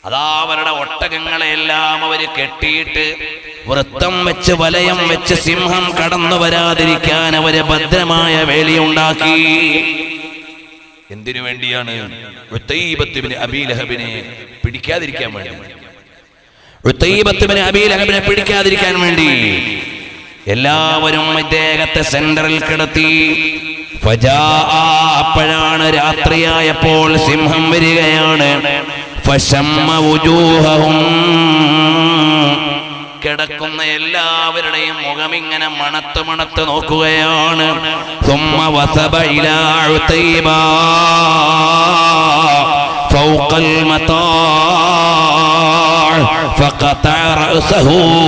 അതാ അവരുടെ ഒട്ടകങ്ങളെല്ലാം അവര് കെട്ടിയിട്ട് വൃത്തം വെച്ച് വലയം വെച്ച് സിംഹം കടന്നു വരാതിരിക്കാൻ അവര് ഭദ്രമായ വേലിയുണ്ടാക്കി എന്തിനു വേണ്ടിയാണ് ഉത്തൈബത്തുബിന് അബീലഹബിനെ പിടിക്കാതിരിക്കാൻ വേണ്ടി ഉത്തൈബത്തുബിന് അബീലഹബിനെ പിടിക്കാതിരിക്കാൻ വേണ്ടി എല്ലാവരും ഇദ്ദേഹത്തെ സെന്ററിൽ കിടത്തി ഫജാ അപ്പോഴാണ് രാത്രിയായപ്പോൾ സിംഹം വരികയാണ് ഫശമ്മ വുജൂഹഹും കിടക്കുന്ന എല്ലാവരുടെയും മുഖം ഇങ്ങനെ മണത്ത് മണത്ത് നോക്കുകയാണ് ثم وثب إلى عتيبة فوق المطاع فقطع رأسه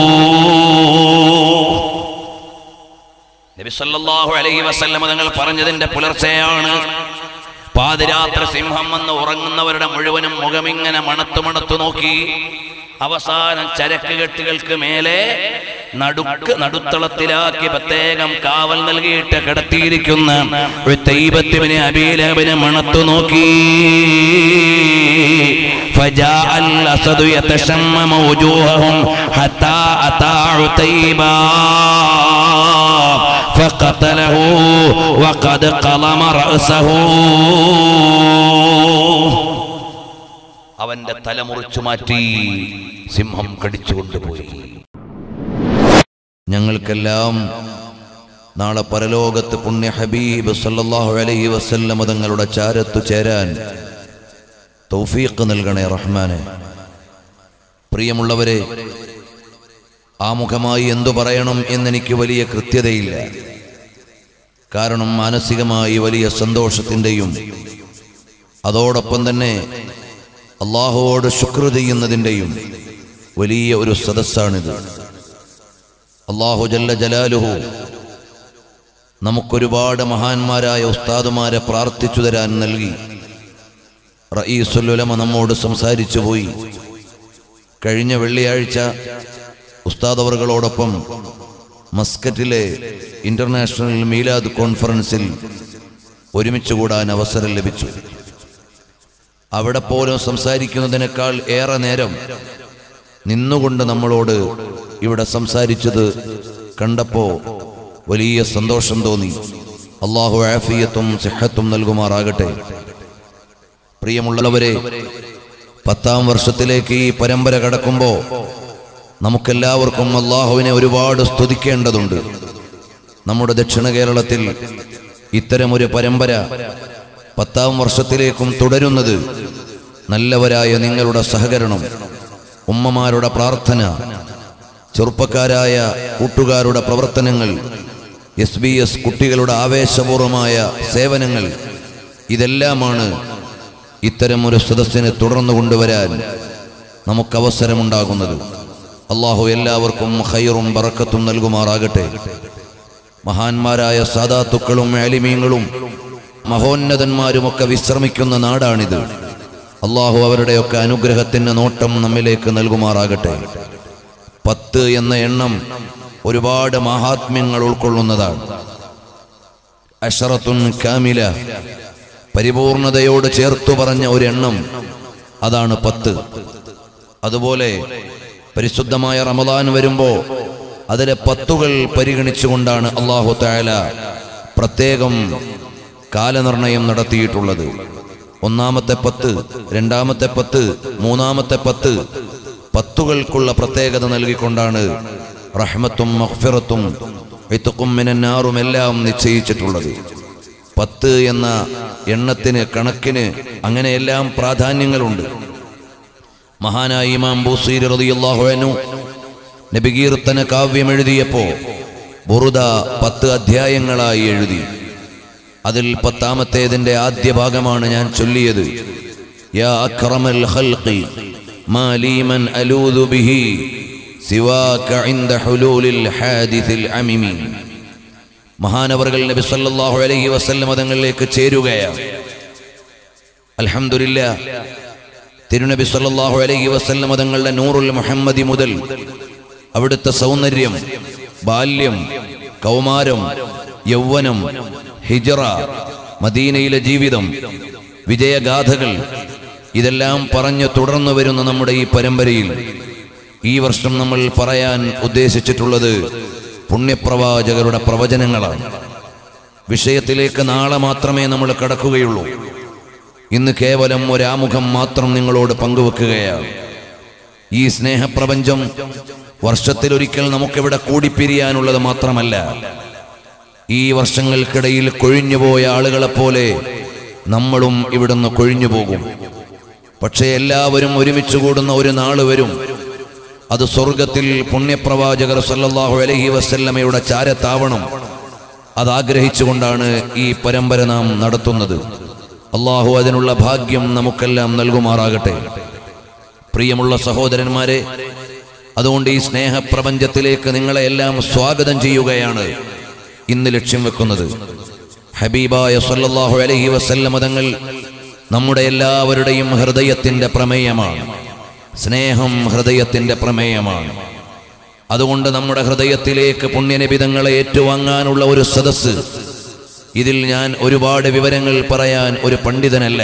നബി സല്ലല്ലാഹു അലൈഹി വസല്ലം തങ്ങൾ പറഞ്ഞതിന്റെ പുലർച്ചെയാണ് പാതിരാത്രി സിംഹം വന്ന് ഉറങ്ങുന്നവരുടെ മുഴുവനും മുഖമിങ്ങനെ മണത്തു മണത്തു നോക്കി അവസാനം ചരക്ക് കെട്ടുകൾക്ക് മേലെ നടുക്ക് നടുത്തളത്തിലാക്കി പ്രത്യേകം കാവൽ നൽകിയിട്ട് കിടത്തിയിരിക്കുന്ന ഉത്തൈബത്തുവിനെ അബീലബിനെ മണത്തു നോക്കി فجاء الأسد يتشمم وجوههم حتى أتى عتيبا فقتله وقد قلم رأسه അവന്റെ തല മുറിച്ചു മാറ്റി സിംഹം കടിച്ചു കൊണ്ടുപോയി ഞങ്ങൾക്കെല്ലാം നാളെ പരലോകത്ത് പുണ്യ ഹബീബ് സല്ലല്ലാഹു അലൈഹി വസല്ലം തങ്ങളുടെ ചാരത്തു ചേരാൻ തൗഫീഖ് നൽകണേ റഹ്മാനെ പ്രിയമുള്ളവരെ ആമുഖമായി എന്തു പറയണം എന്നെനിക്ക് വലിയ കൃത്യതയില്ല കാരണം മാനസികമായി വലിയ സന്തോഷത്തിൻ്റെയും അതോടൊപ്പം തന്നെ അള്ളാഹുവോട് ശുക്ർ ചെയ്യുന്നതിൻ്റെയും വലിയ ഒരു സദസ്സാണിത് അള്ളാഹു ജല്ല ജലാലുഹു നമുക്കൊരുപാട് മഹാന്മാരായ ഉസ്താദുമാരെ പ്രാർത്ഥിച്ചു തരാൻ നൽകി റഈസുലുലമ നമ്മോട് സംസാരിച്ചു പോയി കഴിഞ്ഞ വെള്ളിയാഴ്ച ഉസ്താദ് അവറുകളോടൊപ്പം മസ്കറ്റിലെ ഇന്റർനാഷണൽ മീലാദ് കോൺഫറൻസിൽ ഒരുമിച്ച് കൂടാൻ അവസരം ലഭിച്ചു അവിടെ പോലും സംസാരിക്കുന്നതിനേക്കാൾ ഏറെ നേരം നിന്നുകൊണ്ട് നമ്മളോട് ഇവിടെ സംസാരിച്ചത് കണ്ടപ്പോ വലിയ സന്തോഷം തോന്നി അള്ളാഹു ആഫിയത്തും സിഹത്തും നൽകുമാറാകട്ടെ പ്രിയമുള്ളവരെ പത്താം വർഷത്തിലേക്ക് ഈ പരമ്പര കടക്കുമ്പോ നമുക്കെല്ലാവർക്കും അള്ളാഹുവിനെ ഒരുപാട് സ്തുതിക്കേണ്ടതുണ്ട് നമ്മുടെ ദക്ഷിണ കേരളത്തിൽ ഇത്തരമൊരു പരമ്പര പത്താം വർഷത്തിലേക്കും തുടരുന്നത് നല്ലവരായ നിങ്ങളുടെ സഹകരണം ഉമ്മമാരുടെ പ്രാർത്ഥന ചെറുപ്പക്കാരായ കൂട്ടുകാരുടെ പ്രവർത്തനങ്ങൾ എസ് ബി എസ് കുട്ടികളുടെ ആവേശപൂർവമായ സേവനങ്ങൾ ഇതെല്ലാമാണ് ഇത്തരമൊരു സദസ്സിനെ തുടർന്നു കൊണ്ടുവരാൻ നമുക്ക് അവസരമുണ്ടാകുന്നത് അള്ളാഹു എല്ലാവർക്കും ഹൈറും ബറക്കത്തും നൽകുമാറാകട്ടെ മഹാന്മാരായ സാദാത്തുക്കളും ആലിമീങ്ങളും മഹോന്നതന്മാരുമൊക്കെ വിശ്രമിക്കുന്ന നാടാണിത് അള്ളാഹു അവരുടെയൊക്കെ അനുഗ്രഹത്തിന് നോട്ടം നമ്മിലേക്ക് നൽകുമാറാകട്ടെ പത്ത് എന്ന എണ്ണം ഒരുപാട് മഹാത്മ്യങ്ങൾ ഉൾക്കൊള്ളുന്നതാണ് അഷറത്തുൻ കാമില പരിപൂർണതയോട് ചേർത്തു പറഞ്ഞ ഒരു എണ്ണം അതാണ് പത്ത് അതുപോലെ പരിശുദ്ധമായ റമദാൻ വരുമ്പോ അതിലെ പത്തുകൾ പരിഗണിച്ചുകൊണ്ടാണ് അള്ളാഹു താല പ്രത്യേകം കാലനിർണയം നടത്തിയിട്ടുള്ളത് ഒന്നാമത്തെ പത്ത് രണ്ടാമത്തെ പത്ത് മൂന്നാമത്തെ പത്ത് പത്തുകൾക്കുള്ള പ്രത്യേകത നൽകിക്കൊണ്ടാണ് റഹ്മത്തും മഹ്ഫിറത്തും ഇത്തുക്കും മിനന്നാറും എല്ലാം നിശ്ചയിച്ചിട്ടുള്ളത് പത്ത് എന്ന എണ്ണത്തിന് കണക്കിന് അങ്ങനെയെല്ലാം പ്രാധാന്യങ്ങളുണ്ട് മഹാനായ ഇമാം ബൂസീർ റളിയല്ലാഹു അൻഹു നബികീർത്തന കാവ്യം എഴുതിയപ്പോ ബുറുദ പത്ത് അധ്യായങ്ങളായി എഴുതി അതിൽ പത്താമത്തേതിന്റെ ആദ്യ ഭാഗമാണ് ഞാൻ ചൊല്ലിയത് യാ അക്രമൽ ഖൽഖി മാ ലീ മൻ അലൂദു ബിഹി സിവാക ഇൻദ ഹുലൂലിൽ ഹാദിസിൽ അമിമി മഹാനവറുകൾ നബി സല്ലല്ലാഹു അലൈഹി വസല്ലം തങ്ങളിലേക്ക് ചേരുകയാണ് അൽഹംദുലില്ല തിരുനബി സല്ലല്ലാഹു അലൈഹി വസല്ലം തങ്ങളുടെ നൂറുൽ മുഹമ്മദി മുതൽ അവിടുത്തെ സൗന്ദര്യം ബാല്യം കൗമാരം യൗവനം ഹിജറ മദീനയിലെ ജീവിതം വിജയഗാഥകൾ ഇതെല്ലാം പറഞ്ഞ് തുടർന്നു വരുന്ന നമ്മുടെ ഈ പരമ്പരയിൽ ഈ വർഷം നമ്മൾ പറയാൻ ഉദ്ദേശിച്ചിട്ടുള്ളത് പുണ്യപ്രവാചകരുടെ പ്രവചനങ്ങളാണ് വിഷയത്തിലേക്ക് നാളെ മാത്രമേ നമ്മൾ കടക്കുകയുള്ളൂ ഇന്ന് കേവലം ഒരാമുഖം മാത്രം നിങ്ങളോട് പങ്കുവെക്കുകയാണ് ഈ സ്നേഹപ്രപഞ്ചം വർഷത്തിലൊരിക്കൽ നമുക്കിവിടെ കൂടിപ്പിരിയാനുള്ളത് മാത്രമല്ല ഈ വർഷങ്ങൾക്കിടയിൽ കൊഴിഞ്ഞുപോയ ആളുകളെപ്പോലെ നമ്മളും ഇവിടുന്ന് കൊഴിഞ്ഞു പോകും പക്ഷേ എല്ലാവരും ഒരുമിച്ച് കൂടുന്ന ഒരു നാള് വരും അത് സ്വർഗത്തിൽ പുണ്യപ്രവാചകർ സല്ലല്ലാഹു അലൈഹി വസല്ലമയുടെ ചാരത്താവണം അത് ആഗ്രഹിച്ചുകൊണ്ടാണ് ഈ പരമ്പര നാം നടത്തുന്നത് അള്ളാഹു അതിനുള്ള ഭാഗ്യം നമുക്കെല്ലാം നൽകുമാറാകട്ടെ പ്രിയമുള്ള സഹോദരന്മാരെ അതുകൊണ്ട് ഈ സ്നേഹപ്രപഞ്ചത്തിലേക്ക് നിങ്ങളെ എല്ലാം സ്വാഗതം ചെയ്യുകയാണ് ഇന്ന് ലക്ഷ്യം വെക്കുന്നത് ഹബീബായ സല്ലല്ലാഹു അലൈഹി വസല്ലമ തങ്ങൾ നമ്മുടെ എല്ലാവരുടെയും ഹൃദയത്തിന്റെ പ്രമേയമാണ് സ്നേഹം ഹൃദയത്തിന്റെ പ്രമേയമാണ് അതുകൊണ്ട് നമ്മുടെ ഹൃദയത്തിലേക്ക് പുണ്യനിബിതങ്ങളെ ഏറ്റുവാങ്ങാനുള്ള ഒരു സദസ്സ് ഇതിൽ ഞാൻ ഒരുപാട് വിവരങ്ങൾ പറയാൻ ഒരു പണ്ഡിതനല്ല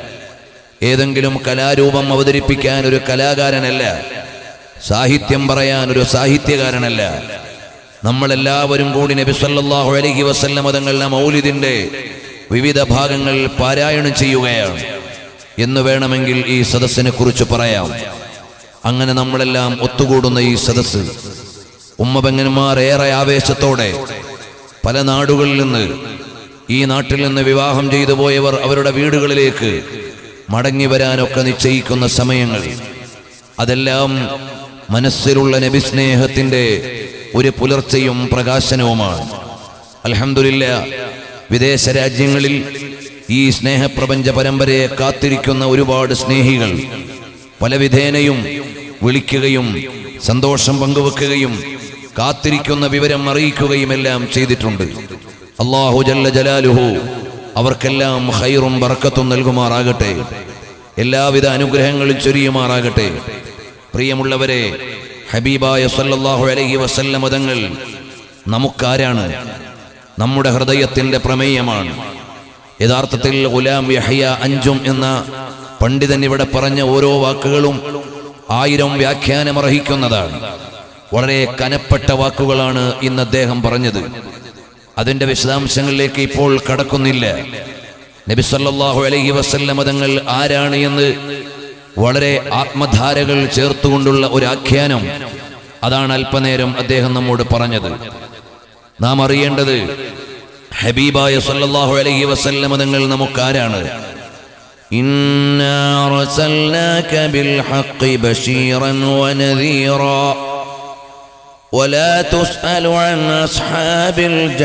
ഏതെങ്കിലും കലാരൂപം അവതരിപ്പിക്കാൻ ഒരു കലാകാരനല്ല സാഹിത്യം പറയാൻ ഒരു സാഹിത്യകാരനല്ല നമ്മളെല്ലാവരും കൂടി നബി സല്ലല്ലാഹു അലൈഹി വസല്ലമ തങ്ങളുടെ മൗലിദിന്റെ വിവിധ ഭാഗങ്ങൾ പാരായണം ചെയ്യുകയാണ് എന്ന് വേണമെങ്കിൽ ഈ സദസ്സിനെ കുറിച്ച് പറയാം അങ്ങനെ നമ്മളെല്ലാം ഒത്തുകൂടുന്ന ഈ സദസ്സ് ഉമ്മപെങ്ങന്മാർ ഏറെ ആവേശത്തോടെ പല നാടുകളിൽ നിന്ന് ഈ നാട്ടിൽ നിന്ന് വിവാഹം ചെയ്തു പോയവർ അവരുടെ വീടുകളിലേക്ക് മടങ്ങി വരാനൊക്കെ നിശ്ചയിക്കുന്ന സമയങ്ങൾ അതെല്ലാം മനസ്സിലുള്ള നബിസ്നേഹത്തിന്റെ ഒരു പുലർച്ചയും പ്രകാശനവുമാണ് അൽഹംദുലില്ല വിദേശ രാജ്യങ്ങളിൽ ഈ സ്നേഹപ്രപഞ്ച പരമ്പരയെ കാത്തിരിക്കുന്ന ഒരുപാട് സ്നേഹികൾ പലവിധേനയും വിളിക്കുകയും സന്തോഷം പങ്കുവെക്കുകയും കാത്തിരിക്കുന്ന വിവരം അറിയിക്കുകയുമെല്ലാം ചെയ്തിട്ടുണ്ട് അള്ളാഹു ജല്ല ജലാലുഹു അവർക്കെല്ലാം ഹൈറും ബർക്കത്തും നൽകുമാറാകട്ടെ എല്ലാവിധ അനുഗ്രഹങ്ങളും ചൊരിയുമാറാകട്ടെ പ്രിയമുള്ളവരെ ഹബീബായ സല്ലല്ലാഹു അലൈഹി വസല്ലമ തങ്ങൾ നമുക്കാരാണ് നമ്മുടെ ഹൃദയത്തിന്റെ പ്രമേയമാണ് യഥാർത്ഥത്തിൽ ഗുലാം യഹ്യ അഞ്ചും എന്ന പണ്ഡിതൻ ഇവിടെ പറഞ്ഞ ഓരോ വാക്കുകളും ആയിരം വ്യാഖ്യാനമർഹിക്കുന്നതാണ് വളരെ കനപ്പെട്ട വാക്കുകളാണ് ഇന്ന് അദ്ദേഹം പറഞ്ഞത് അതിന്റെ വിശദാംശങ്ങളിലേക്ക് ഇപ്പോൾ കടക്കുന്നില്ല നബി സല്ലല്ലാഹു അലൈഹി വസല്ലമ തങ്ങൾ ആരാണ് എന്ന് വളരെ ആത്മധാരകൾ ചേർത്തുകൊണ്ടുള്ള ഒരു ആഖ്യാനം അതാണ് അല്പനേരം അദ്ദേഹം നമ്മോട് പറഞ്ഞത് നാം അറിയേണ്ടത് ഹബീബായ സല്ലല്ലാഹു അലൈഹി വസല്ലമ തങ്ങൾ നമുക്കാരാണ് إنا أرسلناك بالحق بشيرا ونذيرا ولا تسأل عن أصحاب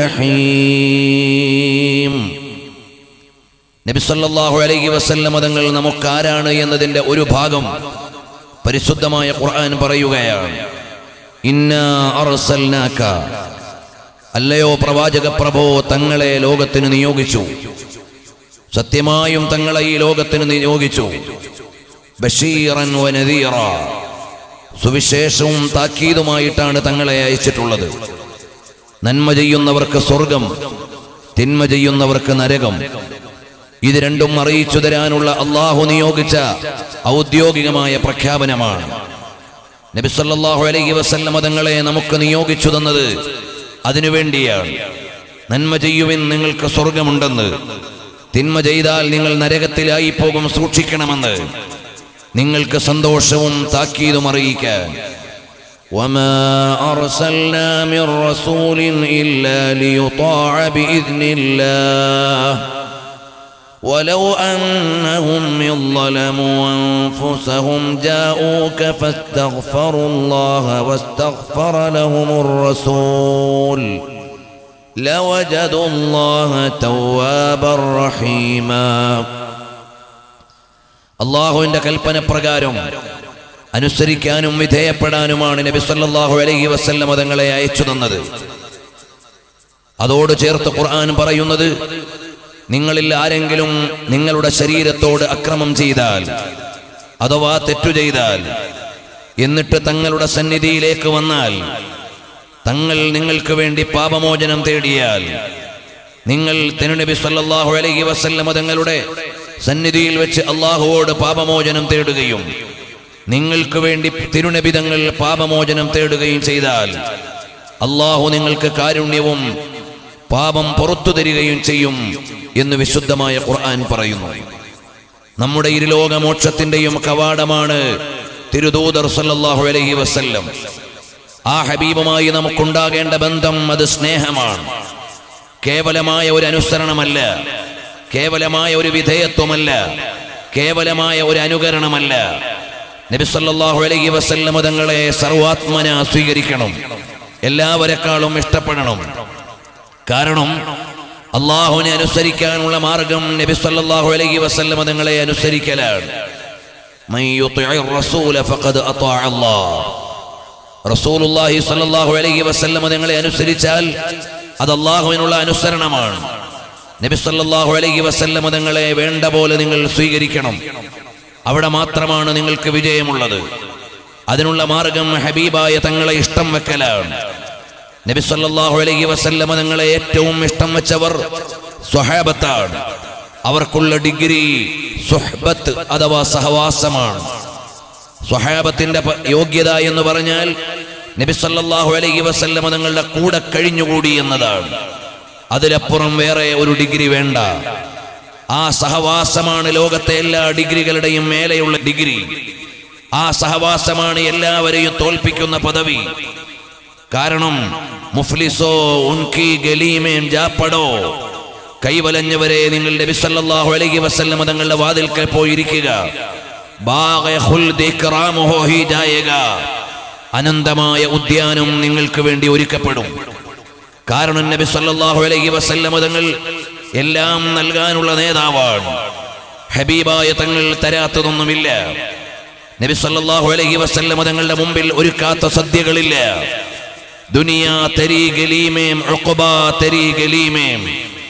الجحيم നബി സല്ലല്ലാഹു അലൈഹി വസല്ലമ തങ്ങൾ നമുക്കാരാണ് എന്നതിന്റെ ഒരു ഭാഗം പരിശുദ്ധമായ ഖുർആൻ പറയുകയാണ് ഇന്നാ അർസൽനാക അല്ലയോ പ്രവാചക പ്രഭോ തങ്ങളെ ലോകത്തിന് നിയോഗിച്ചു സത്യമായും തങ്ങളെ ഈ ലോകത്തിന് നിയോഗിച്ചു ബഷീറൻ വനദീറ സുവിശേഷവും താക്കീതുമായിട്ടാണ് തങ്ങളെ അയച്ചിട്ടുള്ളത് നന്മ ചെയ്യുന്നവർക്ക് സ്വർഗം തിന്മ ചെയ്യുന്നവർക്ക് നരകം ഇത് രണ്ടും അറിയിച്ചു തരാനുള്ള അള്ളാഹു നിയോഗിച്ച ഔദ്യോഗികമായ പ്രഖ്യാപനമാണ് നബിസല്ലാഹു അലൈഹി വസല്ലമ തങ്ങളെ നമുക്ക് നിയോഗിച്ചു തന്നത് അതിനുവേണ്ടിയാണ് നന്മ ചെയ്യുവിൻ നിങ്ങൾക്ക് സ്വർഗമുണ്ടെന്ന് തിന്മ ചെയ്താൽ നിങ്ങൾ നരകത്തിലായി പോകും സൂക്ഷിക്കണമെന്ന് നിങ്ങൾക്ക് സന്തോഷവും താക്കീതും അറിയിക്കാൻ وما أرسلنا من رسول إلا ليطاع بإذن الله ولو أنهم إذ ظلموا أنفسهم جاءوك فاستغفروا الله واستغفر لهم الرسول لوجدوا الله توابا رحيما അള്ളാഹുവിന്റെ കൽപ്പന പ്രകാരം അനുസരിക്കാനും വിധേയപ്പെടാനുമാണ് നബി സല്ലല്ലാഹു അലൈഹി വസല്ലം തങ്ങളെ അയച്ചു തന്നത് അതോട് ചേർത്ത് ഖുർആൻ പറയുന്നത് നിങ്ങളിൽ ആരെങ്കിലും നിങ്ങളുടെ ശരീരത്തോട് അക്രമം ചെയ്താൽ അഥവാ തെറ്റു ചെയ്താൽ എന്നിട്ട് തങ്ങളുടെ സന്നിധിയിലേക്ക് വന്നാൽ തങ്ങൾ നിങ്ങൾക്ക് വേണ്ടി പാപമോചനം തേടിയാൽ നിങ്ങൾ തിരുനബി സല്ലല്ലാഹു അലൈഹി വസല്ലമ തങ്ങളുടെ സന്നിധിയിൽ വെച്ച് അള്ളാഹുവോട് പാപമോചനം തേടുകയും നിങ്ങൾക്ക് വേണ്ടി തിരുനബിതങ്ങൾ പാപമോചനം തേടുകയും ചെയ്താൽ അള്ളാഹു നിങ്ങൾക്ക് കാരുണ്യവും പാപം പുറത്തു തരികയും ചെയ്യും എന്ന് വിശുദ്ധമായ ഖുർആൻ പറയുന്നു നമ്മുടെ ഇരുലോകമോക്ഷത്തിന്റെയും കവാടമാണ് തിരുദൂതർ സല്ലല്ലാഹു അലൈഹി വസല്ലം ആ ഹബീബുമായി നമുക്കുണ്ടാകേണ്ട ബന്ധം അത് സ്നേഹമാണ് കേവലമായ ഒരു അനുസരണമല്ല കേവലമായ ഒരു വിധേയത്വമല്ല കേവലമായ ഒരു അനുകരണമല്ല നബി സല്ലല്ലാഹു അലൈഹി വസല്ലം തങ്ങളെ സർവാത്മന സ്വീകരിക്കണം എല്ലാവരെക്കാളും ഇഷ്ടപ്പെടണം കാരണം അള്ളാഹുവിനെ അനുസരിക്കാനുള്ള മാർഗം നബി സല്ലല്ലാഹു അലൈഹി വസല്ലം തങ്ങളെ അനുസരിക്കലാണ് മൻ യുതിഇർ റസൂല ഫഖദ് അതാഅ അല്ലാഹ് റസൂലുള്ളാഹി സ്വല്ലല്ലാഹു അലൈഹി വസല്ലം തങ്ങളെ അനുസരിച്ചാൽ അത് അള്ളാഹുവിനുള്ള അനുസരണമാണ് നബി സല്ലല്ലാഹു അലൈഹി വസല്ലം തങ്ങളെ വേണ്ട പോലെ നിങ്ങൾ സ്വീകരിക്കണം അവിടെ മാത്രമാണ് നിങ്ങൾക്ക് വിജയമുള്ളത് അതിനുള്ള മാർഗം ഹബീബായ തങ്ങളെ ഇഷ്ടം വെക്കലാണ് നബി സല്ലല്ലാഹു അലൈഹി വസല്ലം തങ്ങളെ ഏറ്റവും ഇഷ്ടം വെച്ചവർ സ്വഹാബത്താണ് അവർക്കുള്ള ഡിഗ്രി സുഹ്ബത്ത് അഥവാ സഹവാസമാണ് സ്വഹാബത്തിന്റെ പ- യോഗ്യത എന്ന് പറഞ്ഞാൽ നബി സല്ലല്ലാഹു അലൈഹി വസല്ലമ തങ്ങളുടെ കൂടെ കഴിഞ്ഞുകൂടി എന്നതാണ് അതിലപ്പുറം വേറെ ഒരു ഡിഗ്രി വേണ്ട ആ സഹവാസമാണ് ലോകത്തെ എല്ലാ ഡിഗ്രികളുടെയും മേലെയുള്ള ഡിഗ്രി ആ സഹവാസമാണ് എല്ലാവരെയും തോൽപ്പിക്കുന്ന പദവി കാരണം മുഫ്ലിസോ ഉൻകി ഗലീമേം ജാപ്പടോ കൈവലഞ്ഞവരെ നിങ്ങൾ നബി സല്ലല്ലാഹു അലൈഹി വസല്ലമ തങ്ങളുടെ വാതിൽക്കൽ പോയിരിക്കുക ബാഗെ ഖുൽദ് ഇക്റാമുഹു ഹി ജായേഗ. അനന്തമായ ഉദ്യാനം നിങ്ങൾക്ക് വേണ്ടി ഒരുക്കപ്പെടും കാരണം നബി സല്ലല്ലാഹു അലൈഹി വസല്ലമ തങ്ങൾ എല്ലാം നൽകാനുള്ള നേതാവാണ് ഹബീബായ തങ്ങൾ തരാത്തതൊന്നുമില്ല നബി സല്ലല്ലാഹു അലൈഹി വസല്ലമ തങ്ങളുടെ മുമ്പിൽ ഒരുക്കാത്ത സദ്യകളില്ല ദുനിയാ തരീ ഗലീമേം ഉഖബാ തരീ ഗലീമേം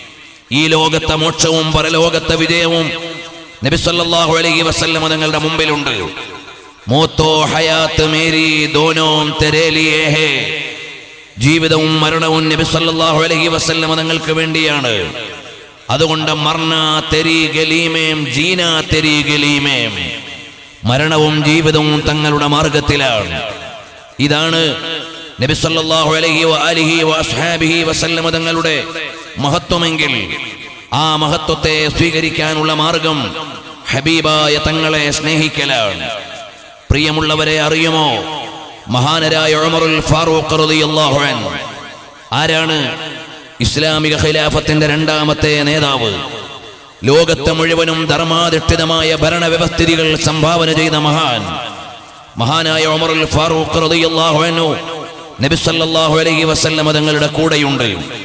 ഈ ലോകത്തെ മോക്ഷവും പരലോകത്തെ വിജയവും നബി സല്ലല്ലാഹു അലൈഹി വസല്ലമ തങ്ങളുടെ മുമ്പിലുണ്ട് മൂത്തോ ഹയാത്ത് മേരി ദോനോം തെരേലിയേ ഹേ ജീവിതവും മരണവും നബി സല്ലല്ലാഹു അലൈഹി വസല്ലമ തങ്ങൾക്ക് വേണ്ടിയാണ് അതുകൊണ്ട് മർണ തെരി ഗലീമേം ജീന തെരി ഗലീമേം മരണവും ജീവിതവും തങ്ങളുടെ മാർഗത്തിലാണ് ഇതാണ് നബി സല്ലല്ലാഹു അലൈഹി വആലിഹി വഅസ്ഹാബിഹി വസല്ലമ തങ്ങളുടെ മഹത്വമെങ്കിൽ ആ മഹത്വത്തെ സ്വീകരിക്കാനുള്ള മാർഗം ഹബീബായ തങ്ങളെ സ്നേഹിക്കലാണ് പ്രിയമുള്ളവരെ അറിയുമോ മഹാനരായ ഉമറുൽ ഫാറൂഖ് റളിയല്ലാഹു അൻഹു ആരാണ് ഇസ്ലാമിക ഖിലാഫത്തിന്റെ രണ്ടാമത്തെ നേതാവ് ലോകത്തെ മുഴുവനും ധർമാധിഷ്ഠിതമായ ഭരണവ്യവസ്ഥിതികൾ സംഭാവന ചെയ്ത മഹാൻ മഹാനായ ഉമറുൽ ഫാറൂഖ് റളിയല്ലാഹു അൻഹു നബി സല്ലല്ലാഹു അലൈഹി വസല്ലമ തങ്ങളുടെ കൂടെയുണ്ട്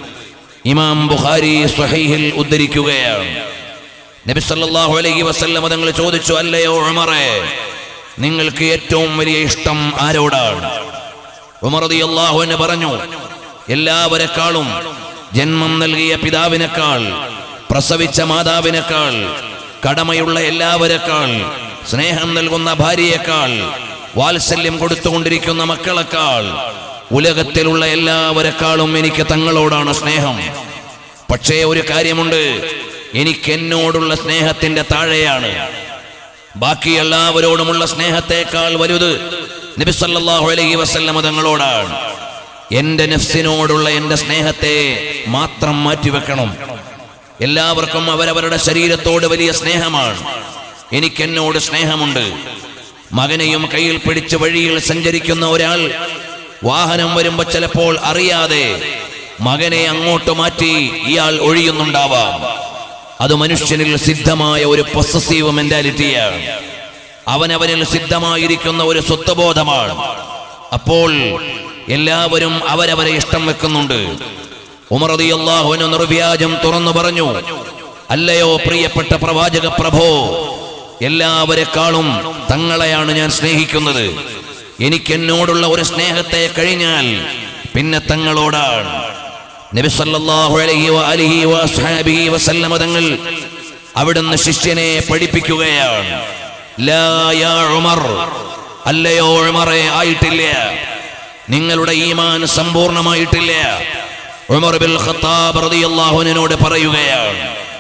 ഇമാം ബുഖാരി സ്വഹീഹിൽ ഉദ്ധരിക്കുകയാണ് നബി സല്ലല്ലാഹു അലൈഹി വസല്ലമ തങ്ങൾ ചോദിച്ചു അല്ലയോ ഉമറേ നിങ്ങൾക്ക് ഏറ്റവും വലിയ ഇഷ്ടം ആരോടാണ് ഉമർ റളിയല്ലാഹു അൻഹു പറഞ്ഞു എല്ലാവരെക്കാളും ജന്മം നൽകിയ പിതാവിനേക്കാൾ പ്രസവിച്ച മാതാവിനേക്കാൾ കടമയുള്ള എല്ലാവരെക്കാൾ സ്നേഹം നൽകുന്ന ഭാര്യയേക്കാൾ വാത്സല്യം കൊടുത്തുകൊണ്ടിരിക്കുന്ന മക്കളെക്കാൾ ഉലകത്തിലുള്ള എല്ലാവരെക്കാളും എനിക്ക് തങ്ങളോടാണ് സ്നേഹം പക്ഷേ ഒരു കാര്യമുണ്ട് എനിക്ക് എന്നോടുള്ള സ്നേഹത്തിന്റെ താഴെയാണ് ബാക്കി എല്ലാവരോടുമുള്ള സ്നേഹത്തെക്കാൾ വലുത് നബി സല്ലല്ലാഹു അലൈഹി വസല്ലമ തങ്ങളോടാണ് എന്റെ നഫ്സിനോടുള്ള എന്റെ സ്നേഹത്തെ മാത്രം മാറ്റിവെക്കണം എല്ലാവർക്കും അവരവരുടെ ശരീരത്തോട് വലിയ സ്നേഹമാണ് എനിക്ക് എന്നോട് സ്നേഹമുണ്ട് മകനെയും കയ്യിൽ പിടിച്ച് വഴിയിൽ സഞ്ചരിക്കുന്ന ഒരാൾ വാഹനം വരുമ്പോ ചിലപ്പോൾ അറിയാതെ മകനെ അങ്ങോട്ട് മാറ്റി ഇയാൾ ഒഴിയുന്നുണ്ടാവാം അത് മനുഷ്യനിൽ സിദ്ധമായ ഒരു പൊസസീവ് മെന്റാലിറ്റിയാണ് അവനവനിൽ സിദ്ധമായിരിക്കുന്ന ഒരു സ്വത്വബോധമാണ് അപ്പോൾ എല്ലാവരും അവരവരെ ഇഷ്ടം വെക്കുന്നുണ്ട് ഉമർ റളിയല്ലാഹുവിന് നിർവ്യാജം തുറന്നു പറഞ്ഞു അല്ലയോ പ്രിയപ്പെട്ട പ്രവാചക പ്രഭോ എല്ലാവരെക്കാളും തങ്ങളെയാണ് ഞാൻ സ്നേഹിക്കുന്നത് എനിക്ക് എന്നോടുള്ള ഒരു സ്നേഹത്തെ കഴിഞ്ഞാൽ പിന്നെ തങ്ങളോടാണ് നബി സല്ലല്ലാഹു അലൈഹി വഅലിഹി വഅസ്ഹാബിഹി വസല്ലമ തങ്ങൾ അവിടുന്ന് ശിഷ്യനെ പഠിപ്പിക്കുകയാണ് ലാ യാ ഉമർ അല്ലയോ ഉമറെ ആയിട്ടില്ല നിങ്ങളുടെ ഈമാൻ സമ്പൂർണ്ണമായിട്ടില്ല ഉമർ ബിൽ ഖത്താബ് റളിയല്ലാഹു അൻഹുവിനോട് പറയുകയാണ്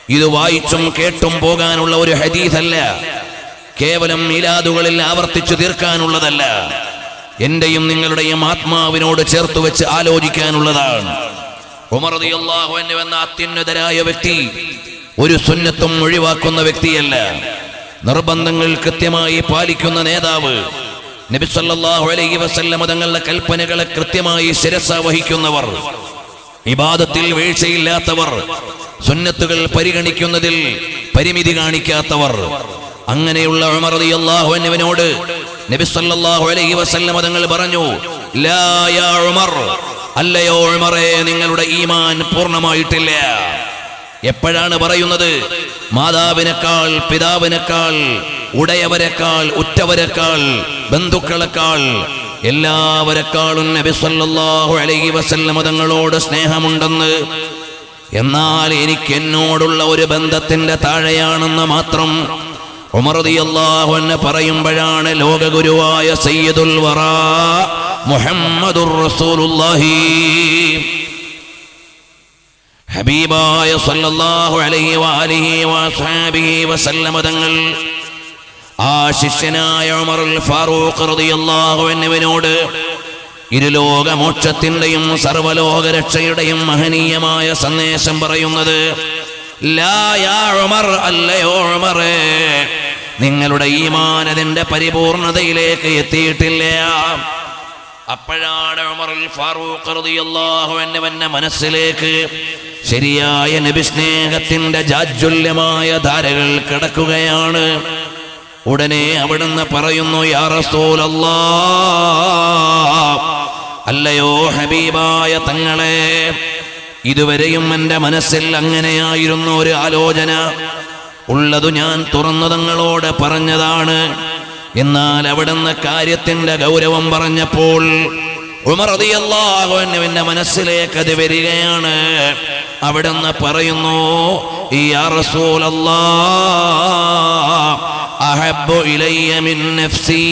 ഇത് വായിച്ചും കേട്ടും പോകാനുള്ള ഒരു ഹദീസല്ല കേവലം മീലാദുകളിൽ ആവർത്തിച്ചു തീർക്കാനുള്ളതല്ല എന്റെയും നിങ്ങളുടെയും ആത്മാവിനോട് ചേർത്ത് വെച്ച് ആലോചിക്കാനുള്ളതാണ് ഉമർ റളിയല്ലാഹു അൻഹു എന്ന അത്യുന്നതരായ വ്യക്തി ഒരു സുന്നത്തും ഒഴിവാക്കുന്ന വ്യക്തിയല്ല നിർബന്ധങ്ങൾ കൃത്യമായി പാലിക്കുന്ന നേതാവ് നബി സല്ലല്ലാഹു അലൈഹി വസല്ലമ തങ്ങളുടെ കൽപ്പനകളെ കൃത്യമായി ശിരസ വഹിക്കുന്നവർ ഇബാദത്തിൽ വീഴ്ചയില്ലാത്തവർ സുന്നത്തുകൾ പരിഗണിക്കുന്നതിൽ പരിമിതി കാണിക്കാത്തവർ അങ്ങനെയുള്ള ഉമർ റളിയല്ലാഹു അൻഹുവിനോട് നബി സല്ലല്ലാഹു അലൈഹി വസല്ലമ തങ്ങൾ പറഞ്ഞു ലാ യാ ഉമർ അല്ലയോ ഉമറേ നിങ്ങളുടെ ഈമാൻ പൂർണ്ണമായിട്ടില്ല എപ്പോഴാണ് പറയുന്നത് മാതാവിനേക്കാൾ പിതാവിനേക്കാൾ ഉടയവരെക്കാൾ ഉറ്റവരെക്കാൾ ബന്ധുക്കളെക്കാൾ എല്ലാവരെക്കാളും നബി സല്ലല്ലാഹു അലൈഹി വസല്ലമ തങ്ങളോട് സ്നേഹമുണ്ടെന്ന് എന്നാൽ എനിക്ക് എന്നോടുള്ള ഒരു ബന്ധത്തിന്റെ താഴെയാണെന്ന് മാത്രം ഉമർ റളിയല്ലാഹു അൻഹു പറയുമ്പോഴാണ് ലോകഗുരുവായ സയ്യിദുൽ വറാ മുഹമ്മദുർ റസൂലുള്ളാഹി ഹബീബായ സല്ലല്ലാഹു അലൈഹി വആലിഹി വസഹബിഹി വസല്ലമ തങ്ങൾ ആ ശിഷ്യനായ ഉമറുൽ ഫാറൂഖ് റളിയല്ലാഹു അൻഹുവിനോട് ഇരുലോക മോക്ഷത്തിന്റെയും സർവലോക രക്ഷയുടെയും മഹനീയമായ സന്ദേശം പറയുന്നത് ലാ യാ ഉമർ അല്ലയോ ഉമറേ നിങ്ങളുടെ ഈമാൻ അതിന്റെ പരിപൂർണതയിലേക്ക് എത്തിയിട്ടില്ല അപ്പോഴാണ് ഉമറുൽ ഫാറൂഖ് റളിയല്ലാഹു അൻഹുവിന്റെ മനസ്സിലേക്ക് ശരിയായ നബിസ്നേഹത്തിന്റെ ജാജ്വല്യമായ ധാരകൾ കിടക്കുകയാണ് ഉടനെ അവിടുന്ന് പറയുന്നു യാ റസൂലല്ലാ അല്ലയോ ഹബീബായ തങ്ങളെ ഇതുവരെയും എൻ്റെ മനസ്സിൽ അങ്ങനെയായിരുന്നു ഒരു ആലോചന ഉള്ളതു ഞാൻ തുറന്നു തങ്ങളോട് പറഞ്ഞതാണ് എന്നാൽ അവിടുന്ന് കാര്യത്തിന്റെ ഗൗരവം പറഞ്ഞപ്പോൾ ഉമർ റളിയല്ലാഹു അൻഹുവിന്റെ മനസ്സിലേക്ക് അത് വരികയാണ് അവിടുന്ന് പറയുന്നു യാ റസൂലല്ലാ അഹബ്ബു ഇലയ്യ മിൻ നഫ്സി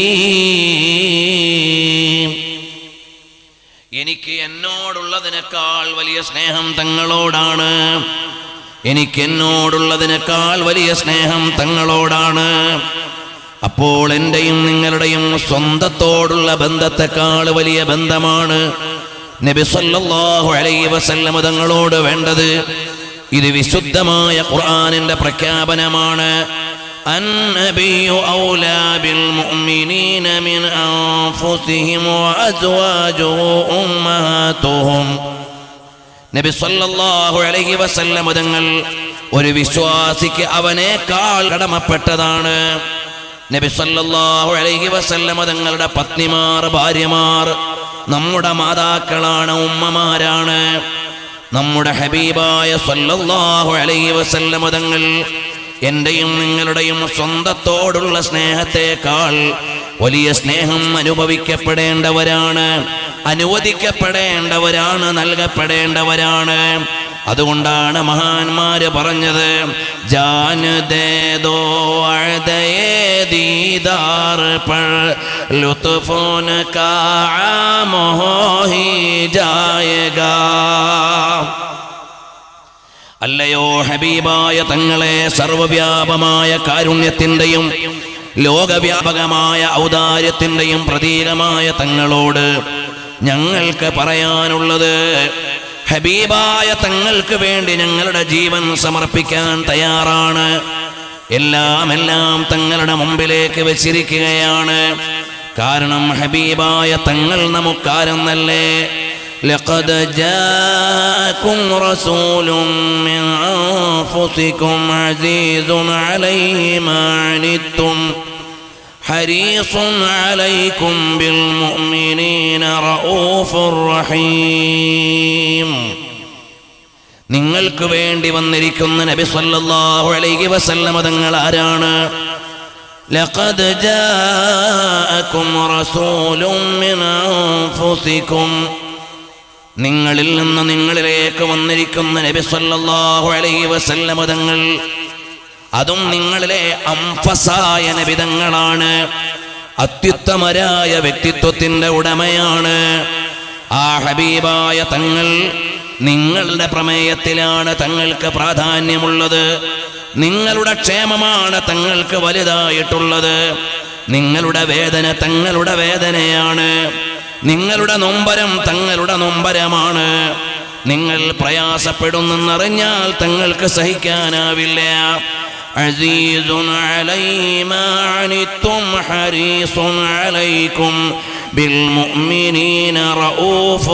എനിക്ക് എന്നോടുള്ളതിനേക്കാൾ വലിയ സ്നേഹം തങ്ങളോടാണ് എനിക്ക് എന്നോടുള്ളതിനേക്കാൾ വലിയ സ്നേഹം തങ്ങളോടാണ് അപ്പോൾ എന്റെയും നിങ്ങളുടെയും സ്വന്തത്തോടുള്ള ബന്ധത്തെക്കാൾ വലിയ ബന്ധമാണ് നബി സല്ലല്ലാഹു അലൈഹി വസല്ലമ തങ്ങളോട് വേണ്ടത് ഇത് വിശുദ്ധമായ ഖുർആനിന്റെ പ്രഖ്യാപനമാണ് النبي أولى بالمؤمنين من أنفسهم وأزواجه أمهاتهم നബി സല്ലല്ലാഹു അലൈഹി വസല്ലമ തങ്ങൾ ഒരു വിശ്വാസിക്ക് അവനേക്കാൾ കടമപ്പെട്ടതാണ് നബി സല്ലല്ലാഹു അലൈഹി വസല്ലമ തങ്ങളുടെ പത്നിമാർ ഭാര്യമാർ നമ്മുടെ മാതാക്കളാണ് ഉമ്മമാരാണ് നമ്മുടെ ഹബീബായ സല്ലല്ലാഹു അലൈഹി വസല്ലമ തങ്ങൾ എന്റെയും നിങ്ങളുടെയും സ്വന്തത്തോടുള്ള സ്നേഹത്തെക്കാൾ വലിയ സ്നേഹം അനുഭവിക്കപ്പെടേണ്ടവരാണ് അനുവദിക്കപ്പെടേണ്ടവരാണ് നൽകപ്പെടേണ്ടവരാണ് അതുകൊണ്ടാണ് മഹാന്മാര് പറഞ്ഞത് ജാൻ ദേ ദോ അഴതയേ ദീദാർ പൾ ലുത്ഫോൻ കാ മോഹി ജായഗാ അല്ലയോ ഹബീബായ തങ്ങളെ സർവവ്യാപമായ കാരുണ്യത്തിന്റെയും ലോകവ്യാപകമായ ഔദാര്യത്തിന്റെയും പ്രതീകമായ തങ്ങളോട് ഞങ്ങൾക്ക് പറയാനുള്ളത് ഹബീബായ തങ്ങൾക്ക് വേണ്ടി ഞങ്ങളുടെ ജീവൻ സമർപ്പിക്കാൻ തയ്യാറാണ് എല്ലാം എല്ലാം തങ്ങളുടെ മുമ്പിലേക്ക് വെച്ചിരിക്കുകയാണ് കാരണം ഹബീബായ തങ്ങൾ നമുക്കാരെന്നല്ലേ لقد جاءكم رسول من أنفسكم عزيز عليه ما عنتم حريص عليكم بالمؤمنين رؤوف رحيم നിങ്ങൾക്ക് വേണ്ടി വന്നിരിക്കുന്ന നബി സല്ലല്ലാഹു അലൈഹി വസല്ലമ തങ്ങൾ ആരാണ് لقد جاءكم رسول من أنفسكم നിങ്ങളിൽ നിന്ന് നിങ്ങളിലേക്ക് വന്നിരിക്കുന്ന നബി സല്ലല്ലാഹു അലൈഹി വസല്ലമ തങ്ങൾ അതും നിങ്ങളിലെ അംഫസായ നബിതങ്ങളാണ് അത്യുത്തമരായ വ്യക്തിത്വത്തിന്റെ ഉടമയാണ് ആ ഹബീബായ തങ്ങൾ നിങ്ങളുടെ പ്രമേയത്തിലാണ് തങ്ങൾക്ക് പ്രാധാന്യമുള്ളത് നിങ്ങളുടെ ക്ഷേമമാണ് തങ്ങൾക്ക് വലുതായിട്ടുള്ളത് നിങ്ങളുടെ വേദന തങ്ങളുടെ വേദനയാണ് നിങ്ങളുടെ നൊമ്പരം തങ്ങളുടെ നൊമ്പരമാണ് നിങ്ങൾ പ്രയാസപ്പെടുന്നെന്നറിഞ്ഞാൽ തങ്ങൾക്ക് സഹിക്കാനാവില്ല عزيز عليه ما عنتم حريص عليكم بالمؤمنين رؤوف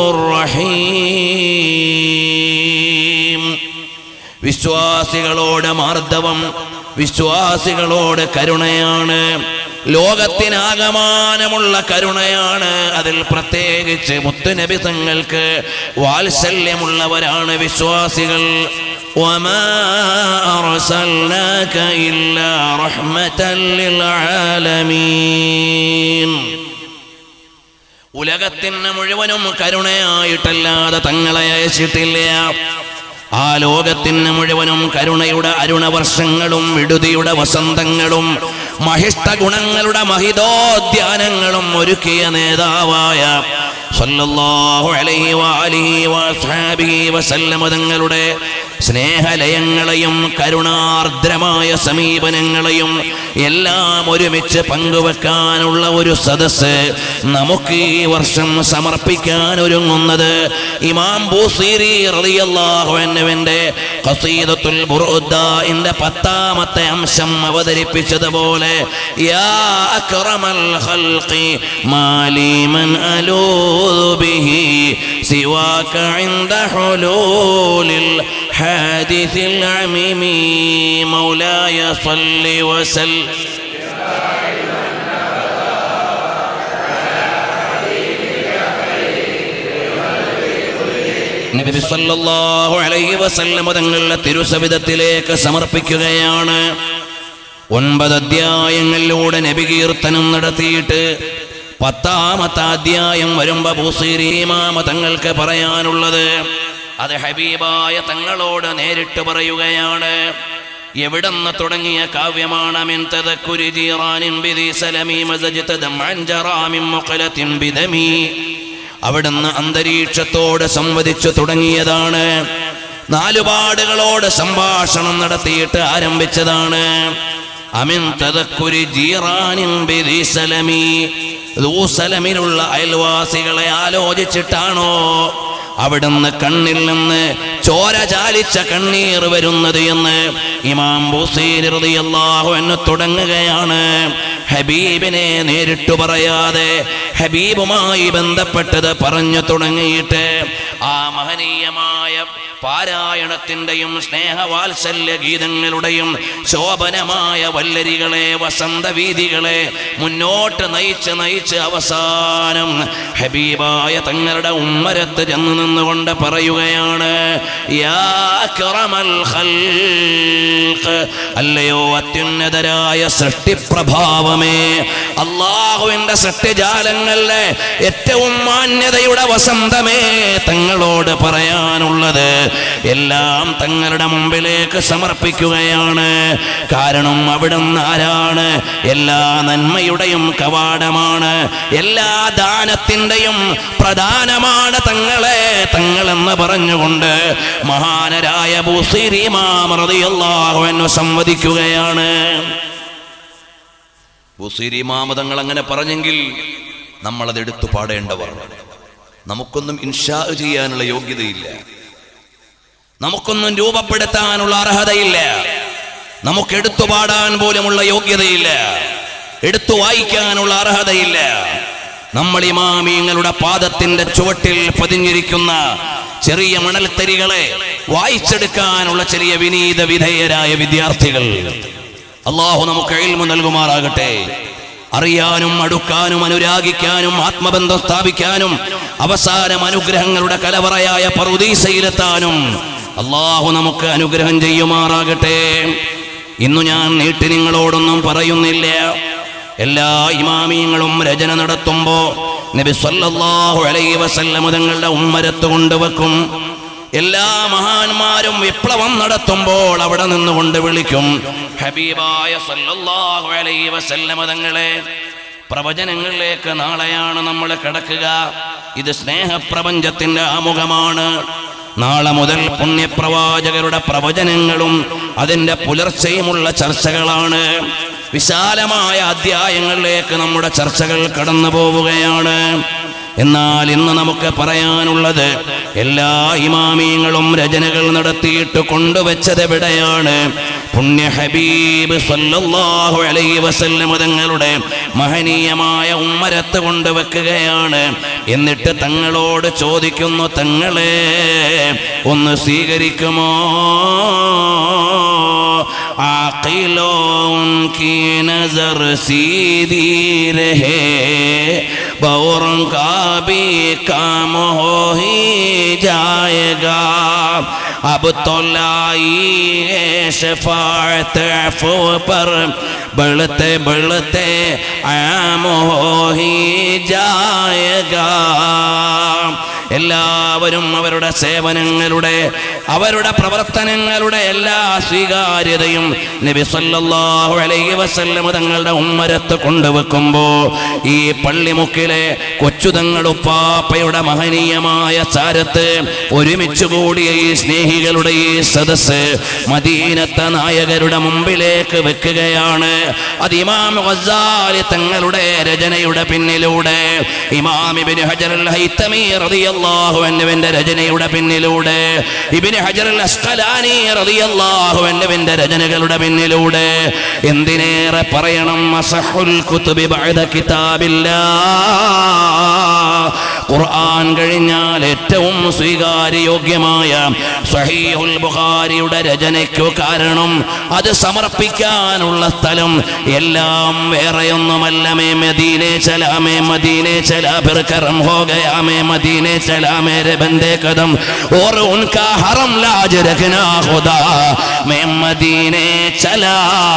رحيم വിശ്വാസികളോട് മാർദ്ദവം വിശ്വാസികളോട് കരുണയാണ് ലോകത്തിനാകമാനമുള്ള കരുണയാണ് അതിൽ പ്രത്യേകിച്ച് മുത്തുനബി തങ്ങൾക്ക് വാത്സല്യമുള്ളവരാണ് വിശ്വാസികൾ وما أرسلناك إلا رحمة للعالمين ഉലകത്തിന് മുഴുവനും കരുണയായിട്ടല്ലാതെ തങ്ങളെ അയച്ചിട്ടില്ല ആ ലോകത്തിന് മുഴുവനും കരുണയുടെ അരുണവർഷങ്ങളും വിടുതിയുടെ വസന്തങ്ങളും മഹിഷ്ട ഗുണങ്ങളുടെ മഹിതോദ്യാനങ്ങളും ഒരുക്കിയ നേതാവായ സല്ലല്ലാഹു അലൈഹി വഅലിഹി വസ്ഹാബിഹി വസല്ലമ തങ്ങളുടെ സ്നേഹലയങ്ങളെയും കരുണാർദ്രമായ സമീപനങ്ങളെയും എല്ലാം ഒരുമിച്ച് പങ്കുവെക്കാനുള്ള ഒരു സദസ്സ് നമുക്ക് ഈ വർഷം സമർപ്പിക്കാൻ ഒരുങ്ങുന്നത് ഇമാം ബൂസീരി റളിയല്ലാഹു അൻഹുവിന്റെ ഖസീദത്തുൽ ബുറുദ്ദാഇന്റെ പത്താമത്തെ അംശം അവതരിപ്പിച്ചതുപോലെ യാ അക്രമൽ ഖൽഖി മാലി മൻ അലൂദു ബിഹി സിവാക ഇൻദ ഹുലൂലിൽ حادث العميم مولاي صل وسلم നബി സല്ലല്ലാഹു അലൈഹി വസല്ലം തങ്ങളുടെ തിരുസവിധത്തിലേക്ക് സമർപ്പിക്കുകയാണ് ഒൻപത് അധ്യായങ്ങളിലൂടെ നബി കീർത്തനം നടത്തിയിട്ട് പത്താമത്തെ അധ്യായം വരുമ്പോ ഭൂസീരീമാമ തങ്ങൾക്ക് പറയാനുള്ളത് അത് ഹബീബായ തങ്ങളോട് നേരിട്ട് പറയുകയാണ് എവിടെന്ന് തുടങ്ങിയ കാവ്യമാണ് മിൻ തദക്കുരി ജീറാനിൻ ബിദി സലമി മസജ്ത ദംഅൻ ജറാമിൻ മുഖലത്തിൻ ബിദമി അവിടുന്ന് അന്തരീക്ഷത്തോട് സംവദിച്ചു തുടങ്ങിയതാണ് നാലുപാടുകളോട് സംഭാഷണം നടത്തിയിട്ട് ആരംഭിച്ചതാണ് അമിൻ തദക്കുരി ജീറാനിൻ ബിദി സലമി ദൂസലമിലുള്ള അയൽവാസികളെ ആലോചിച്ചിട്ടാണോ അവിടുന്ന് കണ്ണിൽ നിന്ന് ചോര ചാലിച്ച കണ്ണീർ വരുന്നത് എന്ന് ഇമാം ബുസീറിയാഹു എന്നെ തുടങ്ങുകയാണ് ഹബീബിനെ നേരിട്ടു പറയാതെ ഹബീബുമായി ബന്ധപ്പെട്ടത് പറഞ്ഞു തുടങ്ങിയിട്ട് ആ മഹനീയമായ പാരായണത്തിൻ്റെയും സ്നേഹവാത്സല്യ ഗീതങ്ങളുടെയും ശോഭനമായ വല്ലരികളെ വസന്തവീതികളെ മുന്നോട്ട് നയിച്ച് നയിച്ച് അവസാനം ഹബീബായ തങ്ങളുടെ ഉമ്മരത്ത് ചെന്ന് നിന്നുകൊണ്ട് പറയുകയാണ് യാ അക്രമൽ ഖൽഖ്. അല്ലയോ അത്യുന്നതരായ സൃഷ്ടിപ്രഭാവമേ അള്ളാഹുവിന്റെ സൃഷ്ടിജാലങ്ങളിലെ ഏറ്റവും മാന്യതയുടെ വസന്തമേ തങ്ങളോട് പറയാനുള്ളത് എല്ലാം തങ്ങളുടെ മുമ്പിലേക്ക് സമർപ്പിക്കുകയാണ് കാരണം അവിടുന്ന് ആരാണ് എല്ലാ നന്മയുടെയും കവാടമാണ് എല്ലാ ദാനത്തിൻ്റെയും പ്രധാനമാണ് തങ്ങളെ തങ്ങളെന്ന് പറഞ്ഞുകൊണ്ട് മഹാനരായ ബുസിരിമാമറിയാഹുവെന്നു സംവദിക്കുകയാണ് ബുസിരിമാമതങ്ങൾ അങ്ങനെ പറഞ്ഞെങ്കിൽ നമ്മളത് എടുത്തു പാടേണ്ടവർ നമുക്കൊന്നും ഇൻഷാ ചെയ്യാനുള്ള യോഗ്യതയില്ല നമുക്കൊന്നും രൂപപ്പെടുത്താനുള്ള അർഹതയില്ല നമുക്ക് എടുത്തു പാടാൻ പോലുമുള്ള യോഗ്യതയില്ല എടുത്തു വായിക്കാനുള്ള അർഹതയില്ല നമ്മൾ ഇമാമിയങ്ങളുടെ പാദത്തിന്റെ ചുവട്ടിൽ പതിഞ്ഞിരിക്കുന്ന ചെറിയ മണൽത്തരികളെ വായിച്ചെടുക്കാനുള്ള ചെറിയ വിനീത വിധേയരായ വിദ്യാർത്ഥികൾ അള്ളാഹു നമുക്ക് എൽമു നൽകുമാറാകട്ടെ അറിയാനും അടുക്കാനും അനുരാഗിക്കാനും ആത്മബന്ധം സ്ഥാപിക്കാനും അവസാനം അനുഗ്രഹങ്ങളുടെ കലവറയായ പറുദീസയിലെത്താനും അള്ളാഹു നമുക്ക് അനുഗ്രഹം ചെയ്യുമാറാകട്ടെ ഇന്നു ഞാൻ നീട്ടി നിങ്ങളോടൊന്നും പറയുന്നില്ല എല്ലാ ഇമാമിയങ്ങളും രചന നടത്തുമ്പോ നബി സല്ലല്ലാഹു അലൈഹി വസല്ലം തങ്ങളുടെ ഉമ്മരത്ത് കൊണ്ടുവെക്കും എല്ലാ മഹാന്മാരും വിപ്ലവം നടത്തുമ്പോൾ അവിടെ നിന്നുകൊണ്ട് വിളിക്കും ഹബീബായ സല്ലല്ലാഹു അലൈഹി വസല്ലം തങ്ങളെ പ്രവചനങ്ങളിലേക്ക് നാളെയാണ് നമ്മൾ കിടക്കുക ഇത് സ്നേഹപ്രപഞ്ചത്തിന്റെ ആമുഖമാണ് നാളെ മുതൽ പുണ്യപ്രവാചകരുടെ പ്രവചനങ്ങളും അതിൻ്റെ പുലർച്ചയുമുള്ള ചർച്ചകളാണ് വിശാലമായ അധ്യായങ്ങളിലേക്ക് നമ്മുടെ ചർച്ചകൾ കടന്നു പോവുകയാണ് എന്നാൽ ഇന്ന് നമുക്ക് പറയാനുള്ളത് എല്ലാ ഇമാമിയങ്ങളും രചനകൾ നടത്തിയിട്ട് കൊണ്ടുവച്ചത് എവിടെയാണ് പുണ്യ ഹബീബ് സല്ലല്ലാഹു അലൈഹി വസല്ലം തങ്ങളുടെ മഹനീയമായ ഉമ്മരത്ത് കൊണ്ടുവെക്കുകയാണ് എന്നിട്ട് തങ്ങളോട് ചോദിക്കുന്നു തങ്ങളെ ഒന്ന് സ്വീകരിക്കുമോ आकिलों की नजर सीधी रहे बौरों का भी काम हो ही जाएगा अब तो लाई शफात अफो पर बढ़ते बढ़ते आम हो ही जाएगा എല്ലാവരും അവരുടെ സേവനങ്ങളുടെ അവരുടെ പ്രവർത്തനങ്ങളുടെ എല്ലാ സ്വീകാര്യതയും നബി സല്ലല്ലാഹു അലൈഹി വസല്ലം തങ്ങളുടെ ഉമ്മരത്ത് കൊണ്ടുവെക്കുമ്പോൾ ഈ പള്ളിമുക്കിലെ കൊച്ചുതങ്ങൾ ഉപ്പാപ്പയുടെ മഹനീയമായ ചാരത്ത് ഒരുമിച്ച് കൂടിയ ഈ സ്നേഹികളുടെ ഈ സദസ്സ് മദീനത്തെ നായകരുടെ മുമ്പിലേക്ക് വെക്കുകയാണ് അത് ഇമാം ഗസാലി തങ്ങളുടെ രചനയുടെ പിന്നിലൂടെ ഇമാം ഇബ്നു ഹജർ അൽ ഹൈത്തമി റളിയല്ലാഹു അൻഹുവിന്റെ രചനയുടെ പിന്നിലൂടെ ഇബ്നു ഹജർ അൽ അസ്ഖലാനി റളിയല്ലാഹു അൻഹുവിന്റെ രചനകളുടെ പിന്നിലൂടെ എന്തിനേറെ പറയണം അസഹുൽ കുതുബി ബഅദ കിതാബില്ലാ ഖുർആൻ കഴിഞ്ഞാൽ ഏറ്റവും സ്വീകാര്യയോഗ്യമായ സഹീഹുൽ ബുഖാരിയുടെ രചനയ്ക്കു കാരണം അത് സമർപ്പിക്കാനുള്ള സ്ഥലം എല്ലാം വേറെയൊന്നുമല്ല മേ മദീനെ ചലാമേ മദീനെ ചലാ ഫിർ കറം ഹോ ഗയാ മേ മദീനെ ചലാ മേരെ ബന്ദേ കദം और उनका हरम लाज रखना खुदा मैं मदीने चला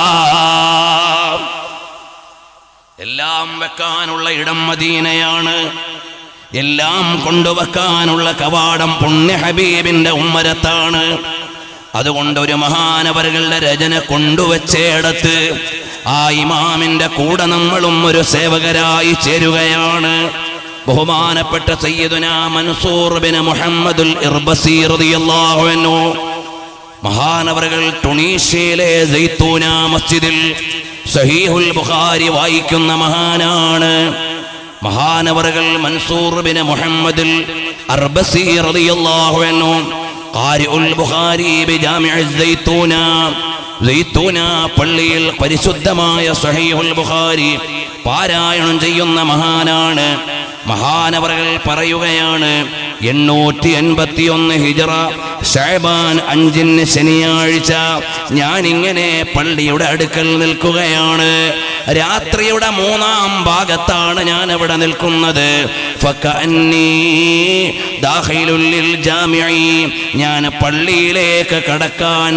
എല്ലാം വെക്കാനുള്ള ഇടം മദീനയാണ് എല്ലാം കൊണ്ടുവെക്കാനുള്ള കവാടം പുണ്യ ഹബീബിന്റെ ഉമ്മരത്താണ് അതുകൊണ്ട് ഒരു മഹാനവറുകളുടെ രചന കൊണ്ടുവച്ചേടത്ത് ആ ഇമാമിന്റെ കൂടെ നമ്മളും ഒരു സേവകരായി ചേരുകയാണ് ബഹുമാനപ്പെട്ട സയ്യിദുന മൻസൂർ ബിൻ മുഹമ്മദുൽ ഇർബസി റളിയല്ലാഹു അൻഹു മഹാനവറുകൾ ടുണീഷ്യയിലെ സൈത്തൂന മസ്ജിദിൽ സഹീഹുൽ ബുഖാരി വായിക്കുന്ന മഹാനാണ് മഹാനവറുകൾ മൻസൂർ ബിൻ മുഹമ്മദിൽ അർബസി റളിയല്ലാഹു അൻഹു ഖാരിഉൽ ബുഖാരി ബിജാമിഉ സൈത്തൂന സൈത്തൂന പള്ളിയിൽ പരിശുദ്ധമായ സഹീഹുൽ ബുഖാരി പാരായണം ചെയ്യുന്ന മഹാനാണ് മഹാനവറുകൾ പറയുകയാണ് എണ്ണൂറ്റി എൺപത്തി ഒന്ന് ഹിജറ ഷാബാൻ അഞ്ചിന് ശനിയാഴ്ച ഞാൻ ഇങ്ങനെ പള്ളിയുടെ അടുക്കൽ നിൽക്കുകയാണ് രാത്രിയുടെ മൂന്നാം ഭാഗത്താണ് ഞാൻ അവിടെ നിൽക്കുന്നത് ഫക്കഅന്നീ ദാഖിലുല്ലിൽ ജാമിഈ. ഞാൻ പള്ളിയിലേക്ക് കടക്കാൻ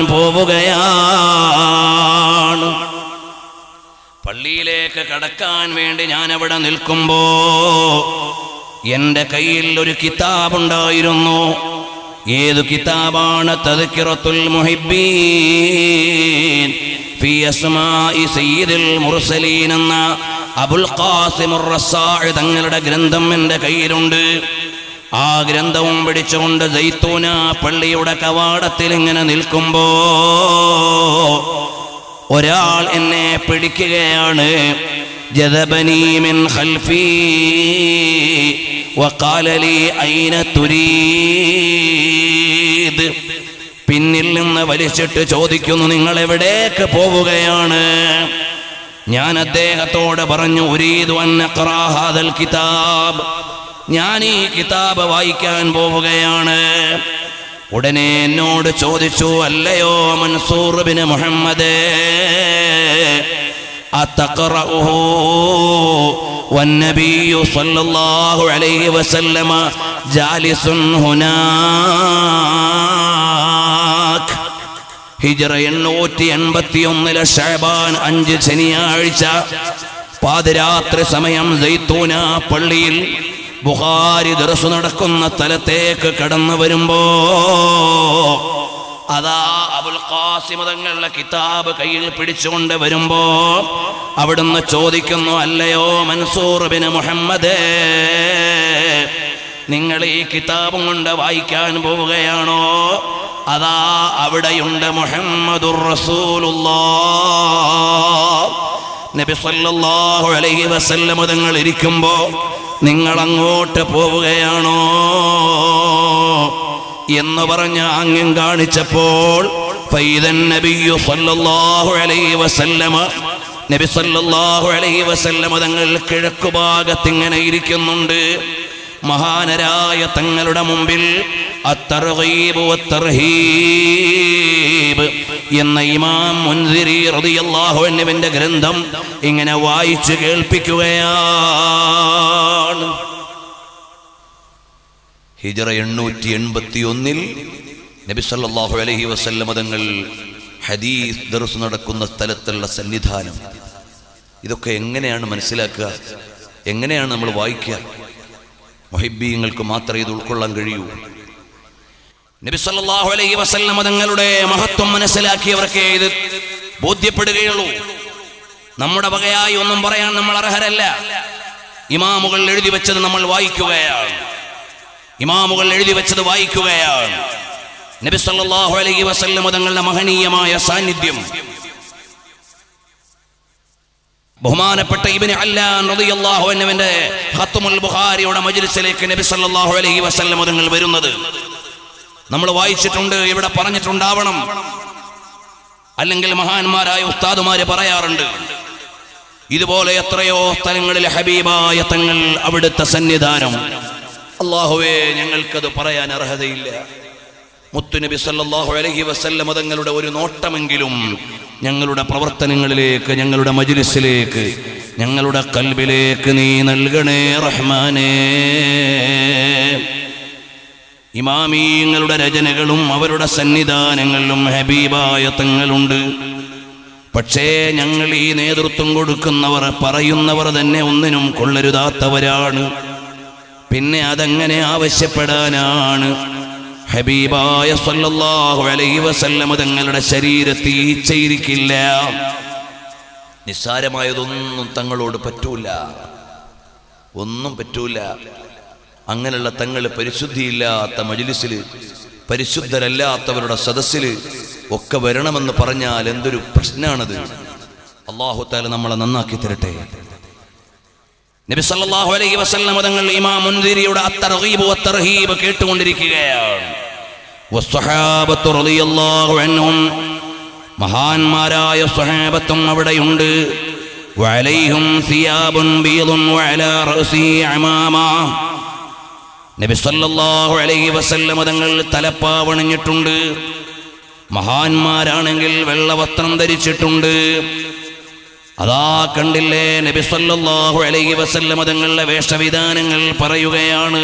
പോവുകയാണ് പള്ളിയിലേക്ക് കടക്കാൻ വേണ്ടി ഞാൻ അവിടെ നിൽക്കുമ്പോ എൻ്റെ കയ്യിൽ ഒരു കിതാബുണ്ടായിരുന്നു ഏതു കിതാബാണ് തദ്കിറത്തുൽ മുഹിബ്ബീൻ ഫി അസ്മാഇ സയ്യിദുൽ മുർസലീൻ എന്ന അബുൽ ഖാസിം റസാഇ തങ്ങളുടെ ഗ്രന്ഥം എൻ്റെ കയ്യിലുണ്ട് ആ ഗ്രന്ഥവും പിടിച്ചുകൊണ്ട് ജൈത്തൂന പള്ളിയുടെ കവാടത്തിൽ ഇങ്ങനെ നിൽക്കുമ്പോ ഒരാൾ എന്നെ പിടിക്കുകയാണ് ജദബനി മിൻ ഖൽഫി وقال لي أين تريد പിന്നിൽ നിന്ന് വലിച്ചിട്ട് ചോദിക്കുന്നു നിങ്ങൾ എവിടേക്ക് പോവുകയാണ് ഞാൻ അദ്ദേഹത്തോട് പറഞ്ഞു ഉരീദു അൻ അഖ്റാ ഹാദൽ കിതാബ് ഞാൻ ഈ കിതാബ് വായിക്കാൻ പോവുകയാണ് ഉടനെ എന്നോട് ചോദിച്ചു അല്ലയോ മൻസൂർ ബിൻ മുഹമ്മദ് أتقرأه والنبي صلى الله عليه وسلم جالس هناك ഹിജറ എണ്ണൂറ്റി എൺപത്തി ഒന്നിലെ ഷാബാൻ അഞ്ച് ശനിയാഴ്ച പാതിരാത്രി സമയം ജൈത്തൂന പള്ളിയിൽ ബുഹാരി ദർശു നടക്കുന്ന സ്ഥലത്തേക്ക് കടന്നു വരുമ്പോ അതാ അബുൽ ഖാസിം തങ്ങളുടെ കിതാബ് കയ്യിൽ പിടിച്ചുകൊണ്ട് വരുമ്പോ അവിടുന്ന് ചോദിക്കുന്നു അല്ലയോ മൻസൂർ ബിൻ മുഹമ്മദ് നിങ്ങൾ ഈ കിതാബും കൊണ്ട് വായിക്കാൻ പോവുകയാണോ അതാ അവിടെയുണ്ട് മുഹമ്മദുർ റസൂലുള്ളാഹ് നബി സല്ലല്ലാഹു അലൈഹി വസല്ലം തങ്ങൾ ഇരിക്കുമ്പോ നിങ്ങൾ അങ്ങോട്ട് പോവുകയാണോ എന്ന് പറഞ്ഞ അങ്ങും കാണിച്ചപ്പോൾ ഫൈദൻ നബിയു സല്ലല്ലാഹു അലൈഹി വസല്ലമ നബി സല്ലല്ലാഹു അലൈഹി വസല്ലമ തങ്ങൾ കിഴക്കു ഭാഗത്ത് ഇങ്ങനെ ഇരിക്കുന്നുണ്ട് മഹാനരായ തങ്ങളുടെ മുമ്പിൽ അത്തർഗീബ് വത്തർഹീബ് എന്ന ഇമാം മുൻസിരി റളിയല്ലാഹു അൻഹുവിന്റെ ഗ്രന്ഥം ഇങ്ങനെ വായിച്ചു കേൾപ്പിക്കുകയാണ് ഹിജറ എണ്ണൂറ്റി എൺപത്തി ഒന്നിൽ നബി സല്ലല്ലാഹു അലൈഹി വസല്ലമ തങ്ങൾ ഹദീസ് ദർസ് നടക്കുന്ന സ്ഥലത്തുള്ള സന്നിധാനം ഇതൊക്കെ എങ്ങനെയാണ് മനസ്സിലാക്കുക എങ്ങനെയാണ് നമ്മൾ വായിക്കുക മൊഹിബീങ്ങൾക്ക് മാത്രമേ ഇത് ഉൾക്കൊള്ളാൻ കഴിയൂ നബി സല്ലല്ലാഹു അലൈഹി വസല്ലം തങ്ങളുടെ മഹത്വം മനസ്സിലാക്കിയവർക്ക് ഇത് ബോധ്യപ്പെടുകയുള്ളൂ നമ്മുടെ വകയായി ഒന്നും പറയാൻ നമ്മൾ അർഹരല്ല ഇമാമുകൾ എഴുതി വെച്ചത് നമ്മൾ വായിക്കുകയാണ് ഇമാമുകൾ എഴുതി വെച്ചത് വായിക്കുകയാണ് നബി സല്ലല്ലാഹു അലൈഹി വസല്ലം തങ്ങളുടെ മഹനീയമായ സാന്നിധ്യം ബഹുമാനപ്പെട്ട ഇബ്നു അല്ലാൻ റളിയല്ലാഹു അൻഹുവിന്റെ ഖത്മുൽ ബുഖാരിയുടെ മജ്ലിസിലേക്ക് നബി സല്ലല്ലാഹു അലൈഹി വസല്ലം തങ്ങൾ വരുന്നത് നമ്മൾ വായിച്ചിട്ടുണ്ട് ഇവിടെ പറഞ്ഞിട്ടുണ്ടാവണം അല്ലെങ്കിൽ മഹാന്മാരായ ഉസ്താദുമാര് പറയാറുണ്ട് ഇതുപോലെ എത്രയോ സ്ഥലങ്ങളിൽ ഹബീബായ തങ്ങൾ അവിടുത്തെ സന്നിധാനം അള്ളാഹുവേ ഞങ്ങൾക്കത് പറയാൻ അർഹതയില്ല മുത്തുനബി സല്ലല്ലാഹു അലൈഹി വസല്ലം തങ്ങളുടെ ഒരു നോട്ടമെങ്കിലും ഞങ്ങളുടെ പ്രവർത്തനങ്ങളിലേക്ക് ഞങ്ങളുടെ മജ്ലിസിലേക്ക് ഞങ്ങളുടെ കൽബിലേക്ക് നീ നൽകണേ റഹ്മാനേ ഇമാമീങ്ങളുടെ രചനകളും അവരുടെ സന്നിധാനങ്ങളിലും ഹബീബായ തങ്ങളുണ്ട് പക്ഷേ ഞങ്ങൾ ഈ നേതൃത്വം കൊടുക്കുന്നവർ പറയുന്നവർ തന്നെ ഒന്നിനും കൊള്ളരുതാത്തവരാണ് പിന്നെ അതെങ്ങനെ ആവശ്യപ്പെടാനാണ് ഹബീബായ സല്ലല്ലാഹു അലൈഹി വസല്ലമ തങ്ങളുടെ ശരീരത്തിൽ ഈച്ചയിരിക്കില്ല നിസ്സാരമായതൊന്നും തങ്ങളോട് പറ്റൂല ഒന്നും പറ്റൂല അങ്ങനെയുള്ള തങ്ങൾ പരിശുദ്ധിയില്ലാത്ത മജിലിസിൽ പരിശുദ്ധരല്ലാത്തവരുടെ സദസ്സിൽ ഒക്കെ വരണമെന്ന് പറഞ്ഞാൽ എന്തൊരു പ്രശ്നമാണത് അള്ളാഹുത്താല നമ്മളെ നന്നാക്കി തരട്ടെ നബി സല്ലല്ലാഹു അലൈഹി വസല്ലം തങ്ങൾ ഇമാം മുൻദിരിയുടെ അത്തർഗീബ് വത്തർഹീബ് കേട്ടുകൊണ്ടിരിക്കുകയാണ് വസ്സഹാബത്തു റളിയല്ലാഹു അൻഹും മഹാന്മാരായ സ്വഹാബത്തും അവിടെയുണ്ട് വഅലൈഹും സിയാബുൻ ബീദുൻ വഅലാ റഅസി അമാമ നബി സല്ലല്ലാഹു അലൈഹി വസല്ലം തങ്ങൾ തലപ്പാവണിഞ്ഞിട്ടുണ്ട് മഹാന്മാരാണെങ്കിൽ വെള്ളവസ്ത്രം ധരിച്ചിട്ടുണ്ട് അതാ കണ്ടില്ലേ നബി സല്ലല്ലാഹു അലൈഹി വസല്ലം തങ്ങളുടെ വേഷവിധാനങ്ങൾ പറയുകയാണ്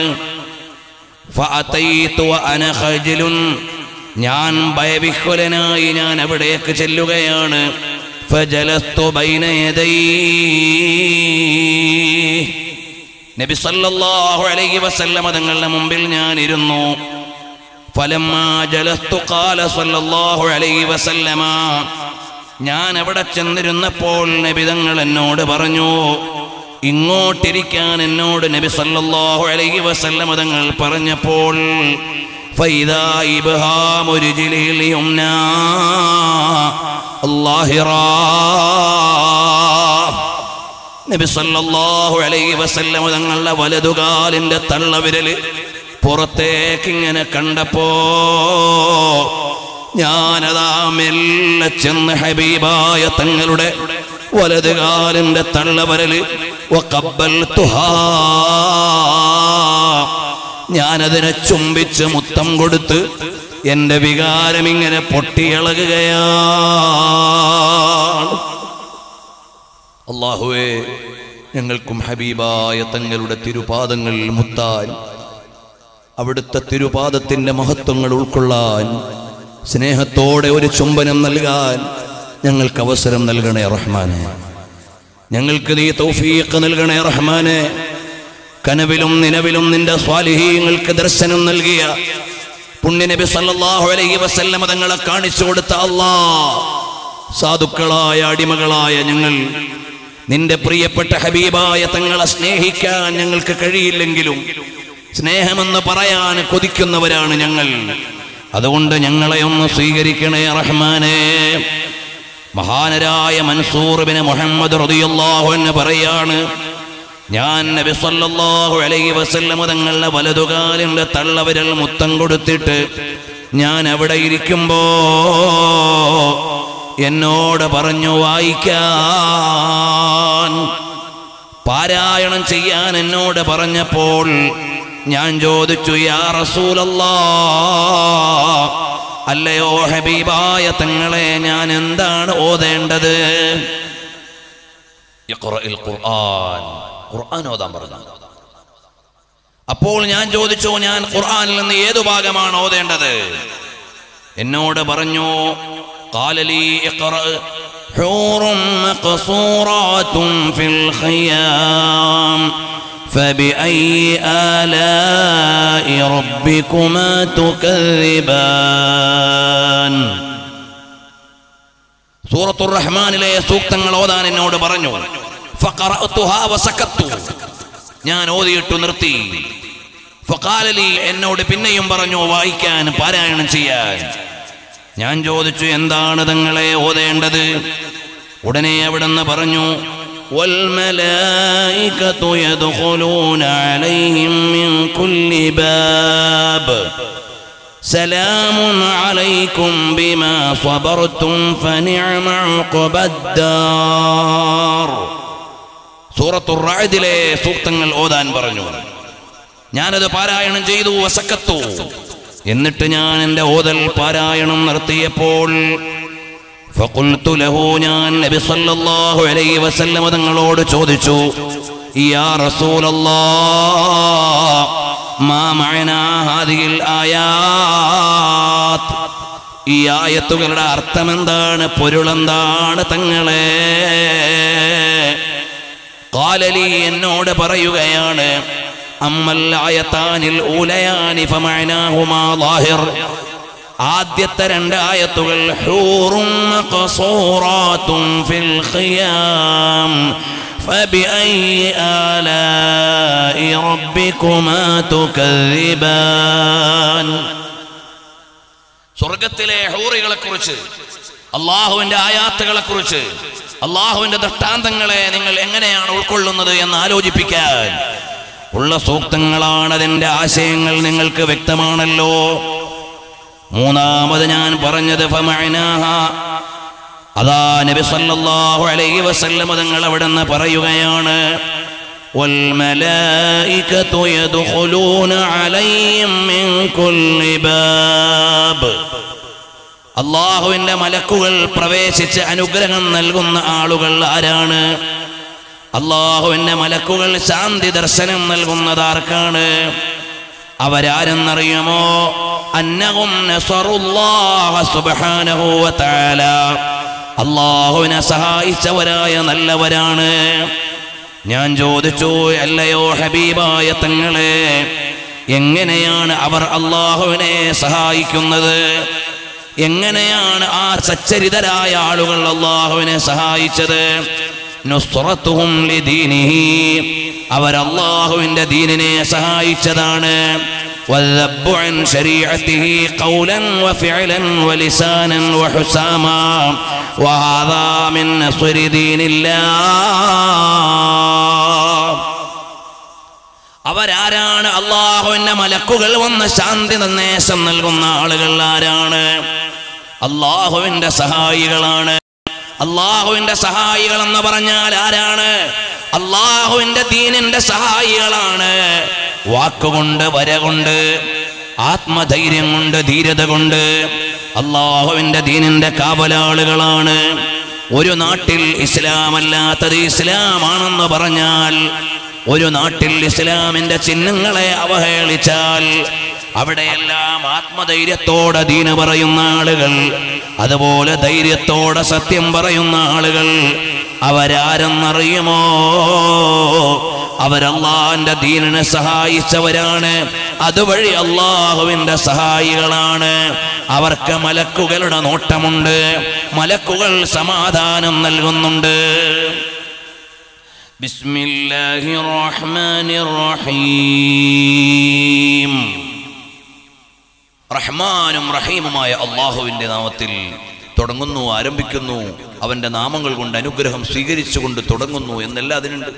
ഫഅതൈതു വഅന ഖജ്ലുൻ ഞാൻ ഭയവിഹ്വലനായി ഞാൻ അവിടേക്ക് ചെല്ലുകയാണ് ഫജലസ്തു ബൈന യദൈ നബി സല്ലല്ലാഹു അലൈഹി വസല്ലം തങ്ങളുടെ മുമ്പിൽ ഞാൻ ഇരുന്നു ഫലമ്മാ ജലസ്തു ഖാല സല്ലല്ലാഹു അലൈഹി വസല്ലമ ഞാൻ അവിടെ ചെന്നിരുന്നപ്പോൾ നബി തങ്ങൾ എന്നോട് പറഞ്ഞു ഇങ്ങോട്ടിരിക്കാൻ എന്നോട് നബി സല്ലല്ലാഹു അലൈഹി വസല്ലമ തങ്ങൾ പറഞ്ഞപ്പോൾ ഫൈദാ ഇബ്ഹാമു രിജ്ലിൽ യുംനാ അല്ലാഹിറാ നബി സല്ലല്ലാഹു അലൈഹി വസല്ലം തങ്ങളുടെ വലതുകാലിന്റെ തള്ളവിരല് പുറത്തേക്ക് ഇങ്ങനെ കണ്ടപ്പോ ഞാനതാ മെല്ലെ ചെന്ന് ഹബീബായ തങ്ങളുടെ വലതുകാലിന്റെ തള്ളവിരല് വഖബ്ബൽതുഹാ. ഞാനതിനെ ചുംബിച്ച് മുത്തം കൊടുത്ത് എന്റെ വികാരം ഇങ്ങനെ പൊട്ടിയിളകുകയാണ് അള്ളാഹുവേ ഞങ്ങൾക്കും ഹബീബായ തങ്ങളുടെ തിരുപാദങ്ങൾ മുത്താൻ അവിടുത്തെ തിരുപാദത്തിന്റെ മഹത്വങ്ങൾ ഉൾക്കൊള്ളാൻ സ്നേഹത്തോടെ ഒരു ചുംബനം നൽകാൻ ഞങ്ങൾക്ക് അവസരം നൽകണേ റഹ്മാനെ ഞങ്ങൾക്ക് നീ തൗഫീഖ് നൽകണേ റഹ്മാനെ കനവിലും നിലവിലും നിന്റെ സ്വാലിഹീങ്ങൾക്ക് ദർശനം നൽകിയ പുണ്യനബി സല്ലല്ലാഹു അലൈഹി വസല്ലമ തങ്ങളെ കാണിച്ചു കൊടുത്ത അല്ലാ സാധുക്കളായ അടിമകളായ ഞങ്ങൾ നിന്റെ പ്രിയപ്പെട്ട ഹബീബായ തങ്ങളെ സ്നേഹിക്കാൻ ഞങ്ങൾക്ക് കഴിയില്ലെങ്കിലും സ്നേഹമെന്ന് പറയാൻ കൊതിക്കുന്നവരാണ് ഞങ്ങൾ അതുകൊണ്ട് ഞങ്ങളെ ഒന്ന് സ്വീകരിക്കണേ റഹ്മാനെ മഹാനരായ മൻസൂർബിന് മുഹമ്മദ് റളിയല്ലാഹു അൻഹു പറയാണ് ഞാൻ നബി സല്ലല്ലാഹു അലൈഹി വസല്ലം തങ്ങളുടെ വലതുകാലിന്റെ തള്ളവിരൽ മുത്തം കൊടുത്തിട്ട് ഞാൻ അവിടെ ഇരിക്കുമ്പോ എന്നോട് പറഞ്ഞു വായിക്കാൻ പാരായണം ചെയ്യാൻ എന്നോട് പറഞ്ഞപ്പോൾ ഞാൻ ചോദിച്ചു യാ റസൂലല്ലാ അല്ലയോ ഹബീബായ തങ്ങളെ ഞാൻ എന്താണ് ഓതേണ്ടത് ഇഖ്റഇൽ ഖുർആൻ ഖുർആൻ ഓതാൻ പറഞ്ഞു അപ്പോൾ ഞാൻ ചോദിച്ചു ഞാൻ ഖുർആനിൽ നിന്ന് ഏതു ഭാഗമാണ് ഓതേണ്ടത് എന്നോട് പറഞ്ഞു കാലലി حور مقصورات في الخيام فبأي آلاء ربكما تكذبان സൂറത്തു റഹ്മാനിലെ സൂക്തങ്ങൾ ഓതാൻ എന്നോട് പറഞ്ഞു ഫഖറഅതുഹാ വസക്കത്തു. ഞാൻ ഓതിയിട്ടു നിർത്തി ഫഖാലലി എന്നോട് പിന്നെയും പറഞ്ഞു വായിക്കാൻ പാരായണം ചെയ്യാൻ ഞാൻ ചോദിച്ചു എന്താണ് തങ്ങളെ ഓതേണ്ടത് ഉടനെ അവിടുന്ന് പറഞ്ഞു والملائكة يدخلون عليهم من كل باب سلام عليكم بما صبرتم فنعم عقبى الدار സൂറത്തു റാദിലെ സൂക്തങ്ങൾ ഓതാൻ പറഞ്ഞു ഞാനത് പാരായണം ചെയ്തു വസക്കത്തു എന്നിട്ട് ഞാൻ എൻ്റെ ഓതൽ പാരായണം നിർത്തിയപ്പോൾ ഫഖുൽതു ലഹു ഞാൻ നബി സല്ലല്ലാഹു അലൈഹി വസല്ലമ തങ്ങളോട് ചോദിച്ചു യാ റസൂലല്ലാഹ് മാ മഅനാ ഹാദിഹിൽ ആയാത്ത് ഈ ആയത്തുകളുടെ അർത്ഥം എന്താണ് പൊരുളെന്താണ് തങ്ങളെ കാലലി എന്നോട് പറയുകയാണ് അമ്മൽ ആയത്താനിൽ ഊലയാനി ഫമഅനാഹുമാ ളാഹിർ ആദ്യത്തെ രണ്ട് ആയത്തുകൾ ഹൂറും മഖസൂറാത്തും ഫിൽ ഖിയാം فبأي آلاء ربكما تكذبان സ്വർഗത്തിലെ ഹൂറികളെ കുറിച്ച് അള്ളാഹുവിന്റെ ആയാത്തുകളെ കുറിച്ച് അള്ളാഹുവിന്റെ ദൃഷ്ടാന്തങ്ങളെ നിങ്ങൾ എങ്ങനെയാണ് ഉൾക്കൊള്ളുന്നത് എന്ന് ആലോചിപ്പിക്കാൻ ഉള്ള സൂക്തങ്ങളാണ് അതിന്റെ ആശയങ്ങൾ നിങ്ങൾക്ക് വ്യക്തമാണല്ലോ മൂന്നാമത് ഞാൻ പറഞ്ഞത് ഫമഅനാഹ. അതാ നബി സല്ലല്ലാഹു അലൈഹി വസല്ലം തങ്ങൾ അവിടെ നിന്ന് പറയുകയാണ് والملائكة يدخلون عليهم من كل باب അള്ളാഹുവിന്റെ മലക്കുകൾ പ്രവേശിച്ച് അനുഗ്രഹം നൽകുന്ന ആളുകൾ ആരാണ് അള്ളാഹുവിന്റെ മലക്കുകൾ ശാന്തി ദർശനം നൽകുന്നത് ആർക്കാണ് അവരാരെന്നറിയുമോ അന്നഹും നസറുല്ലാഹ സുബ്ഹാനഹു വതആല അള്ളാഹുവിനെ സഹായിച്ചവരായ നല്ലവരാണ് ഞാൻ ചോദിച്ചു അല്ലയോ ഹബീബായ തങ്ങളെ എങ്ങനെയാണ് അവർ അള്ളാഹുവിനെ സഹായിക്കുന്നത് എങ്ങനെയാണ് ആ സച്ചരിതരായ ആളുകൾ അള്ളാഹുവിനെ സഹായിച്ചത് നുസ്റത്തുഹും ലിദീനിഹി അവർ അള്ളാഹുവിന്റെ ദീനിനെ സഹായിച്ചതാണ് والذب عن شريعته قولا وفعلا ولسانا وحساما وهذا من نصر دين الله അവരാരാണ് അള്ളാഹുവിന്റെ മലക്കുകൾ വന്ന് ശാന്തി നിർദ്ദേശം നൽകുന്ന ആളുകൾ ആരാണ് അള്ളാഹുവിന്റെ സഹായികളാണ് അള്ളാഹുവിന്റെ സഹായികൾ എന്ന് പറഞ്ഞാൽ ആരാണ് അള്ളാഹുവിന്റെ ദീനിന്റെ സഹായികളാണ് വാക്കുകൊണ്ട് വര കൊണ്ട് ആത്മധൈര്യം കൊണ്ട് ധീരത കൊണ്ട് അള്ളാഹുവിന്റെ ദീനിന്റെ കാവലാളുകളാണ് ഒരു നാട്ടിൽ ഇസ്ലാം അല്ലാത്തത് ഇസ്ലാമാണെന്ന് പറഞ്ഞാൽ ഒരു നാട്ടിൽ ഇസ്ലാമിന്റെ ചിഹ്നങ്ങളെ അവഹേളിച്ചാൽ അവിടെയെല്ലാം ആത്മധൈര്യത്തോടെ ദീന പറയുന്ന ആളുകൾ അതുപോലെ ധൈര്യത്തോടെ സത്യം പറയുന്ന ആളുകൾ അവരാരെന്നറിയുമോ അവരല്ലാന്റെ ദീനിനെ സഹായിച്ചവരാണ് അതുവഴി അള്ളാഹുവിന്റെ സഹായികളാണ് അവർക്ക് മലക്കുകളുടെ നോട്ടമുണ്ട് മലക്കുകൾ സമാധാനം നൽകുന്നുണ്ട് بسم الله الرحمن الرحيم റഹ്മാനും റഹീമുമായ അള്ളാഹുവിന്റെ നാമത്തിൽ തുടങ്ങുന്നു ആരംഭിക്കുന്നു അവന്റെ നാമങ്ങൾ കൊണ്ട് അനുഗ്രഹം സ്വീകരിച്ചുകൊണ്ട് തുടങ്ങുന്നു എന്നെല്ലാം അതിനുണ്ട്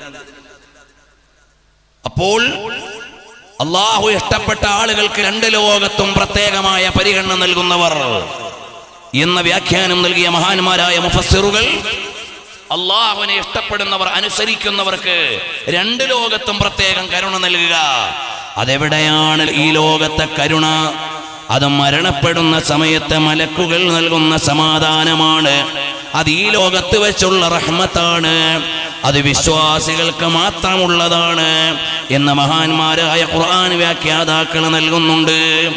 അപ്പോൾ അള്ളാഹു ഇഷ്ടപ്പെട്ട ആളുകൾക്ക് രണ്ട് ലോകത്തും പ്രത്യേകമായ പരിഗണന നൽകുന്നവർ എന്ന വ്യാഖ്യാനം നൽകിയ മഹാന്മാരായ മുഫസ്സിറുകൾ അള്ളാഹുവിനെ ഇഷ്ടപ്പെടുന്നവർ അനുസരിക്കുന്നവർക്ക് രണ്ട് ലോകത്തും പ്രത്യേകം കരുണ നൽകുക അതെവിടെയാണ് ഈ ലോകത്തെ കരുണ അത് മരണപ്പെടുന്ന സമയത്ത് മലക്കുകൾ നൽകുന്ന സമാധാനമാണ് അത് ഈ ലോകത്ത് വെച്ചുള്ള റഹ്മത്താണ് അത് വിശ്വാസികൾക്ക് മാത്രമുള്ളതാണ് എന്ന് മഹാന്മാരായ ഖുർആൻ വ്യാഖ്യാതാക്കൾ നൽകുന്നുണ്ട്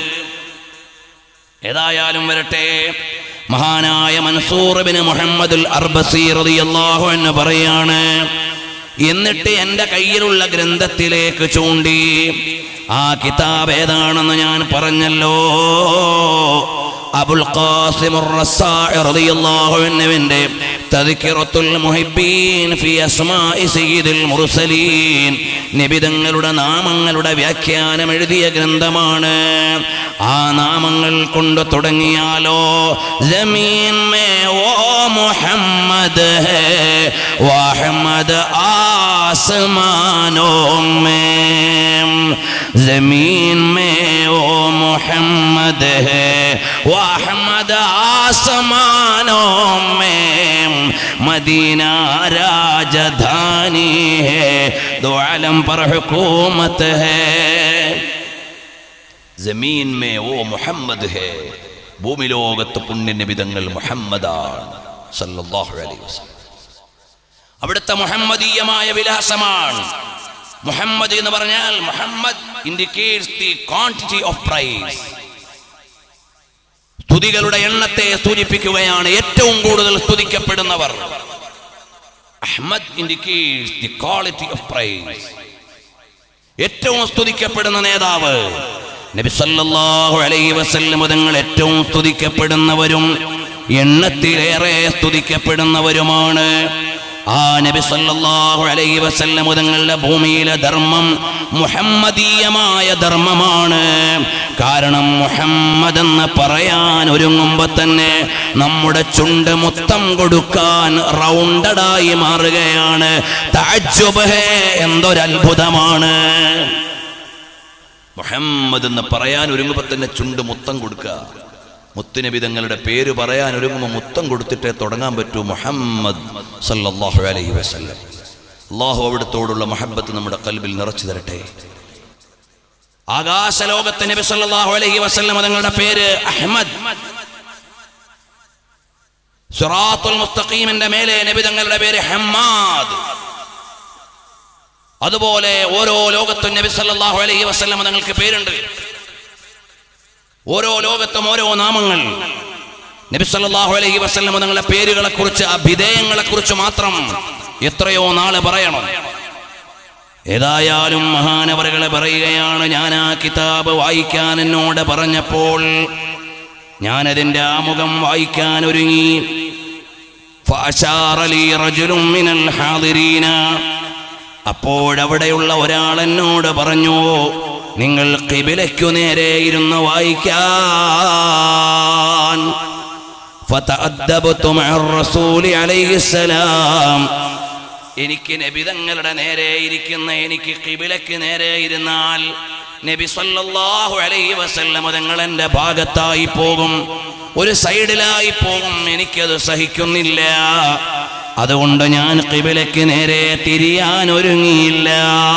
ഏതായാലും വരട്ടെ മഹാനായ മൻസൂർ ബിൻ മുഹമ്മദുൽ അർബസി റളിയല്ലാഹു അൻഹു പറയാണ് എന്നിട്ട് എൻ്റെ കയ്യിലുള്ള ഗ്രന്ഥത്തിലേക്ക് ചൂണ്ടി ആ കിതാബ് ഏതാണെന്ന് ഞാൻ പറഞ്ഞല്ലോ അബുൽ ഖാസിം റസാഇ റളിയല്ലാഹു അൻഹുവിന്റെ തദ്കിറത്തുൽ മുഹിബ്ബീൻ ഫി അസ്മാഇ സയ്യിദുൽ മുർസലീൻ നബിതങ്ങളുടെ നാമങ്ങളുടെ വ്യാഖ്യാനം എഴുതിയ ഗ്രന്ഥമാണ് ആ നാമങ്ങൾ കൊണ്ട് തുടങ്ങിയാലോ ജമീൻ മേ ഓ മുഹമ്മദ് ഹേ വഹമ്മദ് ആസമാനോ മേ जमीन में ओ मोहम्मद है वाहमद आसमानों में मदीना राजधानी है दो आलम पर हुकूमत है ജമീൻ മേ ഓ മുഹമ്മദ് ഹേ ഭൂമി ലോകത്ത് പുണ്യനിബിതങ്ങൾ മുഹമ്മദാണ് സല്ലല്ലാഹു അലൈഹി വസല്ലം അവിടുത്തെ മുഹമ്മദീയമായ വിലാസമാണ് മുഹമ്മദ് എന്ന് പറഞ്ഞാൽ Muhammad indicates the quantity of praise സ്തുതികളുടെ എണ്ണത്തെ സൂചിപ്പിക്കുകയാണ് ഏറ്റവും കൂടുതൽ സ്തുതിക്കപ്പെടുന്നവർ Ahmad indicates the quality of praise ഏറ്റവും സ്തുതിക്കപ്പെടുന്ന നേതാവ് നബി സല്ലല്ലാഹു അലൈഹി വസല്ലം തങ്ങൾ ഏറ്റവും സ്തുതിക്കപ്പെടുന്നവരും എണ്ണത്തിലേറെ സ്തുതിക്കപ്പെടുന്നവരുമാണ് ആ നബി സല്ലല്ലാഹു അലൈഹി വസല്ലം തങ്ങളുടെ ഭൂമിയിലെ ധർമ്മം മുഹമ്മദീയമായ ധർമ്മമാണ് കാരണം മുഹമ്മദ് എന്ന് പറയാൻ ഒരുങ്ങുമ്പോ തന്നെ നമ്മുടെ ചുണ്ട് മുത്തം കൊടുക്കാൻ റൗണ്ടഡായി മാറുകയാണ് തഅജ്ജുബ് ഹേ എന്തൊരത്ഭുതമാണ് മുഹമ്മദ് എന്ന് പറയാൻ ഒരുങ്ങുമ്പോൾ തന്നെ ചുണ്ട് മുത്തം കൊടുക്കുക മുത്തുനബി തങ്ങളുടെ പേര് പറയാൻ ഒരുങ്ങുമ്പോൾ മുത്തം കൊടുത്തിട്ടേ തുടങ്ങാൻ പറ്റൂ മുഹമ്മദ് സല്ലല്ലാഹു അലൈഹി വസല്ലം അള്ളാഹു അവിടത്തോടുള്ള മഹബത്ത് നമ്മുടെ കൽബിൽ നിറച്ചു തരട്ടെ ആകാശലോകത്ത് നബി സല്ലല്ലാഹു അലൈഹി വസല്ലം തങ്ങളുടെ പേര് അഹ്മദ് സിറാത്തുൽ മുസ്തഖീമിന്റെ മേലെ നബി തങ്ങളുടെ പേര് ഹമ്മാദ് അതുപോലെ ഓരോ ലോകത്തും നബി സല്ലല്ലാഹു അലൈഹി വസല്ലം തങ്ങൾക്ക് പേരുണ്ട് ഓരോ ലോകത്തും ഓരോ നാമങ്ങൾ നബി സല്ലല്ലാഹു അലൈഹി വസല്ലം തങ്ങളുടെ പേരുകളെ കുറിച്ച് അഭിധേയങ്ങളെ കുറിച്ച് മാത്രം എത്രയോ നാള് പറയണം ഏതായാലും മഹാനവറുകളെ പറയുകയാണ് ഞാൻ ആ കിതാബ് വായിക്കാൻ എന്നോട് പറഞ്ഞപ്പോൾ ഞാനതിൻ്റെ ആമുഖം വായിക്കാൻ ഒരുങ്ങി فأشار لي رجل من الحاضرين അപ്പോഴവിടെയുള്ള ഒരാൾ എന്നോട് പറഞ്ഞു നിങ്ങൾ കിബിലയ്ക്കു നേരെ ഇരുന്ന് വായിക്കാൻ فتأدبت مع الرسول عليه السلام എനിക്ക് നബി തങ്ങളുടെ നേരെ ഇരിക്കുന്ന എനിക്ക് കിബിലയ്ക്ക് നേരെ ഇരുന്നാൽ നബി സല്ലല്ലാഹു അലൈഹി വസല്ലം തങ്ങൾ എൻ്റെ ഭാഗത്തായി പോകും ഒരു സൈഡിലായി പോകും എനിക്കത് സഹിക്കുന്നില്ല അതുകൊണ്ട് ഞാൻ കിബിലയ്ക്ക് നേരെ തിരിയാൻ ഒരുങ്ങിയില്ല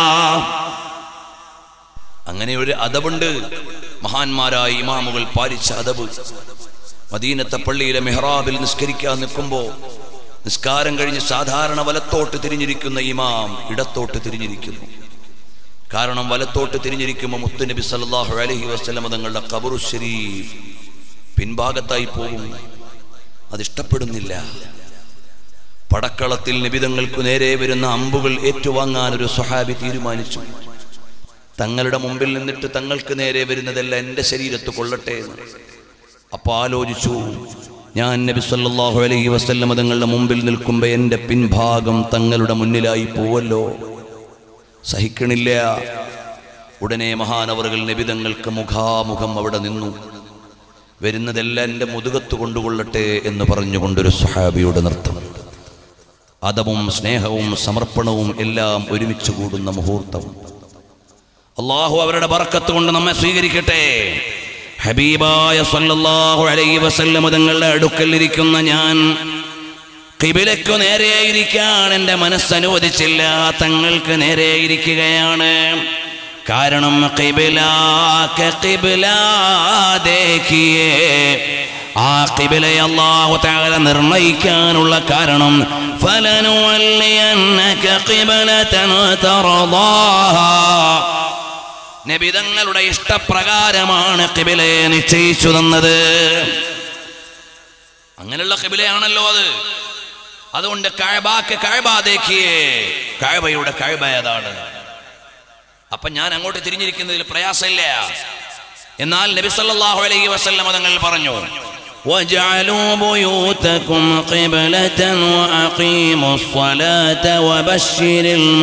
അങ്ങനെ ഒരു അതവുണ്ട് മഹാന്മാരായ ഇമാമുകൾ പാലിച്ച അതവ് മദീനത്തെ പള്ളിയിലെ മെഹ്റാബിൽ നിസ്കരിക്കാൻ നിൽക്കുമ്പോൾ നിസ്കാരം കഴിഞ്ഞ് സാധാരണ വലത്തോട്ട് തിരിഞ്ഞിരിക്കുന്ന ഇമാം ഇടത്തോട്ട് തിരിഞ്ഞിരിക്കുന്നു കാരണം വലത്തോട്ട് തിരിഞ്ഞിരിക്കുമ്പോൾ മുത്തുനബി സല്ലല്ലാഹു അലൈഹി വസല്ലം തങ്ങളുടെ ഖബറു ശരീഫ് പിൻഭാഗത്തായി പോകും അതിഷ്ടപ്പെടുന്നില്ല പടക്കളത്തിൽ നിബിതങ്ങൾക്കു നേരെ വരുന്ന അമ്പുകൾ ഏറ്റുവാങ്ങാൻ ഒരു സ്വഹാബി തീരുമാനിച്ചു തങ്ങളുടെ മുമ്പിൽ നിന്നിട്ട് തങ്ങൾക്ക് നേരെ വരുന്നതെല്ലാം എൻ്റെ ശരീരത്ത് കൊള്ളട്ടെ എന്ന് അപ്പൊ ആലോചിച്ചു ഞാൻ നബി സല്ലല്ലാഹു അലൈഹി വസല്ലം തങ്ങളുടെ മുമ്പിൽ നിൽക്കുമ്പോൾ എൻ്റെ പിൻഭാഗം തങ്ങളുടെ മുന്നിലായി പോവല്ലോ സഹിക്കണില്ല ഉടനെ മഹാനവറുകൾ നബിതങ്ങൾക്ക് മുഖാമുഖം അവിടെ നിന്നു വരുന്നതെല്ലാം എൻ്റെ മുതുകത്ത് കൊണ്ടുകൊള്ളട്ടെ എന്ന് പറഞ്ഞുകൊണ്ടൊരു സുഹാബിയുടെ നൃത്തം അതവും സ്നേഹവും സമർപ്പണവും എല്ലാം ഒരുമിച്ച് കൂടുന്ന മുഹൂർത്തം അള്ളാഹു അവരുടെ ബർക്കത്ത് കൊണ്ട് നമ്മെ സ്വീകരിക്കട്ടെ ഹബീബായ സല്ലല്ലാഹു അലൈഹി വസല്ലം തങ്ങളുടെ അടുക്കലിരിക്കുന്ന ഞാൻ കിബിലയ്ക്കു നേരെയിരിക്കാൻ എൻ്റെ മനസ്സനുവദിച്ചില്ല തങ്ങൾക്ക് നേരെയിരിക്കുകയാണ് കാരണം കിബില കിബില ദേഖിയേ ആ കിബിലയെ അല്ലാഹു തആല നിർണയിക്കാനുള്ള കാരണം ഫലനുവല്ലിയന്നക ഖിബലതൻ തർദാഹാ നബിതങ്ങളുടെ ഇഷ്ടപ്രകാരമാണ് കിബിലയെ നിശ്ചയിച്ചു തന്നത് അങ്ങനെയുള്ള കിബിലയാണല്ലോ അത് അതുകൊണ്ട് കഴബാക്ക് കഴബാദേക്കിയേ കഴബയുടെ കഴബ ഏതാണ് അപ്പൊ ഞാൻ അങ്ങോട്ട് തിരിഞ്ഞിരിക്കുന്നതിൽ പ്രയാസമില്ല എന്നാൽ നബി സല്ലല്ലാഹു അലൈഹി വസല്ലം തങ്ങൾ പറഞ്ഞു واجعلوا بيوتكم قبلة وأقيموا الصلاة وبشر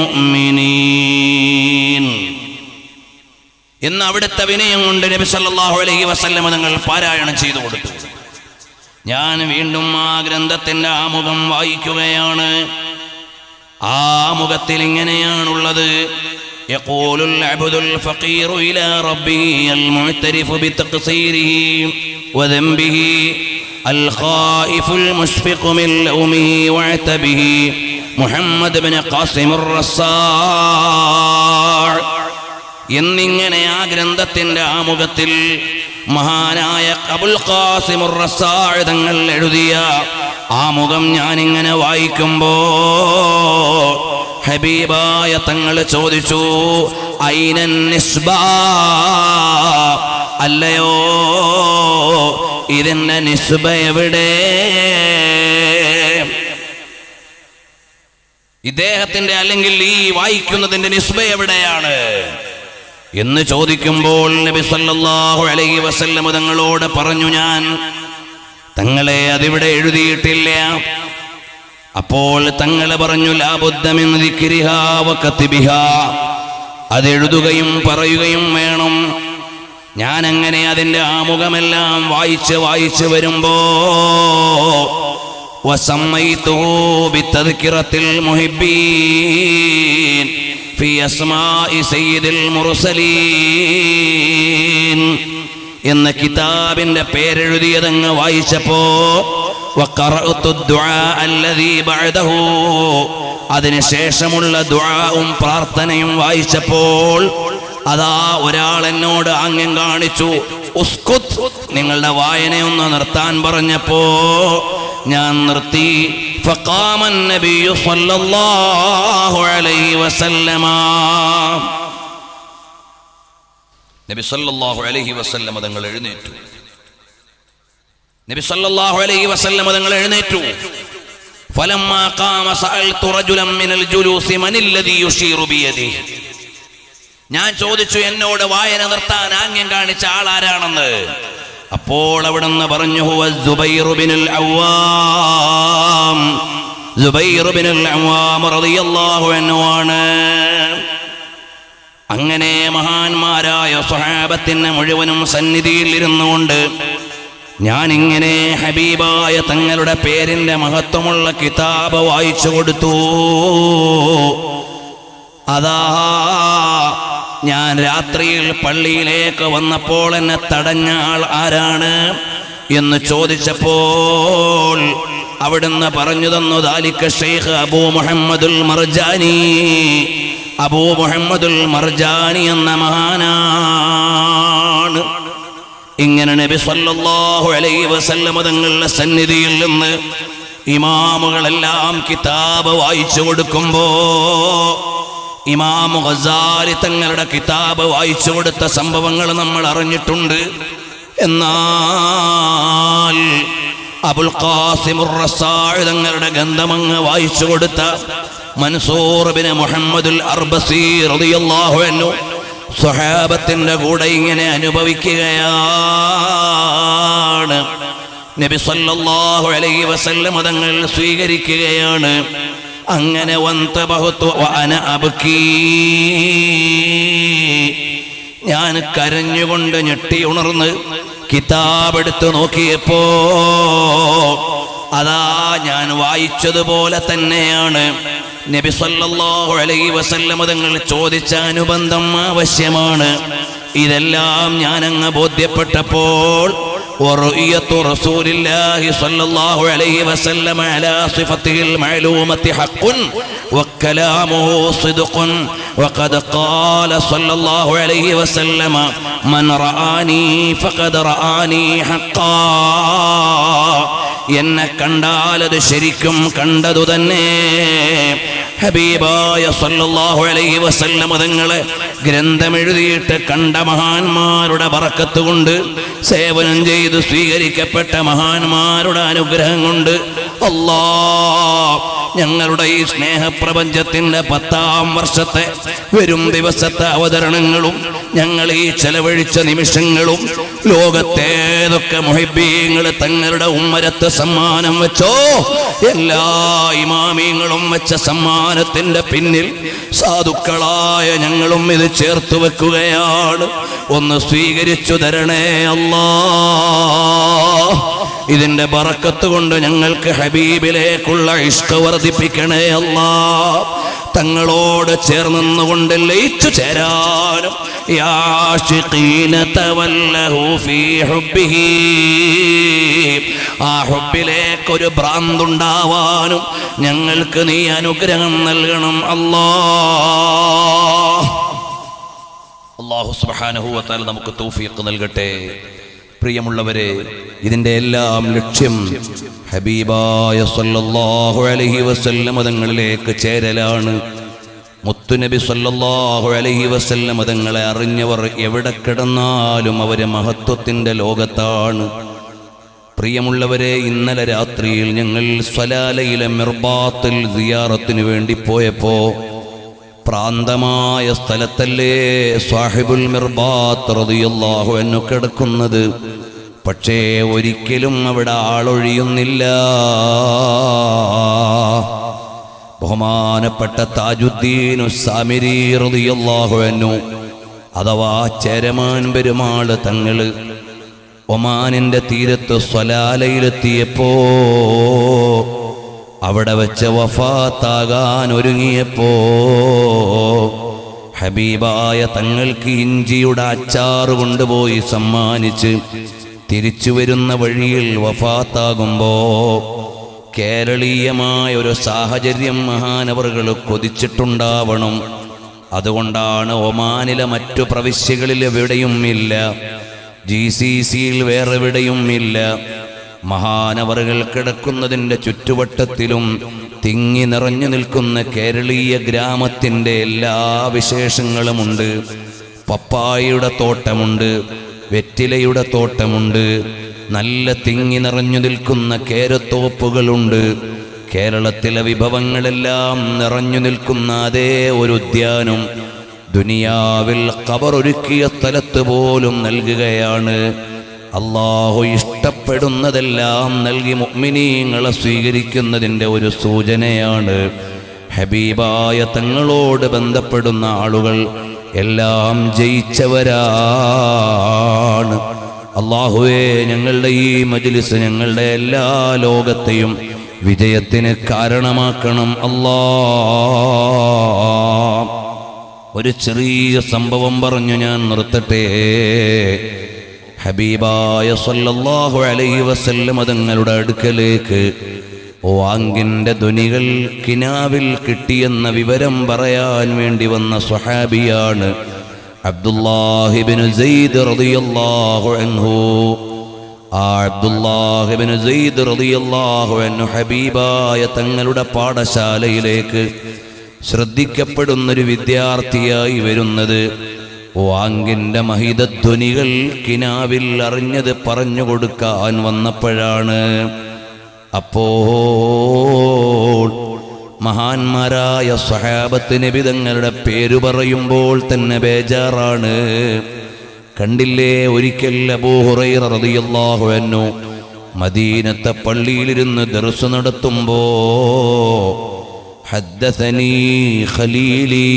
المؤمنين എന്ന് അവിടുത്തെ വിനയം കൊണ്ട് നബി സല്ലല്ലാഹു അലൈഹി വസല്ലം തങ്ങൾ പാരായണം ചെയ്തു കൊടുത്തു ഞാൻ വീണ്ടും ആ ഗ്രന്ഥത്തിന്റെ ആമുഖം വായിക്കുകയാണ് ആ മുഖത്തിൽ ഇങ്ങനെയാണുള്ളത് يقول العبد الفقير إلى ربه المعترف بتقصيره وذنبه الخائف المشفق من لومه وعتبه محمد بن قاسم الرصاع എന്നിങ്ങനെ ആ ഗ്രന്ഥത്തിന്റെ ആമുഖത്തിൽ മഹാനായ അബുൽ ഖാസിം റസാഴ് തങ്ങൾ എഴുതിയ ആമുഖം ഞാനിങ്ങനെ വായിക്കുമ്പോ ഹബീബായ തങ്ങൾ ചോദിച്ചു ഐനൻ നിസ്ബ അല്ലയോ ഇതിന്റെ നിസ്ബ എവിടെ ഇദ്ദേഹത്തിന്റെ അല്ലെങ്കിൽ ഈ വായിക്കുന്നതിന്റെ നിസ്ബ എവിടെയാണ് എന്ന് ചോദിക്കുമ്പോൾ നബി സല്ലല്ലാഹു അലൈഹി വസല്ലം തങ്ങളോട് പറഞ്ഞു ഞാൻ തങ്ങളെ അതിവിടെ എഴുതിയിട്ടില്ല അപ്പോൾ തങ്ങളെ പറഞ്ഞു ലാബുദ്ധമെന്ന് ദിക്രിഹാ വകത്തിബിഹാ അതെഴുതുകയും പറയുകയും വേണം ഞാൻ അങ്ങനെ അതിന്റെ ആമുഖമെല്ലാം വായിച്ച് വായിച്ച് വരുമ്പോ وسميته بتذكرة المحبين في أسماء سيد المرسلين എന്ന കിതാബിന്റെ പേരെഴുതിയതങ്ങ് വായിച്ചപ്പോ وقرأت الدعاء الذي بعده അതിനുശേഷമുള്ള ദുആവും പ്രാർത്ഥനയും വായിച്ചപ്പോൾ അതാ ഒരാൾ എന്നോട് ആംഗ്യം കാണിച്ചു ഉസ്കുത് നിങ്ങളുടെ വായനയൊന്ന് നിർത്താൻ പറഞ്ഞപ്പോ ഞാൻ നിർത്തി فقام النبي صلى الله عليه وسلم നബി സല്ലല്ലാഹു അലൈഹി വസല്ലം തങ്ങൾ എഴുന്നേറ്റു നബി സല്ലല്ലാഹു അലൈഹി വസല്ലം തങ്ങൾ എഴുന്നേറ്റു فلما قام سألت رجلا من الجلوس من الذي يشير بيده ഞാൻ ചോദിച്ചു എന്നോട് വായന നിർത്താൻ ആംഗ്യം കാണിച്ച ആളാരാണെന്ന് അപ്പോൾ അവിടുന്ന് പറഞ്ഞു "ഹുവ സുബൈർ ബിനുൽ അവ്വാം സുബൈർ ബിനുൽ അവ്വാം റളിയല്ലാഹു അൻഹു ആണ് അങ്ങനെ മഹാന്മാരായ സ്വഹാബത്തിന് മുഴുവനും സന്നിധിയിൽ ഇരുന്നുകൊണ്ട് ഞാനിങ്ങനെ ഹബീബായ തങ്ങളുടെ പേരിന്റെ മഹത്വമുള്ള കിതാബ് വായിച്ചു കൊടുത്തു അതാ ഞാൻ രാത്രിയിൽ പള്ളിയിലേക്ക് വന്നപ്പോൾ എന്നെ തടഞ്ഞ ആൾ ആരാണ് എന്ന് ചോദിച്ചപ്പോൾ അവിടുന്ന് പറഞ്ഞു തന്നു ദാലിക്ക ഷെയ്ഖ് അബൂ മുഹമ്മദുൽ മർജാനി അബൂ മുഹമ്മദുൽ മർജാനി എന്ന മഹാനാണ് ഇങ്ങനെ നബി സല്ലല്ലാഹു അലൈഹി വസല്ലമ തങ്ങളുടെ സന്നിധിയിൽ നിന്ന് ഇമാമുകളെല്ലാം കിതാബ് വായിച്ചു കൊടുക്കുമ്പോ ഇമാമു ഗസാലി തങ്ങളുടെ കിതാബ് വായിച്ചു കൊടുത്ത സംഭവങ്ങൾ നമ്മൾ അറിഞ്ഞിട്ടുണ്ട് എന്നാൽ അബുൽ ഖാസിം റസാഴ് തങ്ങളുടെ ഗന്ധമങ്ങ് വായിച്ചു കൊടുത്ത മൻസൂർ ബിൻ മുഹമ്മദുൽ അർബസി റളിയല്ലാഹു അൻഹു സ്വഹാബത്തിന്റെ കൂടെ ഇങ്ങനെ അനുഭവിക്കുകയാണ് നബി സല്ലല്ലാഹു അലൈഹി വസല്ലം തങ്ങൾ സ്വീകരിക്കുകയാണ് അങ്ങനെ വന്തബഹത്തു വഅന അബ്കീ ഞാൻ കരഞ്ഞുകൊണ്ട് ഞെട്ടി ഉണർന്ന് കിതാബെടുത്ത് നോക്കിയപ്പോ അതാ ഞാൻ വായിച്ചതുപോലെ തന്നെയാണ് നബി സല്ലല്ലാഹു അലൈഹി വസല്ലം തങ്ങൾ ചോദിച്ച അനുബന്ധം ആവശ്യമാണ് ഇതെല്ലാം ഞാൻ അങ്ങ് ബോധ്യപ്പെട്ടപ്പോൾ ورؤية رسول الله صلى الله عليه وسلم على صفته المعلومة حق وكلامه صدق وقد قال صلى الله عليه وسلم من رآني فقد رآني حقا എന്നെ കണ്ടാൽ അത് ശരിക്കും കണ്ടതു തന്നെ ഹബീബായ സല്ലല്ലാഹു അലൈഹി വസല്ലം തങ്ങളെ ഗ്രന്ഥമെഴുതിയിട്ട് കണ്ട മഹാന്മാരുടെ ബറക്കത്ത് കൊണ്ട് സേവനം ചെയ്ത് സ്വീകരിക്കപ്പെട്ട മഹാന്മാരുടെ അനുഗ്രഹം കൊണ്ട് അല്ലാ ഞങ്ങളുടെ ഈ സ്നേഹപ്രപഞ്ചത്തിന്റെ പത്താം വർഷത്തെ വരും ദിവസത്തെ അവതരണങ്ങളും ഞങ്ങൾ ഈ ചെലവഴിച്ച നിമിഷങ്ങളും ലോകത്തേതൊക്കെ മുഹിബീങ്ങൾ തങ്ങളുടെ ഉമ്മരത്ത് സമ്മാനം വെച്ചോ എല്ലാ ഇമാമിയങ്ങളും വെച്ച സമ്മാനത്തിന്റെ പിന്നിൽ സാധുക്കളായ ഞങ്ങളും ഇത് ചേർത്ത് വെക്കുകയാണ് ഒന്ന് സ്വീകരിച്ചു തരണേ അല്ലാ ഇതിന്റെ ബറക്കത്ത് കൊണ്ട് ഞങ്ങൾക്ക് ഹബീബിലേക്കുള്ള ഇഷ്ക വർദ്ധിപ്പിക്കണേ അല്ലാ തങ്ങളോട് ചേർന്നുകൊണ്ട് ലയിച്ചു ചേരാനും യാഷിഖീന തവല്ലഹു ഫീ ഹുബ്ബിഹി ആ ഹുബിലേക്കൊരു ഭ്രാന്തുണ്ടാവാനും ഞങ്ങൾക്ക് നീ അനുഗ്രഹം നൽകണം അല്ലാ അള്ളാഹു സുബാനഹുവത്താൽ നമുക്ക് തൗഫീഖ് നൽകട്ടെ പ്രിയമുള്ളവരെ ഇതിന്റെ എല്ലാം ലക്ഷ്യം ഹബീബായ സല്ലല്ലാഹു അലൈഹി വസല്ലം മതങ്ങളിലേക്ക് ചേരലാണ് മുത്തുനബി സല്ലല്ലാഹു അലൈഹി വസല്ലം മതങ്ങളെ അറിഞ്ഞവർ എവിടെ കിടന്നാലും അവര് മഹത്വത്തിന്റെ ലോകത്താണ് പ്രിയമുള്ളവരെ ഇന്നലെ രാത്രിയിൽ ഞങ്ങൾ സ്വലാലയിലെ മിർബാത്തിൽ സിയാറത്തിന് വേണ്ടി പോയപ്പോ പ്രാന്തമായ സ്ഥലത്തല്ലേ സാഹിബുൽ മിർബാത്ത് റളിയല്ലാഹു അൻഹു കിടക്കുന്നത് പക്ഷേ ഒരിക്കലും അവിടെ ആളൊഴിയുന്നില്ല ബഹുമാനപ്പെട്ട താജുദ്ദീനു സാമിരി റളിയല്ലാഹു അൻഹു അഥവാ ചേരമാൻ പെരുമാള് തങ്ങള് ഒമാനിന്റെ തീരത്ത് സ്വലാലയിലെത്തിയപ്പോ അവിടെ വെച്ച് വഫാത്താകാൻ ഒരുങ്ങിയപ്പോ ഹബീബായ തങ്ങൾക്ക് ഇഞ്ചിയുടെ അച്ചാറ് കൊണ്ടുപോയി സമ്മാനിച്ച് തിരിച്ചു വരുന്ന വഴിയിൽ വഫാത്താകുമ്പോ കേരളീയമായ ഒരു സാഹചര്യം മഹാനവറുകൾ കൊതിച്ചിട്ടുണ്ടാവണം അതുകൊണ്ടാണ് ഒമാനിലെ മറ്റു പ്രവിശ്യകളിൽ എവിടെയും ഇല്ല ജി സി സിയിൽ വേറെ എവിടെയും ഇല്ല മഹാനവറുകൾ കിടക്കുന്നതിൻ്റെ ചുറ്റുവട്ടത്തിലും തിങ്ങി നിറഞ്ഞു നിൽക്കുന്ന കേരളീയ ഗ്രാമത്തിൻ്റെ എല്ലാ വിശേഷങ്ങളുമുണ്ട് പപ്പായയുടെ തോട്ടമുണ്ട് വെറ്റിലയുടെ തോട്ടമുണ്ട് നല്ല തിങ്ങി നിറഞ്ഞു നിൽക്കുന്ന കേരത്തോപ്പുകളുണ്ട് കേരളത്തിലെ വിഭവങ്ങളെല്ലാം നിറഞ്ഞു നിൽക്കുന്ന അതേ ഒരു ഉദ്യാനം ദുനിയാവിൽ കബറൊരുക്കിയ സ്ഥലത്ത് പോലും നൽകുകയാണ് അള്ളാഹു ഇഷ്ടപ്പെടുന്നതെല്ലാം നൽകി മുഅ്മിനീങ്ങളെ സ്വീകരിക്കുന്നതിൻ്റെ ഒരു സൂചനയാണ് ഹബീബായ തങ്ങളോട് ബന്ധപ്പെടുന്ന ആളുകൾ എല്ലാം ജയിച്ചവരാണ് അള്ളാഹുവേ ഞങ്ങളുടെ ഈ മജ്ലിസ് ഞങ്ങളുടെ എല്ലാ ലോകത്തെയും വിജയത്തിന് കാരണമാക്കണം അല്ലാ ഒരു ചെറിയ സംഭവം പറഞ്ഞു ഞാൻ നിർത്തട്ടെ ഹബീബായ സല്ലല്ലാഹു അലൈഹി വസല്ലം തങ്ങളുടെ അടുക്കലേക്ക് വാങ്കിന്റെ ധ്വനികൾ കിനാവിൽ കിട്ടിയെന്ന വിവരം പറയാൻ വേണ്ടി വന്ന സ്വഹാബിയാണ് അബ്ദുല്ലാഹിബിന് സെയ്ദ് റളിയല്ലാഹു അൻഹു ആ അബ്ദുല്ലാഹിബിന് സെയ്ദ് റളിയല്ലാഹു അൻഹു ഹബീബായ തങ്ങളുടെ പാഠശാലയിലേക്ക് ശ്രദ്ധിക്കപ്പെടുന്നൊരു വിദ്യാർത്ഥിയായി വരുന്നത് വാങ്കിന്റെ മഹിതധ്വനികൾ കിനാവിൽ അറിഞ്ഞത് പറഞ്ഞു കൊടുക്കാൻ വന്നപ്പോഴാണ് അപ്പോൾ മഹാന്മാരായ സഹാബത്ത് നബിതങ്ങളുടെ പേരു പറയുമ്പോൾ തന്നെ ബേജാറാണ് കണ്ടില്ലേ ഒരിക്കൽ അബൂഹുറൈറ റളിയല്ലാഹു അൻഹു മദീനത്തെ പള്ളിയിലിരുന്ന് ദർസ് നടത്തുമ്പോ ഹദ്ദസനീ ഖലീലീ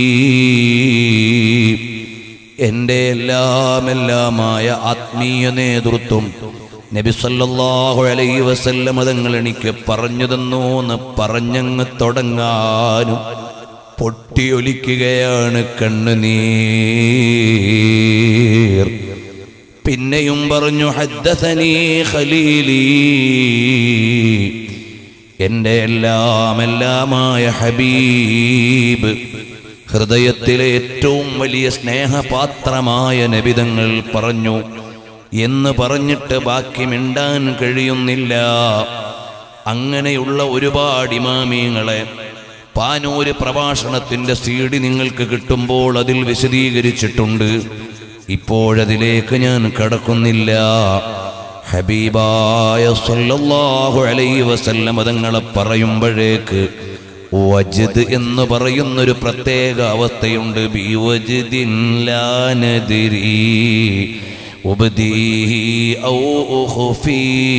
എൻ്റെ എല്ലാം എല്ലാമായ ആത്മീയ നേതൃത്വം നബി സല്ലല്ലാഹു അലൈഹി വസല്ലം തങ്ങൾ എനിക്ക് പറഞ്ഞു തന്നു എന്ന് പറഞ്ഞങ്ങ് തുടങ്ങാനും പൊട്ടിയൊലിക്കുകയാണ് കണ്ണുനീർ പിന്നെയും പറഞ്ഞു ഹദ്ദസനീ ഖലീലീ എൻ്റെ എല്ലാം എല്ലാമായ ഹബീബ് ഹൃദയത്തിലെ ഏറ്റവും വലിയ സ്നേഹപാത്രമായ നബിതങ്ങൾ പറഞ്ഞു എന്ന് പറഞ്ഞിട്ട് ബാക്കി മിണ്ടാൻ കഴിയുന്നില്ല അങ്ങനെയുള്ള ഒരുപാട് ഇമാമിയങ്ങളെ പാനൂര് പ്രഭാഷണത്തിന്റെ സീഡി നിങ്ങൾക്ക് കിട്ടുമ്പോൾ അതിൽ വിശദീകരിച്ചിട്ടുണ്ട് ഇപ്പോഴതിലേക്ക് ഞാൻ കടക്കുന്നില്ല ഹബീബായ സല്ലല്ലാഹു അലൈഹി വസല്ലം തങ്ങളെ പറയുമ്പോഴേക്ക് വജ്ദ് എന്ന് പറയുന്നൊരു പ്രത്യേക അവസ്ഥയുണ്ട് ബി വജ്ദിൻ ലാ നദ്രി ഉബ്ദീഹി ഔ ഉഖ്ഫീ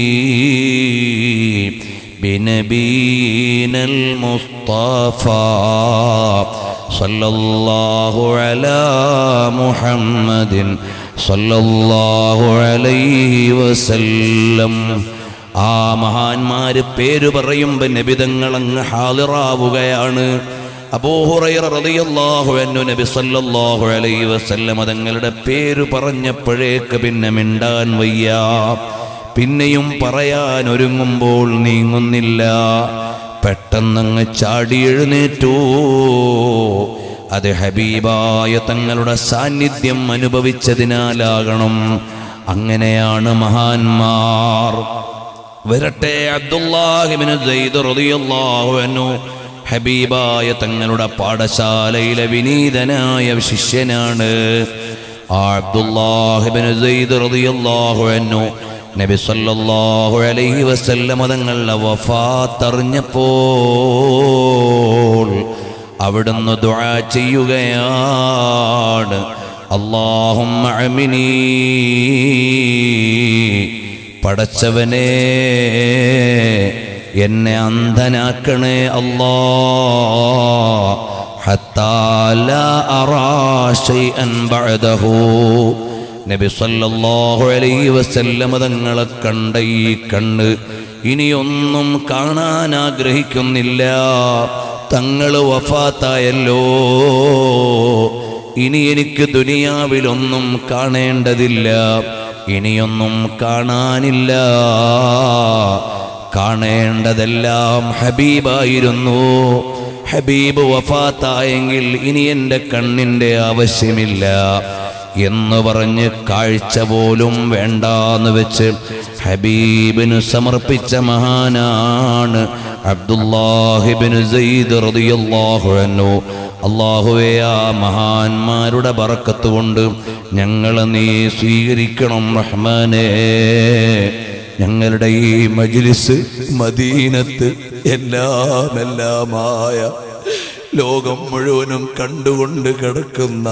بنبينا المصطفى صلى الله على محمد صلى الله عليه وسلم ആ മഹാന്മാര് പേര് പറയുമ്പോ നബിതങ്ങൾ അങ്ങ് ഹാളിറാവുകയാണ് അബൂഹുറൈറ റളിയല്ലാഹു അൻഹു നബി സല്ലല്ലാഹു അലൈഹി വസല്ലം തങ്ങളുടെ പേര് പറഞ്ഞപ്പോഴേക്ക് പിന്നെ മിണ്ടാൻ വയ്യ പിന്നെയും പറയാൻ ഒരുങ്ങുമ്പോൾ നീങ്ങുന്നില്ല പെട്ടെന്നങ്ങ് ചാടി എഴുന്നേറ്റു അത് ഹബീബായ തങ്ങളുടെ സാന്നിധ്യം അനുഭവിച്ചതിനാലാകണം അങ്ങനെയാണ് മഹാന്മാർ വരട്ടെ അബ്ദുല്ലാഹിബിന് റളിയല്ലാഹു അൻഹു ഹബീബായ തങ്ങളുടെ പാഠശാലയിലെ വിനീതനായ ശിഷ്യനാണ് ആ അബ്ദുല്ലാഹിബിന് റളിയല്ലാഹു അൻഹു നബി സല്ലല്ലാഹു അലൈഹി വസല്ലം തങ്ങളുടെ വഫാത്തറിഞ്ഞപ്പോൾ അവിടുന്ന് ദുആ ചെയ്യുകയാണ് അല്ലാഹുമ്മ അമിനീ പടച്ചവനെ എന്നെ അന്ധനാക്കണേ അല്ലാ حتى لا أرى شيئا بعده നബി സല്ലല്ലാഹു അലൈഹി വസല്ലം തങ്ങളെ കണ്ട ഈ കണ്ണ് ഇനിയൊന്നും കാണാൻ ആഗ്രഹിക്കുന്നില്ല തങ്ങൾ വഫാത്തായല്ലോ ഇനി എനിക്ക് ദുനിയാവിലൊന്നും കാണേണ്ടതില്ല ഇനിയൊന്നും കാണാനില്ല കാണേണ്ടതെല്ലാം ഹബീബായിരുന്നു ഹബീബ് വഫാത്തായെങ്കിൽ ഇനി എൻ്റെ കണ്ണിൻ്റെ ആവശ്യമില്ല എന്ന് പറഞ്ഞ് കാഴ്ച പോലും വേണ്ടാന്ന് വെച്ച് ഹബീബിന് സമർപ്പിച്ച മഹാനാണ് അബ്ദുല്ലാഹിബിന് സെയ്ദ് റളിയല്ലാഹു അൻഹു അള്ളാഹുവേ ആ മഹാന്മാരുടെ ബറക്കത്ത് കൊണ്ട് ഞങ്ങളെ നീ സ്വീകരിക്കണം റഹ്മാനേ ഞങ്ങളുടെ ഈ മജ്ലിസ് മദീനത്ത് എല്ലാം എല്ലാമായ ലോകം മുഴുവനും കണ്ടുകൊണ്ട് കിടക്കുന്ന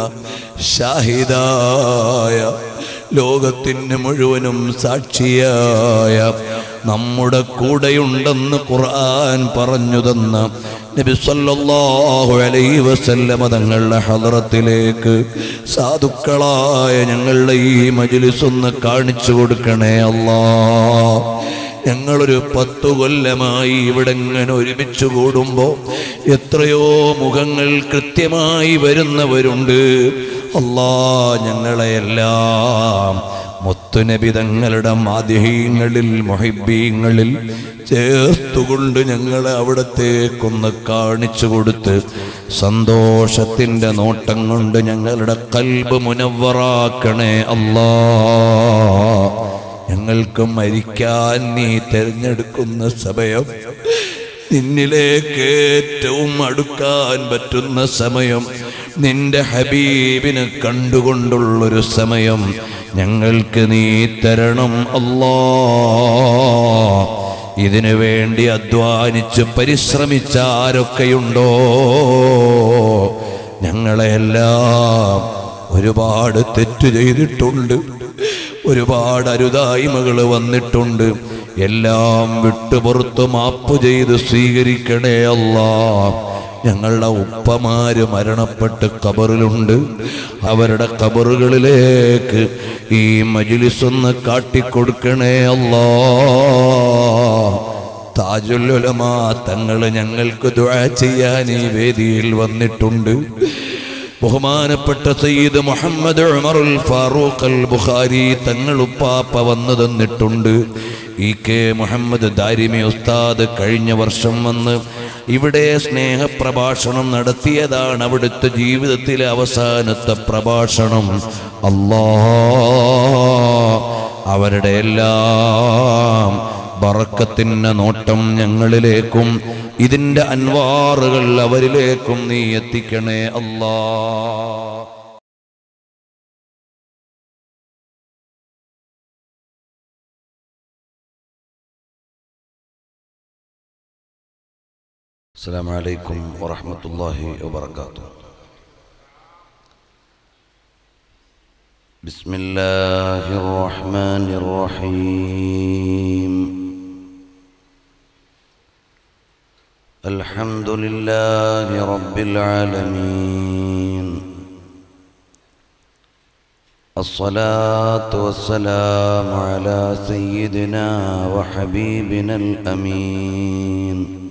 ഷാഹിദായ ലോകത്തിന് മുഴുവനും സാക്ഷിയായ നമ്മുടെ കൂടെയുണ്ടെന്ന് ഖുർആൻ പറഞ്ഞു തന്ന നബി സല്ലല്ലാഹു അലൈഹി വസല്ലമ തങ്ങളുടെ ഹദറത്തിലേക്ക് സാധുക്കളായ ഞങ്ങളുടെ ഈ മജ്ലിസ് ഒന്ന് കാണിച്ചു കൊടുക്കണേ അല്ലാ ഞങ്ങളൊരു പത്തു കൊല്ലമായി ഇവിടെ ഇങ്ങനെ ഒരുമിച്ച് കൂടുമ്പോ എത്രയോ മുഖങ്ങൾ കൃത്യമായി വരുന്നവരുണ്ട് അല്ലാ ഞങ്ങളെയെല്ലാം മുത്തുനബി തങ്ങളുടെ മാധ്യങ്ങളിൽ മൊഹിബീങ്ങളിൽ ചേർത്തുകൊണ്ട് ഞങ്ങളെ അവിടത്തേക്കൊന്ന് കാണിച്ചു കൊടുത്ത് സന്തോഷത്തിൻ്റെ നോട്ടം കൊണ്ട് ഞങ്ങളുടെ കൽബ് മുനവറാക്കണേ അല്ലാ ഞങ്ങൾക്ക് മരിക്കാൻ നീ തിരഞ്ഞെടുക്കുന്ന സമയം നിന്നിലേക്ക് ഏറ്റവും അടുക്കാൻ പറ്റുന്ന സമയം നിന്റെ ഹബീബിനെ കണ്ടുകൊണ്ടുള്ളൊരു സമയം ഞങ്ങൾക്ക് നീ തരണം അല്ലാ ഇതിനു വേണ്ടി അധ്വാനിച്ച് പരിശ്രമിച്ച ആരൊക്കെയുണ്ടോ ഞങ്ങളെല്ലാം ഒരുപാട് തെറ്റ് ചെയ്തിട്ടുണ്ട് ഒരുപാട് അരുതായ്മകൾ വന്നിട്ടുണ്ട് എല്ലാം വിട്ടുപുറത്ത് മാപ്പ് ചെയ്ത് സ്വീകരിക്കണേ അല്ലാ ഞങ്ങളുടെ ഉപ്പമാര് മരണപ്പെട്ട് കബറിലുണ്ട് അവരുടെ കബറുകളിലേക്ക് ഈ മജിലിസ് ഒന്ന് കാട്ടിക്കൊടുക്കണേ അല്ലാ താജുലുലമാ തങ്ങൾ ഞങ്ങൾക്ക് ദുആ ചെയ്യാൻ ഈ വേദിയിൽ വന്നിട്ടുണ്ട് ബഹുമാനപ്പെട്ട സയ്യിദ് മുഹമ്മദ് ഉമറുൽ ഫാറൂഖ് അൽ ബുഖാരി തങ്ങൾ ഉപ്പാപ്പ വന്നു തന്നിട്ടുണ്ട് ഇ കെ മുഹമ്മദ് ദാരിമി ഉസ്താദ് കഴിഞ്ഞ വർഷം വന്ന് ഇവിടെ സ്നേഹപ്രഭാഷണം നടത്തിയതാണ് അവിടുത്തെ ജീവിതത്തിലെ അവസാനത്തെ പ്രഭാഷണം അല്ലാ അവരുടെ എല്ലാം ബറക്കത്തിൻ്റെ നോട്ടം ഞങ്ങളിലേക്കും ഇതിൻ്റെ അൻവാറുകൾ അവരിലേക്കും നീ എത്തിക്കണേ അല്ലാ السلام عليكم ورحمة الله وبركاته بسم الله الرحمن الرحيم الحمد لله رب العالمين الصلاة والسلام على سيدنا وحبيبنا الأمين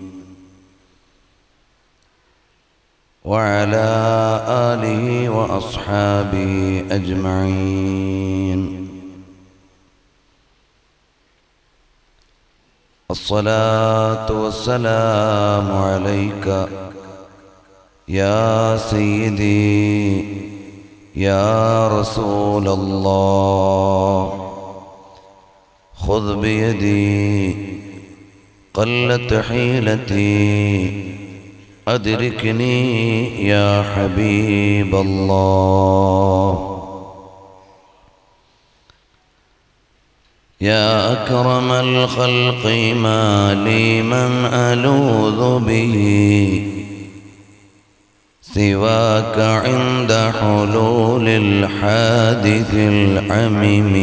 وعلى آله وأصحابه أجمعين الصلاة والسلام عليك يا سيدي يا رسول الله خذ بيدي قلت حيلتي أدركني يا حبيب الله يا أكرم الخلق ما لي من ألوذ به سواك عند حلول الحادث العميم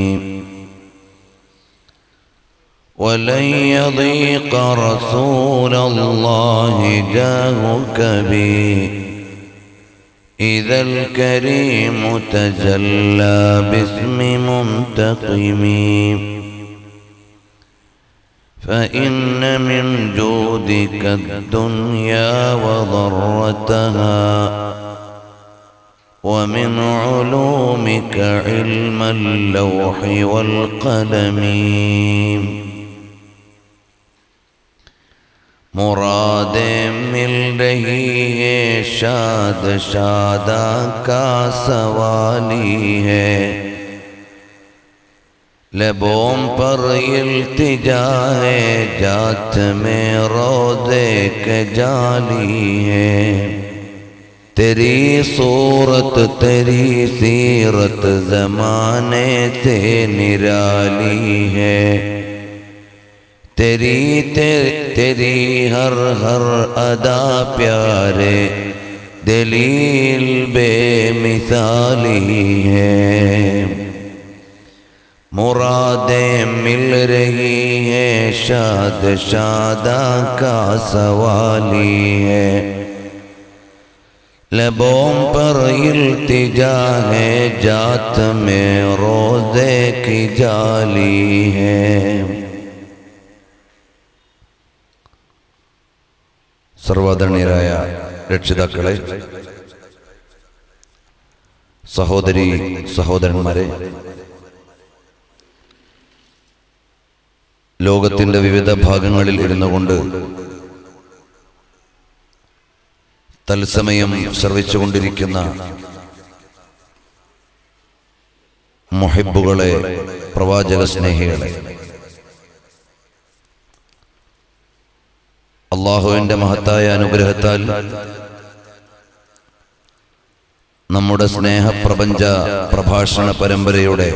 ولن يضيق رسول الله جاهك بي إذا الكريم تجلى باسم منتقم فإن من جودك الدنيا وضرتها ومن علومك علم اللوح والقلم مراد मिल रही है शाद शादा का सवाली है लबों पर इल्तिजा है जात में रोजे के जाली है तेरी सूरत तेरी सीरत जमाने से निराली है तेरी तेरी तेरी हर हर अदा प्यारे दलील बेमिसाली है मुरादें मिल रही है शाद शादा का सवाली है लबों पर इल्तिजा है जात में रोजे की जाली है സർവാദരണീയരായ രക്ഷിതാക്കളെ സഹോദരി സഹോദരന്മാരെ ലോകത്തിന്റെ വിവിധ ഭാഗങ്ങളിൽ ഇരുന്നു കൊണ്ട് തത്സമയം ശ്രവിച്ചുകൊണ്ടിരിക്കുന്ന മുഹിബുകളെ പ്രവാചക സ്നേഹികളെ അള്ളാഹുവിന്റെ മഹത്തായ അനുഗ്രഹത്താൽ നമ്മുടെ സ്നേഹപ്രപഞ്ച പ്രഭാഷണ പരമ്പരയുടെ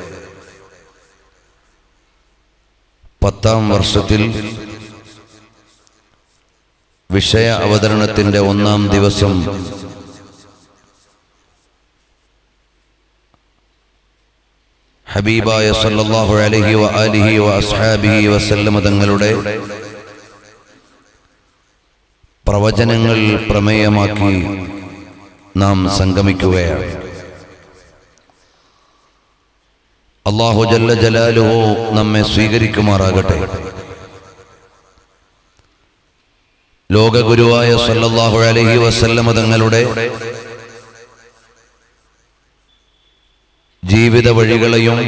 പത്താം വർഷത്തിൽ വിഷയ അവതരണത്തിന്റെ ഒന്നാം ദിവസം ഹബീബായ സല്ലല്ലാഹു അലൈഹി വ ആലിഹി വ അസ്ഹാബിഹി വസല്ലമ തങ്ങളുടെ പ്രവചനങ്ങൾ പ്രമേയമാക്കി നാം സംഗമിക്കുകയാണ് അള്ളാഹു ജല്ല ജലാലുഹു നമ്മെ സ്വീകരിക്കുമാറാകട്ടെ ലോകഗുരുവായ സല്ലല്ലാഹു അലൈഹി വസല്ലമ തങ്ങളുടെ ജീവിത വഴികളെയും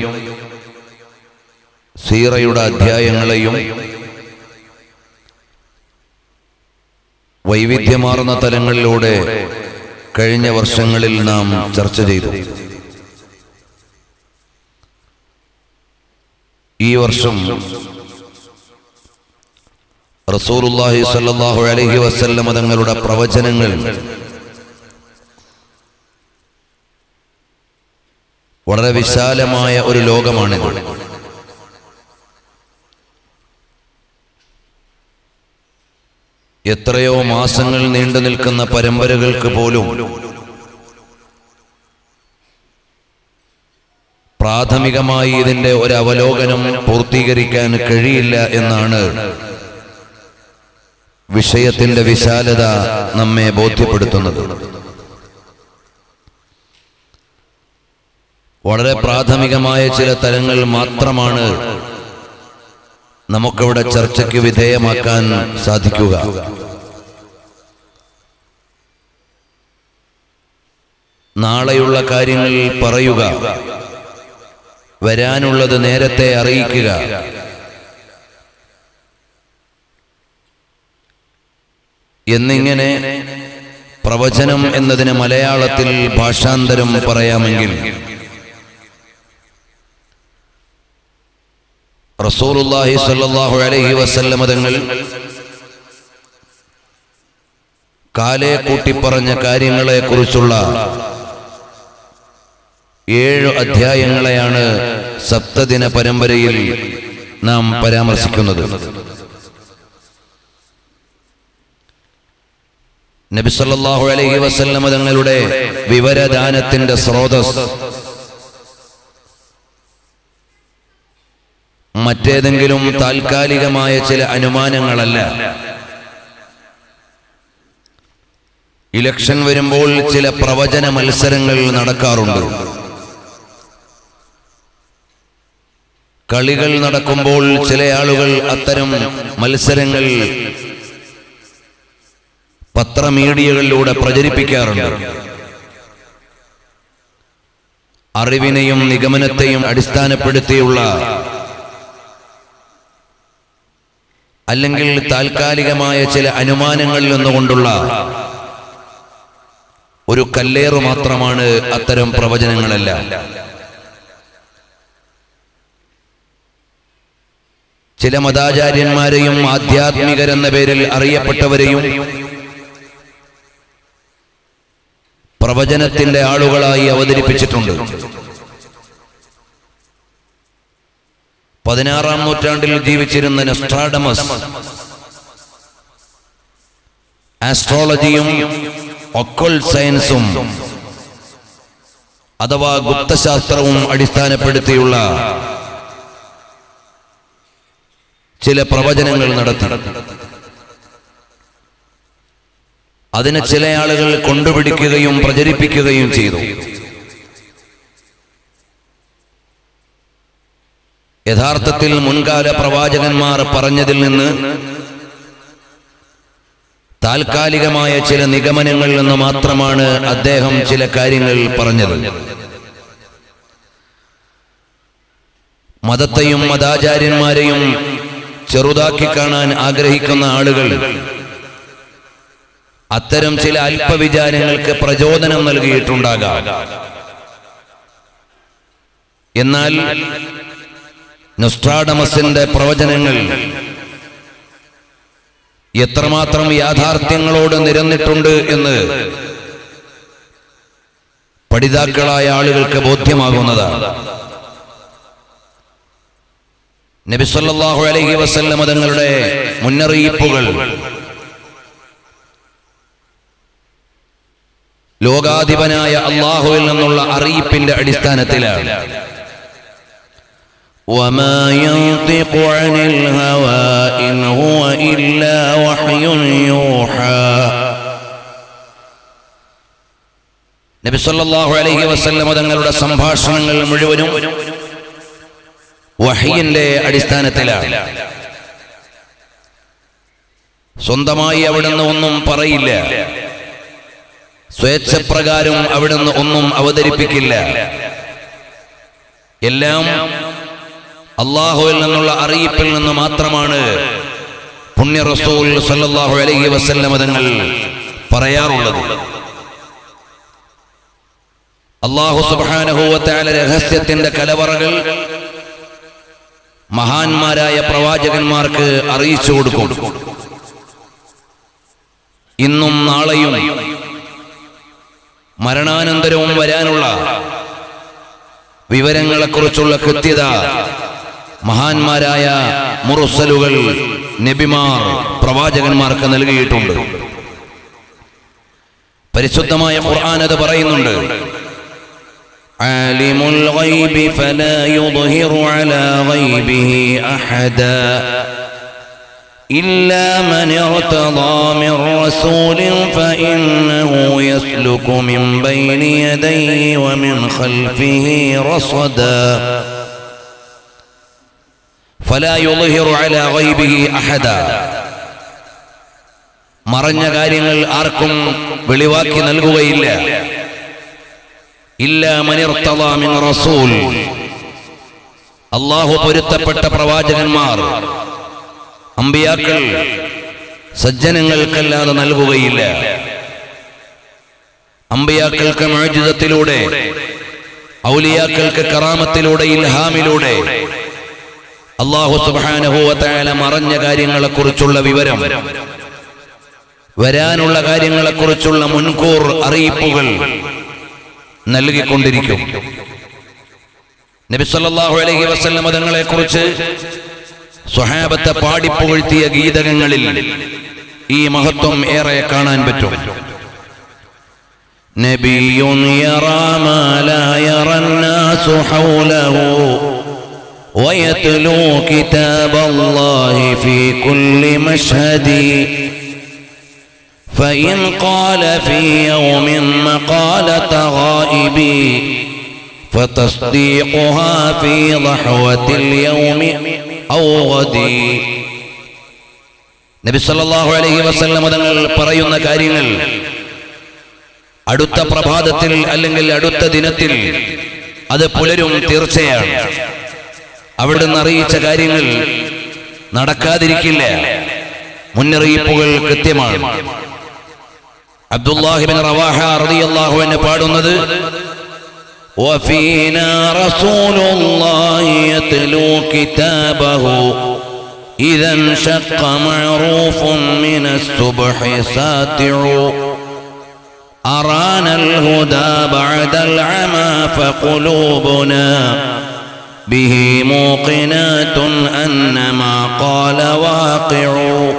സീറയുടെ അധ്യായങ്ങളെയും വൈവിധ്യമാർന്ന തലങ്ങളിലൂടെ കഴിഞ്ഞ വർഷങ്ങളിൽ നാം ചർച്ച ചെയ്തു ഈ വർഷം റസൂലുള്ളാഹി സ്വല്ലല്ലാഹു അലൈഹി വസല്ലമ തങ്ങളുടെ പ്രവചനങ്ങൾ വളരെ വിശാലമായ ഒരു ലോകമാണിത് എത്രയോ മാസങ്ങൾ നീണ്ടു നിൽക്കുന്ന പരമ്പരകൾക്ക് പോലും പ്രാഥമികമായി ഇതിന്റെ ഒരു അവലോകനം പൂർത്തീകരിക്കാൻ കഴിയില്ല എന്നാണ് വിഷയത്തിന്റെ വിശാലത നമ്മെ ബോധ്യപ്പെടുത്തുന്നത് വളരെ പ്രാഥമികമായ ചില തലങ്ങൾ മാത്രമാണ് നമുക്കിവിടെ ചർച്ചയ്ക്ക് വിധേയമാക്കാൻ സാധിക്കുക നാളെയുള്ള കാര്യങ്ങൾ പറയുക വരാനുള്ളത് നേരത്തെ അറിയിക്കുക എന്നിങ്ങനെ പ്രവചനം എന്നതിന് മലയാളത്തിൽ ഭാഷാന്തരം പറയാമെങ്കിൽ റസൂലുള്ളാഹി സ്വല്ലല്ലാഹു അലൈഹി വസല്ലമ തങ്ങൾ കാലേ കൂട്ടിപ്പറഞ്ഞ കാര്യങ്ങളെ കുറിച്ചുള്ള ഏഴ് അധ്യായങ്ങളെയാണ് സപ്തദിന പരമ്പരയിൽ നാം പരാമർശിക്കുന്നത് നബി സല്ലല്ലാഹു അലൈഹി വസല്ലമ തങ്ങളുടെ വിവരദാനത്തിന്റെ സ്രോതസ് മറ്റേതെങ്കിലും താൽക്കാലികമായ ചില അനുമാനങ്ങളല്ല ഇലക്ഷൻ വരുമ്പോൾ ചില പ്രവചന മത്സരങ്ങൾ നടക്കാറുണ്ട് കളികൾ നടക്കുമ്പോൾ ചില ആളുകൾ അത്തരം മത്സരങ്ങൾ പത്രമീഡിയകളിലൂടെ പ്രചരിപ്പിക്കാറുണ്ട് അറിവിനെയും നിഗമനത്തെയും അടിസ്ഥാനപ്പെടുത്തിയുള്ള അല്ലെങ്കിൽ താൽക്കാലികമായ ചില അനുമാനങ്ങളിൽ നിന്നുകൊണ്ടുള്ള ഒരു കല്ലേറ് മാത്രമാണ് അത്തരം പ്രവചനങ്ങളെല്ലാം ചില മതാചാര്യന്മാരെയും ആധ്യാത്മികരെന്ന പേരിൽ അറിയപ്പെട്ടവരെയും പ്രവചനത്തിന്റെ ആളുകളായി അവതരിപ്പിച്ചിട്ടുണ്ട് പതിനാറാം നൂറ്റാണ്ടിൽ ജീവിച്ചിരുന്ന നെസ്ട്രാഡമസ് ആസ്ട്രോളജിയും ഒക്കോൾ സയൻസും അഥവാ ഗുപ്തശാസ്ത്രവും അടിസ്ഥാനപ്പെടുത്തിയുള്ള ചില പ്രവചനങ്ങൾ നടത്തി അതിന് ചില ആളുകൾ കൊണ്ടുപിടിക്കുകയും പ്രചരിപ്പിക്കുകയും ചെയ്തു യഥാർത്ഥത്തിൽ മുൻകാല പ്രവാചകന്മാർ പറഞ്ഞതിൽ നിന്ന് താൽക്കാലികമായ ചില നിഗമനങ്ങളിൽ നിന്ന് മാത്രമാണ് അദ്ദേഹം ചില കാര്യങ്ങൾ പറഞ്ഞത് മതത്തെയും മതാചാര്യന്മാരെയും ചെറുതാക്കി കാണാൻ ആഗ്രഹിക്കുന്ന ആളുകൾ അത്തരം ചില അല്പവിചാരങ്ങൾക്ക് പ്രചോദനം നൽകിയിട്ടുണ്ടാകാം എന്നാൽ നൊസ്ട്രാഡമസിന്റെ പ്രവചനങ്ങൾ എത്രമാത്രം യാഥാർത്ഥ്യങ്ങളോട് നിരന്നിട്ടുണ്ട് എന്ന് പഠിതാക്കളായ ആളുകൾക്ക് ബോധ്യമാകുന്നതാണ് നബിസല്ലാഹു അലൈഹി വസല്ലമ തങ്ങളുടെ മുന്നറിയിപ്പുകൾ ലോകാധിപനായ അള്ളാഹുവിൽ നിന്നുള്ള അറിയിപ്പിന്റെ അടിസ്ഥാനത്തിലാണ് وما ينطق عن الهوى إن هو إلا وحي يوحى നബി സല്ലല്ലാഹു അലൈഹി വസല്ലം തങ്ങളുടെ സംഭാഷണങ്ങൾ മുഴുവനും വഹിയിന്റെ അടിസ്ഥാനത്തിലാണ് സ്വന്തമായി അവിടുന്ന് ഒന്നും പറയില്ല സ്വേച്ഛപ്രകാരം അവിടുന്ന് ഒന്നും അവതരിപ്പിക്കില്ല എല്ലാം അള്ളാഹുവിൽ നിന്നുള്ള അറിയിപ്പിൽ നിന്ന് മാത്രമാണ് പുണ്യ റസൂൽ സല്ലല്ലാഹു അലൈഹി വസല്ലം തങ്ങൾ പറയാറുള്ളത് അള്ളാഹു സുബാനഹൂവത്തായ രഹസ്യത്തിന്റെ കലവറകൾ മഹാന്മാരായ പ്രവാചകന്മാർക്ക് അറിയിച്ചു കൊടുക്കും ഇന്നും നാളെയും മരണാനന്തരവും വരാനുള്ള വിവരങ്ങളെക്കുറിച്ചുള്ള കൃത്യത മഹാന്മാരായ മുറുസലുകൾ നബിമാർ പ്രവാചകന്മാർക്ക് നൽകിയിട്ടുണ്ട് പരിശുദ്ധമായ ഖുർആൻ അത് പറയുന്നുണ്ട് عالم الغيب فلا يظهر على غيبه أحدا إلا من ارتضى من رسول فإنه يسلك من بين يديه ومن خلفه رصدا فلا يظهر على غيبه أحدا മറഞ്ഞ കാര്യങ്ങൾ ആർക്കും വെളിവാക്കി നൽകുകയില്ല ഇല്ല മനിർത്തലാമിൻ റസൂൽ അള്ളാഹു പൊരുത്തപ്പെട്ട പ്രവാചകന്മാർ അമ്പിയാക്കൾ സജ്ജനങ്ങൾക്കല്ലാതെ നൽകുകയില്ല അമ്പിയാക്കൾക്ക് മോചിതത്തിലൂടെ ഔലിയാക്കൾക്ക് കറാമത്തിലൂടെ ഇൽഹാമിലൂടെ അള്ളാഹു സുബാനഹുവല മറഞ്ഞ കാര്യങ്ങളെക്കുറിച്ചുള്ള വിവരം വരാനുള്ള കാര്യങ്ങളെക്കുറിച്ചുള്ള മുൻകൂർ അറിയിപ്പുകൾ നൽകിക്കൊണ്ടിരിക്കും നബി സല്ലല്ലാഹു അലൈഹി വസല്ലം തങ്ങളെ കുറിച്ച് സ്വഹാബത്തെ പാടിപ്പുകഴ്ത്തിയ ഗീതകങ്ങളിൽ ഈ മഹത്വം ഏറെ കാണാൻ പറ്റും نبي يرى ما لا يرى الناس حوله ويتلو كتاب الله في كل مشهد فإن قال في يوم مقالة غائب فتصديقها في ضحوة اليوم أو غدي നബി സല്ലല്ലാഹു അലൈഹി വസല്ലം തങ്ങൾ പറയുന്ന കാര്യങ്ങൾ അടുത്ത പ്രഭാതത്തിൽ അല്ലെങ്കിൽ അടുത്ത ദിനത്തിൽ അത് പുലരും തീർച്ചയാണ് അവിടുന്ന് അറിയിച്ച കാര്യങ്ങൾ നടക്കാതിരിക്കില്ല മുന്നറിയിപ്പുകൾ കൃത്യമാണ് അബ്ദുല്ലാഹിബിൻ റവാഹ റളിയല്ലാഹു അൻഹു പാടുന്നത് وفينا رسول الله يتلو كتابه إذا انشق معروف من الصبح ساتع أرانا الهدى بعد العمى فقلوبنا به موقنات أن ما قال واقع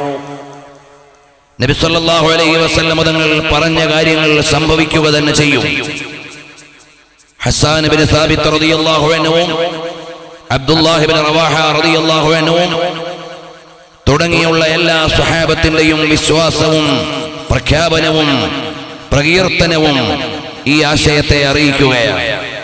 നബി സല്ലല്ലാഹു അലൈഹി വസല്ലം തങ്ങൾ പറഞ്ഞ കാര്യങ്ങൾ സംഭവിക്കുക തന്നെ ചെയ്യും ഹസ്സാൻ ബിൻ സാബിത്ത് റളിയല്ലാഹു അൻഹുവും അബ്ദുല്ലാഹി ബിൻ റവാഹ റളിയല്ലാഹു അൻഹുവും തുടങ്ങിയുള്ള എല്ലാ സ്വഹാബത്തിന്റെയും വിശ്വാസവും പ്രഖ്യാപനവും പ്രകീർത്തനവും ഈ ആശയത്തെ അറിയിക്കുകയാണ്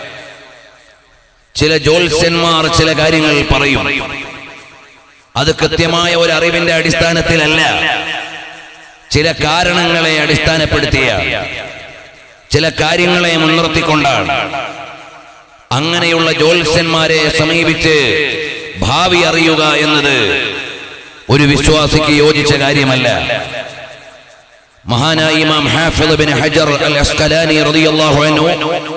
ചില ജ്യോത്സ്യന്മാർ ചില കാര്യങ്ങൾ പറയും അത് കൃത്യമായ ഒരു അറിവിന്റെ അടിസ്ഥാനത്തിലല്ല ചില കാരണങ്ങളെ അടിസ്ഥാനപ്പെടുത്തിയ ചില കാര്യങ്ങളെ മുൻനിർത്തിക്കൊണ്ടാണ് അങ്ങനെയുള്ള ജ്യോത്സ്യന്മാരെ സമീപിച്ച് ഭാവി അറിയുക എന്നത് ഒരു വിശ്വാസിക്ക് യോജിച്ച കാര്യമല്ല മഹാനായ ഇമാം ഹാഫിദ് ബിൻ ഹജർ അൽ അസ്കലാനി റളിയല്ലാഹു അൻഹു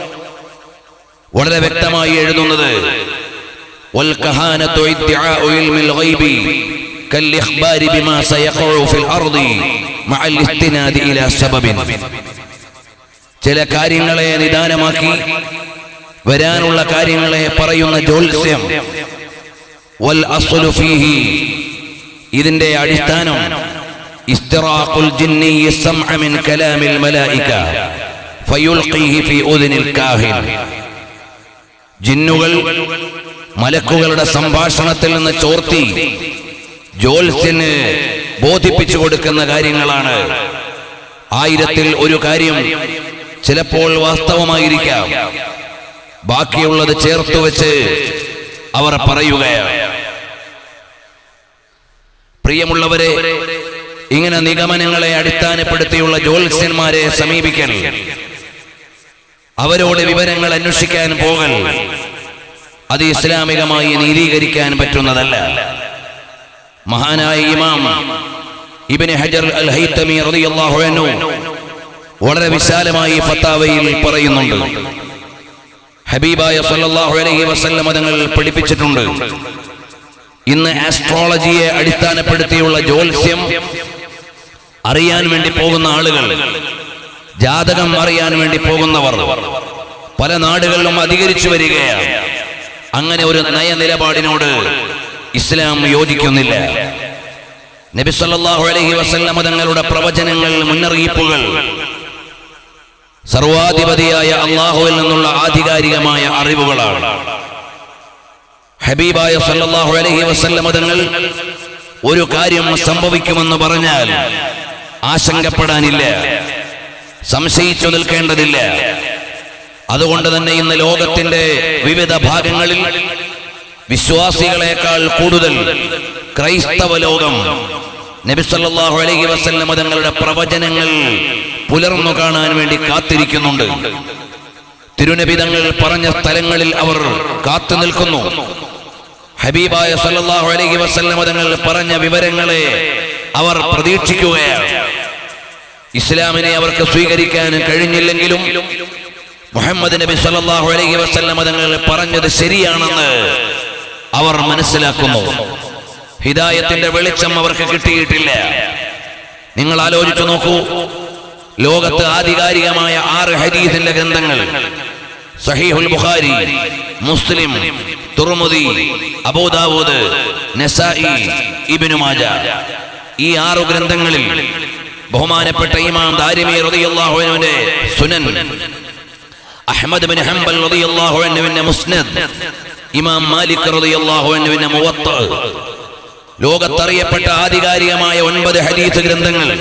വളരെ വ്യക്തമായി എഴുതുന്നത് والكهانة ادعاء علم الغيب كالإخبار بما سيقع في الأرض مع الاستناد إلى سبب ചില കാര്യങ്ങളെ നിദാനമാക്കി വരാനുള്ള കാര്യങ്ങളെ പറയുന്ന ജ്യോത്സ്യം വൽ അസ്ലു ഫീഹി ഇതിന്റെ അടിസ്ഥാനം ഇസ്തിറാഖുൽ ജിന്നി യസ്മഅ മിൻ കലാമിൽ മലായിക ഫയുൽഖീഹി ഫീ ഉദ്നിൽ കാഹിൻ ജിന്നുകൾ മലക്കുകളുടെ സംഭാഷണത്തിൽ നിന്ന് ചോർത്തി ജോത്സ്യന് ബോധിപ്പിച്ചു കൊടുക്കുന്ന കാര്യങ്ങളാണ് ആയിരത്തിൽ ഒരു കാര്യം ചിലപ്പോൾ വാസ്തവമായിരിക്കാം ബാക്കിയുള്ളത് ചേർത്തു വെച്ച് അവർ പറയുകയാണ് പ്രിയമുള്ളവരെ ഇങ്ങനെ നിഗമനങ്ങളെ അടിസ്ഥാനപ്പെടുത്തിയുള്ള ജ്യോത്സ്യന്മാരെ സമീപിക്കൽ അവരോട് വിവരങ്ങൾ അന്വേഷിക്കാൻ പോകൽ അത് ഇസ്ലാമികമായി നീതീകരിക്കാൻ പറ്റുന്നതല്ല മഹാനായ ഇമാം ഇബിന് ഹജർ അൽ ഹൈത്തമി റളിയല്ലാഹു അൻഹു വളരെ വിശാലമായി ഫത്താവയിൽ പറയുന്നുണ്ട് ഹബീബായ സല്ലല്ലാഹു അലൈഹി വസല്ലം തങ്ങൾ പഠിപ്പിച്ചിട്ടുണ്ട് ഇന്ന് ആസ്ട്രോളജിയെ അടിസ്ഥാനപ്പെടുത്തിയുള്ള ജ്യോത്സ്യം അറിയാൻ വേണ്ടി പോകുന്ന ആളുകൾ ജാതകം അറിയാൻ വേണ്ടി പോകുന്നവർ പല നാടുകളിലും അധികരിച്ചു വരികയാണ് അങ്ങനെ ഒരു നയനിലപാടിനോട് ഇസ്ലാം യോജിക്കുന്നില്ല നബി സല്ലല്ലാഹു അലൈഹി വസല്ലം തങ്ങളുടെ പ്രവചനങ്ങൾ മുന്നറിയിപ്പുകൾ സർവാധിപതിയായ അള്ളാഹുവിൽ നിന്നുള്ള ആധികാരികമായ അറിവുകളാണ് ഹബീബായ സല്ലല്ലാഹു അലൈഹി വസല്ലം തങ്ങൾ ഒരു കാര്യം സംഭവിക്കുമെന്ന് പറഞ്ഞാൽ ആശങ്കപ്പെടാനില്ല സംശയിച്ചു നിൽക്കേണ്ടതില്ല അതുകൊണ്ട് തന്നെ ഇന്ന് ലോകത്തിന്റെ വിവിധ ഭാഗങ്ങളിൽ വിശ്വാസികളെക്കാൾ കൂടുതൽ ക്രൈസ്തവ ലോകം നബിസല്ലാഹു അലൈഹി വസല്ലം തങ്ങളുടെ പ്രവചനങ്ങൾ പുലർന്നു കാണാൻ വേണ്ടി കാത്തിരിക്കുന്നുണ്ട് തിരുനബിതങ്ങൾ പറഞ്ഞ സ്ഥലങ്ങളിൽ അവർ കാത്തു നിൽക്കുന്നു ഹബീബായ സല്ലല്ലാഹു അലൈഹി വസല്ലം തങ്ങൾ പറഞ്ഞ വിവരങ്ങളെ അവർ പ്രതീക്ഷിക്കുകയാണ് ഇസ്ലാമിനെ അവർക്ക് സ്വീകരിക്കാൻ കഴിഞ്ഞില്ലെങ്കിലും മുഹമ്മദ് നബി സല്ലല്ലാഹു അലൈഹി വസല്ലം തങ്ങൾ പറഞ്ഞത് ശരിയാണെന്ന് അവർ മനസ്സിലാക്കുന്നു ഹിദായത്തിന്റെ വെളിച്ചം അവർക്ക് കിട്ടിയിട്ടില്ല നിങ്ങൾ ആലോചിച്ചു നോക്കൂ ലോകത്ത് ആധികാരികമായ ആറ് ഹദീസിന്റെ ഗ്രന്ഥങ്ങൾ സഹീഹുൽ ബുഖാരി മുസ്ലിം തുർമുദി അബൂദാവൂദ് നസായി ഇബ്നു മാജ ഈ ആറു ഗ്രന്ഥങ്ങളിൽ ബഹുമാനപ്പെട്ട ഇമാം ദാരിമി റളിയല്ലാഹു അൻഹുവിന്റെ സുനൻ അഹ്മദ് ബിൻ ഹംബൽ റളിയല്ലാഹു അൻഹുവിന്റെ മുസ്നദ് ഇമാം മാലിക് റളിയല്ലാഹു അൻഹുവിന്റെ മുവത്ത ലോകത്തറിയപ്പെട്ട ആധികാരികമായ ഒൻപത് ഹദീസ് ഗ്രന്ഥങ്ങൾ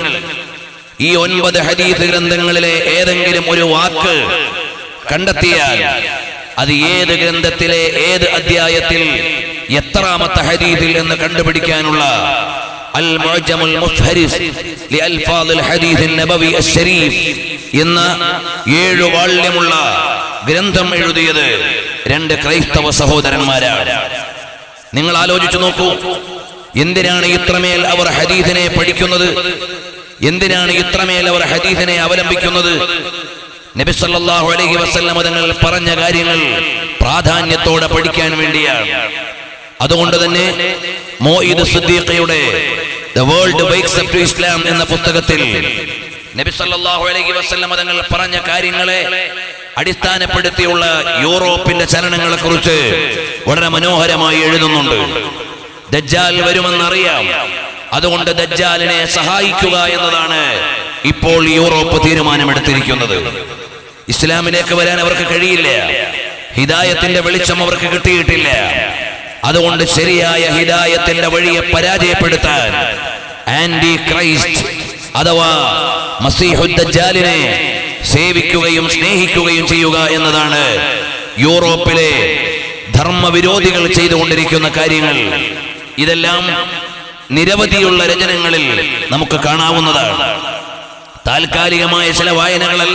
ഈ ഒൻപത് ഹദീസ് ഗ്രന്ഥങ്ങളിലെ ഏതെങ്കിലും ഒരു വാക്ക് കണ്ടെത്തിയാൽ അത് ഏത് ഗ്രന്ഥത്തിലെ ഏത് അധ്യായത്തിൽ എത്രാമത്തെ ഹദീസിൽ എന്ന് കണ്ടുപിടിക്കാനുള്ള അൽ മുഅ്ജമുൽ മുസ്ഹരിസ് ലിഅൽഫാദിൽ ഹദീസ് നബവി അശ്ശരീഫ് എന്ന ഏഴു വാള്യമുള്ള ഗ്രന്ഥം എഴുതിയത് രണ്ട് ക്രൈസ്തവ സഹോദരന്മാരാണ് നിങ്ങൾ ആലോചിച്ചു നോക്കൂ എന്തിനാണ് ഇത്രമേൽ അവർ ഹദീസിനെ പഠിക്കുന്നത് എന്തിനാണ് ഇത്രമേൽ അവർ ഹദീസിനെ അവലംബിക്കുന്നത് നബി സല്ലല്ലാഹു അലൈഹി വസല്ലം തങ്ങൾ പറഞ്ഞ കാര്യങ്ങൾ പ്രാധാന്യത്തോടെ പഠിക്കാൻ വേണ്ടിയാണ് അതുകൊണ്ട് തന്നെ മോയിദ് സിദ്ദീഖയുടെ the world wakes up to Islam എന്ന പുസ്തകത്തിൽ നബി സല്ലല്ലാഹു അലൈഹി വസല്ലം തങ്ങൾ പറഞ്ഞ കാര്യങ്ങളെ അടിസ്ഥാനപ്പെടുത്തിയുള്ള യൂറോപ്പിന്റെ ചലനങ്ങളെ കുറിച്ച് വളരെ മനോഹരമായി എഴുതുന്നുണ്ട് ദജ്ജാൽ വരുമെന്നറിയാം അതുകൊണ്ട് ദജ്ജാലിനെ സഹായിക്കുക എന്നതാണ് ഇപ്പോൾ യൂറോപ്പ് തീരുമാനമെടുത്തിരിക്കുന്നത് ഇസ്ലാമിലേക്ക് വരാൻ അവർക്ക് കഴിയില്ല ഹിദായത്തിന്റെ വെളിച്ചം അവർക്ക് കിട്ടിയിട്ടില്ല അതുകൊണ്ട് ശരിയായ ഹിദായത്തിന്റെ വഴിയെ പരാജയപ്പെടുത്താൻ ആന്റി ക്രൈസ്റ്റ് അഥവാ മസീഹുദ്ദാലിനെ സേവിക്കുകയും സ്നേഹിക്കുകയും ചെയ്യുക എന്നതാണ് യൂറോപ്പിലെ ധർമ്മവിരോധികൾ ചെയ്തുകൊണ്ടിരിക്കുന്ന കാര്യങ്ങൾ ഇതെല്ലാം നിരവധിയുള്ള രചനങ്ങളിൽ നമുക്ക് കാണാവുന്നതാണ് താൽക്കാലികമായ ചില വായനകളല്ല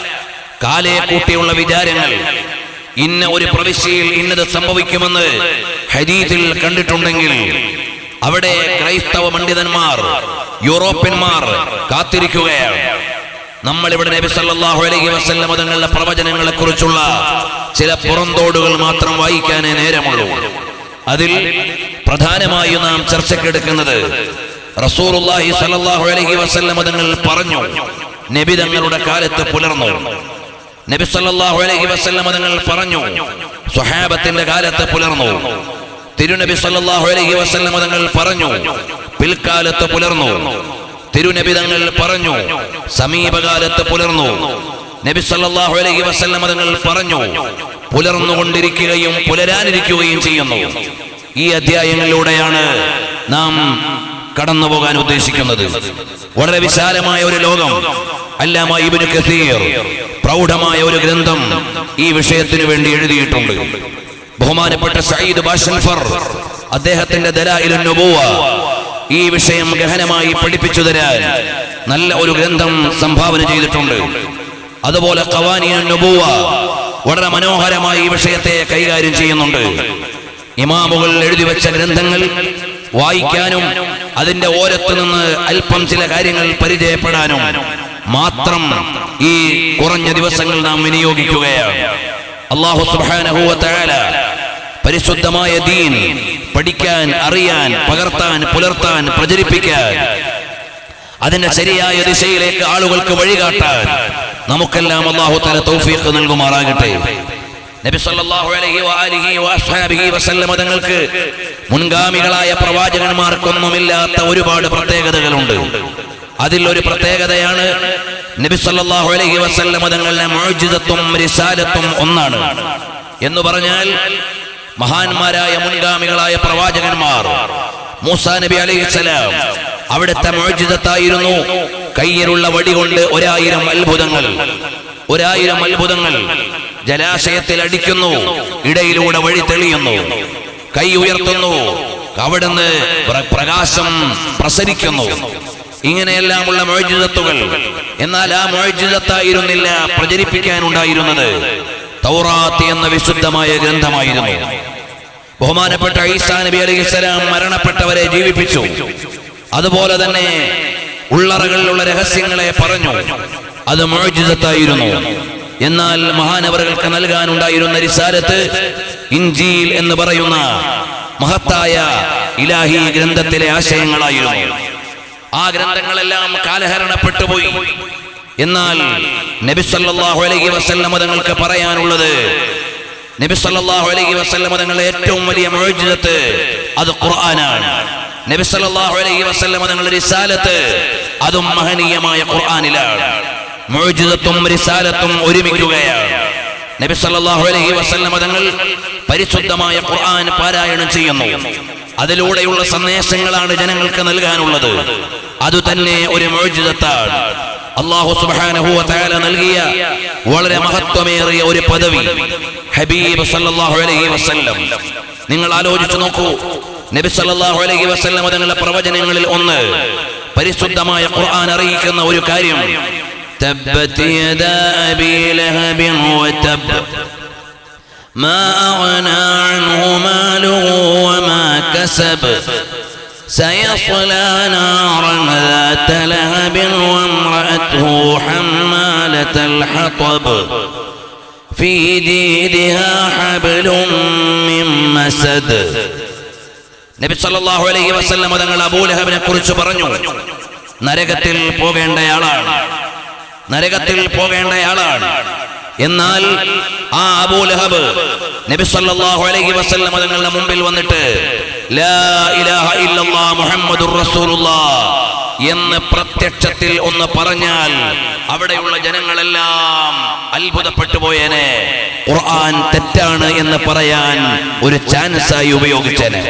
കാലയെ കൂട്ടിയുള്ള വിചാരങ്ങൾ ഇന്ന ഒരു പ്രവിശ്യയിൽ ഇന്നത് സംഭവിക്കുമെന്ന് ഹദീസിൽ കണ്ടിട്ടുണ്ടെങ്കിൽ അവിടെ ക്രൈസ്തവ പണ്ഡിതന്മാർ യൂറോപ്യന്മാർ കാത്തിരിക്കുകയാണ് നമ്മൾ ഇവിടെ നബി സല്ലല്ലാഹു അലൈഹി വസല്ലം തങ്ങളുടെ പ്രവചനങ്ങളെ കുറിച്ചുള്ള ചില പുറന്തോടുകൾ മാത്രം വായിക്കാനേ നേരമുള്ളൂ അതിൽ പ്രധാനമായും നാം ചർച്ചക്കെടുക്കുന്നത് റസൂലുള്ളാഹി സ്വല്ലല്ലാഹു അലൈഹി വസല്ലം തങ്ങൾ പറഞ്ഞു നബി തങ്ങളുടെ കാലത്ത് പുലർന്നു നബി സല്ലല്ലാഹു അലൈഹി വസല്ലം തങ്ങൾ പറഞ്ഞു സ്വഹാബത്തിന്റെ കാലത്ത് പുലർന്നു തിരുനബി സല്ലല്ലാഹു അലൈഹി വസല്ലം തങ്ങൾ പറഞ്ഞു പിൽക്കാലത്ത് പുലർന്നു തിരുനബി തങ്ങൾ പറഞ്ഞു സമീപകാലത്ത് പുലർന്നു നബി സല്ലല്ലാഹു അലൈഹി വസല്ലം തങ്ങൾ പറഞ്ഞു പുലർന്നുകൊണ്ടിരിക്കുകയും പുലരാനിരിക്കുകയും ചെയ്യുന്നു ഈ അധ്യായങ്ങളിലൂടെയാണ് നാം കടന്നു പോകാൻ ഉദ്ദേശിക്കുന്നത് വളരെ വിശാലമായ ഒരു ലോകം അല്ലാമ ഇബ്നു കസീർ പ്രൗഢമായ ഒരു ഗ്രന്ഥം ഈ വിഷയത്തിനു വേണ്ടി എഴുതിയിട്ടുണ്ട് ബഹുമാനപ്പെട്ട സയ്യിദ് ബാഷൻഫർ അദ്ദേഹത്തിന്റെ ദലായിലുൻ നുബുവ ഈ വിഷയം ഗഹനമായി പഠിപ്പിച്ചു തരാൻ നല്ല ഒരു ഗ്രന്ഥം സംഭാവന ചെയ്തിട്ടുണ്ട് അതുപോലെ ഖവാനീനുൻ നുബുവ വളരെ മനോഹരമായി ഈ വിഷയത്തെ കൈകാര്യം ചെയ്യുന്നുണ്ട് ഇമാമുകൾ എഴുതി വെച്ച ഗ്രന്ഥങ്ങൾ വായിക്കാനും അതിന്റെ ഓരത്തു നിന്ന് അല്പം ചില കാര്യങ്ങൾ പരിചയപ്പെടാനും മാത്രം ഈ കുറഞ്ഞ ദിവസങ്ങൾ നാം വിനിയോഗിക്കുകയാണ് അള്ളാഹു സുബ്ഹാനഹു വ തആല പരിശുദ്ധമായ ദീൻ പഠിക്കാൻ അറിയാൻ പകർത്താൻ പുലർത്താൻ പ്രചരിപ്പിക്കാൻ അതിന്റെ ശരിയായ ദിശയിലേക്ക് ആളുകൾക്ക് വഴികാട്ടാൻ നമുക്കെല്ലാം അള്ളാഹു തല തൗഫീഖ് നൽകുമാറാകട്ടെ നബി സല്ലല്ലാഹു അലൈഹി വആലിഹി വഅസ്ഹാബിഹി വസല്ലമ തങ്ങൾക്ക് മുൻഗാമികളായ പ്രവാചകന്മാർക്കൊന്നുമില്ലാത്ത ഒരുപാട് പ്രത്യേകതകളുണ്ട് അതിൽ ഒരു പ്രത്യേകതയാണ് നബി സല്ലല്ലാഹു അലൈഹി വസല്ലമ തങ്ങളുടെ മുഅ്ജിസത്തും റിസാലത്തും ഒന്നാണ് എന്ന് പറഞ്ഞാൽ മഹാന്മാരായ മുൻഗാമികളായ പ്രവാചകന്മാർ മൂസാ നബി അലൈഹിസ്സലാം അവിടുത്തെ മോചിതത്തായിരുന്നു കയ്യിലുള്ള വടി കൊണ്ട് ഒരായിരം അത്ഭുതങ്ങൾ ഒരായിരം അത്ഭുതങ്ങൾ ജലാശയത്തിൽ അടിക്കുന്നു ഇടയിലൂടെ വഴി തെളിയുന്നു കൈ ഉയർത്തുന്നു അവിടുന്ന് പ്ര- പ്രകാശം പ്രസരിക്കുന്നു ഇങ്ങനെയെല്ലാമുള്ള മോചിതത്തുകൾ എന്നാൽ ആ മോചിതത്തായിരുന്നില്ല പ്രചരിപ്പിക്കാനുണ്ടായിരുന്നത് തൗറാത്ത് എന്ന വിശുദ്ധമായ ഗ്രന്ഥമായിരുന്നു ബഹുമാനപ്പെട്ട ഈസാ നബി അലൈഹി സ്വലാം മരണപ്പെട്ടവരെ ജീവിപ്പിച്ചു അതുപോലെ തന്നെ ഉള്ളറകളിലുള്ള രഹസ്യങ്ങളെ പറഞ്ഞു അത് മോചിതത്തായിരുന്നു എന്നാൽ മഹാനവറുകൾക്ക് നൽകാനുണ്ടായിരുന്ന റിസാലത്ത് ഇഞ്ചീൽ എന്ന് പറയുന്ന മഹത്തായ ഇലാഹി ഗ്രന്ഥത്തിലെ ആശയങ്ങളായിരുന്നു ആ ഗ്രന്ഥങ്ങളെല്ലാം കാലഹരണപ്പെട്ടു പോയി എന്നാൽ നബി സല്ലല്ലാഹു അലൈഹി വസല്ലമ തങ്ങൾക്ക് പറയാനുള്ളത് നബി സല്ലല്ലാഹു അലൈഹി വസല്ലമ തങ്ങളുടെ ഏറ്റവും വലിയ മുഅ്ജിസത്ത് അത് ഖുർആനാണ് നബി സല്ലല്ലാഹു അലൈഹി വസല്ലമ തങ്ങളുടെ റിസാലത്ത് അതും മഹനീയമായ ഖുർആനിലാണ് മുഅ്ജിസത്തും റിസാലത്തും ഒരുമിക്കുകയാണ് നബി സല്ലല്ലാഹു അലൈഹി വസല്ലമ തങ്ങൾ പരിശുദ്ധമായ ഖുർആൻ പാരായണം ചെയ്യുന്നു അതിലൂടെയുള്ള സന്ദേശങ്ങളാണ് ജനങ്ങൾക്ക് നൽകാനുള്ളത് അതുതന്നെ ഒരു മോചിതത്താണ് അള്ളാഹു സുബ്ഹാനഹു വ തആല നൽകിയ വളരെ മഹത്വമേറിയ ഒരു പദവി ഹബീബ് സല്ലല്ലാഹു അലൈഹി വസല്ലം നിങ്ങൾ ആലോചിച്ചു നോക്കൂ നബി സല്ലല്ലാഹു അലൈഹി വസല്ലം തങ്ങളുടെ പ്രവചനങ്ങളിൽ ഒന്ന് പരിശുദ്ധമായ ഖുർആൻ അറിയിക്കുന്ന ഒരു കാര്യം تبت يدا أبي لهب وتب ما أغنى عنه ماله وما كسب سيصلى نارا ذات لهب وامرأته حمالة الحطب في جيدها حبل من مسد നബി സല്ലല്ലാഹു അലൈഹി വസല്ലം തങ്ങൾ അബൂലഹബിനെ കുറിച്ച് പറഞ്ഞു നരകത്തിൽ പോകേണ്ടയാളാണ് നരകത്തിൽ പോകേണ്ടയാളാണ് എന്നാൽ ആ അബൂലഹബ് നബി സല്ലല്ലാഹു അലൈഹി വസല്ലം തങ്ങളുടെ മുമ്പിൽ വന്നിട്ട് ലാ ഇലാഹ ഇല്ലല്ലാഹ് മുഹമ്മദുർ റസൂലുള്ളാഹ് എന്ന് പ്രത്യക്ഷത്തിൽ ഒന്ന് പറഞ്ഞാൽ അവിടെയുള്ള ജനങ്ങളെല്ലാം അത്ഭുതപ്പെട്ടു പോയേനെ ഖുർആൻ തെറ്റാണ് എന്ന് പറയാൻ ഒരു ചാൻസായി ഉപയോഗിച്ചേനെ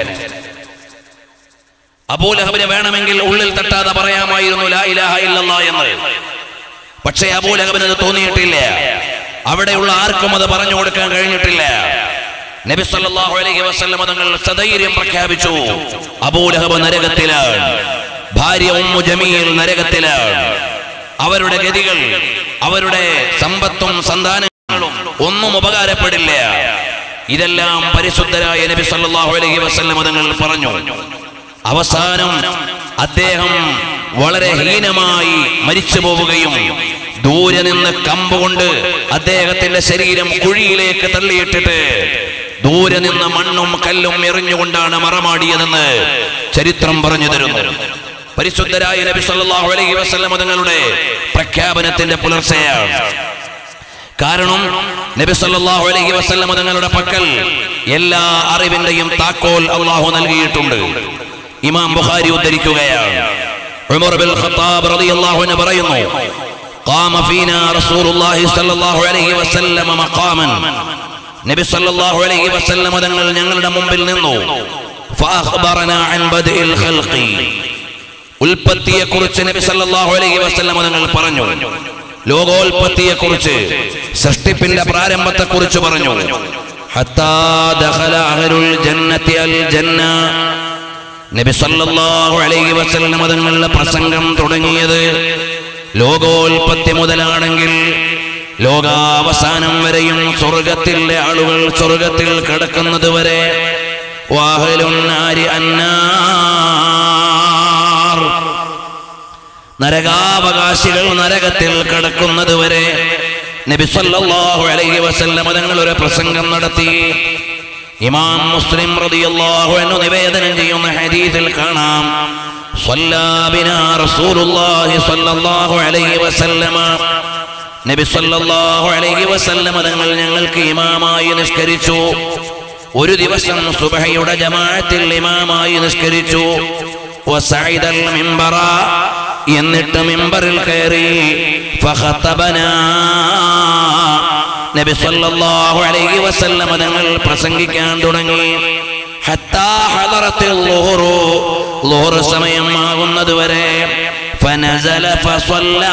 അബൂലഹബിന് വേണമെങ്കിൽ ഉള്ളിൽ തട്ടാതെ പറയാമായിരുന്നു ലാ ഇലാഹ ഇല്ലല്ലാഹ് എന്ന് പക്ഷേ അബൂലഹബിന് അത് തോന്നിയിട്ടില്ല അവിടെയുള്ള ആർക്കും അത് പറഞ്ഞു കൊടുക്കാൻ കഴിഞ്ഞിട്ടില്ല നബി സല്ലല്ലാഹു അലൈഹി വസല്ലം തങ്ങൾ സധൈര്യം പ്രഖ്യാപിച്ചു അബൂലഹബ് നരകത്തിലാണ് ഭാര്യ ഉമ്മു ജമീൽ നരകത്തിലാണ് അവരുടെ ഗതികൾ അവരുടെ സമ്പത്തും സന്താനങ്ങളും ഒന്നും ഉപകാരപ്പെടില്ല ഇതെല്ലാം പരിശുദ്ധരായ നബി സല്ലല്ലാഹു അലൈഹി വസല്ലം തങ്ങൾ പറഞ്ഞു അവസാനം അദ്ദേഹം വളരെ ഹീനമായി മരിച്ചു പോവുകയും ദൂരെ നിന്ന് കമ്പുകൊണ്ട് അദ്ദേഹത്തിന്റെ ശരീരം കുഴിയിലേക്ക് തള്ളിയിട്ടിട്ട് ദൂരെ നിന്ന് മണ്ണും കല്ലും എറിഞ്ഞുകൊണ്ടാണ് മറമാടിയതെന്ന് ചരിത്രം പറഞ്ഞു തരുന്നു പരിശുദ്ധരായ നബി സല്ലല്ലാഹു അലൈഹി വസല്ലം തങ്ങളുടെ പ്രഖ്യാപനത്തിന്റെ പുലർച്ചയാണ് കാരണം നബി സല്ലല്ലാഹു അലൈഹി വസല്ലം തങ്ങളുടെ പക്കൽ എല്ലാ അറിവിന്റെയും താക്കോൽ അള്ളാഹു നൽകിയിട്ടുണ്ട് ഇമാം ബുഖാരി ഉദ്ധരിക്കുകയാണ് ഉമർ ബിൻ ഖത്താബ് റളിയല്ലാഹു അൻഹു പറയുന്നു قام فينا رسول الله صلى الله عليه وسلم مقاما നബി സല്ലല്ലാഹു അലൈഹി വസല്ലം തങ്ങൾ ഞങ്ങളുടെ മുമ്പിൽ നിന്നു ഫഅഖ്ബറനാ അൻ ബദ്ഇൽ ഖൽഖി ഉൽപ്പത്തിയെ കുറിച്ച് നബി സല്ലല്ലാഹു അലൈഹി വസല്ലം തങ്ങൾ പറഞ്ഞു ലോകോൽപത്തിയെ കുറിച്ച് സൃഷ്ടിപ്പിന്റെ പ്രാരംഭത്തെ കുറിച്ച് പറഞ്ഞു ഹത്താ ദഖല അഹ്ലുൽ ജന്നത്തി അൽ ജന്ന നബി സല്ലല്ലാഹു അലൈഹി വസല്ലം തങ്ങളുടെ പ്രസംഗം തുടങ്ങിയത് ലോകോൽപത്തി മുതലാണെങ്കിൽ ലോകാവസാനം വരെയും സ്വർഗത്തിലെ ആളുകൾ സ്വർഗത്തിൽ കിടക്കുന്നത് വരെ വാഹലുന്നാരി അന്നാർ നരകാവകാശികൾ നരകത്തിൽ കിടക്കുന്നത് വരെ നബി സല്ലല്ലാഹു അലൈഹി വസല്ലം തങ്ങൾ ഒരു പ്രസംഗം നടത്തി ഇമാം മുസ്ലിം റളിയല്ലാഹു അൻഹു നിവേദനം ചെയ്യുന്ന ഹദീസിൽ കാണാം സ്വല്ലാ ബിനാ റസൂലുള്ളാഹി സ്വല്ലല്ലാഹു അലൈഹി വസല്ലമ നബി സല്ലല്ലാഹു അലൈഹി വസല്ലമ തങ്ങൾ ഞങ്ങൾക്ക് ഇമാമായി നിസ്കരിച്ചു ഒരു ദിവസം സുബഹയുടെ ജമാഅത്തിൽ ഇമാമായി നിസ്കരിച്ചു വസഇദൽ മിമ്പറ എന്നിട്ട് മിമ്പറിൽ കയറി ഫഖതബനാ നബി സല്ലല്ലാഹു അലൈഹി വസല്ലമ തങ്ങൾ പ്രസംഗിക്കാൻ തുടങ്ങി ഹത്താ ഹദറത്തിൽ ളുഹ്റു ളുഹ്ർ സമയം ആകുന്നത് വരെ ഫനസല ഫസല്ലാ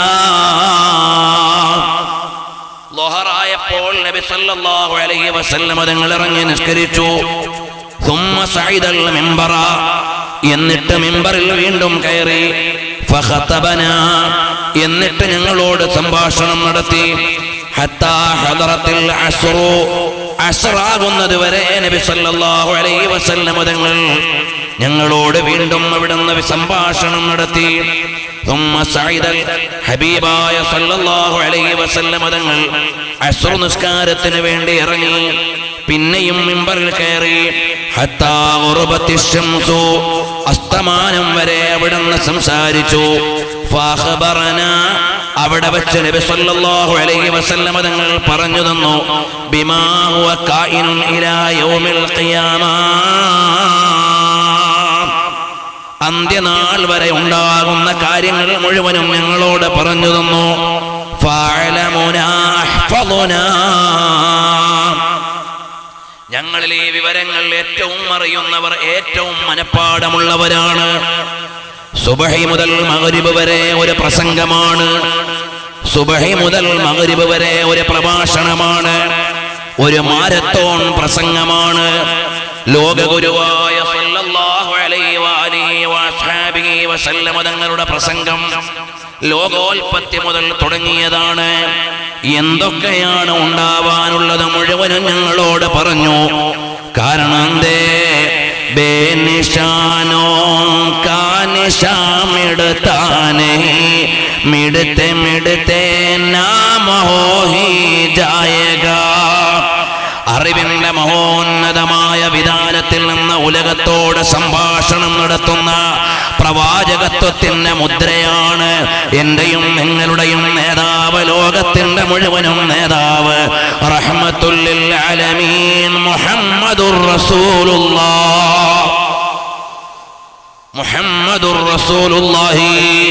ളുഹറായപ്പോൾ നബി സല്ലല്ലാഹു അലൈഹി വസല്ലമ തങ്ങൾ ഇറങ്ങി നിസ്കരിച്ചു ثم صعد المنبر എന്നിട്ട് മിമ്പറിൽ വീണ്ടും കയറി ഫഖതബനാ എന്നിട്ട് ഞങ്ങളോട് സംഭാഷണം നടത്തി ഹത്താ ഹദറത്തിൽ അസ്റു അസ്റാകുന്നത് വരെ നബി സല്ലല്ലാഹു അലൈഹി വസല്ലമ തങ്ങൾ ഞങ്ങളോട് വീണ്ടും അവിടുന്ന് സംഭാഷണം നടത്തി ثم صعد ഹബീബായ സല്ലല്ലാഹു അലൈഹി വസല്ലമ തങ്ങൾ അസ്ർ നിസ്കാരത്തിന് വേണ്ടി ഇറങ്ങി പിന്നെയും മിമ്പറിൽ കയറി ഹത്താ ഗുർബത്തി ശംസു അസ്തമാനം വരെ അവിടുന്ന് സംസാരിച്ചു ഫാഖബറനാ അവിടെ വെച്ച് നബി സല്ലല്ലാഹു അലൈഹി വസല്ലമ തങ്ങൾ പറഞ്ഞു തന്നു ബിമാ ഹുവ കായിനുൻ ഇലാ യൗമിൽ ഖിയാമ അന്ത്യനാൾ വരെ ഉണ്ടാകുന്ന കാര്യങ്ങൾ മുഴുവനും ഞങ്ങളോട് പറഞ്ഞു തന്നു ഫഅലമുനാ അഹ്ഫളുനാ. ഞങ്ങളിൽ ഈ വിവരങ്ങൾ ഏറ്റവും അറിയുന്നവർ ഏറ്റവും മനപ്പാടമുള്ളവരാണ് സുബഹി മുതൽ മഗ്രിബ് വരെ ഒരു പ്രസംഗമാണ് സുബഹി മുതൽ മഗ്രിബ് വരെ ഒരു പ്രഭാഷണമാണ് ഒരു മാരത്തോൺ പ്രസംഗമാണ് ലോകഗുരുവായ സല്ലല്ലാഹു അലൈഹി വആലിഹി വഅസ്ഹാബിഹി വസല്ലമ തങ്ങളുടെ പ്രസംഗം ലോകോൽപത്തി മുതൽ തുടങ്ങിയതാണ് എന്തൊക്കെയാണ് ഉണ്ടാവാനുള്ളത് മുഴുവനും ഞങ്ങളോട് പറഞ്ഞു കാരണം എന്തേ ബേനിഷാനോ കാനിഷാമിടുത്താനേ മിടുത്തെ മിടുത്തെ നാമ ഹോ ഹി ജായേഗാ അറിവിന്റെ മഹോന്നതമായ വിധാനത്തിൽ നിന്ന് ഉലകത്തോട് സംഭാഷണം നടത്തുന്ന പ്രവാചകത്വത്തിന്റെ മുദ്രയാണ് എന്റെയും നിങ്ങളുടെയും നേതാവ് ലോകത്തിന്റെ മുഴുവനും നേതാവ് റഹ്മത്തുല്ലിൽ അലമീൻ മുഹമ്മദുർ റസൂലുള്ളാഹ് മുഹമ്മദുർ റസൂലുള്ളാഹി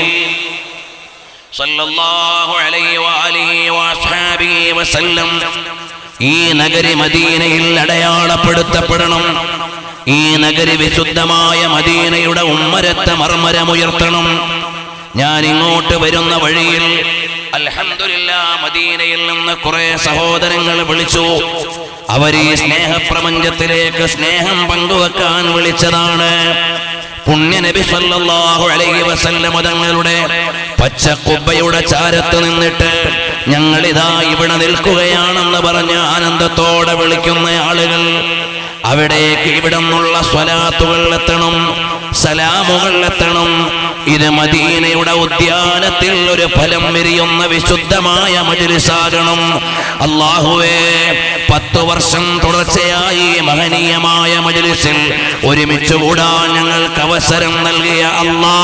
സല്ലല്ലാഹു അലൈഹി വആലിഹി വഅസ്ഹാബിഹി വസല്ലം ഈ നഗരി മദീനയിൽ അടയാളപ്പെടുത്തപ്പെടണം ഈ നഗരി വിശുദ്ധമായ മദീനയുടെ ഉമ്മരത്തെ മർമരമുയർത്തണം ഞാൻ ഇങ്ങോട്ട് വരുന്ന വഴിയിൽ അൽഹംദുലില്ല മദീനയിൽ നിന്ന് കുറെ സഹോദരങ്ങൾ വിളിച്ചു അവർ ഈ സ്നേഹപ്രപഞ്ചത്തിലേക്ക് സ്നേഹം പങ്കുവെക്കാൻ വിളിച്ചതാണ് പുണ്യ നബി സല്ലല്ലാഹു അലൈഹി വസല്ലം തങ്ങളുടെ പച്ച കുബ്ബയുടെ ചാരത്ത് നിന്നിട്ട് ഞങ്ങൾ ഇതാ ഇവിടെ നിൽക്കുകയാണെന്ന് പറഞ്ഞ് ആനന്ദത്തോടെ വിളിക്കുന്ന ആളുകൾ അവിടേക്ക് ഇവിടെ നിന്നുള്ള സ്വലാത്തുകൾ എത്തണം സലാമുകൾ എത്തണം ഇത് മദീനയുടെ ഉദ്യാനത്തിൽ ഒരു ഫലം വിരിയുന്ന വിശുദ്ധമായ മജിലിസാകണം അള്ളാഹുവേ പത്തു വർഷം തുടർച്ചയായി ഈ മഹനീയമായ മജിലിസിൽ ഒരുമിച്ച് കൂടാൻ ഞങ്ങൾക്ക് അവസരം നൽകിയ അള്ളാ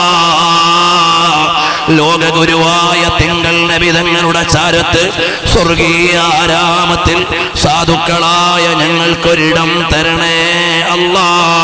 ലോകഗുരുവായ തിങ്കൾ നബിതങ്ങളുടെ ചാരത്ത് സ്വർഗീയ ആരാമത്തിൽ സാധുക്കളായ ഞങ്ങൾക്കൊരിടം തരണേ അല്ലാ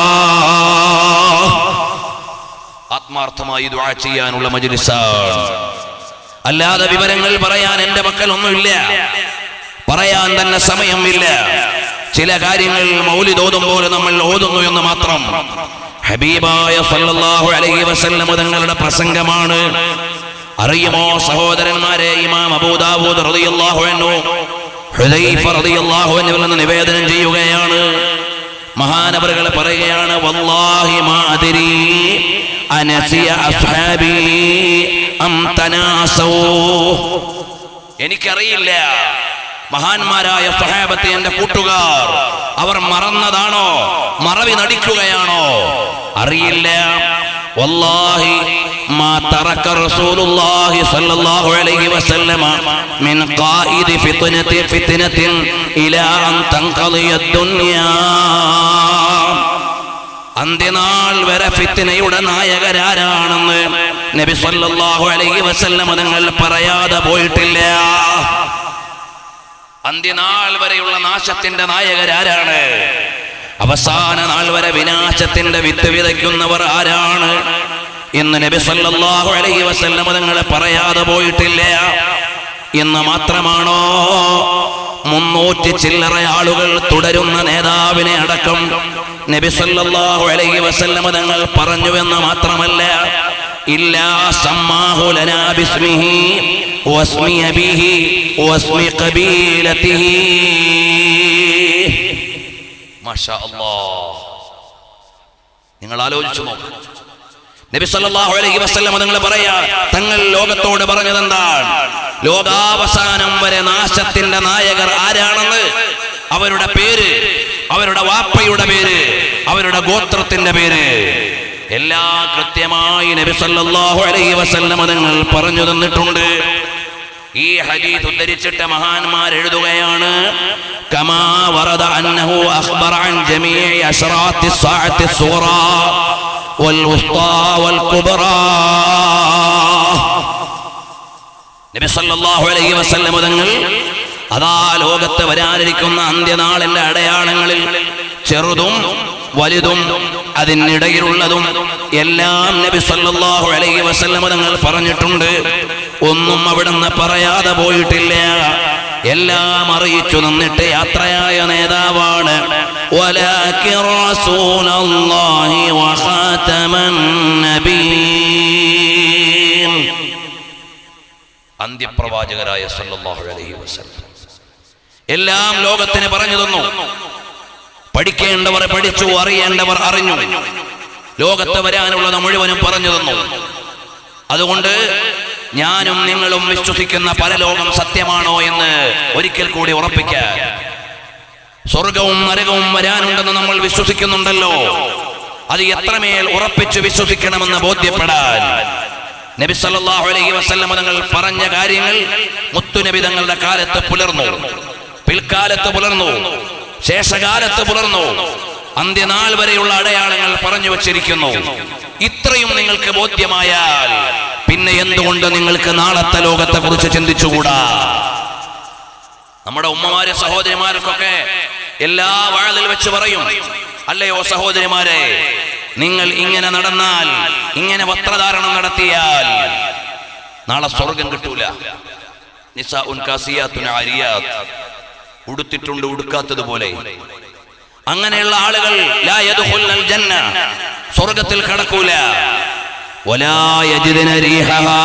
ആത്മാർത്ഥമായി ദുആ ചെയ്യാനുള്ള മജ്ലിസാണ് അല്ലാതെ വിവരങ്ങൾ പറയാൻ എന്റെ പക്കൽ ഒന്നുമില്ല പറയാൻ തന്നെ സമയമില്ല ചില കാര്യങ്ങൾ മൗലിദ് ഓതുമ്പോൾ നമ്മൾ ഓതുന്നു എന്ന് മാത്രം ഹബീബായ സല്ലല്ലാഹു അലൈഹി വസല്ലം തങ്ങളുടെ പ്രസംഗമാണ് അറിയുമോ സഹോദരന്മാരെ ഇമാം അബൂദാവൂദ് റളിയല്ലാഹു അൻഹു ഹുദൈഫ റളിയല്ലാഹു അൻഹു നിന്ന് നിവേദനം ചെയ്യുകയാണ് മഹാനവറുകൾ പറയുകയാണ് വല്ലാഹി മാ അദ്രി അനസിയ അസ്ഹാബി അം തനാസൂ എനിക്കറിയില്ല മഹാന്മാരായ സഹാബത്തെ എന്റെ കൂട്ടുകാർ അവർ മറന്നതാണോ മറവി നടിക്കുകയാണോ അറിയില്ല വല്ലാഹി ما ترك رسول الله صلى الله عليه وسلم من قائد فتنة فتنة إلى أن تنقضي الدنيا അന്ത്യനാൾ വരെ ഫിത്തിനയുടെ നായകരാരാണെന്ന് നബി സല്ലല്ലാഹു അലൈഹി വസല്ലം തങ്ങൾ പറയാതെ പോയിട്ടില്ല അന്ത്യനാൾ വരെയുള്ള നാശത്തിന്റെ നായകരാരാണ് അവസാന നാൾ വരെ വിനാശത്തിന്റെ വിത്ത് വിതയ്ക്കുന്നവർ ആരാണ് എന്ന് നബി സല്ലല്ലാഹു അലൈഹി വസല്ലം തങ്ങൾ പറയാതെ പോയിട്ടില്ല എന്ന് മാത്രമാണോ മുന്നൂറ്റി ചില്ലറ ആളുകൾ തുടരുന്ന നേതാവിനെ അടക്കം നബി സല്ലല്ലാഹു അലൈഹി വസല്ലം തങ്ങൾ പറഞ്ഞുവെന്ന് മാത്രമല്ല ഇല്ലാ സമ്മാഹു ലനാ ബിസ്മിഹി വസ്മി അബീഹി വസ്മി ഖബീലതിഹി മാഷാ അല്ലാഹ് നിങ്ങൾ ആലോചിച്ചു നോക്കൂ നബി സല്ലല്ലാഹു അലൈഹി വസല്ലം നിങ്ങൾ പറയാ തങ്ങൾ ലോകത്തോട് പറഞ്ഞത് എന്താണ് ലോകാവസാനം വരെ നാശത്തിന്റെ നായകർ ആരാണെന്ന് അവരുടെ പേര് അവരുടെ വാപ്പയുടെ പേര് അവരുടെ ഗോത്രത്തിന്റെ പേര് എല്ലാം കൃത്യമായി നബി സല്ലല്ലാഹു അലൈഹി വസല്ലം തങ്ങൾ പറഞ്ഞു തന്നിട്ടുണ്ട് ഈ ഹദീസ് ഉദ്ധരിച്ചിട്ട് മഹാന്മാർ എഴുതുകയാണ് കമാ വറദ അന്നഹു അഖ്ബറ അൻ ജമീഇ അശ്റാത്തി സ്സാഅത്തി സുഗ്റാ والوسطى والكبرى നബി സല്ലല്ലാഹു അലൈഹി വസല്ലം തങ്ങൾ അതാ ലോകത്ത് വരാനിരിക്കുന്ന അന്ത്യനാളിന്റെ അടയാളങ്ങളിൽ ചെറുതും വലുതും അതിനിടയിലുള്ളതും എല്ലാം നബി സല്ലല്ലാഹു അലൈഹി വസല്ലം തങ്ങൾ പറഞ്ഞിട്ടുണ്ട് ഒന്നും അവിടുന്ന് പറയാതെ പോയിട്ടില്ല എല്ലാം അറിയിച്ചു നിന്നിട്ട് യാത്രയായ നേതാവാണ് ولكن رسول الله وخاتم النبيين അന്ത്യപ്രവാചകരായ സല്ലല്ലാഹു അലൈഹി വസല്ലം എല്ലാം ലോകത്തിന് പറഞ്ഞു തന്നു പഠിക്കേണ്ടവർ പഠിച്ചു അറിയേണ്ടവർ അറിഞ്ഞു ലോകത്ത് വരാനുള്ളത് മുഴുവനും പറഞ്ഞു തന്നു അതുകൊണ്ട് ഞാനും നിങ്ങളും വിശ്വസിക്കുന്ന പരലോകം സത്യമാണോ എന്ന് ഒരിക്കൽ കൂടി ഉറപ്പിക്കാൻ സ്വർഗവും നരകവും വരാനുണ്ടെന്ന് നമ്മൾ വിശ്വസിക്കുന്നുണ്ടല്ലോ അത് എത്രമേൽ ഉറപ്പിച്ചു വിശ്വസിക്കണമെന്ന് ബോധ്യപ്പെടാൻ നബി സല്ലല്ലാഹു അലൈഹി വസല്ലം തങ്ങൾ പറഞ്ഞ കാര്യങ്ങൾ മുത്തുനബി തങ്ങളുടെ കാലത്ത് പുലർന്നു പിൽക്കാലത്ത് പുലർന്നു ശേഷകാലത്ത് പുലർന്നു അന്ത്യനാൾ വരെയുള്ള അടയാളങ്ങൾ പറഞ്ഞു വച്ചിരിക്കുന്നു ഇത്രയും നിങ്ങൾക്ക് ബോധ്യമായാൽ പിന്നെ എന്തുകൊണ്ട് നിങ്ങൾക്ക് നാളത്തെ ലോകത്തെ കുറിച്ച് ചിന്തിച്ചുകൂടാ നമ്മുടെ ഉമ്മമാര് സഹോദരിമാർക്കൊക്കെ എല്ലാ വാഴലിൽ വെച്ച് പറയും അല്ലയോ സഹോദരിമാരെ നിങ്ങൾ ഇങ്ങനെ നടന്നാൽ ഇങ്ങനെ വസ്ത്രധാരണം നടത്തിയാൽ നാളെ സ്വർഗം കിട്ടൂല നിസാഉൻ കാസിയാത്തുൻ ആരിയാത്ത് ഉടുത്തിട്ടുണ്ട് ഉടുക്കാത്തതുപോലെ അങ്ങനെയുള്ള ആളുകൾ ലാ യദ്ഖുലുൽ ജന്ന സ്വർഗത്തിൽ കടക്കൂല വലാ യജിദന റീഹഹാ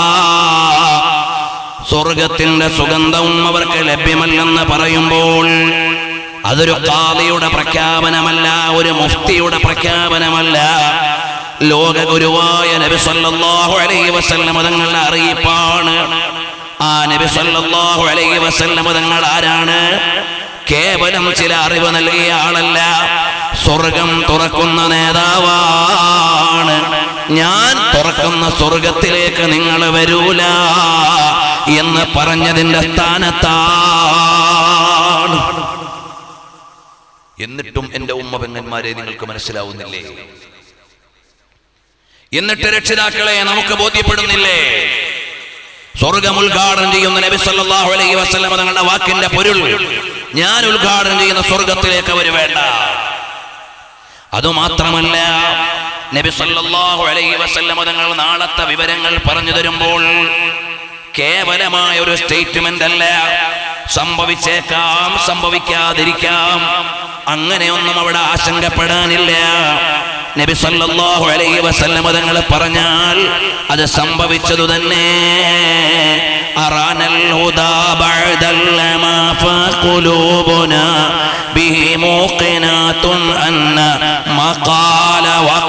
സ്വർഗത്തിന്റെ സുഗന്ധവും അവർക്ക് ലഭ്യമല്ലെന്ന് പറയുമ്പോൾ അതൊരു കാളിയുടെ പ്രഖ്യാപനമല്ല ഒരു മുഫ്തിയുടെ പ്രഖ്യാപനമല്ല ലോക ഗുരുവായ നബി സല്ലല്ലാഹു അലൈഹി വസല്ലം തങ്ങളുടെ അറിയിപ്പാണ് ആ നബി സല്ലല്ലാഹു അലൈഹി വസല്ലം തങ്ങൾ ആരാണ് കേവലം ചില അറിവ് നൽകിയ ആളല്ല സ്വർഗം തുറക്കുന്ന നേതാവാണ് ഞാൻ തുറക്കുന്ന സ്വർഗത്തിലേക്ക് നിങ്ങൾ വരൂല എന്ന് പറഞ്ഞതിന്റെ സ്ഥാനത്താണ് എന്നിട്ടും എന്റെ ഉമ്മ പെങ്ങന്മാരെ നിങ്ങൾക്ക് മനസ്സിലാവുന്നില്ലേ എന്നിട്ട് രക്ഷിതാക്കളെ നമുക്ക് ബോധ്യപ്പെടുന്നില്ലേ സ്വർഗം ഉദ്ഘാടനം ചെയ്യുന്ന നബി സല്ലല്ലാഹു അലൈഹി വസല്ലം തങ്ങളുടെ വാക്കിന്റെ പൊരുൾ ഞാൻ ഉദ്ഘാടനം ചെയ്യുന്ന സ്വർഗത്തിലേക്ക് അവർ വേണ്ട അതുമാത്രമല്ല നബി സല്ലല്ലാഹു അലൈഹി വസല്ലം തങ്ങൾ നാളത്തെ വിവരങ്ങൾ പറഞ്ഞു തരുമ്പോൾ കേവലമായ ഒരു സ്റ്റേറ്റ്മെന്റ് അല്ല സംഭവിച്ചേക്കാം സംഭവിക്കാതിരിക്കാം അങ്ങനെയൊന്നും അവിടെ ആശങ്കപ്പെടാനില്ല നബി സല്ലല്ലാഹു അലൈഹി വസല്ലമ തങ്ങൾ പറഞ്ഞാൽ അത് സംഭവിച്ചതു തന്നെ അറാനൽ ഹുദാ ബഅദൽ ലമാ ഫഖുലൂബുനാ ബിഹി മൂഖിനാത്തുൻ അന്ന മഖാല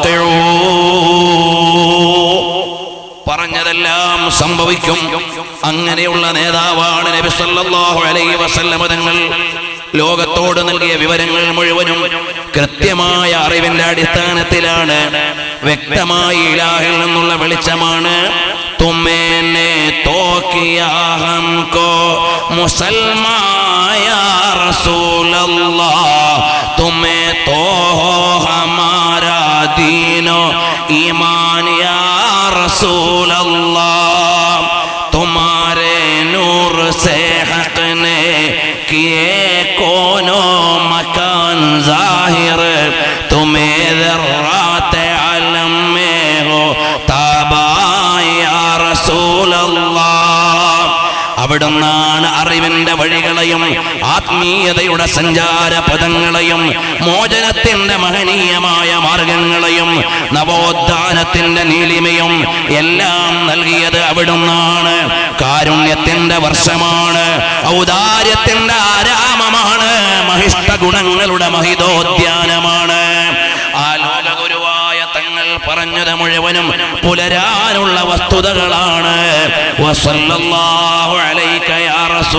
വഖിഊ പറഞ്ഞതെല്ലാം സംഭവിക്കും അങ്ങനെയുള്ള നേതാവാണ് നബി സല്ലല്ലാഹു അലൈഹി വസല്ലമ തങ്ങൾ ലോകത്തോട് നൽകിയ വിവരങ്ങൾ മുഴുവനും കൃത്യമായ അറിവിന്റെ അടിസ്ഥാനത്തിലാണ് വ്യക്തമായി ഇലാഹിൽ നിന്നുള്ള വെളിച്ചമാണ് തുമ്മേനെ തോക്കിയ ഹംകോ മുസൽമായ റസൂലല്ലാ തുമേ तो हो हमारा दीनो ईमान या रसूल अल्लाह तुम्हारे नूर से हक ने किए कोनो मकान जाहिर तुम्हें ذرات علم में हो ताबा या रसूल अल्लाह അവിടുന്നാണ് അറിവിന്റെ വഴികളെയും ആത്മീയതയുടെ സഞ്ചാര പദങ്ങളെയും മോചനത്തിന്റെ മഹനീയമായ മാർഗങ്ങളെയും നവോത്ഥാനത്തിന്റെ നീലിമയും എല്ലാം നൽകിയത് അവിടുന്നാണ് കാരുണ്യത്തിന്റെ വർഷമാണ് ഔദാര്യത്തിന്റെ ആരാമമാണ് മഹിഷ്ട ഗുണങ്ങളുടെ മഹിതോദ്യാനമാണ് ആ ലോകഗുരുവായ തങ്ങൾ പറഞ്ഞത് മുഴുവനും പുലരാനുള്ള വസ്തുതകളാണ് വസല്ലല്ലാഹു അലൈക യാ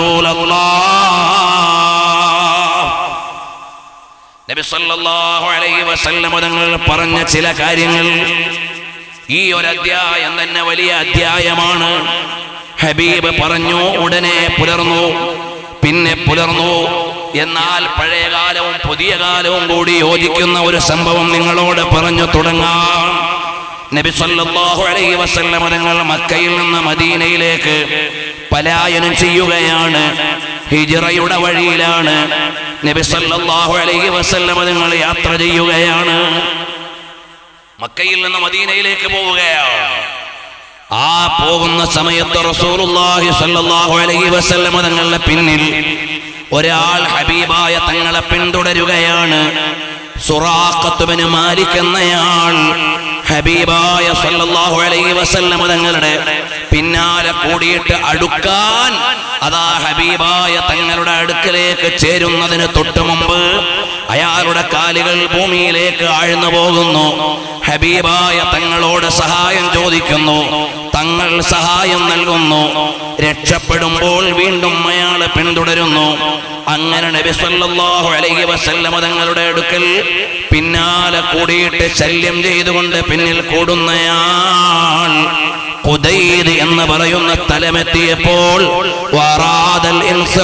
റസൂലല്ലാഹ് നബി സല്ലല്ലാഹു അലൈഹി വസല്ലം തങ്ങൾ പറഞ്ഞ ചില കാര്യങ്ങൾ ഈ ഒരു അധ്യായം തന്നെ വലിയ അധ്യായമാണ് ഹബീബ് പറഞ്ഞു ഉടനെ പുലർന്നു പിന്നെ പുലർന്നു എന്നാൽ പഴയ കാലവും പുതിയ കാലവും കൂടി യോജിക്കുന്ന ഒരു സംഭവം നിങ്ങളോട് പറഞ്ഞു തുടങ്ങാം നബി സല്ലല്ലാഹു അലൈഹി വസല്ലം തങ്ങൾ മക്കയിൽ നിന്ന് മദീനയിലേക്ക് പലായനം ചെയ്യുകയാണ് ഹിജ്റയുടെ വഴിയിലാണ് നബി സല്ലല്ലാഹു അലൈഹി വസല്ലം തങ്ങൾ യാത്ര ചെയ്യുകയാണ് മക്കയിൽ നിന്ന് മദീനയിലേക്ക് പോവുകയാണ് ആ പോകുന്ന സമയത്ത് റസൂലുള്ളാഹി സ്വല്ലല്ലാഹു അലൈഹി വസല്ലം തങ്ങളുടെ പിന്നിൽ ഒരാൾ ഹബീബായ തങ്ങളെ പിന്തുടരുകയാണ് സുറാഖത്തുബിന് മാലിക് എന്നയാൾ ഹബീബായ സല്ലല്ലാഹു അലൈഹി വസല്ലം തങ്ങളുടെ പിന്നാലെ കൂടിയിട്ട് അടുക്കാൻ അതാ ഹബീബായ തങ്ങളുടെ അടുക്കലേക്ക് ചേരുന്നതിന് തൊട്ടു മുമ്പ് അയാളുടെ കാലുകൾ ഭൂമിയിലേക്ക് ആഴ്ന്നു പോകുന്നു ഹബീബായ തങ്ങളോട് സഹായം ചോദിക്കുന്നു തങ്ങൾ സഹായം നൽകുന്നു രക്ഷപ്പെടുമ്പോൾ വീണ്ടും അയാളെ പിന്തുടരുന്നു അങ്ങനെ നബി സല്ലല്ലാഹു അലൈഹി വസല്ലമ തങ്ങളുടെ അടുക്കൽ പിന്നാലെ കൂടിയിട്ട് ശല്യം ചെയ്തുകൊണ്ട് പിന്നിൽ കൂടുന്നയാൾ ഖുദൈദ് എന്ന് പറയുന്ന സ്ഥലമെത്തിയപ്പോൾ വറാദൽ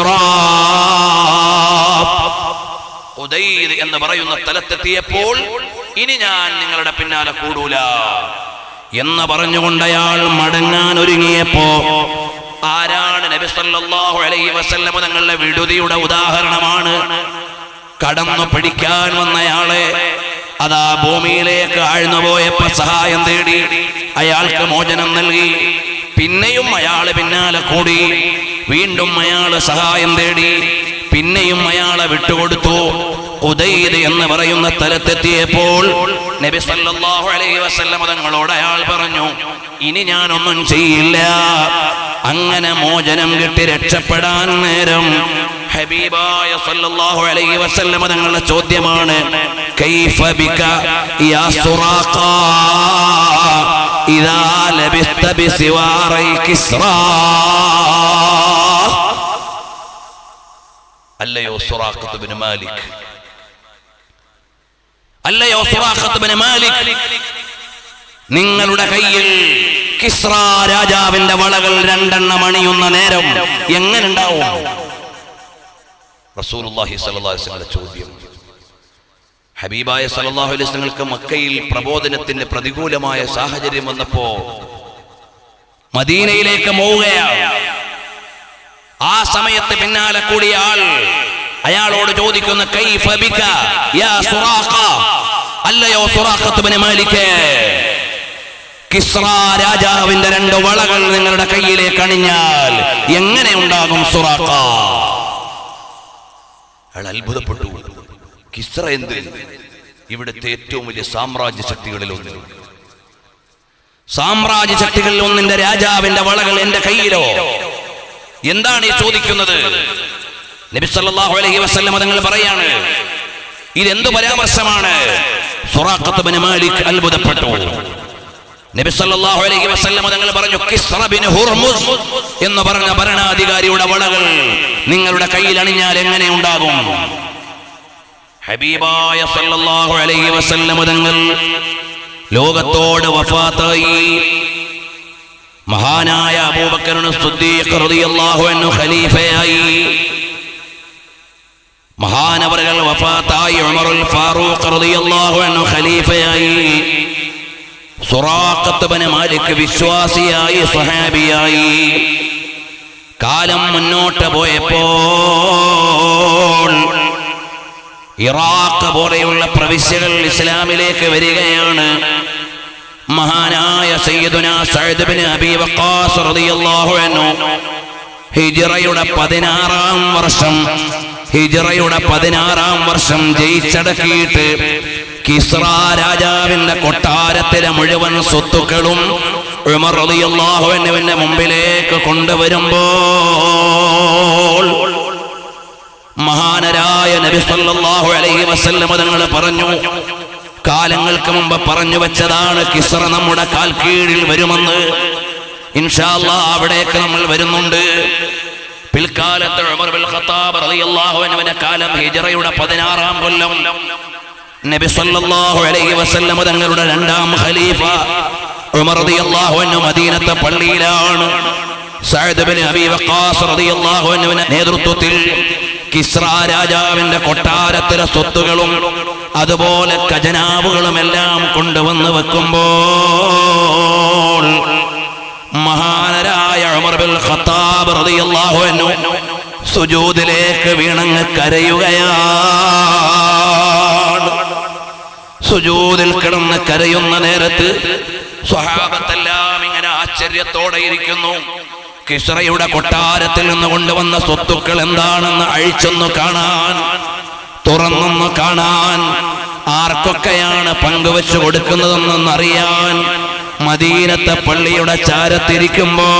ഇൻസിറാഫ് ഖുദൈദ് എന്ന് പറയുന്ന സ്ഥലത്തെത്തിയപ്പോൾ ഇനി ഞാൻ നിങ്ങളുടെ പിന്നാലെ കൂടൂല എന്ന് പറഞ്ഞുകൊണ്ട് അയാൾ മടങ്ങാൻ ഒരുങ്ങിയപ്പോ ആരാണ് നബി സല്ലല്ലാഹു അലൈഹി വസല്ലം തങ്ങളുടെ വിടുതിയുടെ ഉദാഹരണമാണ് കടന്നു പിടിക്കാൻ വന്നയാളെ അതാ ഭൂമിയിലേക്ക് ആഴ്ന്നുപോയപ്പോ സഹായം തേടി അയാൾക്ക് മോചനം നൽകി പിന്നെയും അയാള് പിന്നാലെ കൂടി വീണ്ടും അയാള് സഹായം തേടി പിന്നെയും അയാളെ വിട്ടുകൊടുത്തു ഉദയ്ത് എന്ന് പറയുന്ന സ്ഥലത്തെത്തിയപ്പോൾ നബി സല്ലല്ലാഹു അലൈഹി വസല്ലം തങ്ങളോട് അയാൾ പറഞ്ഞു ഇനി ഞാനൊന്നും ചെയ്യില്ല അങ്ങനെ മോചനം കിട്ടി രക്ഷപ്പെടാൻ നേരം ഹബീബായ സല്ലല്ലാഹു അലൈഹി വസല്ലം തങ്ങളുടെ ചോദ്യമാണ് കൈഫ ബിക യാ സുറാഖ ഇദാ ലബിസ്ത ബിസിവാറൈ കിസ്റാ അല്ലയോ സുറാഖത്ത് ബിൻ മാലിക് അല്ലയോ സുറാഖത്ത് ബിൻ മാലിക് നിങ്ങളുടെ കയ്യിൽ കിസ്ര രാജാവിന്റെ വളകൾ രണ്ടെണ്ണം അണിയുന്ന നേരം എങ്ങനെ ഉണ്ടാവും റസൂലുള്ളാഹി സ്വല്ലല്ലാഹു അലൈഹി വസല്ലമയുടെ ചോദ്യം ഹബീബായ സല്ലല്ലാഹു അലൈഹി വസല്ലമക്ക് മക്കയിൽ പ്രബോധനത്തിന്റെ പ്രതികൂലമായ സാഹചര്യം വന്നപ്പോ മദീനയിലേക്ക് പോവുകയാണ് ആ സമയത്ത് പിന്നാലെ കൂടിയ ആൾ അയാളോട് ചോദിക്കുന്ന കൈഫ ബിക യാ സുറാഖ അല്ലയോ സുറാഖത്ത് ബിൻ മാലിക് കിസ്ര രാജാവിന്റെ രണ്ട് വളകൾ നിങ്ങളുടെ കയ്യിലേക്ക് അണിഞ്ഞാൽ എങ്ങനെ ഉണ്ടാകും സുറാഖ അയാൾ അത്ഭുതപ്പെട്ടു കിസ്ര എന്ത് ഇവിടുത്തെ ഏറ്റവും വലിയ സാമ്രാജ്യ ശക്തികളിൽ ഒന്ന് സാമ്രാജ്യ ശക്തികളിൽ ഒന്നിന്റെ രാജാവിന്റെ വളകൾ എന്റെ കയ്യിലോ എന്താണ് ഈ ചോദിക്കുന്നത് നബി സല്ലല്ലാഹു അലൈഹി വസല്ലം തങ്ങൾ പറയാണ് ഇതെന്ത് പരാമർശമാണ് സുറാഖത്ത് ബിൻ മാലിക് അത്ഭുതപ്പെട്ടു നബി സല്ലല്ലാഹു അലൈഹി വസല്ലം തങ്ങൾ പറഞ്ഞു കിസ്റ ബിൻ ഹുർമുസ് എന്ന് പറഞ്ഞ ഭരണാധികാരിയുടെ വളകൾ നിങ്ങളുടെ കയ്യിൽ അണിഞ്ഞാൽ എങ്ങനെ ഉണ്ടാകും ഹബീബായ സല്ലല്ലാഹു അലൈഹി വസല്ലം തങ്ങൾ ലോകത്തോട് വഫാത്തായി മഹാനായ അബൂബക്കറിന് സിദ്ദീഖ് റളിയല്ലാഹു അൻഹു ഖലീഫയായി മഹാനവറുകൾ വഫാത്തായി ഉമറുൽ ഫാറൂഖ് റളിയല്ലാഹു അൻഹു ഖലീഫയായി സുറാഖത്ത് ബിൻ മാലിക് വിശ്വാസിയായി സ്വഹാബിയായി കാലം മുന്നോട്ട് പോയപ്പോൾ ഇറാഖ് പോലെയുള്ള പ്രവിശ്യകൾ ഇസ്ലാമിലേക്ക് വരികയാണ് മഹാനായ സയ്യിദുന സഅദ് ബിൻ അബി വഖാസ് റളിയല്ലാഹു അൻഹു ഹിജ്റയുടെ പതിനാറാം വർഷം ഹിജ്റയുടെ പതിനാറാം വർഷം ജയിച്ചടക്കിയിട്ട് കിസ്ര രാജാവിന്റെ കൊട്ടാരത്തിലെ മുഴുവൻ സ്വത്തുക്കളും ഉമർ റളിയല്ലാഹു അൻഹുവിന്റെ മുമ്പിലേക്ക് കൊണ്ടുവരുമ്പോൾ മഹാനരായ നബി സല്ലല്ലാഹു അലൈഹി വസല്ലം തങ്ങൾ പറഞ്ഞു കാലങ്ങൾക്ക് മുമ്പ് പറഞ്ഞു വെച്ചതാണ് കിസ്റ നമ്മുടെ കാൽ കീഴിൽ വരുമെന്ന് ഇൻഷാ അല്ലാഹ് അവിടേക്ക് നമ്മൾ വരുന്നുണ്ട് പിൽക്കാലത്ത് ഉമർ ബിൻ ഖത്താബ് റളിയല്ലാഹു അൻഹുവിന്റെ കാലം ഹിജ്റയുടെ പതിനാറാം കൊല്ലം നബി സല്ലല്ലാഹു അലൈഹി വസല്ലം തങ്ങളുടെ രണ്ടാം ഖലീഫ ഉമർ റളിയല്ലാഹു അൻഹു മദീനത്തെ പള്ളിയിലാണ് സഅദ് ബിൻ അബി വഖാസ് റളിയല്ലാഹു അൻഹുവിന്റെ നേതൃത്വത്തിൽ കിസ്ര രാജാവിന്റെ കൊട്ടാരത്തിലെ സ്വത്തുകളും അതുപോലെ ഖജനാവുകളും എല്ലാം കൊണ്ടുവന്ന് വെക്കുമ്പോൾ മഹാനരായ ഉമർ ബിൻ ഖത്താബ് റളിയല്ലാഹു അൻഹു സുജൂദിലേക്ക് വീണങ്ങ് കരയുകയാണ് സുജൂദിൽ കിടന്ന് കരയുന്ന നേരത്ത് സ്വഹാബത്തെല്ലാം ഇങ്ങനെ ആശ്ചര്യത്തോടെ ഇരിക്കുന്നു കിസ്റയുടെ കൊട്ടാരത്തിൽ നിന്ന് കൊണ്ടുവന്ന സ്വത്തുക്കൾ എന്താണെന്ന് അഴിച്ചൊന്ന് കാണാൻ തുറന്നൊന്ന് കാണാൻ ആർക്കൊക്കെയാണ് പങ്കുവെച്ചു കൊടുക്കുന്നതെന്നൊന്ന് അറിയാൻ മദീനത്തെ പള്ളിയുടെ ചാരത്തിരിക്കുമ്പോ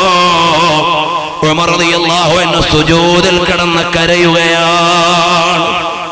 ഉമർ റളിയല്ലാഹു അൻഹു സുജൂദിൽ കിടന്ന് കരയുകയാണ്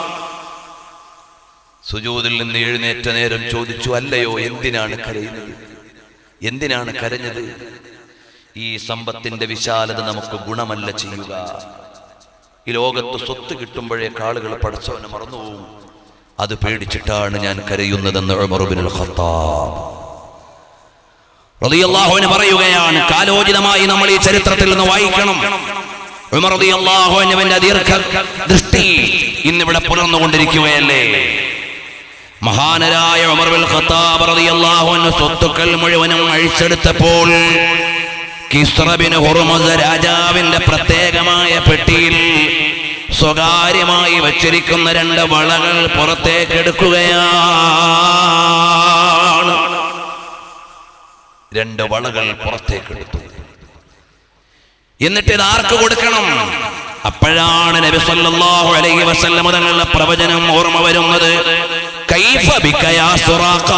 സുജൂദിൽ നിന്ന് എഴുന്നേറ്റ നേരം ചോദിച്ചു അല്ലയോ എന്തിനാണ് കരയുന്നത് എന്തിനാണ് കരഞ്ഞത് ഈ സമ്പത്തിന്റെ വിശാലത നമുക്ക് ഗുണമല്ല ചെയ്യുക ഈ ലോകത്ത് സ്വത്ത് കിട്ടുമ്പോഴേക്ക് ആളുകൾ പടച്ചവനെ മറന്നുപോകും അത് പേടിച്ചിട്ടാണ് ഞാൻ കരയുന്നതെന്ന് ഉമർ ഇബ്നുൽ ഖത്താബ് റളിയല്ലാഹുവിന് പറയുകയാണ് കാലോചിതമായി നമ്മൾ ഈ ചരിത്രത്തിൽ നിന്ന് വായിക്കണം ഉമർ റളിയല്ലാഹുവിന്റെ ദീർഘ ദൃഷ്ടി ഇന്നിവിടെ പുലർന്നുകൊണ്ടിരിക്കുകയല്ലേ മഹാനരായ ഉമർ ബിൻ ഖത്താബ് റളിയല്ലാഹു അൻഹു സ്വത്തുക്കൾ മുഴുവനും അഴിച്ചെടുത്തപ്പോൾ കിസ്റ ബിൻ ഹുർമസ് രാജാവിന്റെ പ്രത്യേകമായ പെട്ടിയിൽ സ്വകാര്യമായി വച്ചിരിക്കുന്ന രണ്ട് വളകൾ പുറത്തേക്ക് എടുക്കുകയാണ് രണ്ട് വളകൾ പുറത്തേക്ക് എടുത്തു എന്നിട്ട് ഇത് ആർക്ക് കൊടുക്കണം അപ്പോഴാണ് നബി സല്ലല്ലാഹു അലൈഹി വസല്ലം തങ്ങളുടെ പ്രവചനം ഓർമ്മ വരുന്നത് കൈഫ ബിക യാ സുറാഖ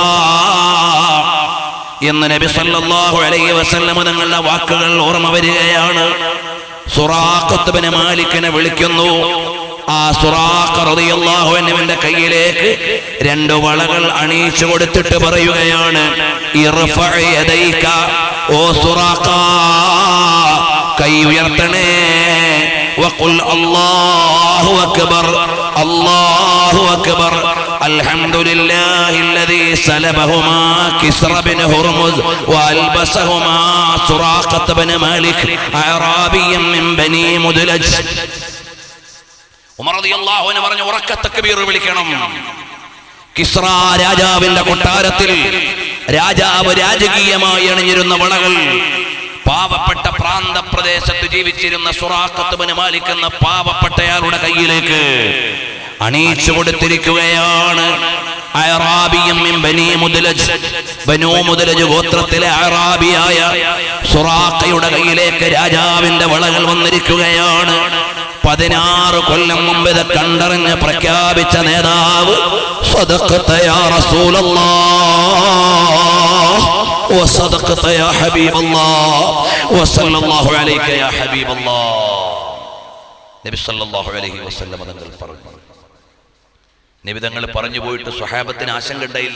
എന്ന് നബി സല്ലല്ലാഹു അലൈഹി വസല്ലം തങ്ങളുടെ വാക്കുകൾ ഓർമ്മ വരികയാണ് സുറാഖത്ത് ബിൻ മാലിക്കിനെ വിളിക്കുന്നു ആ സുറാഖ റളിയല്ലാഹു അൻഹുവിന്റെ കയ്യിലേക്ക് രണ്ട് വളകൾ അണിയിച്ചു കൊടുത്തിട്ട് പറയുകയാണ് ഇർഫഅ യദൈക ഓ സുറാഖ കൈ ഉയർത്തണേ وقل الله أكبر الله أكبر الحمد لله الذي سلبهما كسر بن هرمز وألبسهما سراقة بن مالك أعرابيا من بني مدلج ഉമർ റളിയല്ലാഹു അൻഹു പറഞ്ഞു ഉറക്ക തക്ബീർ വിളിക്കണം കിസ്ര രാജാവിന്റെ കൊട്ടാരത്തിൽ രാജാവ് രാജകീയമായി അണിഞ്ഞിരുന്ന വളകൾ പാവപ്പെട്ട പ്രാന്ത പ്രദേശത്ത് ജീവിച്ചിരുന്ന സുറാഖത്ത് ബിൻ മാലിക് എന്ന പാവപ്പെട്ടയാളുടെ കയ്യിലേക്ക് അണിയിച്ചു കൊടുത്തിരിക്കുകയാണ് അയറാബിയം മിൻ ബനി മുദ്ലജ് ബനൂ മുദ്ലജ് ഗോത്രത്തിലെ അയറാബിയായ സുറാഖയുടെ കയ്യിലേക്ക് രാജാവിന്റെ വളകൾ വന്നിരിക്കുകയാണ് പതിനാറ് കൊല്ലം മുമ്പ് ഇത് കണ്ടറിഞ്ഞ് പ്രഖ്യാപിച്ച നേതാവ് صدقت يا رسول الله وصدقت يا حبيب الله وصلى الله عليك يا حبيب الله നബി സല്ലല്ലാഹു അലൈഹി വസല്ലം തങ്ങൾ പറഞ്ഞു നബി തങ്ങൾ പറഞ്ഞു പോയിട്ട് സ്വഹാബത്തിന് ആശങ്ക ഉണ്ടായില്ല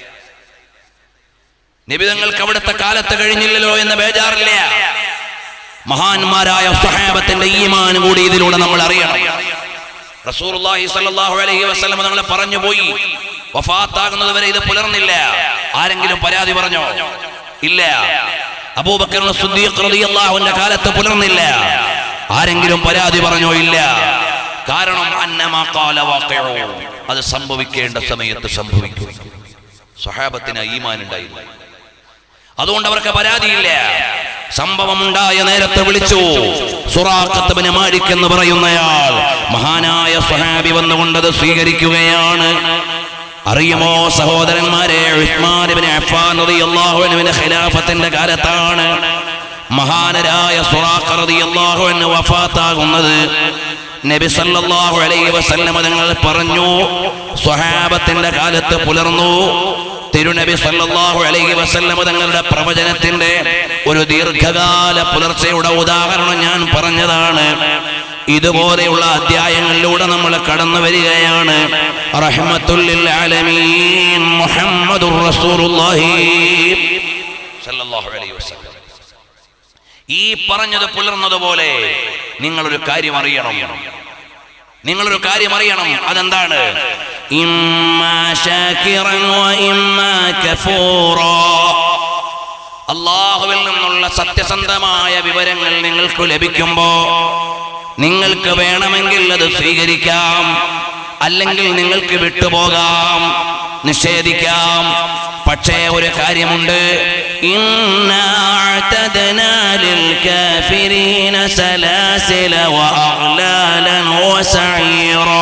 നബി തങ്ങൾക്ക് അവിടുത്തെ കാലത്ത് കഴിഞ്ഞില്ലല്ലോ എന്ന് ബേജാറില്ല മഹാന്മാരായ സ്വഹാബത്തിന്റെ ഈമാൻ കൂടി ഇതിലൂടെ നമ്മൾ അറിയണം റസൂലുള്ളാഹി സ്വല്ലല്ലാഹു അലൈഹി വസല്ലം നമ്മളെ പറഞ്ഞു പോയി വഫാത്താകുന്നത് വരെ ഇത് പുലർന്നില്ല ആരെങ്കിലും പരാതി പറഞ്ഞോ ഇല്ല അബൂബക്കർ സിദ്ദീഖ് റളിയല്ലാഹുവിന്റെ കാലത്ത് പുലർന്നില്ല ആരെങ്കിലും പരാതി പറഞ്ഞോ ഇല്ല കാരണം അന്നമാ ഖാല വാഖിഉ അത് സംഭവിക്കേണ്ട സമയത്ത് സംഭവിക്കും സ്വഹാബത്തിന് ഈമാൻ ഉണ്ടായില്ല അതുകൊണ്ട് അവർക്ക് പരാതിയില്ല സംഭവം ഉണ്ടായ നേരത്തെ വിളിച്ചു സുറാഖത്തബിന് മാലിക് എന്ന് പറയുന്നയാൾ മഹാനായ സ്വഹാബി വന്നുകൊണ്ടത് സ്വീകരിക്കുകയാണ് അറിയുമോ സഹോദരന്മാരെ ഉസ്മാൻ ഇബ്നു അഫ്ഫാൻ റളിയല്ലാഹു അൻഹുവിന്റെ ഖിലാഫത്തിന്റെ കാലത്താണ് മഹാനരായ സുറാഖ റളിയല്ലാഹു അൻഹു വഫാത്താകുന്നത് നബി സല്ലല്ലാഹു അലൈഹി വസല്ലം തങ്ങൾ പറഞ്ഞു സ്വഹാബത്തിന്റെ കാലത്ത് പുലർന്നു തിരുനബി സല്ലല്ലാഹു അലൈഹി വസല്ലം തങ്ങളുടെ പ്രവചനത്തിന്റെ ഒരു ദീർഘകാല പുലർച്ചയുടെ ഉദാഹരണം ഞാൻ പറഞ്ഞതാണ് ഇതുപോലെയുള്ള അധ്യായങ്ങളിലൂടെ നമ്മൾ കടന്നു വരികയാണ് റഹ്മത്തുല്ലിൽ ആലമീൻ മുഹമ്മദുർ റസൂലുള്ളാഹി സല്ലല്ലാഹു അലൈഹി വസല്ലം ഈ പറഞ്ഞത് പുലർന്നതുപോലെ നിങ്ങളൊരു കാര്യം അറിയണം നിങ്ങളൊരു കാര്യം അറിയണം അതെന്താണ് ഇമ്മാ ശാകിറൻ വ ഇമ്മാ കഫൂറാ. അള്ളാഹുവിൽ നിന്നുള്ള സത്യസന്ധമായ വിവരങ്ങൾ നിങ്ങൾക്ക് ലഭിക്കുമ്പോ നിങ്ങൾക്ക് വേണമെങ്കിൽ അത് സ്വീകരിക്കാം അല്ലെങ്കിൽ നിങ്ങൾക്ക് വിട്ടുപോകാം നിഷേധിക്കാം പക്ഷേ ഒരു കാര്യമുണ്ട് ഇന്നാ അഅ്തദ്നാ ലിൽകാഫിരീന സലാസില വഅഗ്ലാലൻ വസഈറാ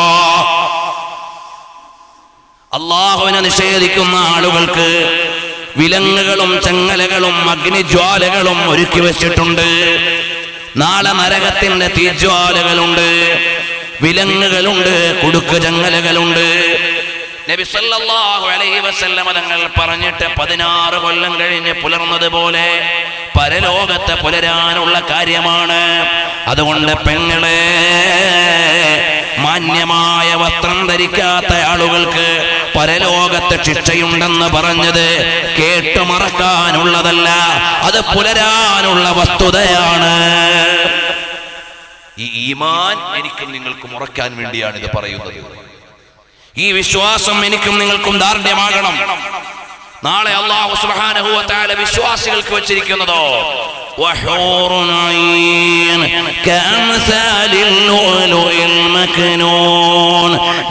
അള്ളാഹുവിനെ നിഷേധിക്കുന്ന ആളുകൾക്ക് വിലങ്ങുകളും ചെങ്ങലകളും അഗ്നിജ്വാലകളും ഒരുക്കി വെച്ചിട്ടുണ്ട് നാളെ നരകത്തിന്റെ തീജ്വാലകളുണ്ട് വിലങ്ങുകളുണ്ട് കുടുക്ക് ചങ്ങലകളുണ്ട് നബി സല്ലല്ലാഹു അലൈഹി വസല്ലമ തങ്ങൾ പറഞ്ഞിട്ട് പതിനാറ് കൊല്ലം കഴിഞ്ഞ് പുലർന്നതുപോലെ പരലോകത്തെ പുലരാനുള്ള കാര്യമാണ് അതുകൊണ്ട് പെങ്ങളെ മാന്യമായ വസ്ത്രം ധരിക്കാത്ത ആളുകൾക്ക് പരലോകത്ത് ശിക്ഷയുണ്ടെന്ന് പറഞ്ഞത് കേട്ടു മറക്കാനുള്ളതല്ല അത് പുലരാനുള്ള വസ്തുതയാണ് ഈ ഈമാൻ എനിക്കും നിങ്ങൾക്കും ഉറക്കാൻ വേണ്ടിയാണ് ഇത് പറയുന്നത് ഈ വിശ്വാസം എനിക്കും നിങ്ങൾക്കും ദാർഢ്യമാകണം നാളെ അള്ളാഹു സുബ്ഹാനഹു വ തആല വിശ്വാസികൾക്ക് വെച്ചിരിക്കുന്നതോ وحور عين كأمثال اللؤلؤ المكنون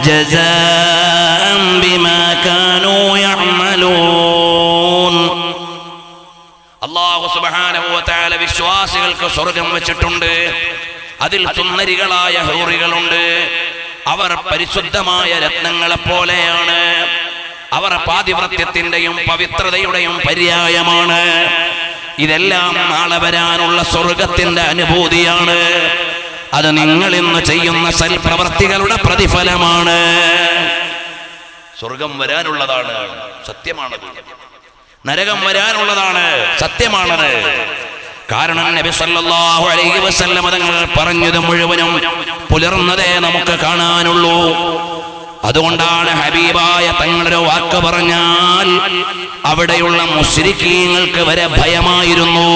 جزاء بما كانوا يعملون അള്ളാഹു സുബ്ഹാനഹു വ തആല വിശ്വാസികൾക്ക് സ്വർഗം വെച്ചിട്ടുണ്ട് അതിൽ സുന്ദരികളായ ഹൂറികളുണ്ട് അവർ പരിശുദ്ധമായ രത്നങ്ങളെ പോലെയാണ് അവർ പാതിവ്രത്യത്തിന്റെയും പവിത്രതയുടെയും പര്യായമാണ് ഇതെല്ലാം നാളെ വരാനുള്ള സ്വർഗത്തിന്റെ അനുഭൂതിയാണ് അത് നിങ്ങൾ ഇന്ന് ചെയ്യുന്ന സൽപ്രവർത്തികളുടെ പ്രതിഫലമാണ് സ്വർഗം വരാനുള്ളതാണ് സത്യമാണത് നരകം വരാനുള്ളതാണ് സത്യമാണത് കാരണം നബി സല്ലല്ലാഹു അലൈഹി വസല്ലം തങ്ങൾ പറഞ്ഞത് മുഴുവനും പുലർന്നതേ നമുക്ക് കാണാനുള്ളൂ അതുകൊണ്ടാണ് ഹബീബായ തങ്ങളൊരു വാക്ക് പറഞ്ഞാൽ അവിടെയുള്ള മുസ്ലിക്കീങ്ങൾക്ക് വരെ ഭയമായിരുന്നു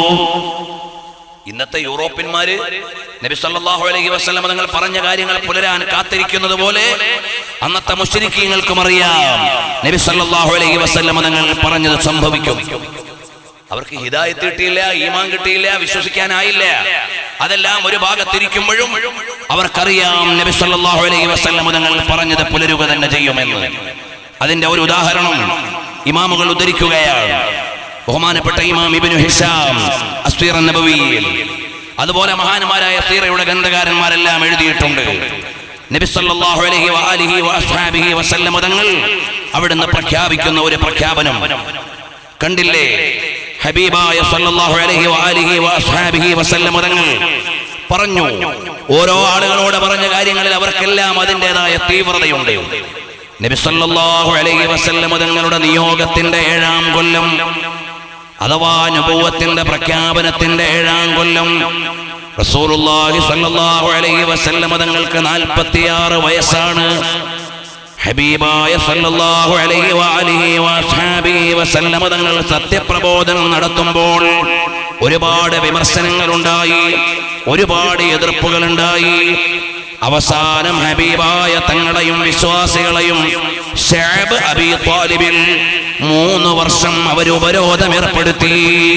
ഇന്നത്തെ യൂറോപ്യന്മാര് നബി സല്ലല്ലാഹു അലൈഹി വസല്ലം തങ്ങൾ പറഞ്ഞ കാര്യങ്ങൾ പുലരാൻ കാത്തിരിക്കുന്നത് പോലെ അന്നത്തെ മുസ്ലിക്കീങ്ങൾക്കും അറിയാം നബി സല്ലല്ലാഹു അലൈഹി വസല്ലം തങ്ങൾ പറഞ്ഞത് സംഭവിക്കും അവർക്ക് ഹിദായത്ത് കിട്ടിയില്ല ഈമാൻ കിട്ടിയില്ല വിശ്വസിക്കാനായില്ല അതെല്ലാം ഒരു ഭാഗത്തിരിക്കുമ്പോഴും അവർക്കറിയാം നബി സല്ലല്ലാഹു അലൈഹി വസല്ലം തങ്ങൾ പറഞ്ഞത് പുലരുക തന്നെ ചെയ്യുമെന്ന് അതിന്റെ ഒരു ഉദാഹരണം ഇമാമുകൾ ഉദ്ധരിക്കുകയാണ് ബഹുമാനപ്പെട്ട ഇമാം ഇബ്നു ഹിഷാം അസ്വീർ നബവിയിൽ അതുപോലെ മഹാന്മാരായ സീറയുടെ ഗ്രന്ഥകാരന്മാരെല്ലാം എഴുതിയിട്ടുണ്ട് നബി സല്ലല്ലാഹു അലൈഹി വആലിഹി വഅസ്ഹാബിഹി വസല്ലം തങ്ങൾ അവിടുന്ന് പ്രഖ്യാപിക്കുന്ന ഒരു പ്രഖ്യാപനം കണ്ടില്ലേ ഹബീബായ സല്ലല്ലാഹു അലൈഹി വആലിഹി വഅസ്ഹാബിഹി വസല്ലം തങ്ങൾ പറഞ്ഞു ഓരോ ആളുകളോട് പറഞ്ഞ കാര്യങ്ങളിൽ അവർക്കെല്ലാം അതിൻ്റെതായ തീവ്രതയുണ്ട് നബി സല്ലല്ലാഹു അലൈഹി വസല്ലം തങ്ങളുടെ നിയോഗത്തിന്റെ ഏഴാം കൊല്ലം അഥവാ നബുവത്തിന്റെ പ്രഖ്യാപനത്തിന്റെ ഏഴാം കൊല്ലം റസൂലുള്ളാഹി സ്വല്ലല്ലാഹു അലൈഹി വസല്ലം തങ്ങൾക്ക് 46 വയസ്സാണ് ഹബീബായ സല്ലല്ലാഹു അലൈഹി വഅലിഹി വഅസ്ഹാബിഹി വസല്ലം തങ്ങൾ സത്യപ്രബോധനം നടത്തുമ്പോൾ ഒരുപാട് വിമർശനങ്ങൾ ഉണ്ടായി ഒരുപാട് എതിർപ്പുകൾ ഉണ്ടായി അവസാനം ഹബീബായ തങ്ങളെയും വിശ്വാസികളെയും ഷഅബ് അബി താലിബിൽ മൂന്ന് വർഷം അവർ ഉപരോധം ഏർപ്പെടുത്തി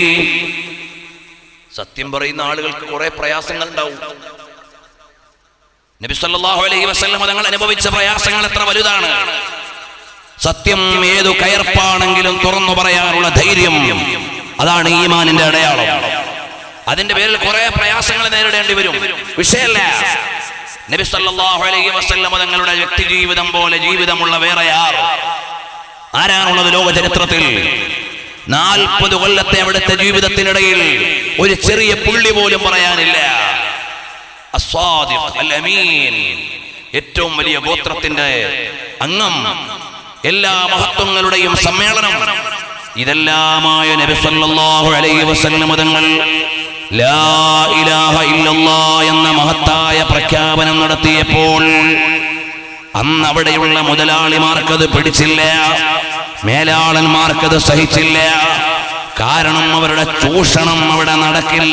സത്യം പറയുന്ന ആളുകൾക്ക് കുറെ പ്രയാസങ്ങൾ ഉണ്ടാവും നബി സല്ലല്ലാഹു അലൈഹി വസല്ലം തങ്ങൾ അനുഭവിച്ച പ്രയാസങ്ങൾ എത്ര വലുതാണ് സത്യം ഏതു കയർപ്പാണെങ്കിലും തുറന്നു പറയാനുള്ള ധൈര്യം അതാണ് ഈമാനിന്റെ അടയാളം അതിന്റെ പേരിൽ കുറെ പ്രയാസങ്ങൾ നേരിടേണ്ടി വരും വിഷയമല്ല നബി സല്ലല്ലാഹു അലൈഹി വസല്ലം തങ്ങളുടെ വ്യക്തി ജീവിതം പോലെ ജീവിതമുള്ള വേറെ ആർ ആരാണുള്ളത് ലോക ചരിത്രത്തിൽ നാൽപ്പത് കൊല്ലത്തെ അവിടുത്തെ ജീവിതത്തിനിടയിൽ ഒരു ചെറിയ പുള്ളി പോലും പറയാനില്ല അസ്വാദിഖ് അൽ അമീൻ ഏറ്റവും വലിയ ഗോത്രത്തിന്റെ അംഗം എല്ലാ മഹത്വങ്ങളുടെയും സമ്മേളനം ഇതെല്ലാമായ നബി സല്ലല്ലാഹു അലൈഹി വസല്ലം തങ്ങൾ ലാ ഇലാഹ ഇല്ലല്ലാ എന്ന മഹത്തായ പ്രഖ്യാപനം നടത്തിയപ്പോൾ അന്ന് അവിടെയുള്ള മുതലാളിമാർക്കത് പിടിച്ചില്ല മേലാളന്മാർക്കത് സഹിച്ചില്ല കാരണം അവരുടെ ചൂഷണം അവിടെ നടക്കില്ല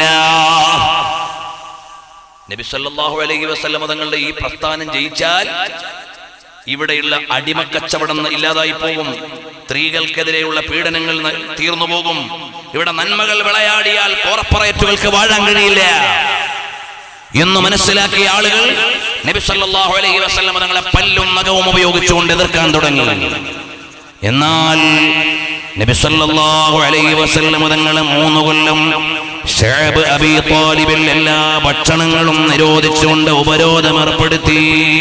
നബി സല്ലല്ലാഹു അലൈഹി വസല്ലം തങ്ങളുടെ ഈ പ്രസ്ഥാനം ജയിച്ചാൽ ഇവിടെയുള്ള അടിമക്കച്ചവടം ഇല്ലാതായി പോകും സ്ത്രീകൾക്കെതിരെയുള്ള പീഡനങ്ങൾ ന- തീർന്നു പോകും ഇവിടെ നന്മകൾ വിളയാടിയാൽ കോർപ്പറേറ്റുകൾക്ക് വാഴാൻ കഴിയില്ല എന്ന് മനസ്സിലാക്കിയ ആളുകൾ നബി സല്ലല്ലാഹു അലൈഹി വസല്ലം തങ്ങളെ പല്ലും നഖവും ഉപയോഗിച്ചുകൊണ്ട് എതിർക്കാൻ തുടങ്ങി എന്നാൽ നബി സല്ലല്ലാഹു അലൈഹി വസല്ലം തങ്ങളെ മൂന്ന് കൊല്ലം ഷഅബ് അബി താലിബിൽ എല്ലാ ഭക്ഷണങ്ങളും നിരോധിച്ചുകൊണ്ട് ഉപരോധം ഏർപ്പെടുത്തി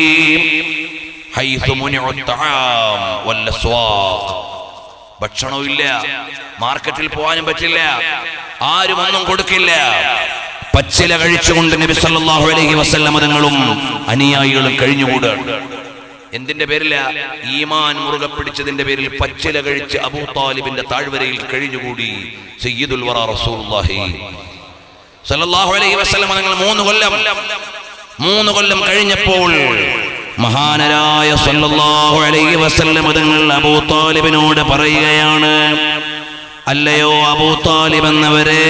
ഹൈസു മുനിഉ തആം വല്ലസ്വാഖ് ഭക്ഷണവും ഇല്ല മാർക്കറ്റിൽ പോകാനും പറ്റില്ല ആരും ഒന്നും കൊടുക്കില്ല പച്ചില കഴിച്ചുകൊണ്ട് നബി സല്ലല്ലാഹു അലൈഹി വസല്ലം തങ്ങളും അനുയായികളും കഴിഞ്ഞുകൂടുകയാണ് എന്തിന്റെ പേരില ഈമാൻ മുറുകെ പിടിച്ചതിന്റെ പേരിൽ പച്ചില കഴിച്ച് അബൂ താലിബിന്റെ താഴ്വരയിൽ കഴിഞ്ഞുകൂടി സയ്യിദുൽ വറ റസൂലുള്ളാഹി സല്ലല്ലാഹു അലൈഹി വസല്ലം തങ്ങൾ മൂന്ന് കൊല്ലം മൂന്ന് കൊല്ലം കഴിഞ്ഞപ്പോൾ മഹാനരായ സല്ലല്ലാഹു അലൈഹി വസല്ലം തങ്ങൾ അബൂ താലിബിനോട് പറയുകയാണ് അല്ലയോ അബൂ താലിബ് എന്നവരെ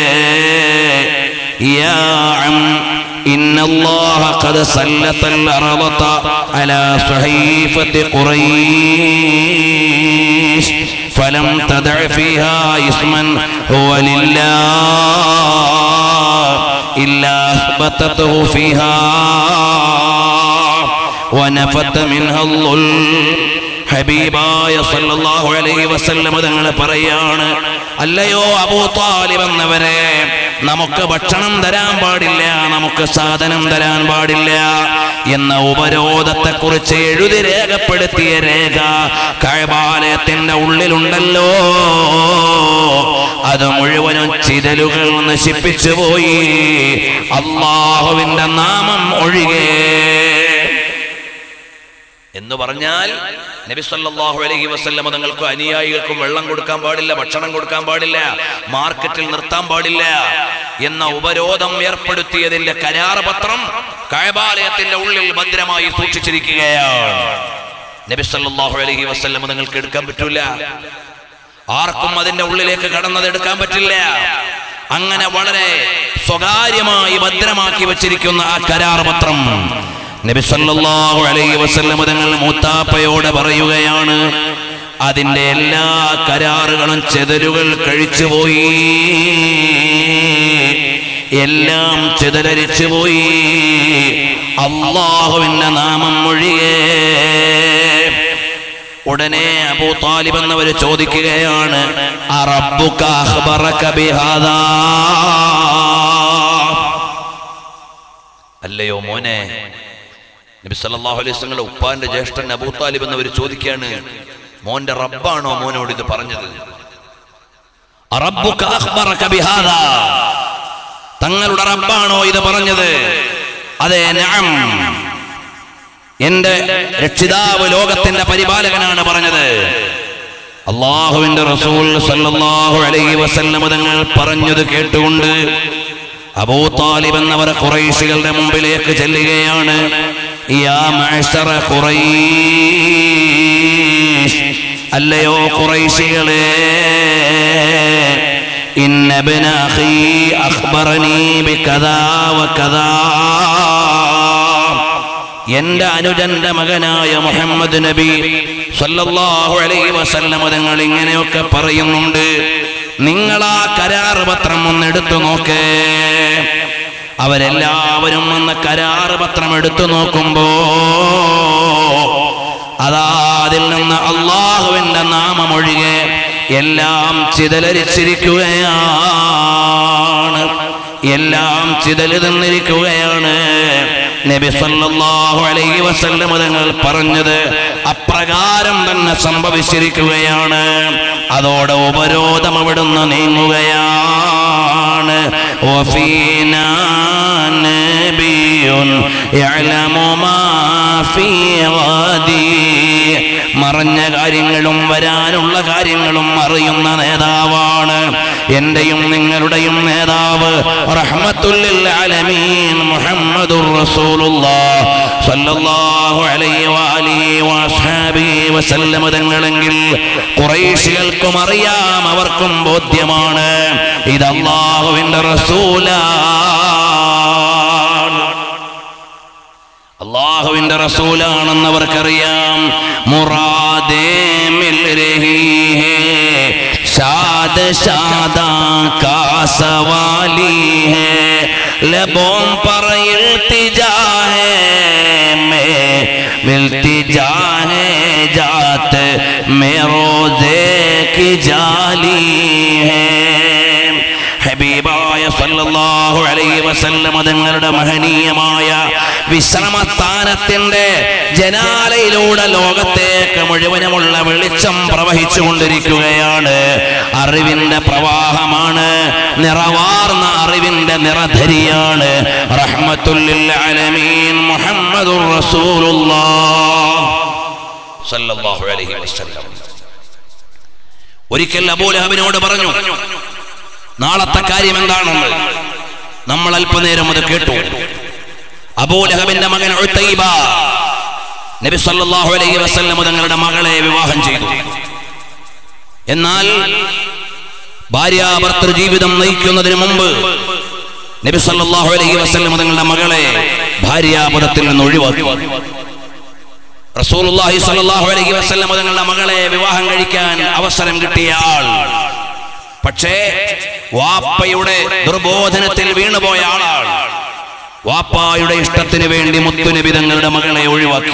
യാ അം إن الله قد سلط الأرض على صحيفة قريش فلم تدع فيها اسما هو لله إلا أثبتته فيها ونفت منها الظلم ഹബീബായ സല്ലല്ലാഹു അലൈഹി വസല്ലം തങ്ങൾ പറയാണ് അല്ലയോ അബൂ താലിബ് എന്നവരെ നമുക്ക് ഭക്ഷണം തരാൻ പാടില്ല നമുക്ക് സാധനം തരാൻ പാടില്ല എന്ന ഉപരോധത്തെ കുറിച്ച് എഴുതി രേഖപ്പെടുത്തിയ രേഖ കഴബാലയത്തിന്റെ ഉള്ളിലുണ്ടല്ലോ അത് മുഴുവനും ചിതലുകൾ നശിപ്പിച്ചു പോയി അള്ളാഹുവിന്റെ നാമം ഒഴികെ എന്ന് പറഞ്ഞാൽ നബി സല്ലല്ലാഹു അലൈഹി വസല്ലം തങ്ങൾക്ക് അനുയായികൾക്കും വെള്ളം കൊടുക്കാൻ പാടില്ല ഭക്ഷണം കൊടുക്കാൻ പാടില്ല മാർക്കറ്റിൽ നിർത്താൻ പാടില്ല എന്ന ഉപരോധം ഏർപ്പെടുത്തിയതിന്റെ കരാർ പത്രം കഴബാലയത്തിന്റെ ഉള്ളിൽ ഭദ്രമായി സൂക്ഷിച്ചിരിക്കുകയാണ് നബി സല്ലല്ലാഹു അലൈഹി വസല്ലം നിങ്ങൾക്ക് എടുക്കാൻ പറ്റൂല ആർക്കും അതിന്റെ ഉള്ളിലേക്ക് കടന്നത് എടുക്കാൻ പറ്റില്ല അങ്ങനെ വളരെ സ്വകാര്യമായി ഭദ്രമാക്കി വച്ചിരിക്കുന്ന ആ കരാർ പത്രം നബി സല്ലല്ലാഹു അലൈഹി വസല്ലം തങ്ങൾ മൂത്താപ്പയോട് പറയുകയാണ് അതിന്റെ എല്ലാ കരാറുകളും ചെതലുകൾ കഴിച്ചുപോയി എല്ലാം ചിതലരിച്ചു പോയി അള്ളാഹുവിന്റെ നാമം ഒഴികെ ഉടനെ അബൂ താലിബ് എന്നവര് ചോദിക്കുകയാണ് അറബ്ബുക അഖ്ബറക ബിഹാദാ അല്ലയോ മോനെ നബി സല്ലല്ലാഹു അലൈഹി വസല്ലം ഉപ്പാന്റെ ജ്യേഷ്ഠൻ അബൂ താലിബ് എന്നവർ ചോദിക്കുകയാണ് മോന്റെ റബ്ബാണോ മോനോട് ഇത് പറഞ്ഞത് അറബ്ബുക അഖ്ബറക ബിഹാദാ തങ്ങളുടെ റബ്ബാണോ ഇത് പറഞ്ഞത് അതെ നഅം എന്റെ രക്ഷിതാവ് ലോകത്തിന്റെ പരിപാലകനാണ് പറഞ്ഞത് അള്ളാഹുവിന്റെ റസൂൽ സല്ലല്ലാഹു അലൈഹി വസല്ലം തങ്ങൾ പറഞ്ഞത് കേട്ടുകൊണ്ട് അബൂ താലിബ് എന്നവർ ഖുറൈശികളുടെ മുമ്പിലേക്ക് ചെല്ലുകയാണ് യാ മഅ്ശറ ഖുറൈശ് അല്ലയോ ഖുറൈശികളെ ഇന്ന ഇബ്ന അഖീ അഖ്ബറനീ ബികദാ വകദാ എന്റെ അനുജന്റെ മകനായ മുഹമ്മദ് നബി സല്ലല്ലാഹു അലൈഹി വസല്ലം തങ്ങൾ ഇങ്ങനെയൊക്കെ പറയുന്നുണ്ട് നിങ്ങൾ ആ കരാർ പത്രം ഒന്ന് എടുത്തു നോക്കേ അവരെല്ലാവരും ഒന്ന് കരാർ പത്രം എടുത്തു നോക്കുമ്പോ അതാ അതിൽ നിന്ന് അള്ളാഹുവിന്റെ നാമമൊഴികെ എല്ലാം ചിതലരിച്ചിരിക്കുകയാണ് എല്ലാം ചിതല് തന്നിരിക്കുകയാണ് നബി സല്ലല്ലാഹു അലൈഹി വസല്ലം തങ്ങൾ പറഞ്ഞത് അപ്രകാരം തന്നെ സംഭവിച്ചിരിക്കുകയാണ് അതോടെ ഉപരോധം അവിടുന്ന് നീങ്ങുകയാണ് വഫീനാ നബിയുൻ യഅലമു മാ ഫീ ഗദി മറഞ്ഞ കാര്യങ്ങളും വരാനുള്ള കാര്യങ്ങളും അറിയുന്ന നേതാവാണ് എന്റെയും നിങ്ങളുടെയും നേതാവ് റഹ്മത്തുല്ലിൽ ആലമീൻ മുഹമ്മദുർ റസൂലുള്ളാഹ് സ്വല്ലല്ലാഹു അലൈഹി വആലിഹി വഅസ്ഹാബിഹി വസല്ലമ തങ്ങളെങ്കിൽ ഖുറൈശികൾക്കും അറിയാം അവർക്കും ബോധ്യമാണ് ഇത് അല്ലാഹുവിന്റെ റസൂലാണ് അള്ളാഹുവിന്റെ റസൂലാണെന്ന് അവർക്കറിയാം മുറാദേ മിൽ രഹി ഹേ ഷാദ ഷാദ കാ സവാലി ഹേ ലബോം पर इल्तिजा है मैं मिल्तिजा है जात में रोजे की जाली है ഹബീബായ സല്ലല്ലാഹു അലൈഹി വസല്ലം തങ്ങളുടെ മഹനീയമായ വിശ്രമസ്ഥാനത്തിന്റെ ജനാലയിലൂടെ ലോകത്തേക്ക് മുഴുവനുമുള്ള വെളിച്ചം പ്രവഹിച്ചു കൊണ്ടിരിക്കുകയാണ് അറിവിന്റെ പ്രവാഹമാണ് നിറവാർന്ന അറിവിന്റെ നിറധരിയാണ് റഹ്മത്തുല്ലിൽ ആലമീൻ മുഹമ്മദുർ റസൂലുള്ളാഹ് സല്ലല്ലാഹു അലൈഹി വസല്ലം ഒരിക്കൽ അബൂലഹബിനോട് പറഞ്ഞു നാളത്തെ കാര്യം എന്താണെന്ന് നമ്മൾ അല്പനേരം അത് കേട്ടു അബൂലഹബിന്റെ മകൻ ഉത്തൈബ നബി സല്ലല്ലാഹു അലൈഹി വസല്ലം തങ്ങളുടെ മകളെ വിവാഹം ചെയ്തു എന്നാൽ ഭാര്യാഭർത്തൃ ജീവിതം നയിക്കുന്നതിന് മുമ്പ് നബി സല്ലല്ലാഹു അലൈഹി വസല്ലം തങ്ങളുടെ മകളെ ഭാര്യാപദത്തിൽ നിന്ന് ഒഴിവാക്കി റസൂലുള്ളാഹി സ്വല്ലല്ലാഹു അലൈഹി വസല്ലം തങ്ങളുടെ മകളെ വിവാഹം കഴിക്കാൻ അവസരം കിട്ടിയ ആൾ പക്ഷേ വാപ്പയുടെ ദുർബോധനത്തിൽ വീണുപോയ ആളാണ് വാപ്പായുടെ ഇഷ്ടത്തിന് വേണ്ടി മുത്തുനബി തങ്ങളുടെ മകളെ ഒഴിവാക്കി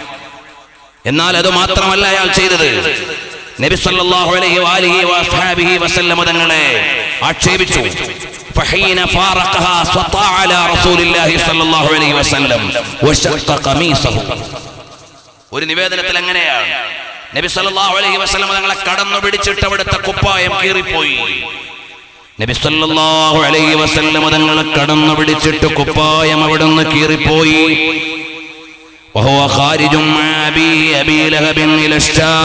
എന്നാൽ അത് മാത്രമല്ല അയാൾ ചെയ്തത് നബി സല്ലല്ലാഹു അലൈഹി വാലിഹി വസ്ഹാബിഹി വസല്ലമ തങ്ങളെ ആക്ഷേപിച്ചു فحين فارقها سطع على رسول الله صلى الله عليه وسلم وشق قميصه ഒരു നിവേദനത്തിൽ എങ്ങനെയാണ് നബി സല്ലല്ലാഹു അലൈഹി വസല്ലം തങ്ങളെ കടന്നു പിടിച്ചിട്ട് അവിടുത്തെ കുപ്പായം കീറിപ്പോയി നബി സല്ലല്ലാഹു അലൈഹി വസല്ലം തങ്ങളെ കടന്നു പിടിച്ചിട്ട് കുപ്പായം അവിടുന്ന് കീറിപ്പോയി وهو خارج مع أبي أبي لهب إلى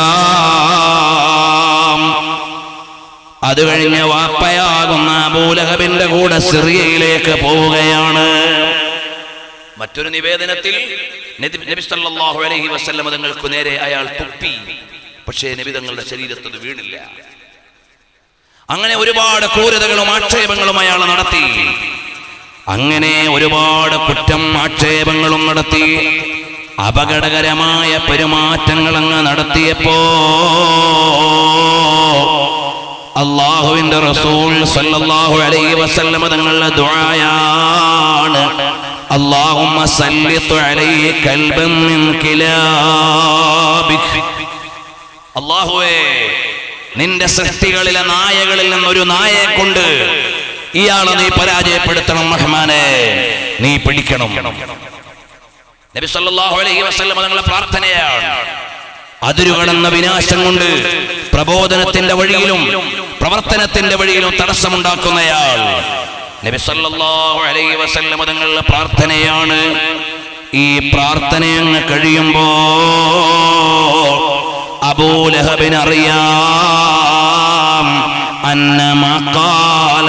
الشام അത് കഴിഞ്ഞ് വാപ്പയാകുന്ന അബൂലഹബിന്റെ കൂടെ സിറിയയിലേക്ക് പോവുകയാണ് മറ്റൊരു നിവേദനത്തിൽ നബി- നബി സല്ലല്ലാഹു അലൈഹി വസല്ലം തങ്ങൾക്ക് നേരെ അയാൾ തുപ്പി പക്ഷേ നബി തങ്ങളുടെ ശരീരത്തിൽ വീണില്ല അങ്ങനെ ഒരുപാട് ക്രൂരതകളും ആക്ഷേപങ്ങളും അയാൾ നടത്തി അങ്ങനെ ഒരുപാട് കുറ്റം ആക്ഷേപങ്ങളും നടത്തി അപകടകരമായ പെരുമാറ്റങ്ങൾ അങ്ങ് നടത്തിയപ്പോ അള്ളാഹുവിന്റെ റസൂൽ സല്ലല്ലാഹു അലൈഹി വസല്ലമ തങ്ങളുടെ ദുആയാണ് اللهم سلط عليه كلبا من كلابك അള്ളാഹുവേ നിന്റെ സൃഷ്ടികളിലെ നായകളിൽ നിന്നൊരു നായയെ കൊണ്ട് ഇയാളെ നീ പരാജയപ്പെടുത്തണം റഹ്മാനെ നീ പിടിക്കണം നബി സല്ലല്ലാഹു അലൈഹി വസല്ലം തങ്ങളുടെ പ്രാർത്ഥനയാണ് അതിരുകടന്ന വിനാശം കൊണ്ട് പ്രബോധനത്തിന്റെ വഴിയിലും പ്രവർത്തനത്തിന്റെ വഴിയിലും തടസ്സമുണ്ടാക്കുന്നയാൾ നബി സല്ലല്ലാഹു അലൈഹി വസല്ലം തങ്ങളുടെ പ്രാർത്ഥനയാണ് ഈ പ്രാർത്ഥന അങ്ങ് കഴിയുമ്പോ അബൂലഹബിന് അറിയാം അന്ന മഖാല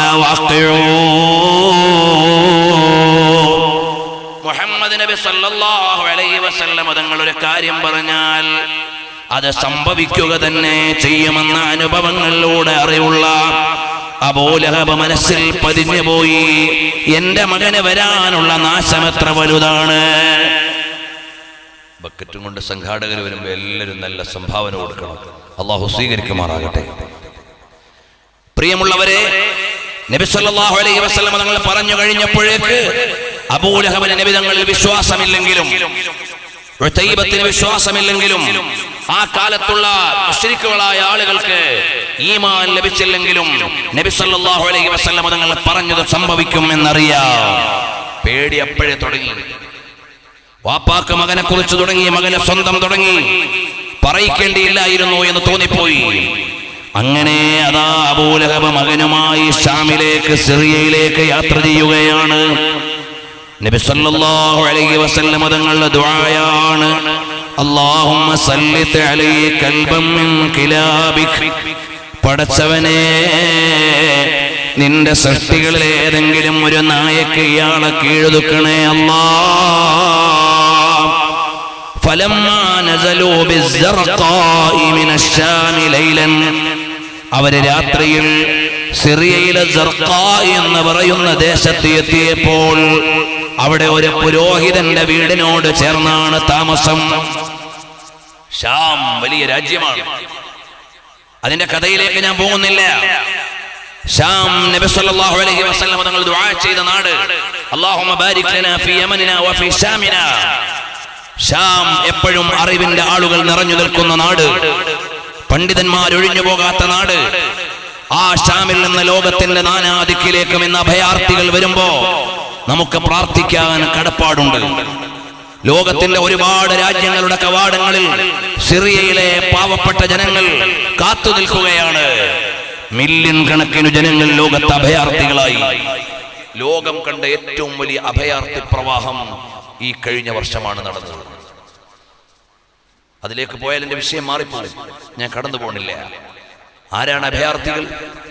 വാഖിഊ മുഹമ്മദ് നബി സല്ലല്ലാഹു അലൈഹി വസല്ലം തങ്ങൾ ഒരു കാര്യം പറഞ്ഞാൽ അത് സംഭവിക്കുക തന്നെ ചെയ്യുമെന്ന അനുഭവങ്ങളിലൂടെ അറിവുള്ള അബൂലഹബ് മനസ്സിൽ പതിഞ്ഞു പോയി എന്റെ മകന് വരാനുള്ള നാശം എത്ര വലുതാണ് ബക്കറ്റും കൊണ്ട് സംഘാടകർ വരുമ്പോൾ എല്ലാവരും നല്ല സംഭാവന കൊടുക്കണം അള്ളാഹു സ്വീകരിക്കുമാറാകട്ടെ പ്രിയമുള്ളവരെ നബി സല്ലല്ലാഹു അലൈഹി വസല്ലം തങ്ങൾ പറഞ്ഞു കഴിഞ്ഞപ്പോഴേക്ക് അബൂലഹബിന് നബി തങ്ങളിൽ വിശ്വാസമില്ലെങ്കിലും ഉത്തൈബത്തിന് വിശ്വാസമില്ലെങ്കിലും ആ കാലത്തുള്ള മുശ്രിക്കുകളായ ആളുകൾക്ക് ഈമാൻ ലഭിച്ചില്ലെങ്കിലും നബി സല്ലല്ലാഹു അലൈഹി വസല്ലം തങ്ങൾ പറഞ്ഞത് സംഭവിക്കും എന്നറിയാം പേടി അപ്പോഴേ തുടങ്ങി വാപ്പാക്ക് മകനെ കുറിച്ച് തുടങ്ങി മകനെ സ്വന്തം തുടങ്ങി പറയിക്കേണ്ടിയില്ലായിരുന്നു എന്ന് തോന്നിപ്പോയി അങ്ങനെ അതാ അബൂലഹബ മകനുമായി ഷാമിലേക്ക് സിറിയയിലേക്ക് യാത്ര ചെയ്യുകയാണ് നബി സല്ലല്ലാഹു അലൈഹി വസല്ലം തങ്ങളുടെ ദുആയാണ് അല്ലാഹുമ്മ സല്ലിത് അലൈഹി കൽബം മിൻ കിലാബിക് പടച്ചവനെ നിന്റെ സൃഷ്ടികളിൽ ഏതെങ്കിലും ഒരു നായക്ക് ഇയാളെ കീഴുതുക്കണേ അല്ലാ فلما نزلوا بالزرقاء من الشام ليلا അവര് രാത്രിയിൽ സിറിയയിലെ സർക്ക എന്ന് പറയുന്ന ദേശത്ത് എത്തിയപ്പോൾ അവിടെ ഒരു പുരോഹിതന്റെ വീടിനോട് ചേർന്നാണ് താമസം ഷാം വലിയ രാജ്യമാണ് അതിന്റെ കഥയിലേക്ക് ഞാൻ പോകുന്നില്ല ഷാം നബി സല്ലല്ലാഹു അലൈഹി വസല്ലം തങ്ങൾ ദുആ ചെയ്ത നാട് അല്ലാഹുമ്മ ബാരിക് ലനാ ഫീ യമനിനാ വഫീ ഷാമിനാ ഷാം എപ്പോഴും അറിവിന്റെ ആളുകൾ നിറഞ്ഞു നിൽക്കുന്ന നാട് പണ്ഡിതന്മാർ ഒഴിഞ്ഞു പോകാത്ത നാട് ആ ഷാമിൽ നിന്ന് ലോകത്തിന്റെ നാനാദിക്കിലേക്കും ഇന്ന് അഭയാർത്ഥികൾ വരുമ്പോ നമുക്ക് പ്രാർത്ഥിക്കാൻ കടപ്പാടുണ്ട് ലോകത്തിന്റെ ഒരുപാട് രാജ്യങ്ങളുടെ കവാടങ്ങളിൽ സിറിയയിലെ പാവപ്പെട്ട ജനങ്ങൾ കാത്തു നിൽക്കുകയാണ് മില്യൺ കണക്കിന് ജനങ്ങൾ ലോകത്ത് അഭയാർത്ഥികളായി ലോകം കണ്ട ഏറ്റവും വലിയ അഭയാർത്ഥി പ്രവാഹം ഈ കഴിഞ്ഞ വർഷമാണ് നടന്നത് അതിലേക്ക് പോയാൽ എന്റെ വിഷയം മാറിപ്പോകും ഞാൻ കടന്നു പോണില്ല ആരാണ് അഭയാർത്ഥികൾ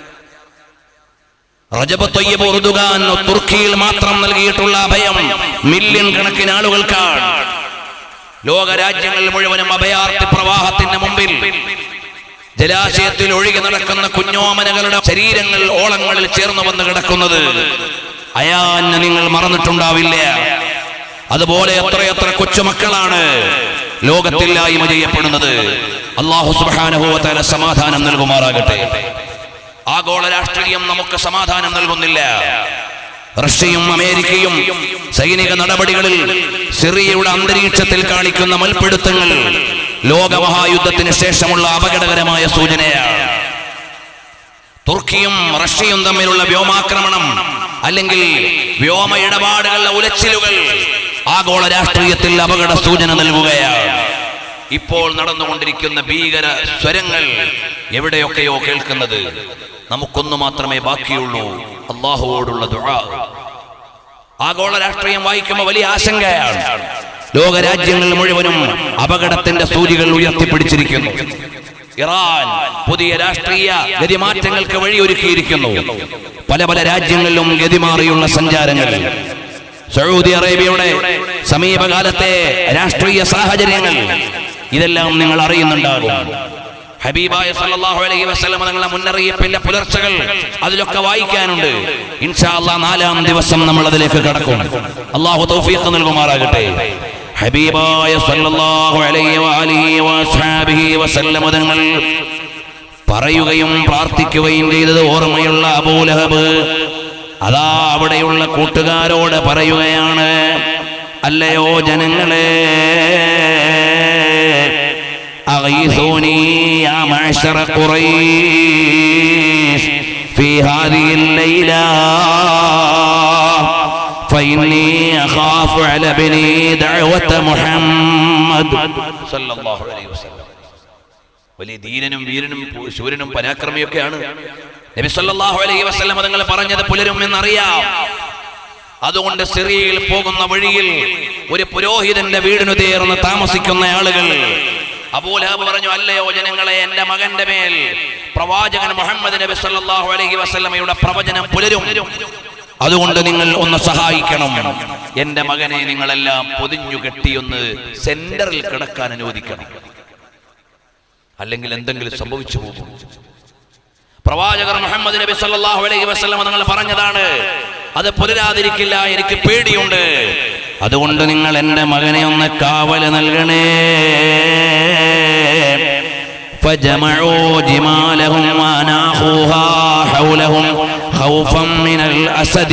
റജബ് തൊയ്യബ് ഉറുദുഖാൻ തുർക്കിയിൽ മാത്രം നൽകിയിട്ടുള്ള അഭയം മില്യൺ കണക്കിന് ആളുകൾക്കാണ് ലോകരാജ്യങ്ങൾ മുഴുവനും അഭയാർത്ഥി പ്രവാഹത്തിന്റെ മുമ്പിൽ ജലാശയത്തിൽ ഒഴുകി നടക്കുന്ന കുഞ്ഞോമനകളുടെ ശരീരങ്ങൾ ഓളങ്ങളിൽ ചേർന്ന് വന്ന് കിടക്കുന്നത് അയാന്ന് നിങ്ങൾ മറന്നിട്ടുണ്ടാവില്ല അതുപോലെ എത്രയെത്ര കൊച്ചുമക്കളാണ് ലോകത്തില്ലായ്മ ചെയ്യപ്പെടുന്നത് അള്ളാഹു സുബാനുഭവത്താല സമാധാനം നൽകുമാറാകട്ടെ ആഗോള രാഷ്ട്രീയം നമുക്ക് സമാധാനം നൽകുന്നില്ല റഷ്യയും അമേരിക്കയും സൈനിക നടപടികളിൽ സിറിയയുടെ അന്തരീക്ഷത്തിൽ കാണിക്കുന്ന മൽപ്പിടുത്തങ്ങൾ ലോകമഹായുദ്ധത്തിന് ശേഷമുള്ള അപകടകരമായ സൂചനയാണ് തുർക്കിയും റഷ്യയും തമ്മിലുള്ള വ്യോമാക്രമണം അല്ലെങ്കിൽ വ്യോമ ഇടപാടുകളുടെ ഉലച്ചിലുകൾ ആഗോള രാഷ്ട്രീയത്തിൽ അപകട സൂചന നൽകുകയാണ് ഇപ്പോൾ നടന്നുകൊണ്ടിരിക്കുന്ന ഭീകര സ്വരങ്ങൾ എവിടെയൊക്കെയോ കേൾക്കുന്നത് നമുക്കൊന്നു മാത്രമേ ബാക്കിയുള്ളൂ അള്ളാഹുവോടുള്ള ദുആ ആഗോള രാഷ്ട്രീയം വായിക്കുമ്പോൾ വലിയ ആശങ്കയാണ് ലോകരാജ്യങ്ങൾ മുഴുവനും അപകടത്തിന്റെ സൂചികൾ ഉയർത്തിപ്പിടിച്ചിരിക്കുന്നു ഇറാൻ പുതിയ രാഷ്ട്രീയ ഗതിമാറ്റങ്ങൾക്ക് വഴിയൊരുക്കിയിരിക്കുന്നു പല പല രാജ്യങ്ങളിലും ഗതിമാറിയുള്ള സഞ്ചാരങ്ങൾ സൗദി അറേബ്യയുടെ സമീപകാലത്തെ രാഷ്ട്രീയ സാഹചര്യങ്ങൾ ഇതെല്ലാം നിങ്ങൾ അറിയുന്നുണ്ടാകും ഹബീബായ സല്ലല്ലാഹു അലൈഹി വസല്ലം തങ്ങളുടെ മുന്നറിയിപ്പിന്റെ പുലർച്ചകൾ അതിലൊക്കെ വായിക്കാനുണ്ട് ഇൻഷാ അല്ലാഹ് നാലാം ദിവസം നമ്മൾ അതിലേക്ക് കടക്കും അള്ളാഹു തൗഫീഖ് നൽകുമാറാകട്ടെ ഹബീബായ സല്ലല്ലാഹു അലൈഹി വആലിഹി വഅസ്ഹാബിഹി വസല്ലം തങ്ങൾ പറയുകയും പ്രാർത്ഥിക്കുകയും ചെയ്തത് ഓർമ്മയുള്ള അബൂലഹബ് അതാ അവിടെയുള്ള കൂട്ടുകാരോട് പറയുകയാണ് അല്ലയോ ജനങ്ങളെ أغيثوني يا معشر قريش في هذه الليلة فإني أخاف على ابني دعوة محمد صلى الله عليه وسلم വലിയ ധീരനും വീരനും പു- ശൂരനും പരാക്രമിയൊക്കെയാണ് നബി സല്ലല്ലാഹു അലൈഹി വസല്ലം തങ്ങൾ പറഞ്ഞത് പുലരും എന്നറിയാം അതുകൊണ്ട് സിറിയയിൽ പോകുന്ന വഴിയിൽ ഒരു പുരോഹിതന്റെ വീടിനു തീർന്ന് താമസിക്കുന്ന ആളുകൾ അബൂലഹബ് പറഞ്ഞു അല്ലയോ ജനങ്ങളെ എന്റെ മകന്റെ മേൽ പ്രവാചകൻ മുഹമ്മദ് നബി സല്ലല്ലാഹു അലൈഹി വസല്ലമയുടെ പ്രവചനം പുലരും അതുകൊണ്ട് നിങ്ങൾ ഒന്ന് സഹായിക്കണം എന്റെ മകനെ നിങ്ങളെല്ലാം പൊതിഞ്ഞു കെട്ടിയൊന്ന് സെന്ററിൽ കിടക്കാൻ അനുവദിക്കണം അല്ലെങ്കിൽ എന്തെങ്കിലും സംഭവിച്ചു പോകും പ്രവാചകർ മുഹമ്മദ് നബി സല്ലല്ലാഹു അലൈഹി വസല്ലം നിങ്ങൾ പറഞ്ഞതാണ് അത് പുലരാതിരിക്കില്ല എനിക്ക് പേടിയുണ്ട് അതുകൊണ്ട് നിങ്ങൾ എൻ്റെ മകനെ ഒന്ന് കാവല് നൽകണേ فجمعوا جمالهم وناخوها حولهم خوفا من الأسد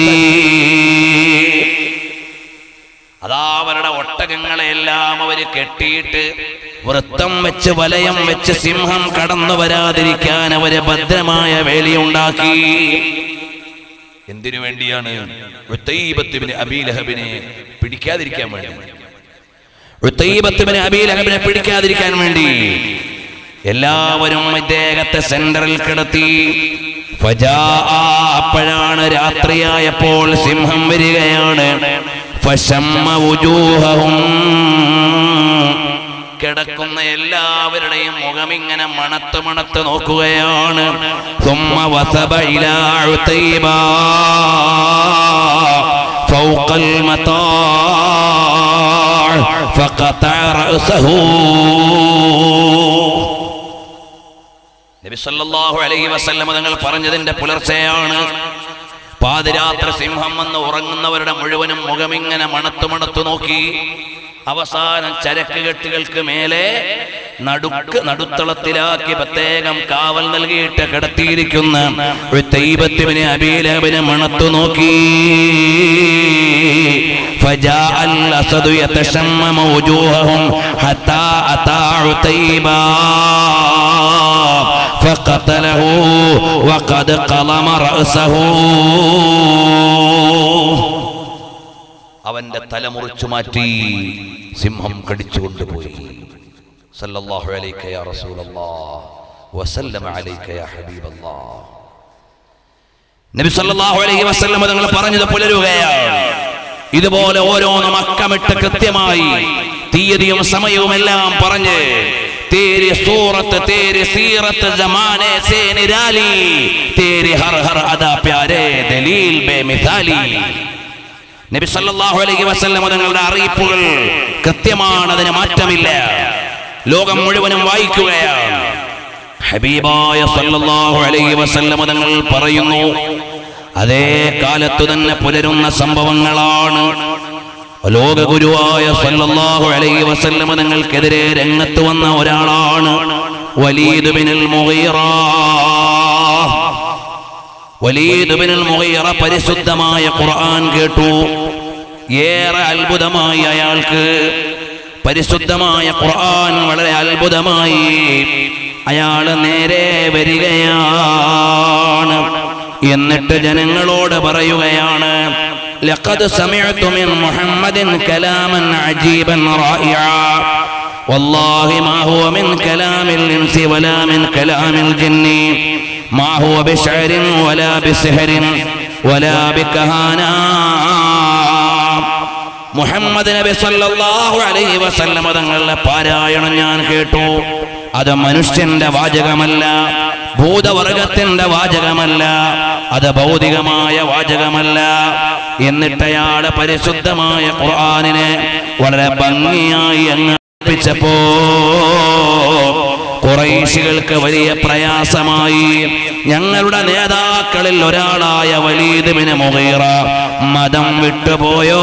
അതാ അവരുടെ ഒട്ടകങ്ങളെല്ലാം അവര് കെട്ടിയിട്ട് വൃത്തം വെച്ച് വലയം വെച്ച് സിംഹം കടന്നു വരാതിരിക്കാൻ അവര് ഭദ്രമായ വേലിയുണ്ടാക്കി എന്തിനു വേണ്ടിയാണ് ഉത്തൈബത്തുബിന് അബീലഹബിനെ പിടിക്കാതിരിക്കാൻ വേണ്ടി ഉത്തൈബത്തുബിന് അബീലഹബിനെ പിടിക്കാതിരിക്കാൻ വേണ്ടി എല്ലാവരും ഇദ്ദേഹത്തെ സെന്ററിൽ കിടത്തി ഫജാ അപ്പോഴാണ് രാത്രിയായപ്പോൾ സിംഹം വരികയാണ് ഫശമ്മ വുജൂഹഹും കിടക്കുന്ന എല്ലാവരുടെയും മുഖം ഇങ്ങനെ മണത്ത് മണത്ത് നോക്കുകയാണ് ثم وثب إلى عتيبة فوق المطاع فقطع رأسه നബി സല്ലല്ലാഹു അലൈഹി വസല്ലം തങ്ങൾ പറഞ്ഞതിന്റെ പുലർച്ചെയാണ് പാതിരാത്രി സിംഹം വന്ന് ഉറങ്ങുന്നവരുടെ മുഴുവനും മുഖമിങ്ങനെ മണത്തു മണത്തു നോക്കി അവസാനം ചരക്ക് കെട്ടുകൾക്ക് മേലെ നടുക്ക് നടുത്തളത്തിലാക്കി പ്രത്യേകം കാവൽ നൽകിയിട്ട് കിടത്തിയിരിക്കുന്ന ഉത്തൈബത്തുവിനെ അബീലബിനെ മണത്തു നോക്കി فجاء الأسد يتشمم وجوههم حتى أتى عتيبا فقتله وقد قلم رأسه അവന്റെ തല മുറിച്ചു മാറ്റി സിംഹം കടിച്ചു കൊണ്ടുപോയി സല്ലല്ലാഹു അലൈക യാ റസൂലല്ലാഹ് വസല്ലമ അലൈക യാ ഹബീബല്ലാഹ് നബി സല്ലല്ലാഹു അലൈഹി വസല്ലം തങ്ങൾ പറഞ്ഞത് പുലരുകയാണ് ഇതുപോലെ ഓരോന്നും അക്കമിട്ട് കൃത്യമായി തീയതിയും സമയവും എല്ലാം പറഞ്ഞ് तेरी सूरत तेरी सीरत जमाने से निराली तेरी हर हर अदा प्यारे दलील बेमिसाली നബി സല്ലല്ലാഹു അലൈഹി വസല്ലം തങ്ങളുടെ അറിയിപ്പുകൾ കൃത്യമാണ് അതിന് മാറ്റമില്ല ലോകം മുഴുവനും വായിക്കുകയാണ് ഹബീബായ സല്ലല്ലാഹു അലൈഹി വസല്ലം തങ്ങൾ പറയുന്നു അതേ കാലത്തു തന്നെ പുലരുന്ന സംഭവങ്ങളാണ് ലോകഗുരുവായ സല്ലല്ലാഹു അലൈഹി വസല്ലം തങ്ങൾക്കെതിരെ രംഗത്ത് വന്ന ഒരാളാണ് വലീദ് ബിനുൽ മുഗീറ വലീദ് ബിനുൽ മുഗീറ പരിശുദ്ധമായ ഖുർആൻ കേട്ടു ഏറെ അത്ഭുതമായി അയാൾക്ക് പരിശുദ്ധമായ ഖുർആൻ വളരെ അത്ഭുതമായി അയാൾ നേരെ വരികയാണ് എന്നിട്ട് ജനങ്ങളോട് പറയുകയാണ് لقد سمعت من محمد كلاما عجيبا رائعا والله ما هو من كلام الإنس ولا من كلام الجن ما هو بشعر ولا بسحر ولا بكهانا മുഹമ്മദ് നബി സല്ലല്ലാഹു അലൈഹി വസല്ലമ തങ്ങളുടെ പാരായണം ഞാൻ കേട്ടു അത് മനുഷ്യന്റെ വാചകമല്ല ഭൂതവർഗത്തിന്റെ വാചകമല്ല അത് ഭൗതികമായ വാചകമല്ല എന്നിട്ട് അയാള് പരിശുദ്ധമായ ഖുർആനിനെ വളരെ ഭംഗിയായി അങ്ങ് പ്പിച്ചപ്പോ കുറൈശികൾക്ക് വലിയ പ്രയാസമായി ഞങ്ങളുടെ നേതാക്കളിൽ ഒരാളായ വലീദിമിന് മുഗീറ മതം വിട്ടുപോയോ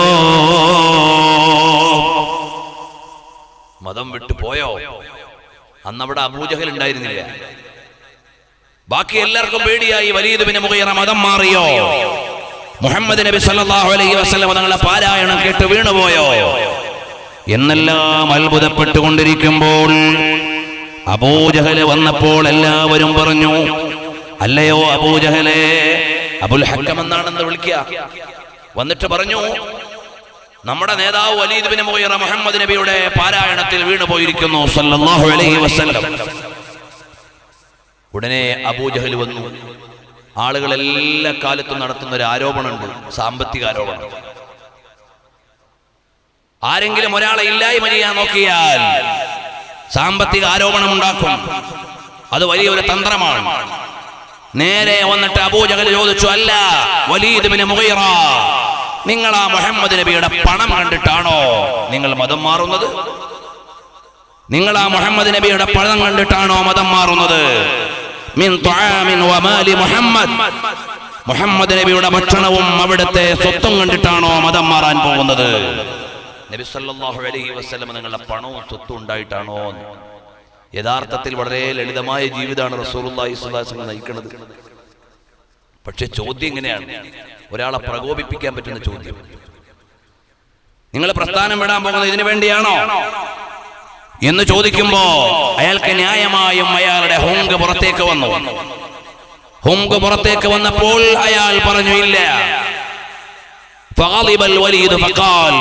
മതം വിട്ടുപോയോ അന്നവിടെ അബൂജഹൽ ഉണ്ടായിരുന്നില്ല ബാക്കി എല്ലാവർക്കും പേടിയായി വലീദിമിന് മുഗീറ മതം മാറിയോ മുഹമ്മദ് നബി സല്ലല്ലാഹു അലൈഹി വസല്ലം തങ്ങളെ പാരായണം കേട്ട് വീണുപോയോ എന്നെല്ലാം അത്ഭുതപ്പെട്ടുകൊണ്ടിരിക്കുമ്പോൾ അബൂജഹല് വന്നപ്പോൾ എല്ലാവരും പറഞ്ഞു അല്ലയോ അബൂജഹലെ അബുൽ ഹക്കം എന്നാണെന്ന് വിളിക്കുക വന്നിട്ട് പറഞ്ഞു നമ്മുടെ നേതാവ് വലീദ് ബിൻ മുഗീറ മുഹമ്മദ് നബിയുടെ പാരായണത്തിൽ വീണു പോയിരിക്കുന്നു സല്ലല്ലാഹു അലൈഹി വസല്ലം ഉടനെ അബൂജഹൽ വന്നു ആളുകൾ എല്ലാ കാലത്തും നടത്തുന്ന ഒരു ആരോപണമുണ്ട് സാമ്പത്തിക ആരോപണം ആരെങ്കിലും ഒരാളെ ഇല്ലായ്മ ചെയ്യാൻ നോക്കിയാൽ സാമ്പത്തിക ആരോപണം ഉണ്ടാക്കും അത് വലിയൊരു തന്ത്രമാണ് നേരെ വന്നിട്ട് അബൂജഹൽ ചോദിച്ചു അല്ല വലീദ് ബിൻ മുഗീറ നിങ്ങൾ ആ മുഹമ്മദ് നബിയുടെ പണം കണ്ടിട്ടാണോ നിങ്ങൾ മതം മാറുന്നത് നിങ്ങൾ ആ മുഹമ്മദ് നബിയുടെ പണം കണ്ടിട്ടാണോ മതം മാറുന്നത് മിൻ തുആമിൻ വമാലി മുഹമ്മദ് മുഹമ്മദ് നബിയുടെ ഭക്ഷണവും അവിടുത്തെ സ്വത്തും കണ്ടിട്ടാണോ മതം മാറാൻ പോകുന്നത് നബി സല്ലല്ലാഹു അലൈഹി വസല്ലം നിങ്ങളുടെ പണവും സ്വത്തും ഉണ്ടായിട്ടാണോ എന്ന്. യഥാർത്ഥത്തിൽ വളരെ ലളിതമായ ജീവിതമാണ് റസൂലുള്ളാഹി സ്വല്ലല്ലാഹു അലൈഹി വസല്ലം നയിക്കുന്നത് പക്ഷെ ചോദ്യം ഇങ്ങനെയാണ് ഒരാളെ പ്രകോപിപ്പിക്കാൻ പറ്റുന്ന ചോദ്യം നിങ്ങൾ പ്രസ്ഥാനം വിടാൻ പോകുന്നത് ഇതിനു വേണ്ടിയാണോ എന്ന് ചോദിക്കുമ്പോ അയാൾക്ക് ന്യായമായും അയാളുടെ ഹുങ്ക് പുറത്തേക്ക് വന്നു ഹുങ്ക് പുറത്തേക്ക് വന്നപ്പോൾ അയാൾ പറഞ്ഞു ഇല്ല ഫഗളിബൽ വലീദ് ഫഖാൽ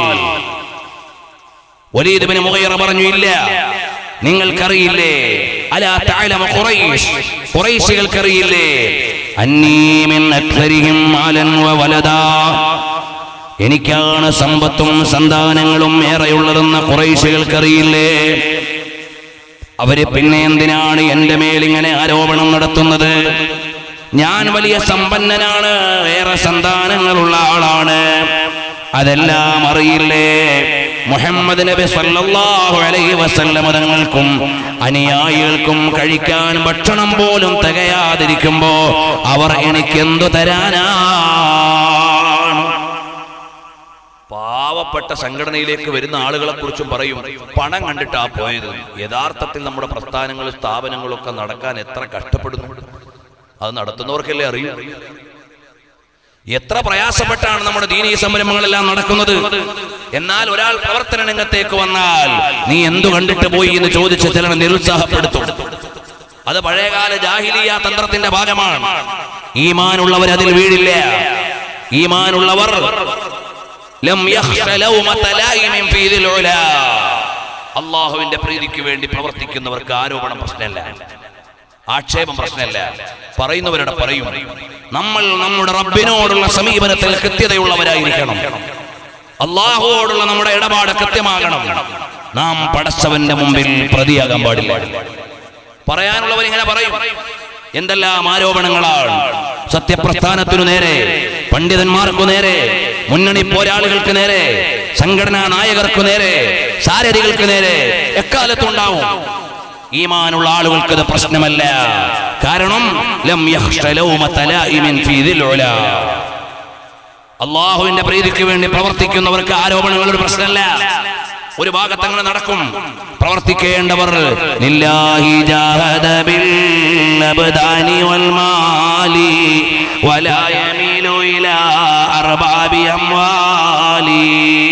വലീദ് ബിൻ മുഗീറ പറഞ്ഞു ഇല്ല നിങ്ങൾക്കറിയില്ലേ അലാ തഅലമ ഖുറൈശ് ഖുറൈശികൾക്കറിയില്ലേ അന്നീ മിൻ അക്സരിഹിം മാലൻ വവലദാ എനിക്കാണ് സമ്പത്തും സന്താനങ്ങളും ഏറെയുള്ളതെന്ന് കുറേശികൾക്കറിയില്ലേ അവര് പിന്നെ എന്തിനാണ് എന്റെ മേൽ ഇങ്ങനെ ആരോപണം നടത്തുന്നത് ഞാൻ വലിയ സമ്പന്നനാണ് ഏറെ സന്താനങ്ങളുള്ള ആളാണ് അതെല്ലാം അറിയില്ലേ മുഹമ്മദ് നബി സല്ലല്ലാഹു അലൈഹി വസല്ലമ തങ്ങൾക്കും അനുയായികൾക്കും കഴിക്കാൻ ഭക്ഷണം പോലും തികയാതിരിക്കുമ്പോ അവർ എനിക്കെന്തു തരാനാണ് പാവപ്പെട്ട സംഘടനയിലേക്ക് വരുന്ന ആളുകളെ കുറിച്ചും പറയും പണം കണ്ടിട്ടാ പോയത് യഥാർത്ഥത്തിൽ നമ്മുടെ പ്രസ്ഥാനങ്ങളും സ്ഥാപനങ്ങളും ഒക്കെ നടക്കാൻ എത്ര കഷ്ടപ്പെടുന്നു അത് നടത്തുന്നവർക്കല്ലേ അറിയൂ എത്ര പ്രയാസപ്പെട്ടാണ് നമ്മുടെ ദീനീ സംരംഭങ്ങളെല്ലാം നടക്കുന്നത് എന്നാൽ ഒരാൾ പ്രവർത്തന രംഗത്തേക്ക് വന്നാൽ നീ എന്തു കണ്ടിട്ട് പോയി എന്ന് ചോദിച്ച് ചിലർ നിരുത്സാഹപ്പെടുത്തും അത് പഴയകാല ജാഹിലിയ തന്ത്രത്തിന്റെ ഭാഗമാണ് ഈമാനുള്ളവർ അതിൽ വീഴില്ല ഈമാനുള്ളവർ ലം യഖ്ശ ലൗമത ലായിമിൻ ഫീ ദിൽ ഉലാ. അള്ളാഹുവിന്റെ പ്രീതിക്ക് വേണ്ടി പ്രവർത്തിക്കുന്നവർക്ക് ആരോപണം പ്രശ്നമല്ല ആക്ഷേപം പ്രശ്നമല്ല പറയുന്നവരുടെ പറയും നമ്മൾ നമ്മുടെ റബ്ബിനോടുള്ള സമീപനത്തിൽ കൃത്യതയുള്ളവരായിരിക്കണം അള്ളാഹുവോടുള്ള നമ്മുടെ ഇടപാട് കൃത്യമാകണം നാം പടച്ചവന്റെ മുമ്പിൽ പ്രതിയാകാൻ പാടില്ല പറയാനുള്ളവർ ഇങ്ങനെ പറയും എന്തെല്ലാം ആരോപണങ്ങളാണ് സത്യപ്രസ്ഥാനത്തിനു നേരെ പണ്ഡിതന്മാർക്കു നേരെ മുന്നണി പോരാളികൾക്ക് നേരെ സംഘടനാ നായകർക്കു നേരെ സാരഥികൾക്ക് നേരെ എക്കാലത്തും ഉണ്ടാവും ഈമാനുള്ള ആളുകൾക്ക് ഇത് പ്രശ്നമല്ല കാരണം ലം യഖ്ശ ലൗമത ലായിമിൻ ഫീ ദിൽ ഉലാ. അള്ളാഹുവിന്റെ പ്രീതിക്ക് വേണ്ടി പ്രവർത്തിക്കുന്നവർക്ക് ആരോപണങ്ങൾ ഒരു പ്രശ്നമല്ല ഒരു ഭാഗത്ത് അങ്ങനെ നടക്കും പ്രവർത്തിക്കേണ്ടവർ ലില്ലാഹി ജാഹദ ബിൽ അബ്ദാനി വൽ മാലി വലാ യമീലു ഇലാ അർബാബി അംവാലി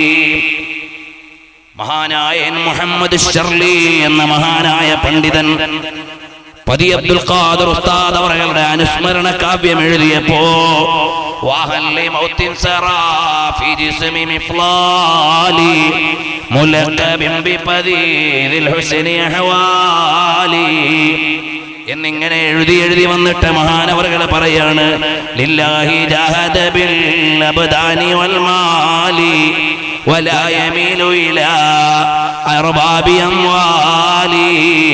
മഹാനായ എൻ മുഹമ്മദ് ഷർലി എന്ന മഹാനായ പണ്ഡിതൻ പതി അബ്ദുൽ ഖാദർ ഉസ്താദ് അവരുടെ അനുസ്മരണ കാവ്യം എഴുതിയപ്പോ വാഹല്ലി മൗത്തിൻ സറാ ഫി ജിസ്മി മിഫ്ലാലി മുലക്കബിൻ ബിപദീദിൽ ഹുസ്നി അഹ്വാലി എന്നിങ്ങനെ എഴുതി എഴുതി വന്നിട്ട് മഹാനവറുകൾ പറയാണ് ലില്ലാഹി ജാഹദ ബിൽ അബ്ദാനി വൽ മാലി ولا يميل إلى أرباب أموالي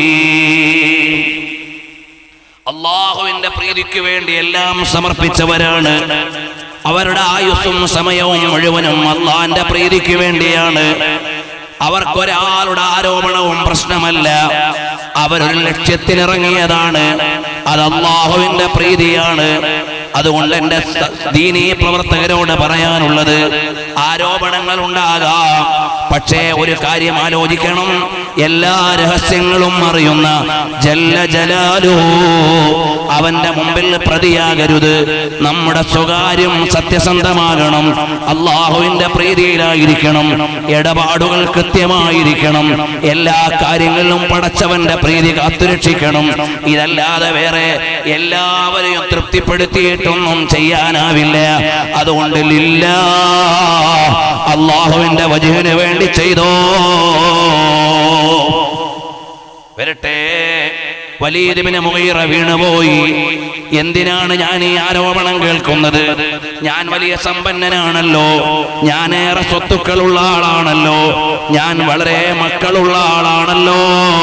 അള്ളാഹുവിന്റെ പ്രീതിക്ക് വേണ്ടി എല്ലാം സമർപ്പിച്ചവരാണ് അവരുടെ ആയുസ്സും സമയവും മുഴുവനും അള്ളാഹിന്റെ പ്രീതിക്ക് വേണ്ടിയാണ് അവർക്കൊരാളുടെ ആരോപണവും പ്രശ്നമല്ല അവരൊരു ലക്ഷ്യത്തിനിറങ്ങിയതാണ് അത് അള്ളാഹുവിന്റെ പ്രീതിയാണ് അതുകൊണ്ട് എന്റെ സ- ദീനീ പ്രവർത്തകരോട് പറയാനുള്ളത് ആരോപണങ്ങൾ ഉണ്ടാകാം പക്ഷേ ഒരു കാര്യം ആലോചിക്കണം എല്ലാ രഹസ്യങ്ങളും അറിയുന്ന ജല്ല ജലാലു അവന്റെ മുമ്പിൽ പ്രതിയാകരുത് നമ്മുടെ സ്വകാര്യം സത്യസന്ധമാകണം അള്ളാഹുവിന്റെ പ്രീതിയിലായിരിക്കണം ഇടപാടുകൾ കൃത്യമായിരിക്കണം എല്ലാ കാര്യങ്ങളിലും പടച്ചവന്റെ പ്രീതി കാത്തുരക്ഷിക്കണം ഇതല്ലാതെ വേറെ എല്ലാവരെയും തൃപ്തിപ്പെടുത്തിയിട്ടൊന്നും ചെയ്യാനാവില്ല അതുകൊണ്ട് ലില്ല അള്ളാഹുവിന്റെ വജുവിന് വേണ്ടി ചെയ്തോ വരട്ടെ വലീദിബിന് മുഗീറ വീണുപോയി എന്തിനാണ് ഞാൻ ഈ ആരോപണം കേൾക്കുന്നത് ഞാൻ വലിയ സമ്പന്നനാണല്ലോ ഞാൻ ഏറെ സ്വത്തുക്കളുള്ള ആളാണല്ലോ ഞാൻ വളരെ മക്കളുള്ള ആളാണല്ലോ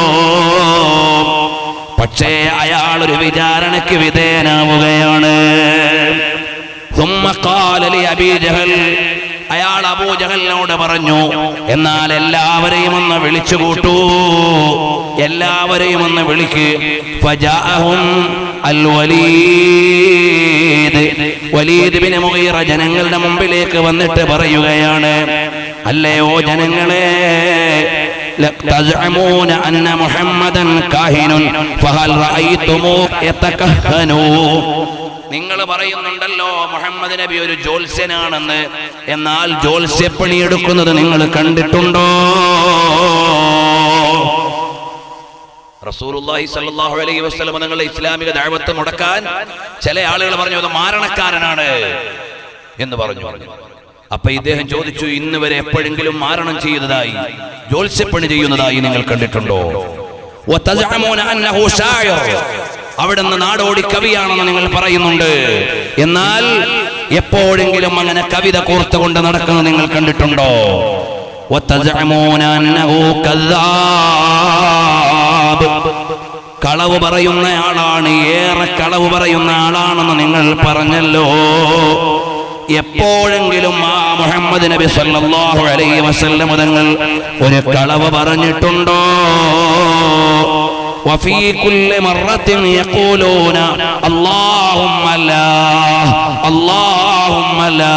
പക്ഷേ അയാൾ ഒരു വിചാരണയ്ക്ക് വിധേയനാവുകയാണ് ثم قال لأبي جهل അയാൾ അബൂജഹലിനോട് പറഞ്ഞു എന്നാൽ എല്ലാവരെയും ഒന്ന് വിളിച്ചു കൂട്ടൂ എല്ലാവരെയും ഒന്ന് വിളിക്ക് ഫജാഅഹും അൽ വലീദ് വലീദ് ബിൻ മുഗീറ ജനങ്ങളുടെ മുമ്പിലേക്ക് വന്നിട്ട് പറയുകയാണ് അല്ലയോ ജനങ്ങളെ تزعمون أن محمدا كاهن فهل رأيتموه يتكهنوا നിങ്ങൾ പറയുന്നുണ്ടല്ലോ മുഹമ്മദ് നബി ഒരു ജ്യോത്സ്യനാണെന്ന് എന്നാൽ ജ്യോത്സ്യപ്പണി എടുക്കുന്നത് നിങ്ങൾ കണ്ടിട്ടുണ്ടോ റസൂലുള്ളാഹി സ്വല്ലല്ലാഹു അലൈഹി വസല്ലം നിങ്ങളുടെ ഇസ്ലാമിക ദഅവത്ത് മുടക്കാൻ ചില ആളുകൾ പറഞ്ഞു അത് മാരണക്കാരനാണ് എന്ന് പറഞ്ഞു അപ്പൊ ഇദ്ദേഹം ചോദിച്ചു ഇന്ന് വരെ എപ്പോഴെങ്കിലും മാരണം ചെയ്തതായി ജ്യോത്സ്യപ്പണി ചെയ്യുന്നതായി നിങ്ങൾ കണ്ടിട്ടുണ്ടോ വതസഅമൂന അന്നഹു ശായിർ അവിടുന്ന് നാടോടി കവിയാണെന്ന് നിങ്ങൾ പറയുന്നുണ്ട് എന്നാൽ എപ്പോഴെങ്കിലും അങ്ങനെ കവിത കോർത്തുകൊണ്ട് നടക്കുന്നത് നിങ്ങൾ കണ്ടിട്ടുണ്ടോ وتزعمون أنه كذاب കളവ് പറയുന്ന ആളാണ് ഏറെ കളവ് പറയുന്ന ആളാണെന്ന് നിങ്ങൾ പറഞ്ഞല്ലോ എപ്പോഴെങ്കിലും ആ മുഹമ്മദ് നബി സല്ലല്ലാഹു അലൈഹി വസല്ലം തങ്ങൾ ഒരു കളവ് പറഞ്ഞിട്ടുണ്ടോ وفي كل مرة يقولون اللهم لا اللهم لا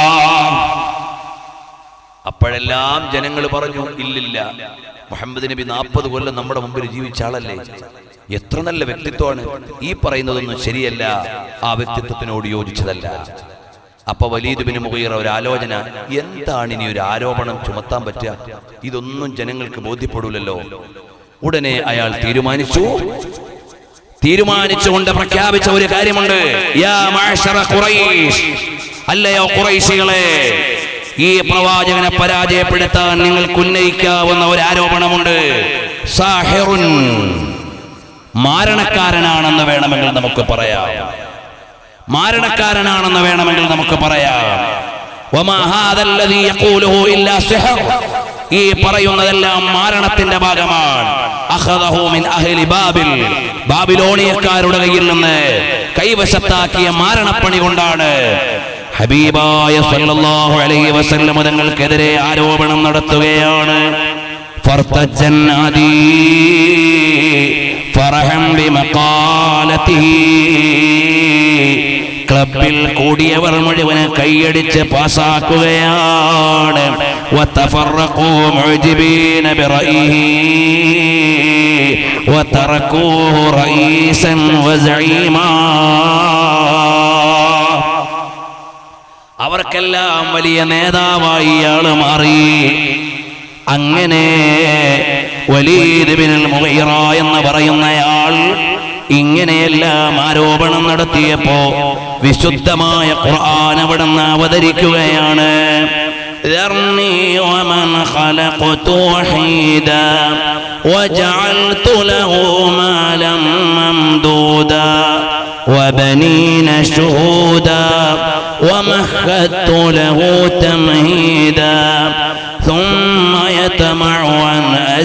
അപ്പോഴെല്ലാം ജനങ്ങൾ പറഞ്ഞു ഇല്ലില്ല മുഹമ്മദ് നബി നാൽപ്പത് കൊല്ലം നമ്മുടെ മുമ്പിൽ ജീവിച്ച ആളല്ലേ എത്ര നല്ല വ്യക്തിത്വമാണ് ഈ പറയുന്നതൊന്നും ശരിയല്ല ആ വ്യക്തിത്വത്തിനോട് യോജിച്ചതല്ല അപ്പൊ വലീദുബിന് മുഖീറ ഒരു ആലോചന എന്താണ് ഇനി ഒരു ആരോപണം ചുമത്താൻ പറ്റുക ഇതൊന്നും ജനങ്ങൾക്ക് ബോധ്യപ്പെടൂലല്ലോ ഉടനെ അയാൾ തീരുമാനിച്ചു തീരുമാനിച്ചുകൊണ്ട് പ്രഖ്യാപിച്ച ഒരു കാര്യമുണ്ട് യാ മഅ്ശറ ഖുറൈശ് അല്ലയോ ഖുറൈശികളെ ഈ പ്രവാചകനെ പരാജയപ്പെടുത്താൻ നിങ്ങൾക്ക് ഉന്നയിക്കാവുന്ന ഒരു ആരോപണമുണ്ട് സാഹിറുൻ മാരണക്കാരനാണെന്ന് വേണമെങ്കിൽ നമുക്ക് പറയാം മാരണക്കാരനാണെന്ന് വേണമെങ്കിൽ നമുക്ക് പറയാം വമാ ഹാദല്ലദീ യഖൂലുഹു ഇല്ലാ സിഹർ ഈ പറയുന്നതെല്ലാം മാരണത്തിന്റെ ഭാഗമാണ് അഖദഹു മിൻ അഹ്ലി ബാബിൽ ബാബിലോണിയക്കാരുടെ കയ്യിൽ നിന്ന് കൈവശത്താക്കിയ മാരണപ്പണി കൊണ്ടാണ് ഹബീബായ സല്ലല്ലാഹു അലൈഹി വസല്ലം തങ്ങൾക്കെതിരെ ആരോപണം നടത്തുകയാണ് ഫർത്തജ്ജൻ ആദി ഫറഹം ബിമഖാലതിഹി ക്ലബിൽ കൂടിയവർ മുഴുവൻ കൈയടിച്ച് പാസാക്കുകയാണ് وتفرقوا معجبين برأيه وتركوه رئيسا وزعيما അവർക്കെല്ലാം വലിയ നേതാവായി ഇയാള് മാറി അങ്ങനെ വലീദ് ബിനുൽ മുഗീറ എന്ന് പറയുന്നയാൾ ഇങ്ങനെയെല്ലാം ആരോപണം നടത്തിയപ്പോ വിശുദ്ധമായ ഖുർആൻ അവിടുന്ന് അവതരിക്കുകയാണ് ذرني ومن خلقت وحيدا وجعلت له مالا ممدودا وبنين شهودا ومهدت له تمهيدا ثم يتمع أن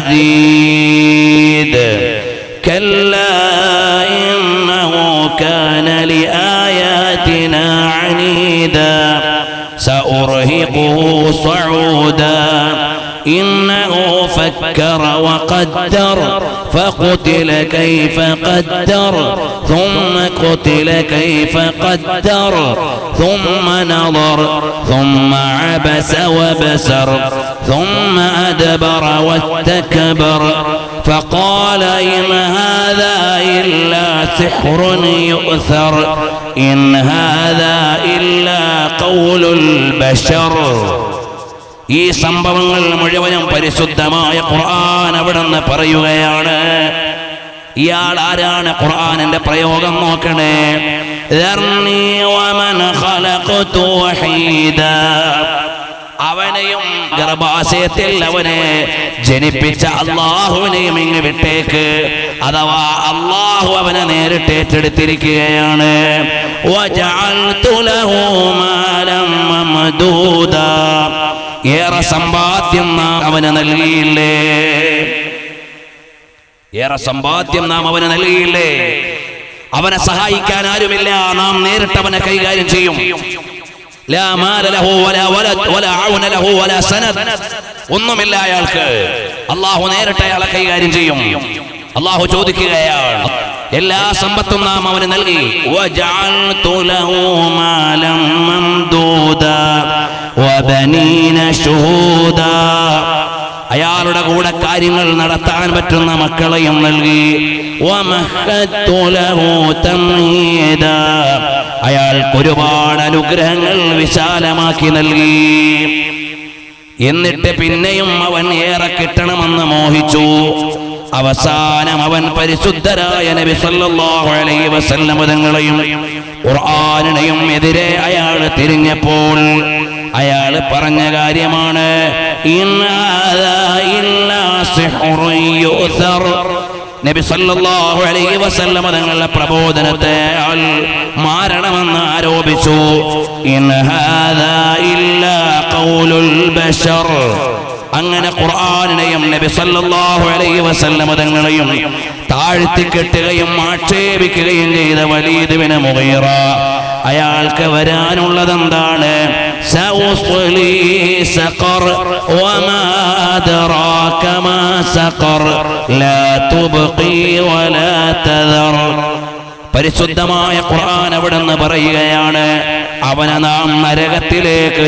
أزيد كلا إنه كان لآياتنا عنيدا سأرهقه صعودا إنه فكر وقدر فقتل كيف قدر ثم قتل كيف قدر ثم نظر ثم عبس وبسر ثم أدبر واستكبر فقال إن هذا إلا سحر يؤثر إن هذا إلا قول البشر ഈ സംഭവങ്ങൾ മുഴുവനും പരിശുദ്ധമായ ഖുർആൻ അവിടുന്ന് പറയുകയാണ് ഇയാൾ ആരാണ് ഖുർആനിന്റെ പ്രയോഗം നോക്കണേ ذرني ومن خلقت وحيدا അവനെയും ഗർഭാശയത്തിൽ അവനെ ജനിപ്പിച്ച അള്ളാഹുവിനെയും ഇങ്ങ് വിട്ടേക്ക് അഥവാ അള്ളാഹു അവനെ നേരിട്ട് ഏറ്റെടുത്തിരിക്കുകയാണ് وجعلت له مالا ممدودا. ഏറെ സമ്പാദ്യം നാം അവന് നൽകിയില്ലേ ഏറെ സമ്പാദ്യം നാം അവന് നൽകിയില്ലേ അവനെ സഹായിക്കാൻ ആരുമില്ല നാം നേരിട്ട് അവനെ കൈകാര്യം ചെയ്യും ലാ മാല ലഹു വലാ വലദ് വലാ ഔന ലഹു വലാ സനദ്. ഒന്നുമില്ല അയാൾക്ക് അള്ളാഹു നേരിട്ട് അയാളെ കൈകാര്യം ചെയ്യും അള്ളാഹു ചോദിക്കുകയാണ് എല്ലാ സമ്പത്തും നാം അവന് നൽകി وجعلت له مالا ممدودا وبنين شهودا അയാളുടെ കൂടെ കാര്യങ്ങൾ നടത്താൻ പറ്റുന്ന മക്കളെയും നൽകി ومهدت له تمهيدا. അയാൾക്ക് ഒരുപാട് അനുഗ്രഹങ്ങൾ വിശാലമാക്കി നൽകി എന്നിട്ട് പിന്നെയും അവൻ ഏറെ കിട്ടണമെന്ന് മോഹിച്ചു അവസാനം അവൻ പരിശുദ്ധരായ നബി സല്ലല്ലാഹു അലൈഹി വസല്ലം തങ്ങളെയും ഖുർആനിനെയും എതിരെ അയാൾ തിരിഞ്ഞപ്പോൾ അയാൾ പറഞ്ഞ കാര്യമാണ് ഇൻ ഹാദാ ഇല്ലാ സിഹ്റുൻ യുസർ നബി സല്ലല്ലാഹു അലൈഹി വസല്ലം തങ്ങളുടെ പ്രബോധനത്തെ അയാൾ മാരണമെന്ന് ആരോപിച്ചു ഇൻ ഹാദാ ഇല്ലാ ഖൗലുൽ ബശർ അങ്ങനെ ഖുർആനിനെയും നബി സല്ലല്ലാഹു അലൈഹി വസല്ലം തങ്ങളെയും താഴ്ത്തി കെട്ടുകയും ആക്ഷേപിക്കുകയും ചെയ്ത വലീദ് ബിൻ മുഗീറ അയാൾക്ക് വരാനുള്ളത് എന്താണ് سأصلي سقر وما أدراك ما سقر لا تبقي ولا تذر പരിശുദ്ധമായ ഖുർആൻ അവിടെ നിന്ന് പറയുകയാണ് അവനെ നാം നരകത്തിലേക്ക്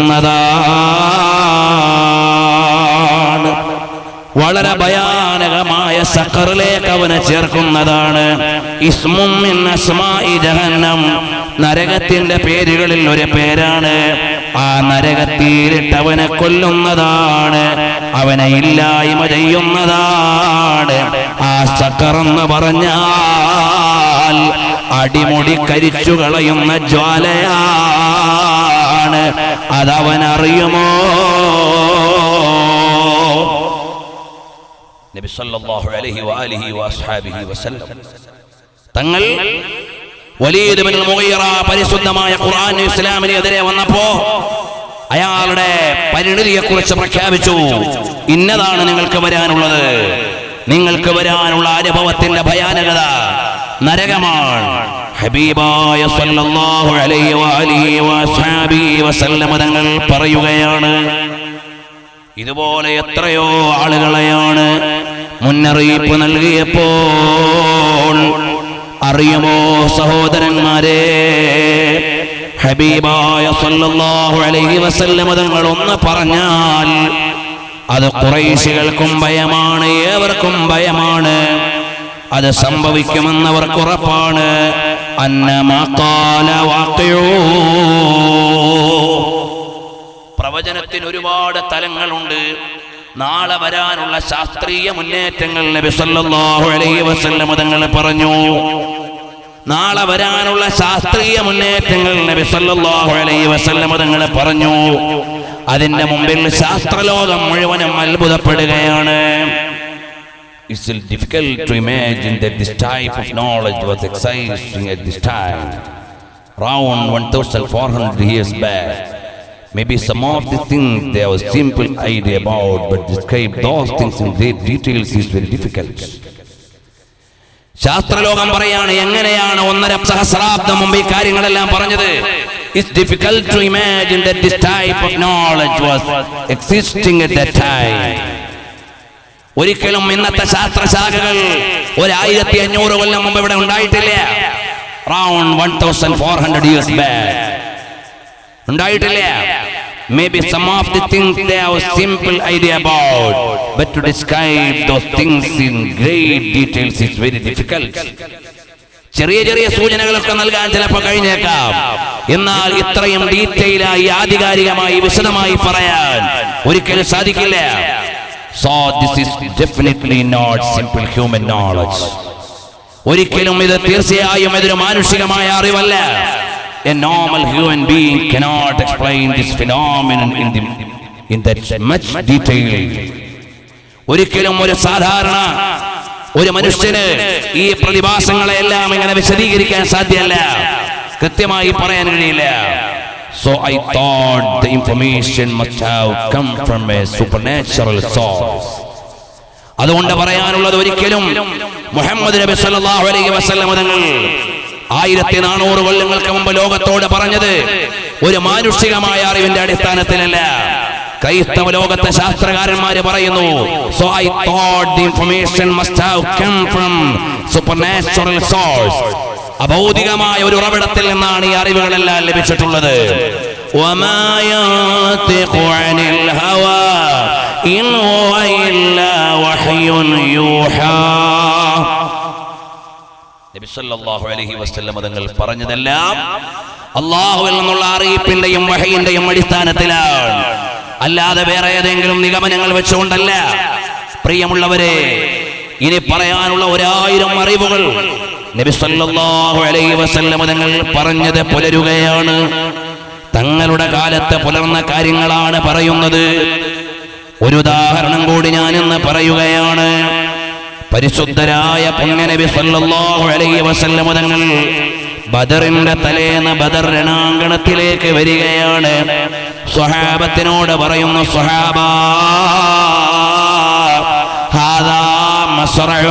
ചേർക്കുന്നതാണ് വളരെ ഭയാനകമായ സക്കറിലേക്ക് അവനെ ചേർക്കുന്നതാണ് ഇസ്മും മിൻ അസ്മാഇ ജഹന്നം നരകത്തിന്റെ പേരുകളിൽ ഒരു പേരാണ് ആ നരകത്തിലിട്ട് അവനെ കൊല്ലുന്നതാണ് അവനെ ഇല്ലായ്മ ചെയ്യുന്നതാണ് ആ സക്കർ എന്ന് പറഞ്ഞാൽ അടിമുടി കരിച്ചു കളയുന്ന ജ്വാലയാണ് അതവൻ അറിയുമോ നബി സല്ലല്ലാഹു അലൈഹി വആലിഹി വഅസ്ഹാബിഹി വസല്ലം തങ്ങൾ വലീദ് ബിൻ മുഗീറ പരിശുദ്ധമായ ഖുർആൻ ഇസ്ലാമിന് എതിരെ വന്നപ്പോ അയാളുടെ പരിണിതിയെ കുറിച്ച് പ്രഖ്യാപിച്ചു ഇന്നതാണ് നിങ്ങൾക്ക് വരാനുള്ളത് നിങ്ങൾക്ക് വരാനുള്ള അനുഭവത്തിന്റെ ഭയാനകത നരകമാണ് ഹബീബായ സല്ലല്ലാഹു അലൈഹി വആലിഹി വഅസ്ഹാബിഹി വസല്ലം തങ്ങൾ പറയുകയാണ് ഇതുപോലെ എത്രയോ ആളുകളെയാണ് മുന്നറിയിപ്പ് നൽകിയപ്പോൾ അറിയുമോ സഹോദരന്മാരെ ഹബീബായ സല്ലല്ലാഹു അലൈഹി വസല്ലം തങ്ങൾ ഒന്ന് പറഞ്ഞാൽ അത് കുറേശികൾക്കും ഭയമാണ് ഏവർക്കും ഭയമാണ് അത് സംഭവിക്കുമെന്നവർക്ക് ഉറപ്പാണ് അന്നമക്കാല പ്രവചനത്തിന് ഒരുപാട് തലങ്ങളുണ്ട് നാളെ വരാനുള്ള ശാസ്ത്രീയ മുന്നേറ്റങ്ങൾ നബി സല്ലല്ലാഹു അലൈഹി വസല്ലം തങ്ങൾ പറഞ്ഞു നാളെ വരാനുള്ള ശാസ്ത്രീയ മുന്നേറ്റങ്ങൾ നബി സല്ലല്ലാഹു അലൈഹി വസല്ലം തങ്ങൾ പറഞ്ഞു അതിന്റെ മുമ്പിൽ ശാസ്ത്രലോകം മുഴുവനും അത്ഭുതപ്പെടുകയാണ് It's still difficult to imagine that this type of knowledge was existing at this time, around 1400 years back. Maybe some of the things they have a simple idea about, but describe those things in great details is very difficult. ശാസ്ത്രലോകം പറയാണ് എങ്ങനെയാണ് ഒന്നര സഹസ്രാബ്ദം മുമ്പ് ഈ കാര്യങ്ങളെല്ലാം പറഞ്ഞത് it's difficult to imagine that this type of knowledge was existing at that time ഒരിക്കലും ഇന്നത്തെ ശാസ്ത്രശാഖകൾ ഒരായിരത്തി അഞ്ഞൂറ് കൊല്ലം മുമ്പ് ഇവിടെ ഉണ്ടായിട്ടില്ല round one thousand four hundred years back ഉണ്ടായിട്ടില്ല Maybe some of the things they have a simple idea about, but to describe those things in great details is very difficult. ചെറിയ ചെറിയ സൂചനകളൊക്കെ നൽകാൻ ചിലപ്പോൾ കഴിഞ്ഞേക്കാം എന്നാൽ ഇത്രയും ഡീറ്റെയിലായി ആധികാരികമായി വിശദമായി പറയാൻ ഒരിക്കലും സാധിക്കില്ല so this is definitely not simple human knowledge ഒരിക്കലും ഇത് തീർച്ചയായും ഇതൊരു മാനുഷികമായ അറിവല്ല A normal human being cannot explain this phenomenon in, the, in that much detail. ഒരിക്കലും ഒരു സാധാരണ ഒരു മനുഷ്യന് ഈ പ്രതിഭാസങ്ങളെ എല്ലാം ഇങ്ങനെ വിശദീകരിക്കാൻ സാധ്യമല്ല കൃത്യമായി പറയാൻ കഴിയില്ല So I thought the information must have come from a supernatural source. അതുകൊണ്ട് പറയാനുള്ളത് ഒരിക്കലും മുഹമ്മദ് നബി സല്ലല്ലാഹു അലൈഹി വസല്ലം തങ്ങൾ ആയിരത്തി നാനൂറ് കൊല്ലങ്ങൾക്ക് മുമ്പ് ലോകത്തോട് പറഞ്ഞത് ഒരു മാനുഷികമായ അറിവിന്റെ അടിസ്ഥാനത്തിലല്ല ക്രൈസ്തവ ലോകത്തെ ശാസ്ത്രകാരന്മാര് പറയുന്നു so I thought the information must have come from supernatural source അഭൗതികമായ ഒരു ഉറവിടത്തിൽ നിന്നാണ് ഈ അറിവുകളെല്ലാം ലഭിച്ചിട്ടുള്ളത് وما ينطق عن الهوى إن هو إلا وحي يوحى നബി സല്ലല്ലാഹു അലൈഹി വസല്ലം തങ്ങൾ പറഞ്ഞതെല്ലാം അള്ളാഹുവിൽ നിന്നുള്ള അറിയിപ്പിന്റെയും വഹയിന്റെയും അടിസ്ഥാനത്തിലാണ് അല്ലാതെ വേറെ ഏതെങ്കിലും നിഗമനങ്ങൾ വെച്ചുകൊണ്ടല്ല പ്രിയമുള്ളവരെ ഇനി പറയാനുള്ള ഒരായിരം അറിവുകൾ നബി സല്ലല്ലാഹു അലൈഹി വസല്ലം തങ്ങൾ പറഞ്ഞത് പുലരുകയാണ് തങ്ങളുടെ കാലത്ത് പുലർന്ന കാര്യങ്ങളാണ് പറയുന്നത് ഒരു ഉദാഹരണം കൂടി ഞാൻ ഇന്ന് പറയുകയാണ് പരിശുദ്ധരായ പുണ്യനബി സല്ലല്ലാഹു അലൈഹി വസല്ലം തങ്ങൾ ബദറിന്റെ തലേന്ന് ബദർ രണാങ്കണത്തിലേക്ക് വരികയാണ് സ്വഹാബത്തിനോട് പറയുന്നു സ്വഹാബ ഹാദാ മസ്റഉ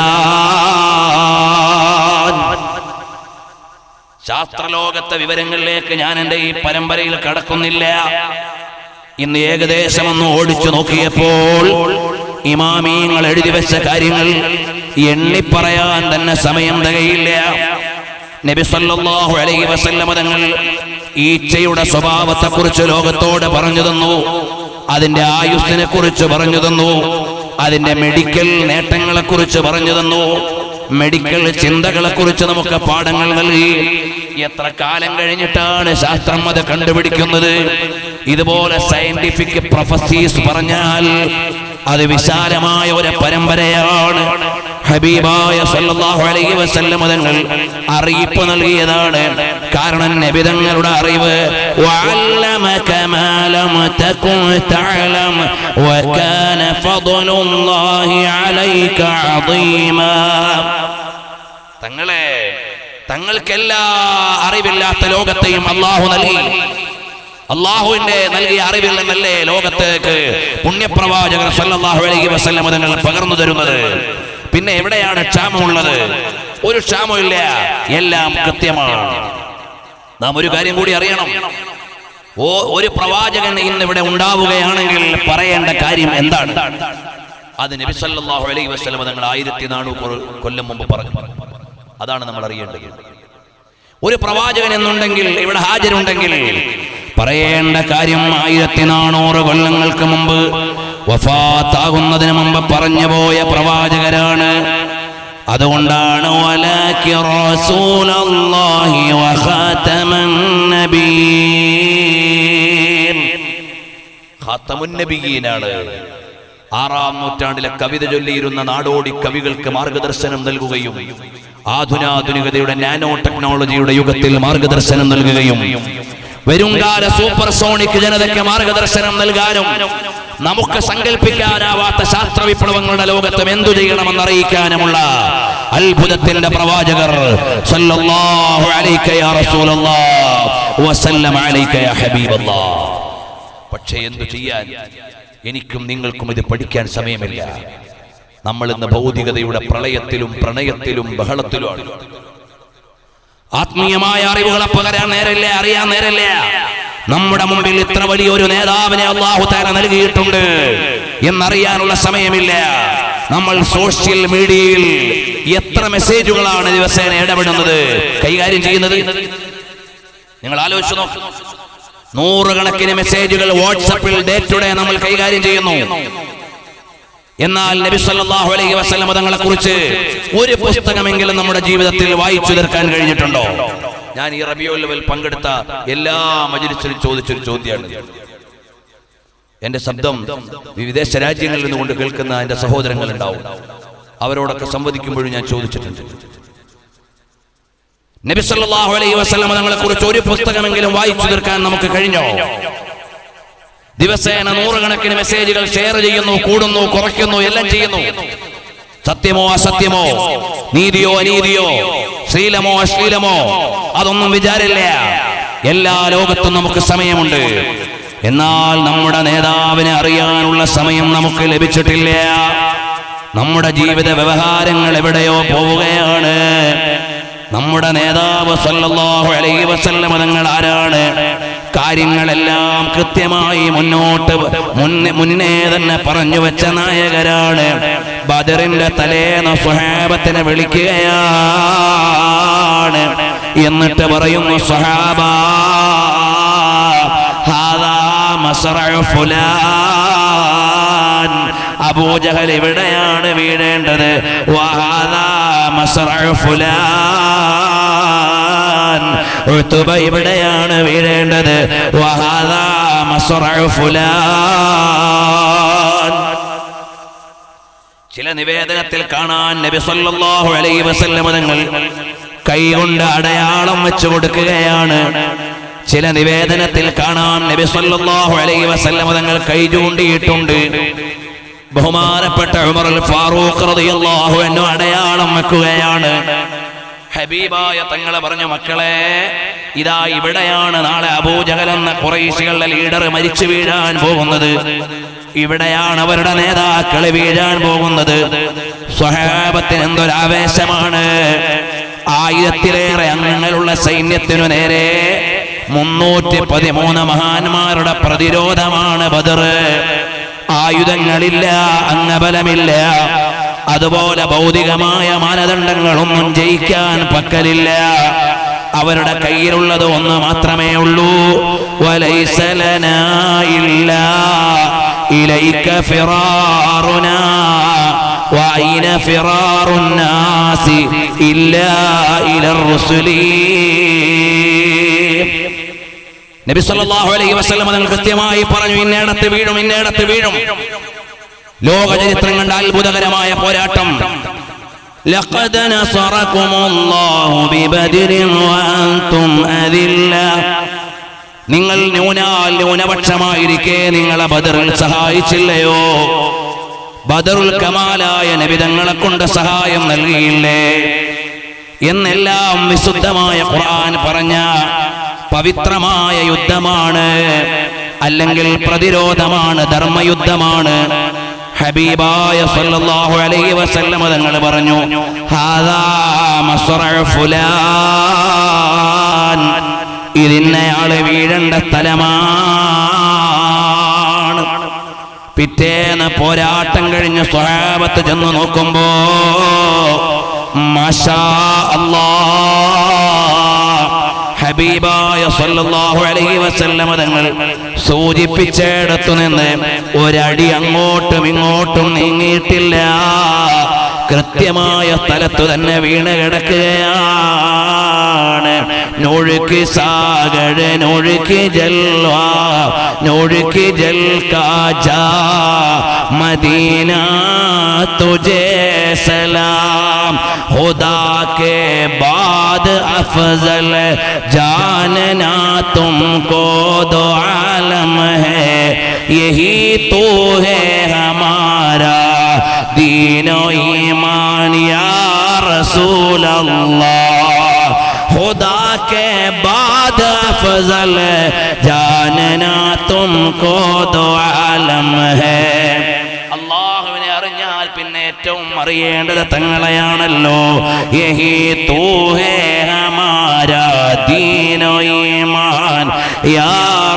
ഫുലാൻ ശാസ്ത്രലോകത്തെ വിവരങ്ങളിലേക്ക് ഞാൻ എൻ്റെ ഈ പരമ്പരയിൽ കടക്കുന്നില്ല ഇന്ന് ഏകദേശം ഒന്ന് ഓടിച്ചു നോക്കിയപ്പോൾ ഇമാമീങ്ങൾ എഴുതി വെച്ച കാര്യങ്ങൾ എണ്ണിപ്പറയാൻ തന്നെ സമയം തികയില്ല നബി സല്ലല്ലാഹു അലൈഹി വസല്ലമ തങ്ങൾ ഈച്ചയുടെ സ്വഭാവത്തെക്കുറിച്ച് ലോകത്തോട് പറഞ്ഞു തന്നു അതിന്റെ ആയുസ്സിനെ കുറിച്ച് പറഞ്ഞു തന്നു അതിന്റെ മെഡിക്കൽ നേട്ടങ്ങളെ കുറിച്ച് പറഞ്ഞു തന്നു മെഡിക്കൽ ചിന്തകളെ കുറിച്ച് നമുക്ക് പാഠങ്ങൾ നൽകി എത്ര കാലം കഴിഞ്ഞിട്ടാണ് ശാസ്ത്രം അത് കണ്ടുപിടിക്കുന്നത് ഇതുപോലെ സയന്റിഫിക് പ്രൊഫസീസ് പറഞ്ഞാൽ അത് വിശാലമായ ഒരു പരമ്പരയാണ് ഹബീബായ സല്ലല്ലാഹു അലൈഹി വസല്ലം തങ്ങൾ അറിയിപ്പ് നൽകിയതാണ് കാരണം നബിതങ്ങളുടെ അറിവ് വഅല്ലമക മാ ലം തകുൻ തഅലം വകാന ഫദ്ലുല്ലാഹി അലൈക അദീമാ തങ്ങളെ തങ്ങൾക്കെല്ലാ അറിവില്ലാത്ത ലോകത്തെയും അള്ളാഹു നൽകി അള്ളാഹുവിന്റെ നൽകിയ അറിവിൽ നിന്നല്ലേ ലോകത്തേക്ക് പുണ്യപ്രവാചകർ സല്ലല്ലാഹു അലൈഹി വസല്ലം തങ്ങൾ പകർന്നു തരുന്നത് പിന്നെ എവിടെയാണ് ക്ഷാമമുള്ളത് ഒരു ക്ഷാമമില്ല എല്ലാം കൃത്യമാണ് നാം ഒരു കാര്യം കൂടി അറിയണം ഓ ഒരു പ്രവാചകൻ ഇന്ന് ഇവിടെ ഉണ്ടാവുകയാണെങ്കിൽ പറയേണ്ട കാര്യം എന്താണ് അത് നബി സല്ലല്ലാഹു അലൈഹി വസല്ലം തങ്ങൾ ആയിരത്തി നാനൂറ് കൊല്ലം മുമ്പ് പറഞ്ഞു അതാണ് നമ്മൾ അറിയേണ്ടത് ഒരു പ്രവാചകൻ എന്നുണ്ടെങ്കിൽ ഇവിടെ ഹാജരുണ്ടെങ്കിൽ പറയേണ്ട കാര്യം ആയിരത്തി നാനൂറ് കൊല്ലങ്ങൾക്ക് മുമ്പ് വഫാത്താകുന്നതിന് മുമ്പ് പറഞ്ഞു പോയ പ്രവാചകരാണ് അതുകൊണ്ടാണ് വലാക്കി റസൂലല്ലാഹി വഖാതമൻ നബിയ്യീൻ ഖാത്തമുൻ നബിയ്യീനാണ് ആറാം നൂറ്റാണ്ടിലെ കവിത ചൊല്ലിയിരുന്ന നാടോടി കവികൾക്ക് മാർഗദർശനം നൽകുകയും ആധുനാധുനികതയുടെ നാനോ ടെക്നോളജിയുടെ യുഗത്തിൽ മാർഗദർശനം നൽകുകയും വരുംകാല സൂപ്പർ സോണിക് ജനതയ്ക്ക് മാർഗദർശനം നൽകാനും നമുക്ക് സങ്കല്പിക്കാനാവാത്ത ശാസ്ത്ര വിപ്ലവങ്ങളുടെ ലോകത്തും എന്തു ചെയ്യണമെന്ന് അറിയിക്കാനുമുള്ള അത്ഭുതത്തിന്റെ പ്രവാചകർ സല്ലല്ലാഹു അലൈക യാ റസൂലല്ലാഹ് വസല്ലം അലൈക യാ ഹബീബല്ലാഹ് പക്ഷേ എന്തു ചെയ്യാൻ എനിക്കും നിങ്ങൾക്കും ഇത് പഠിക്കാൻ സമയമില്ല നമ്മൾ ഇന്ന് ഭൗതികതയുടെ പ്രളയത്തിലും പ്രണയത്തിലും ബഹളത്തിലുമാണ് ആത്മീയമായ അറിവുകളെ പകരാൻ നേരമില്ല അറിയാൻ നേരമില്ല നമ്മുടെ മുമ്പിൽ ഇത്ര വലിയൊരു നേതാവിനെ അള്ളാഹു താര നൽകിയിട്ടുണ്ട് എന്നറിയാനുള്ള സമയമില്ല നമ്മൾ സോഷ്യൽ മീഡിയയിൽ എത്ര മെസ്സേജുകളാണ് ദിവസേന ഇടപെടുന്നത് കൈകാര്യം ചെയ്യുന്നത് നിങ്ങൾ ആലോചിച്ചു നോക്ക് നൂറുകണക്കിന് മെസ്സേജുകൾ വാട്സപ്പിൽ ഡേ ടു ഡേ നമ്മൾ കൈകാര്യം ചെയ്യുന്നു എന്നാൽ നബി സല്ലല്ലാഹു അലൈഹി വസല്ലം തങ്ങളെ കുറിച്ച് ഒരു പുസ്തകമെങ്കിലും നമ്മുടെ ജീവിതത്തിൽ വായിച്ചു തീർക്കാൻ കഴിഞ്ഞിട്ടുണ്ടോ ഞാൻ ഈ റബിയുൽ ലെവൽ പങ്കെടുത്ത എല്ലാ മജിലിസിലും ചോദിച്ചൊരു ചോദ്യമാണ് എന്റെ ശബ്ദം വിദേശ രാജ്യങ്ങളിൽ നിന്നുകൊണ്ട് കേൾക്കുന്ന എന്റെ സഹോദരങ്ങൾ ഉണ്ടാവും അവരോടൊക്കെ സംവദിക്കുമ്പോഴും ഞാൻ ചോദിച്ചിട്ടുണ്ട് നബി സല്ലല്ലാഹു അലൈഹി വസല്ലം തങ്ങളെ കുറിച്ച് ഒരു പുസ്തകമെങ്കിലും വായിച്ചു തീർക്കാൻ നമുക്ക് കഴിഞ്ഞോ ദിവസേന നൂറുകണക്കിന് മെസ്സേജുകൾ ഷെയർ ചെയ്യുന്നു കൂടുന്നു കുറയ്ക്കുന്നു എല്ലാം ചെയ്യുന്നു സത്യമോ അസത്യമോ നീതിയോ അനീതിയോ ശ്രീലമോ അശ്ലീലമോ അതൊന്നും വിചാരില്ല എല്ലാ ലോകത്തും നമുക്ക് സമയമുണ്ട് എന്നാൽ നമ്മുടെ നേതാവിനെ അറിയാനുള്ള സമയം നമുക്ക് ലഭിച്ചിട്ടില്ല നമ്മുടെ ജീവിത വ്യവഹാരങ്ങൾ എവിടെയോ പോവുകയാണ് നമ്മുടെ നേതാവ് സല്ലല്ലാഹു അലൈഹി വസല്ലമ തങ്ങൾ ആരാണ് കാര്യങ്ങളെല്ലാം കൃത്യമായി മുന്നോട്ട് മുന്നേ മുന്നേ തന്നെ പറഞ്ഞു വെച്ച നായകരാണ് ബദറിന്റെ തലേന്ന് സ്വഹാബത്തിനെ വിളിക്കുകയാണ് എന്നിട്ട് പറയുന്നു സ്വഹാബ ഹാദാ മസ്റഉ ഫുലാൻ അബൂജഹൽ ഇവിടെയാണ് വീഴേണ്ടത് വഹാദാ മസ്റഉ ഫുലാൻ ഉത്തുബ ഇവിടെയാണ് വീഴേണ്ടത് വഹാദാ മസ്റഉ ഫുലാൻ ചില നിവേദനത്തിൽ കാണാൻ നബി സല്ലല്ലാഹു അലൈഹി വസല്ലം തങ്ങൾ കൈകൊണ്ട് അടയാളം വെച്ചു കൊടുക്കുകയാണ് ചില നിവേദനത്തിൽ കാണാൻ നബി സല്ലല്ലാഹു അലൈഹി വസല്ലം തങ്ങൾ കൈ ചൂണ്ടിയിട്ടുണ്ട് ബഹുമാനപ്പെട്ട ഉമറുൽ ഫാറൂഖ് റളിയല്ലാഹു അൻഹു അടയാളം വെക്കുകയാണ് ഹബീബായ തങ്ങളെ പറഞ്ഞു മക്കളെ ഇതാ ഇവിടെയാണ് നാളെ അബൂജഹൽ എന്ന കുറേശികളുടെ ലീഡർ മരിച്ചു വീഴാൻ പോകുന്നത് ഇവിടെയാണ് അവരുടെ നേതാക്കൾ വീഴാൻ പോകുന്നത് സ്വഹാബത്തിന് എന്തൊരാവേശമാണ് ആയിരത്തിലേറെ അംഗങ്ങളുള്ള സൈന്യത്തിനു നേരെ മുന്നൂറ്റി പതിമൂന്ന് മഹാന്മാരുടെ പ്രതിരോധമാണ് ബദർ ആയുധങ്ങളില്ല അംഗബലമില്ല അതുപോലെ ഭൗതികമായ മാനദണ്ഡങ്ങളൊന്നും ജയിക്കാൻ പക്കലില്ല അവരുടെ കയ്യിലുള്ളത് ഒന്ന് മാത്രമേ ഉള്ളൂ വലൈസലനായില്ല ഇലൈക ഫിറാറുനാ وأين فرار الناس إلا إلى الرسل നബി സല്ലല്ലാഹു അലൈഹി വസല്ലം നിങ്ങൾ കൃത്യമായി പറഞ്ഞു ഇന്നേടത്ത് വീഴും ഇന്നേടത്ത് വീഴും ലോക ചരിത്രം കണ്ട അത്ഭുതകരമായ പോരാട്ടം لقد نصركم الله ببدر وأنتم أذلة നിങ്ങൾ ന്യൂനാൽ ന്യൂനപക്ഷമായിരിക്കെ നിങ്ങളെ ബദറിൽ സഹായിച്ചില്ലയോ ബദറുൽ കമാലായ നബിതങ്ങളെ കൊണ്ട് സഹായം നൽകിയില്ലേ എന്നെല്ലാം വിശുദ്ധമായ ഖുർആൻ പറഞ്ഞ പവിത്രമായ യുദ്ധമാണ് അല്ലെങ്കിൽ പ്രതിരോധമാണ് ധർമ്മയുദ്ധമാണ് ഹബീബായ സല്ലല്ലാഹു അലൈഹി വസല്ലമ തങ്ങൾ പറഞ്ഞു ഹാദാ മസ്റഉ ഫുലാൻ ഇതിന്നയാള് വീഴേണ്ട സ്ഥലമാണ് പിറ്റേന്ന് പോരാട്ടം കഴിഞ്ഞ് സ്വഹാബത്ത് ചെന്ന് നോക്കുമ്പോ മാഷാ അല്ലാ ഹബീബായ സല്ലല്ലാഹു അലൈഹി വസല്ലമ തങ്ങൾ സൂചിപ്പിച്ചിടത്തു നിന്ന് ഒരടി അങ്ങോട്ടും ഇങ്ങോട്ടും നീങ്ങിയിട്ടില്ല കൃത്യമായ സ്ഥലത്തു തന്നെ വീണ് കിടക്കുകയാണ് നൊഴുക്ക് സാഗര നൊഴുക്ക് ജൽവ നൊഴുക്ക് ജൽ കാജാ മദീന തുझे सलाम खुदा के बाद अफजल जानना तुमको दो आलम है यही तो है हमारा दीनो ईमान या रसूल अल्लाह खुदा के बाद अफजल जानना तुमको दो आलम है അള്ളാഹുവിനെ അറിഞ്ഞാൽ പിന്നെ ഏറ്റവും അറിയേണ്ടത് തങ്ങളെയാണല്ലോ യഹി തൂ ഹേ ഹമാരാ ദീനോ ഈമാൻ യാ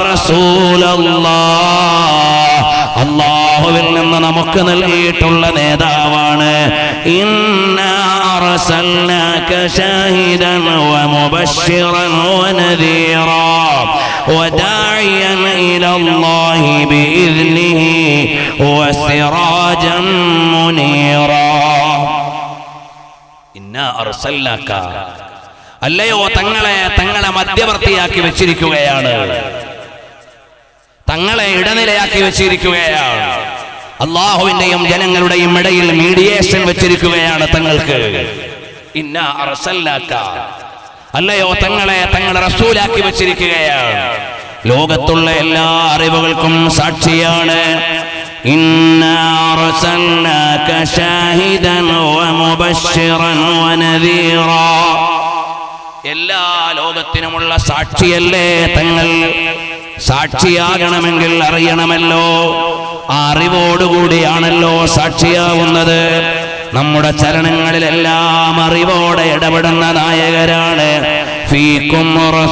റസൂലല്ലാഹ് അള്ളാഹുവിൽ നിന്ന് നമുക്ക് നൽകിയിട്ടുള്ള നേതാവാണ് ഇന്നാ أرسلناك شاهدا ومبشرا ونذيرا وداعيا إلى الله بإذنه وسراجا منيرا إنا أرسلناك അല്ലയോ തങ്ങളെ തങ്ങളെ മധ്യവർത്തിയാക്കി വെച്ചിരിക്കുകയാണ് തങ്ങളെ ഇടനിലയാക്കി വെച്ചിരിക്കുകയാണ് അള്ളാഹുവിന്റെയും ജനങ്ങളുടെയും ഇടയിൽ മീഡിയേഷൻ വെച്ചിരിക്കുകയാണ് തങ്ങൾക്ക് ഇന്ന അർസൽനാക്ക അല്ലയോ തങ്ങളെ തങ്ങളെ റസൂലാക്കി വെച്ചിരിക്കുകയാണ് ലോകത്തുള്ള എല്ലാ അറിവുകൾക്കും സാക്ഷിയാണ് إنا أرسلناك شاهدا ومبشرا ونذيرا എല്ലാ ലോകത്തിനുമുള്ള സാക്ഷിയല്ലേ തങ്ങൾ സാക്ഷിയാകണമെങ്കിൽ അറിയണമല്ലോ ആ അറിവോടുകൂടിയാണല്ലോ സാക്ഷിയാവുന്നത് നമ്മുടെ ചലനങ്ങളിലെല്ലാം അറിവോടെ ഇടപെടുന്ന നായകരാണ് ഫീക്കും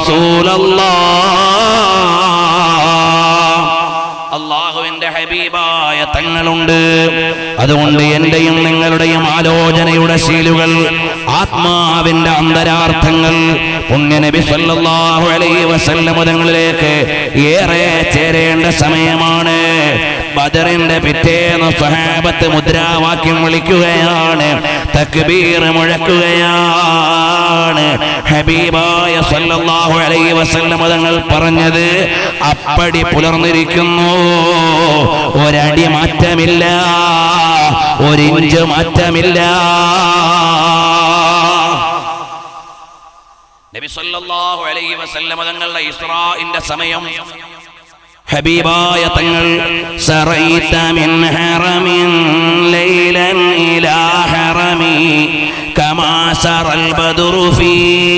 അള്ളാഹുവിന്റെ ഹബീബായ തങ്ങളുണ്ട് അതുകൊണ്ട് എന്റെയും നിങ്ങളുടെയും ആലോചനയുടെ ശീലുകൾ ആത്മാവിന്റെ അന്തരാർത്ഥങ്ങൾ പുണ്യനബി സല്ലല്ലാഹു അലൈഹി വസല്ലം തങ്ങളിലേക്ക് ഏറെ ചേരേണ്ട സമയമാണ് ബദറിന്റെ പിറ്റേന്ന് സ്വഹാബത്ത് മുദ്രാവാക്യം വിളിക്കുകയാണ് തക്ബീർ മുഴക്കുകയാണ് ഹബീബായ സല്ലല്ലാഹു അലൈഹി വസല്ലം തങ്ങൾ പറഞ്ഞത് അപ്പടി പുലർന്നിരിക്കുന്നു ഒരടി മാറ്റമില്ല ഒരിഞ്ച് മാറ്റമില്ല നബി സല്ലല്ലാഹു അലൈഹി വസല്ലം തങ്ങളുടെ ഇസ്രാഇന്റെ സമയം ഹബീബായ തങ്ങൾ സറൈത മിൻ ഹറമിൻ ലൈലൻ ഇലാ ഹറമി കമാ സറൽ ബദറു ഫീ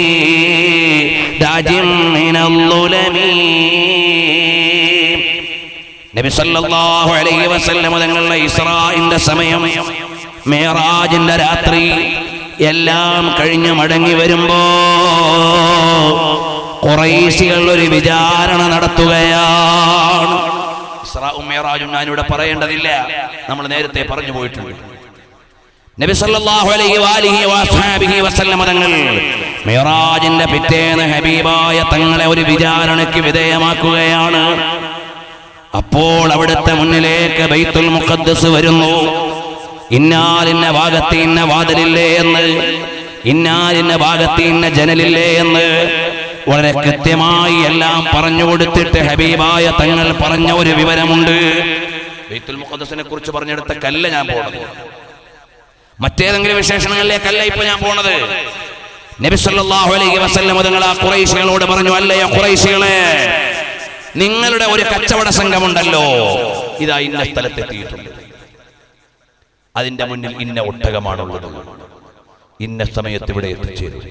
ദാജിൻ മിനൽ ളുലമി നബി സല്ലല്ലാഹു അലൈഹി വസല്ലം തങ്ങളുടെ ഇസ്രാഇന്റെ സമയം മേറാജിന്റെ രാത്രി എല്ലാം കഴിഞ്ഞ് മടങ്ങി വരുമ്പോ കുറേശികൾ ഒരു വിചാരണ നടത്തുകയാണ് ഇസ്രാഉം മേറാജും ഞാനിവിടെ പറയേണ്ടതില്ല നമ്മൾ നേരത്തെ പറഞ്ഞു പോയിട്ടുണ്ട് നബി സല്ലല്ലാഹു അലൈഹി വാലിഹി വസ്ഹാബിഹി വസല്ലമ തങ്ങൾ മിറാജിന്റെ പിറ്റേന്ന് ഹബീബായ തങ്ങളെ ഒരു വിചാരണയ്ക്ക് വിധേയമാക്കുകയാണ് അപ്പോൾ അവിടുത്തെ മുന്നിലേക്ക് ബൈത്തുൽ മുഖദ്ദസ് വരുന്നു ഇന്നാലിന്ന ഭാഗത്ത് ഇന്ന വാതിലില്ലേ എന്ന് ഇന്നാലിന്ന ഭാഗത്ത് ഇന്ന ജനലില്ലേ എന്ന് വളരെ കൃത്യമായി എല്ലാം പറഞ്ഞു കൊടുത്തിട്ട് ഹബീബായ തങ്ങൾ പറഞ്ഞ ഒരു വിവരമുണ്ട് ബൈത്തുൽ മുഖദ്ദസിനെ കുറിച്ച് പറഞ്ഞെടുത്ത കല്ല ഞാൻ പോണത് മറ്റേതെങ്കിലും വിശേഷണങ്ങളിലേക്കല്ല ഇപ്പൊ ഞാൻ പോണത് നബി സല്ലല്ലാഹു അലൈഹി വസല്ലം തങ്ങൾ ആ ഖുറൈശികളോട് പറഞ്ഞു അല്ലയോ ഖുറൈശികളെ നിങ്ങളുടെ ഒരു കച്ചവട സംഘമുണ്ടല്ലോ ഇതാ ഇന്ന സ്ഥലത്തെത്തിയിട്ടുണ്ട് അതിന്റെ മുന്നിൽ ഇന്ന ഒട്ടകമാണുള്ളത് ഇന്ന സമയത്ത് ഇവിടെ എത്തിച്ചേരും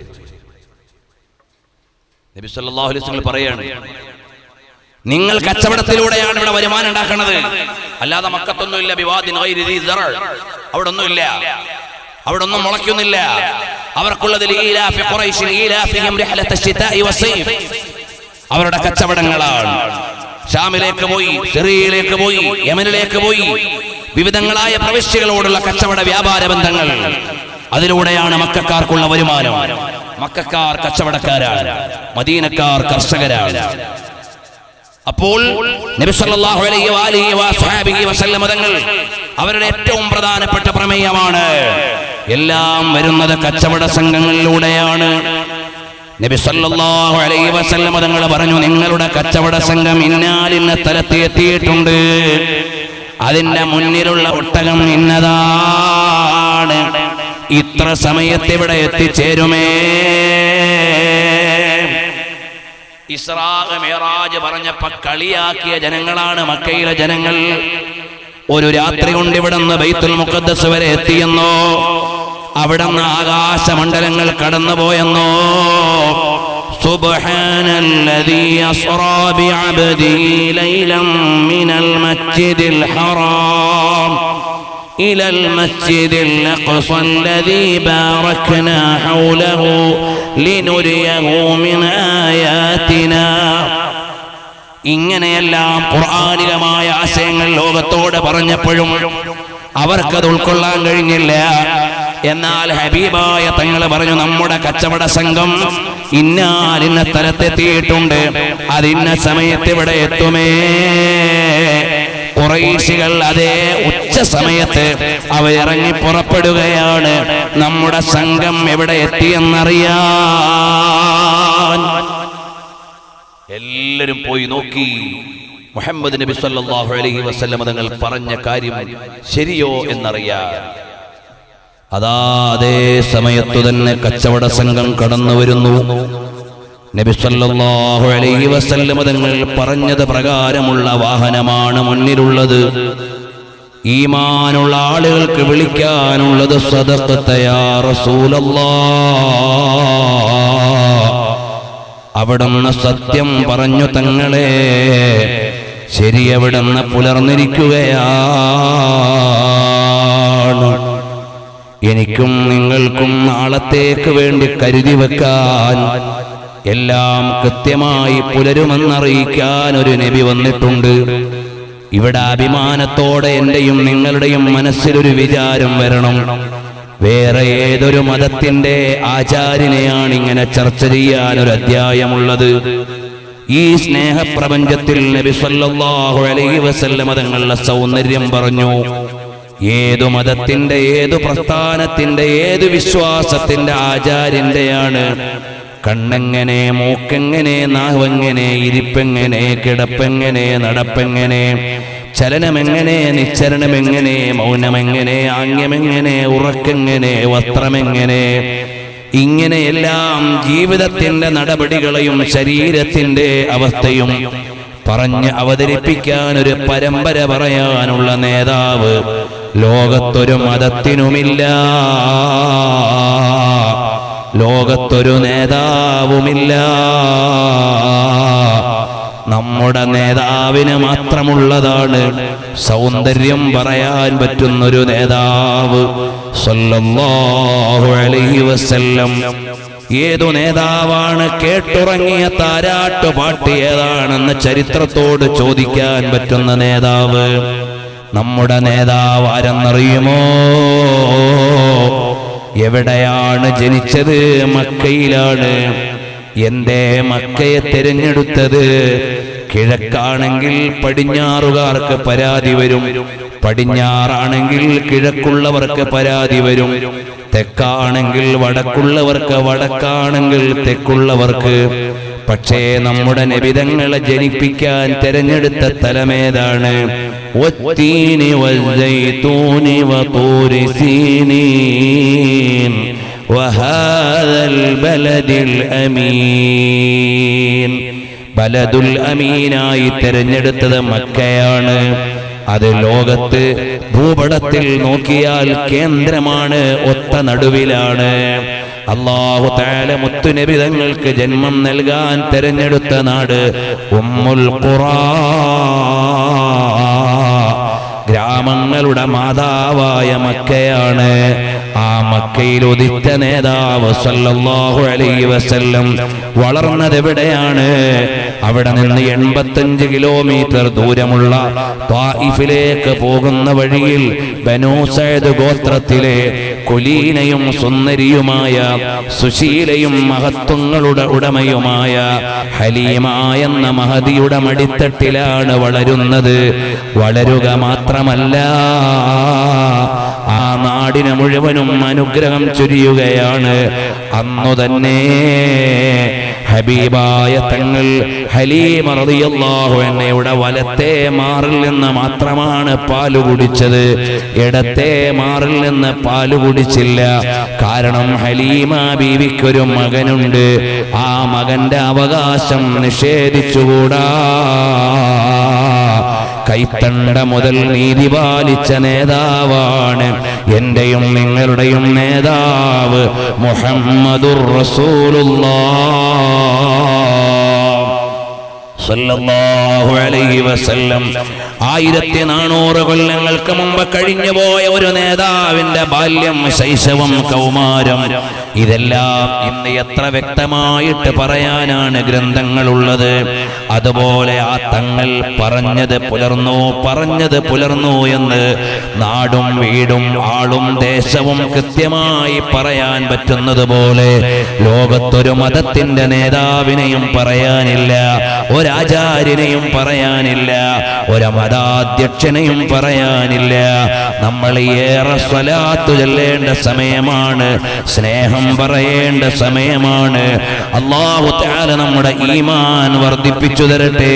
നബി സല്ലല്ലാഹു അലൈഹി വസല്ലം പറയാണ് നിങ്ങൾ കച്ചവടത്തിലൂടെയാണ് ഇവിടെ വരുമാനം ഉണ്ടാക്കുന്നത് അല്ലാതെ മക്കത്തൊന്നുമില്ല വിവാദിൻ ഗൈരി ദീ ദറർ. അവിടെ ഒന്നുമില്ല അവിടെ ഒന്നും മുളയ്ക്കുന്നില്ല അവർക്കുള്ളത് ലീലാഫി ഖുറൈശിൻ ഈലാഫിഹിം റിഹ്ലത ശിതാഇ വസൈഫ്. അവരുടെ കച്ചവടങ്ങളാണ് ഷാമിലേക്ക് പോയി സിറിയയിലേക്ക് പോയി യമനിലേക്ക് പോയി വിവിധങ്ങളായ പ്രവിശ്യകളോടുള്ള കച്ചവട വ്യാപാര ബന്ധങ്ങൾ അതിലൂടെയാണ് മക്കാർക്കുള്ള വരുമാനം മക്കാർ കച്ചവടക്കാരാണ് മദീനക്കാർ കർഷകരാണ് അപ്പോൾ നബി സല്ലല്ലാഹു അലൈഹി വാലിഹി വസ്ഹാബിഹി വസല്ലം തങ്ങൾ അവരുടെ ഏറ്റവും പ്രധാനപ്പെട്ട പ്രമേയമാണ് എല്ലാം വരുന്നത് കച്ചവട സംഘങ്ങളിലൂടെയാണ് നബി സല്ലല്ലാഹു അലൈഹി വസല്ലം തങ്ങൾ പറഞ്ഞു നിങ്ങളുടെ കച്ചവട സംഘം ഇന്നാലിന്ന സ്ഥലത്ത് എത്തിയിട്ടുണ്ട് അതിന്റെ മുന്നിലുള്ള ഒട്ടകം ഇന്നതാണ് ഇത്ര സമയത്ത് ഇവിടെ എത്തിച്ചേരുമേ ഇസ്രാ മേറാജ് പറഞ്ഞപ്പോ കളിയാക്കിയ ജനങ്ങളാണ് മക്കയിലെ ജനങ്ങൾ ഒരു രാത്രി കൊണ്ട് ഇവിടുന്ന് ബൈത്തുൽ മുഖദ്ദസ് വരെ എത്തിയെന്നോ അവിടുന്ന് ആകാശമണ്ഡലങ്ങൾ കടന്നുപോയെന്നോ سبحان الذي أسرى بعبده ليلا من المسجد الحرام إلى المسجد الأقصى الذي باركنا حوله لنريه من آياتنا ഇങ്ങനെയെല്ലാം ഖുർആാനികമായ ആശയങ്ങൾ ലോകത്തോട് പറഞ്ഞപ്പോഴും അവർക്കത് ഉൾക്കൊള്ളാൻ കഴിഞ്ഞില്ല എന്നാൽ ഹബീബായ തങ്ങൾ പറഞ്ഞു നമ്മുടെ കച്ചവട സംഘം ഇന്നാലിന്ന സ്ഥലത്തെത്തിയിട്ടുണ്ട് അതിന്ന സമയത്ത് ഇവിടെ എത്തുമേ കുറേശികൾ അതേ ഉച്ച സമയത്ത് അവരിറങ്ങി പുറപ്പെടുകയാണ് നമ്മുടെ സംഘം എവിടെ എത്തിയെന്നറിയാൻ എല്ലാരും പോയി നോക്കി മുഹമ്മദ് നബി സല്ലല്ലാഹു അലൈഹി വസല്ലം തങ്ങൾ പറഞ്ഞ കാര്യം ശരിയോ എന്നറിയാൻ അതാ അതേ സമയത്തു തന്നെ കച്ചവട സംഘം കടന്നു വരുന്നു നബി സല്ലല്ലാഹു അലൈഹി വസല്ലം തങ്ങൾ പറഞ്ഞത് പ്രകാരമുള്ള വാഹനമാണ് മുന്നിലുള്ളത് ഈമാനുള്ള ആളുകൾക്ക് വിളിക്കാനുള്ളത് സദഖത്തയാ റസൂലല്ലാഹ് അവിടുന്ന് സത്യം പറഞ്ഞു തങ്ങളെ ശരി അവിടുന്ന് പുലർന്നിരിക്കുകയാണ് എനിക്കും നിങ്ങൾക്കും നാളത്തേക്ക് വേണ്ടി കരുതി വെക്കാൻ എല്ലാം കൃത്യമായി പുലരുമെന്നറിയിക്കാൻ ഒരു നബി വന്നിട്ടുണ്ട് ഇവിടെ അഭിമാനത്തോടെ എന്റെയും നിങ്ങളുടെയും മനസ്സിലൊരു വിചാരം വരണം വേറെ ഏതൊരു മതത്തിന്റെ ആചാര്യനെയാണ് ഇങ്ങനെ ചർച്ച ചെയ്യാൻ ഒരു അധ്യായമുള്ളത് ഈ സ്നേഹപ്രപഞ്ചത്തിൽ നബി സല്ലല്ലാഹു അലൈഹി വസല്ലം തങ്ങളുടെ സൗന്ദര്യം പറഞ്ഞു ഏതു മതത്തിന്റെ ഏതു പ്രസ്ഥാനത്തിന്റെ ഏതു വിശ്വാസത്തിന്റെ ആചാര്യന്റെയാണ് കണ്ണെങ്ങനെ മൂക്കെങ്ങനെ നാവെങ്ങനെ ഇരിപ്പെങ്ങനെ കിടപ്പെങ്ങനെ നടപ്പെങ്ങനെ ചലനമെങ്ങനെ നിശ്ചരണമെങ്ങനെ മൗനമെങ്ങനെ ആംഗ്യമെങ്ങനെ ഉറക്കെങ്ങനെ വസ്ത്രമെങ്ങനെ ഇങ്ങനെയെല്ലാം ജീവിതത്തിന്റെ നടപടികളെയും ശരീരത്തിന്റെ അവസ്ഥയും പറഞ്ഞ് അവതരിപ്പിക്കാൻ ഒരു പരമ്പര പറയാനുള്ള നേതാവ് ലോകത്തൊരു മതത്തിനുമില്ല ലോകത്തൊരു നേതാവുമില്ല നമ്മുടെ നേതാവിന് മാത്രമുള്ളതാണ് സൗന്ദര്യം പറയാൻ പറ്റുന്നൊരു നേതാവ് സല്ലല്ലാഹു അലൈഹി വസല്ലം ഏതു നേതാവാണ് കേട്ടുറങ്ങിയ താരാട്ട് പാട്ട് ഏതാണെന്ന് ചരിത്രത്തോട് ചോദിക്കാൻ പറ്റുന്ന നേതാവ് നമ്മുടെ നേതാവ് ആരെന്നറിയുമോ എവിടെയാണ് ജനിച്ചത് മക്കയിലാണ് എന്തേ മക്കയെ തിരഞ്ഞെടുത്തത് കിഴക്കാണെങ്കിൽ പടിഞ്ഞാറുകാർക്ക് പരാതി വരും പടിഞ്ഞാറാണെങ്കിൽ കിഴക്കുള്ളവർക്ക് പരാതി വരും തെക്കാണെങ്കിൽ വടക്കുള്ളവർക്ക് വടക്കാണെങ്കിൽ തെക്കുള്ളവർക്ക് പക്ഷേ നമ്മുടെ നബിതങ്ങളെ ജനിപ്പിക്കാൻ തിരഞ്ഞെടുത്ത സ്ഥലമേതാണ് ഒത്തീനി വസ്സൈത്തൂനി വതൂരി സീനീൻ وهذا البلد الأمين ബലദുൽ അമീനായി തിരഞ്ഞെടുത്തത് മക്കയാണ് അത് ലോകത്ത് ഭൂപടത്തിൽ നോക്കിയാൽ കേന്ദ്രമാണ് ഒത്ത നടുവിലാണ് അള്ളാഹു താല മുത്തുനബി തങ്ങൾക്ക് ജന്മം നൽകാൻ തിരഞ്ഞെടുത്ത നാട് ഉമ്മുൽ ഖുറാ ഗ്രാമങ്ങളുടെ മാതാവായ മക്കയാണ് ആ മക്കയിൽ ഉദിച്ച നേതാവ് സല്ലല്ലാഹു അലൈഹി വസല്ലം വളർന്നത് എവിടെയാണ് അവിടെ നിന്ന് എൺപത്തഞ്ച് കിലോമീറ്റർ ദൂരമുള്ള ത്വായിഫിലേക്ക് പോകുന്ന വഴിയിൽ ബനൂ സയ്യിദ് ഗോത്രത്തിലെ കുലീനയും സുന്ദരിയുമായ സുശീലയും മഹത്വങ്ങളുടെ ഉടമയുമായ ഹലീമ എന്ന മഹതിയുടെ മടിത്തട്ടിലാണ് വളരുന്നത് വളരുക മാത്രമല്ല ആ നാടിന് മുഴുവനും അനുഗ്രഹം ചൊരിയുകയാണ് അന്നു തന്നെ ഹബീബായ തങ്ങൾ ഹലീമ റളിയല്ലാഹു അൻഹയുടെ വലത്തെ മാറിൽ നിന്ന് മാത്രമാണ് പാല് കുടിച്ചത് ഇടത്തെ മാറിൽ നിന്ന് പാല് കുടിച്ചില്ല കാരണം ഹലീമ ബീവിക്കൊരു മകനുണ്ട് ആ മകന്റെ അവകാശം നിഷേധിച്ചുകൂടാ കൈത്തണ്ട മുതൽ നീതി പാലിച്ച നേതാവാണ് എന്റെയും നിങ്ങളുടെയും നേതാവ് മുഹമ്മദുർ റസൂലുള്ളാഹ് സല്ലല്ലാഹു അലൈഹി വസല്ലം ആയിരത്തി നാനൂറ് കൊല്ലങ്ങൾക്ക് മുമ്പ് കഴിഞ്ഞുപോയ ഒരു നേതാവിന്റെ ബാല്യം ശൈശവം കൗമാരം ഇതെല്ലാം ഇന്ന് എത്ര വ്യക്തമായിട്ട് പറയാനാണ് ഗ്രന്ഥങ്ങളുള്ളത് അതുപോലെ ആ തങ്ങൾ പറഞ്ഞത് പുലർന്നു പറഞ്ഞത് പുലർന്നു എന്ന് നാടും വീടും ആളും ദേശവും കൃത്യമായി പറയാൻ പറ്റുന്നത് പോലെ ലോകത്തൊരു മതത്തിന്റെ നേതാവിനെയും പറയാനില്ല ഒരാചാര്യനെയും പറയാനില്ല ഒരു മതാധ്യക്ഷനെയും പറയാനില്ല നമ്മൾ ഏറെ സ്വലാത്തു ചൊല്ലേണ്ട സമയമാണ് സ്നേഹം പറയേണ്ട സമയമാണ് അള്ളാഹു തആല നമ്മുടെ ഈമാൻ വർദ്ധിപ്പിച്ചു തരട്ടെ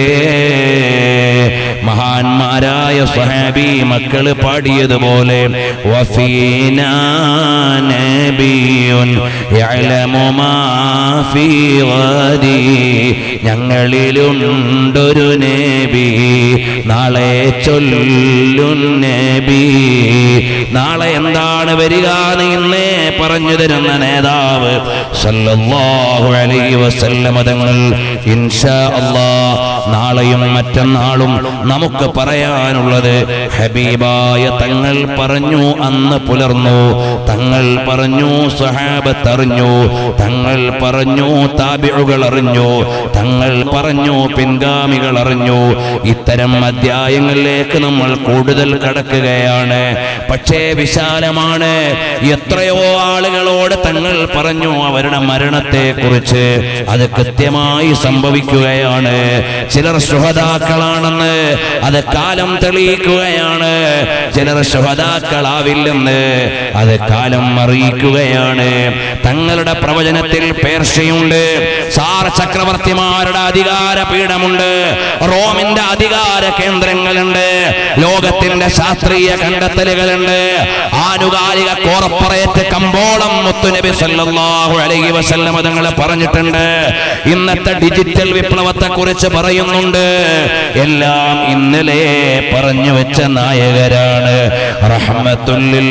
മഹാന്മാരായ സ്വഹാബി മക്കള് പാടിയതുപോലെ വഫീനാ നബിയുൻ യഅലമു മാ ഫീ ഗദി ഞങ്ങളിലുണ്ടൊരു നബി നാളെ ചൊല്ലുൻ നബി നാളെ എന്താണ് വരിക എന്ന് ഇന്നേ പറഞ്ഞു തരുന്ന നേതാവ് സല്ലല്ലാഹു അലൈഹി വസല്ലമ തങ്ങൾ ഇൻഷാ അല്ലാഹ് നാളെയും മറ്റന്നാളും നമുക്ക് പറയാനുള്ളത് ഹബീബായ തങ്ങൾ പറഞ്ഞു അന്ന് പുലർന്നു തങ്ങൾ പറഞ്ഞു സഹാബത്ത് അറിഞ്ഞു തങ്ങൾ പറഞ്ഞു താബിഴുകൾ അറിഞ്ഞു തങ്ങൾ പറഞ്ഞു പിൻഗാമികൾ അറിഞ്ഞു ഇത്തരം അധ്യായങ്ങളിലേക്ക് നമ്മൾ കൂടുതൽ കടക്കുകയാണ് പക്ഷേ വിശാലമാണ് എത്രയോ ആളുകളോട് തങ്ങൾ പറഞ്ഞു അവരുടെ മരണത്തെ കുറിച്ച് അത് കൃത്യമായി സംഭവിക്കുകയാണ് ചിലർ ശുഹതാക്കളാണെന്ന് അത് കാലം തെളിയിക്കുകയാണ് ചിലർ ശുഹതാക്കളാവില്ലെന്ന് അത് കാലം അറിയിക്കുകയാണ് തങ്ങളുടെ പ്രവചനത്തിൽ പേർഷ്യയുണ്ട് സാർ ചക്രവർത്തിമാരുടെ അധികാര പീഠമുണ്ട് റോമിന്റെ അധികാര കേന്ദ്രങ്ങളുണ്ട് ലോകത്തിന്റെ ശാസ്ത്രീയ കണ്ടെത്തലുകളുണ്ട് ആനുകാലിക കോർപ്പറേറ്റ് കമ്പോളം മുത്തുനബി സല്ലല്ലാഹു അലൈഹി വസല്ലമ തങ്ങൾ പറഞ്ഞിട്ടുണ്ട് ഇന്നത്തെ ഡിജിറ്റൽ വിപ്ലവത്തെ കുറിച്ച് പറയുന്നുണ്ട് എല്ലാം ഇന്നലെ പറഞ്ഞു വെച്ച നായകരാണ് റഹ്മത്തുല്ലിൽ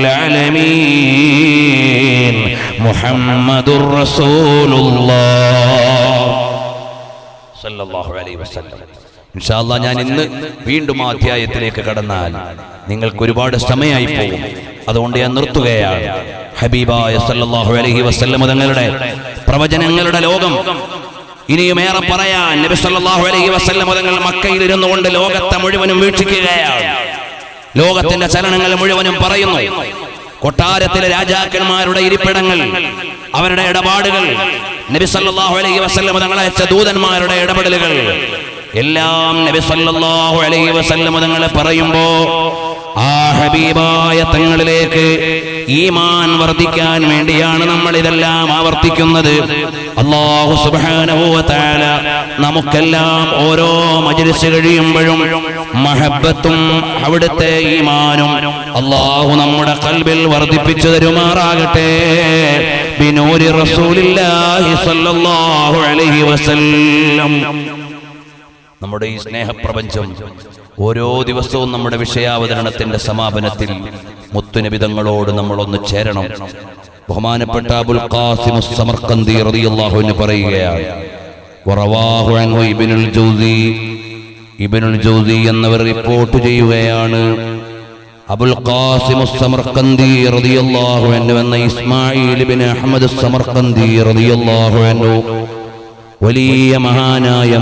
ആലമീൻ മുഹമ്മദുർ റസൂലുള്ളാഹ് സല്ലല്ലാഹു അലൈഹി വസല്ലം ഇൻഷാ അല്ലാ ഞാൻ ഇന്ന് വീണ്ടും ആ അധ്യായത്തിലേക്ക് കടന്നാൽ നിങ്ങൾക്ക് ഒരുപാട് സമയമായി പോകും അതുകൊണ്ട് ഞാൻ നിർത്തുകയാണ് ഹബീബായ സല്ലല്ലാഹു അലൈഹി വസല്ലം തങ്ങളുടെ പ്രവചനങ്ങളുടെ ലോകം ഇനിയും ഏറെ പറയാൻ നബി സല്ലല്ലാഹു അലൈഹി വസല്ലം തങ്ങൾ മക്കയിൽ ഇരുന്നു കൊണ്ട് ലോകത്തെ മുഴുവനും വീക്ഷിക്കുകയാണ് ലോകത്തിന്റെ ചലനങ്ങൾ മുഴുവനും പറയുന്നു കൊട്ടാരത്തിലെ രാജാക്കന്മാരുടെ ഇരിപ്പിടങ്ങൾ അവരുടെ ഇടപാടുകൾ നബി സല്ലല്ലാഹു അലൈഹി വസല്ലം തങ്ങൾ അയച്ച ദൂതന്മാരുടെ ഇടപെടലുകൾ എല്ലാം നബി സല്ലല്ലാഹു അലൈഹി വസല്ലം തങ്ങൾ പറയുമ്പോ ആ ഹബീബായ തങ്ങളിലേക്ക് ഈമാൻ വർദ്ധിക്കാൻ വേണ്ടിയാണ് നമ്മൾ ഇതെല്ലാം ആവർത്തിക്കുന്നത് അള്ളാഹു സുബ്ഹാനഹു വ തആല നമുക്കെല്ലാം ഓരോ മജ്ലിസ് കഴിയുമ്പോഴും മഹബത്തും അവിടുത്തെ ഈമാനും അള്ളാഹു നമ്മുടെ കൽബിൽ വർദ്ധിപ്പിച്ചു തരുമാറാകട്ടെ ബിനൂരി റസൂലില്ലാഹി സ്വല്ലല്ലാഹു അലൈഹി വസല്ലം നമ്മുടെ ഈ സ്നേഹപ്രപഞ്ചം ഓരോ ദിവസവും നമ്മുടെ വിഷയാവതരണത്തിന്റെ സമാപനത്തിൽ മുത്തുനിബിതങ്ങളോട് നമ്മളൊന്ന് ചേരണം ബഹുമാനപ്പെട്ട അബുൽ ഖാസിം സമർക്കന്തി റളിയല്ലാഹു അൻഹു പറയുകയാണ് വറവാഹു അൻഹു ഇബ്നുൽ ജൗസി ഇബ്നുൽ ജൗസി എന്നവർ റിപ്പോർട്ട് ചെയ്യുകയാണ് അബുൽ ഖാസിം സമർക്കന്തി റളിയല്ലാഹു അൻഹു എന്ന ഇസ്മായിൽ ഇബ്നു അഹ്മദ് സമർക്കന്തി റളിയല്ലാഹു അൻഹു വലിയ മഹാനായ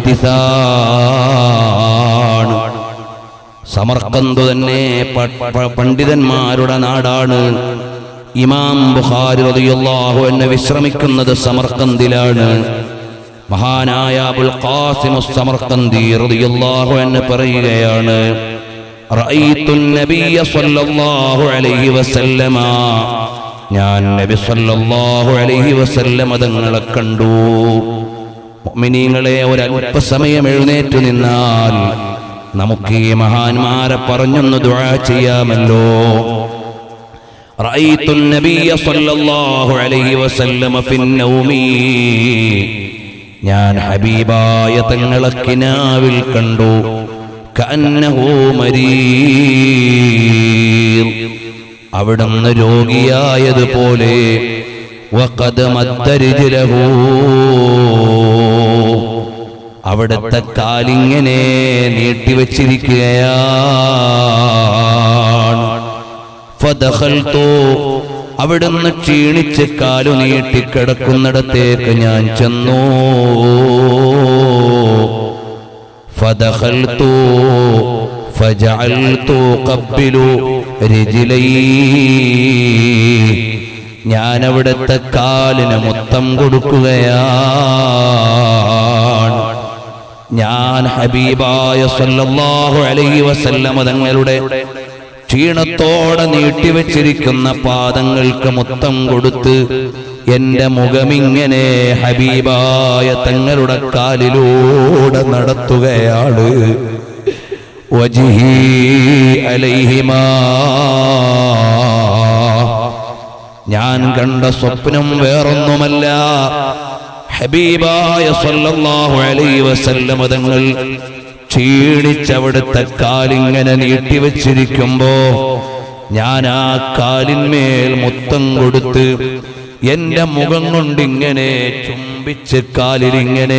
മുഹദ്ദിസാണ് സമർക്കന്ത് തന്നെ പ- പ- പണ്ഡിതന്മാരുടെ നാടാണ് ഇമാം ബുഖാരി റളിയല്ലാഹു അൻഹു വിശ്രമിക്കുന്നത് സമർക്കന്തിലാണ് മഹാനായ അബുൽ ഖാസിം സമർക്കന്തി റളിയല്ലാഹു അൻഹു പറയുകയാണ് റഅയ്തു നബിയ സ്വല്ലല്ലാഹു അലൈഹി വസല്ലമ ഞാൻ നബി സ്വല്ലല്ലാഹു അലൈഹി വസല്ലമ തങ്ങളെ കണ്ടു മുഅ്മിനീങ്ങളെ ഒരു അല്പസമയം എഴുന്നേറ്റ് നിന്നാൽ നമുക്ക് ഈ മഹാന്മാരെ പറഞ്ഞൊന്ന് ദുആ ചെയ്യാമല്ലോ റഅയ്തു നബിയ സ്വല്ലല്ലാഹു അലൈഹി വസല്ലമ ഫിന്നൗമി ഞാൻ ഹബീബായ തങ്ങളെ കിനാവിൽ കണ്ടു കഅന്നഹു മരീർ അവിടുന്ന് രോഗിയായതുപോലെ വഖദ മദ്ദരിജലഹു അവിടുത്തെ കാലിങ്ങനെ നീട്ടിവെച്ചിരിക്കുകയാണ് ഫദഖൽതു അവിടുന്ന് ക്ഷീണിച്ച് കാലു നീട്ടിക്കിടക്കുന്നിടത്തേക്ക് ഞാൻ ചെന്നു ഫദഖൽതു ഫജഅൽതു ഖബ്ബിലു രജിലൈ ഞാൻ അവിടുത്തെ കാലിന് മുത്തം കൊടുക്കുകയാണ് ഞാൻ ഹബീബായ സല്ലല്ലാഹു അലൈഹി വസല്ലമ തങ്ങളുടെ ക്ഷീണത്തോടെ നീട്ടിവെച്ചിരിക്കുന്ന പാദങ്ങൾക്ക് മുത്തം കൊടുത്ത് എന്റെ മുഖമിങ്ങനെ ഹബീബായ തങ്ങളുടെ കാലിലൂടെ നടത്തുകയാണ് വജിഹി അലൈഹിമാ ഞാൻ കണ്ട സ്വപ്നം വേറൊന്നുമല്ല ഹബീബായ സല്ലല്ലാഹു അലൈഹി വസല്ലമ തങ്ങൾ ക്ഷീണിച്ചവിടുത്തെ കാലിങ്ങനെ നീട്ടിവെച്ചിരിക്കുമ്പോ ഞാൻ ആ കാലിന്മേൽ മുത്തം കൊടുത്ത് എന്റെ മുഖം കൊണ്ടിങ്ങനെ ചുംബിച്ച് കാലിലിങ്ങനെ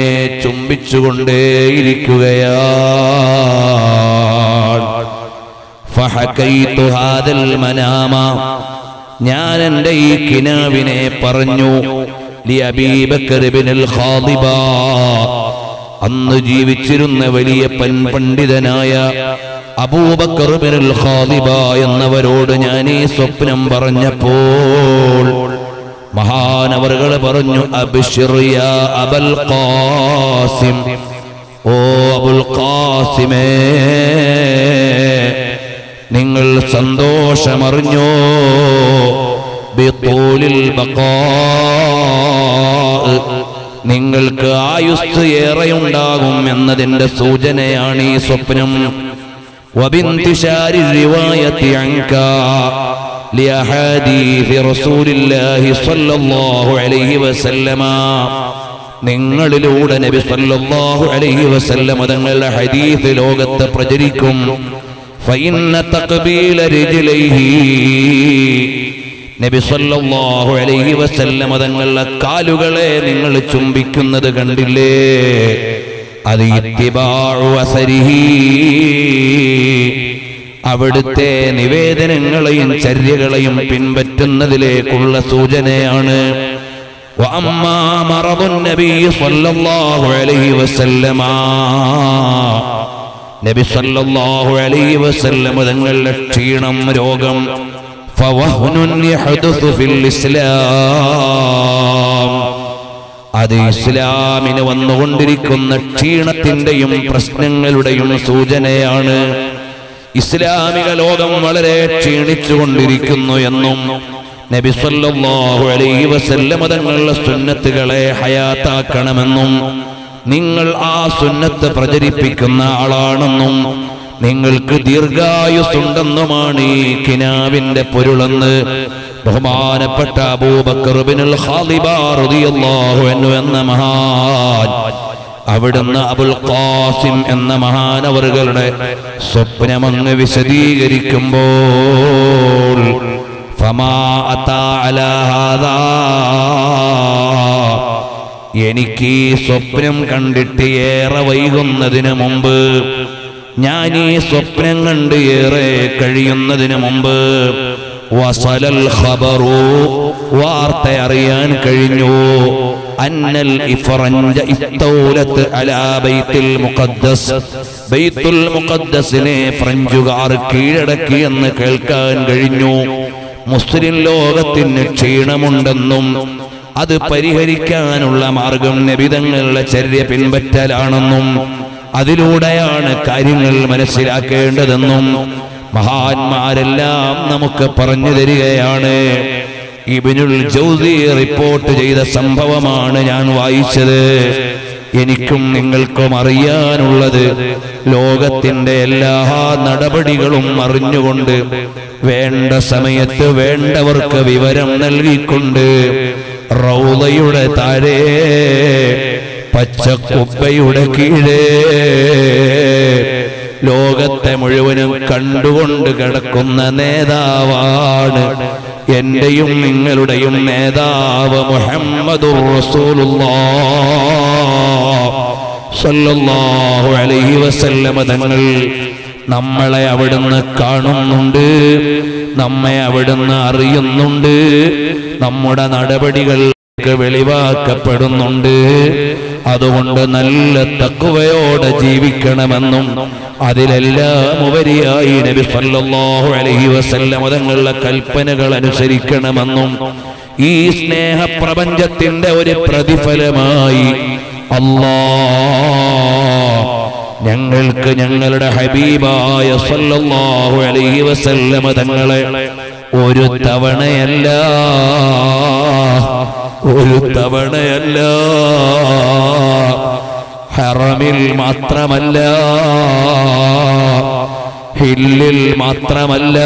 ചുംബിച്ചുകൊണ്ടേയിരിക്കുകയാണ് ഫഹകൈതു ഹാദൽ മനാമ ഞാൻ എൻ്റെ ഈ കിനാവിനെ പറഞ്ഞു ലി അബീ ബക്കർ ഇബ്നുൽ ഖാദിബ അന്ന് ജീവിച്ചിരുന്ന വലിയ പൻ പണ്ഡിതനായ അബൂബക്കർ ഇബ്നുൽ ഖാദിബ എന്നവരോട് ഞാൻ ഈ സ്വപ്നം പറഞ്ഞപ്പോൾ മഹാനവറുകൾ പറഞ്ഞു അബ്ശിർ യാ അബൽ ഖാസിം ഓ അബുൽ ഖാസിമേ നിങ്ങൾ സന്തോഷമറിഞ്ഞോ ബിത്തൂലിൽ ബഖാ നിങ്ങൾക്ക് ആയുസ് ഏറെയുണ്ടാകും എന്നതിന്റെ സൂചനയാണ് ഈ സ്വപ്നം وبانتشار الرواية عنك لأحاديث رسول الله صلى الله عليه وسلم നിങ്ങളിലൂടെ നബി സല്ലല്ലാഹു അലൈഹി വസല്ലം തങ്ങളുടെ ഹദീസ് ലോകത്ത് പ്രചരിക്കും ഫഇന്ന തഖബീല റിജ്ലൈഹി നബി സല്ലല്ലാഹു അലൈഹി വസല്ലം തങ്ങളുടെ കാലുകളെ നിങ്ങൾ ചുംബിക്കുന്നത് കണ്ടില്ലേ അത് ഇത്തിബാഉ അസരിഹി അവിടുത്തെ നിവേദനങ്ങളെയും ചര്യകളെയും പിൻപറ്റുന്നതിലേക്കുള്ള സൂചനയാണ് وأما مرض النبي صلى الله عليه وسلم നബി സല്ലല്ലാഹു അലൈഹി വസല്ലം തങ്ങളുടെ ക്ഷീണം രോഗം ഫവഹ്നുൻ യഹ്ദുസു ഫിൽ ഇസ്ലാം അത് ഇസ്ലാമിന് വന്നുകൊണ്ടിരിക്കുന്ന ക്ഷീണത്തിന്റെയും പ്രശ്നങ്ങളുടെയും സൂചനയാണ് ഇസ്ലാമിക ലോകം വളരെ ക്ഷീണിച്ചുകൊണ്ടിരിക്കുന്നു എന്നും നബി സല്ലല്ലാഹു അലൈഹി വസല്ലം തങ്ങളുടെ സുന്നത്തുകളെ ഹയാത്താക്കണമെന്നും നിങ്ങൾ ആ സുന്നത്ത് പ്രചരിപ്പിക്കുന്ന ആളാണെന്നും നിങ്ങൾക്ക് ദീർഘായുസുണ്ടെന്നുമാണ് ഈ കിനാവിന്റെ പൊരുളെന്ന് ബഹുമാനപ്പെട്ട അബൂബക്കർ ബിനുൽ ഖാലിബ റളിയല്ലാഹു അൻഹു എന്ന മഹാൻ അവിടുന്ന് അബുൽ ഖാസിം എന്ന മഹാനവറുകളുടെ സ്വപ്നമങ്ങ് വിശദീകരിക്കുമ്പോൾ ഫമാ അതാ അലാ ഹാദാ എനിക്ക് ഈ സ്വപ്നം കണ്ടിട്ട് ഏറെ വൈകുന്നതിന് മുമ്പ് ഞാൻ ഈ സ്വപ്നം കണ്ട് ഏറെ കഴിയുന്നതിന് മുമ്പ് വസലൽ ഖബറു വാർത്ത അറിയാൻ കഴിഞ്ഞു അന്നൽ ഇഫറഞ്ച ഇസ്തൗലത്ത് അലാ ബൈത്തുൽ മുഖദ്ദസ് ബൈത്തുൽ മുഖദ്ദസിനെ ഫ്രഞ്ചുകാർ കീഴടക്കി എന്ന് കേൾക്കാൻ കഴിഞ്ഞു മുസ്ലിം ലോകത്തിന് ക്ഷീണമുണ്ടെന്നും അത് പരിഹരിക്കാനുള്ള മാർഗം നബിതങ്ങളുടെ ചര്യ പിൻപറ്റലാണെന്നും അതിലൂടെയാണ് കാര്യങ്ങൾ മനസ്സിലാക്കേണ്ടതെന്നും മഹാന്മാരെല്ലാം നമുക്ക് പറഞ്ഞു തരികയാണ് ഇബിനുൽ ജൗസി റിപ്പോർട്ട് ചെയ്ത സംഭവമാണ് ഞാൻ വായിച്ചത് എനിക്കും നിങ്ങൾക്കും അറിയാനുള്ളത് ലോകത്തിന്റെ എല്ലാ നടപടികളും അറിഞ്ഞുകൊണ്ട് വേണ്ട സമയത്ത് വേണ്ടവർക്ക് വിവരം നൽകിക്കൊണ്ട് റൗദയുടെ താഴെ പച്ചക്കുപ്പയുടെ കീഴേ ലോകത്തെ മുഴുവനും കണ്ടുകൊണ്ട് കിടക്കുന്ന നേതാവാണ് എന്റെയും നിങ്ങളുടെയും നേതാവ് മുഹമ്മദുർ റസൂലുള്ളാഹ് സല്ലല്ലാഹു അലൈഹി വസല്ലമ തങ്ങൾ നമ്മളെ അവിടുന്ന് കാണുന്നുണ്ട് നമ്മെ അവിടുന്ന് അറിയുന്നുണ്ട് നമ്മുടെ നടപടികൾക്ക് വെളിവാക്കപ്പെടുന്നുണ്ട് അതുകൊണ്ട് നല്ല തക്കുവയോടെ ജീവിക്കണമെന്നും അതിലെല്ലാം ഉപരിയായി നബി സല്ലല്ലാഹു അലൈഹി വസല്ലം തങ്ങളുടെ കൽപ്പനകൾ അനുസരിക്കണമെന്നും ഈ സ്നേഹപ്രപഞ്ചത്തിന്റെ ഒരു പ്രതിഫലമായി അല്ലാ ഞങ്ങൾക്ക് ഞങ്ങളുടെ ഹബീബായ സല്ലല്ലാഹു അലൈഹി വസല്ലമ തങ്ങളെ ഒരു തവണയല്ല ഒരു തവണയല്ല ഹറമിൽ മാത്രമല്ല ഹില്ലിൽ മാത്രമല്ല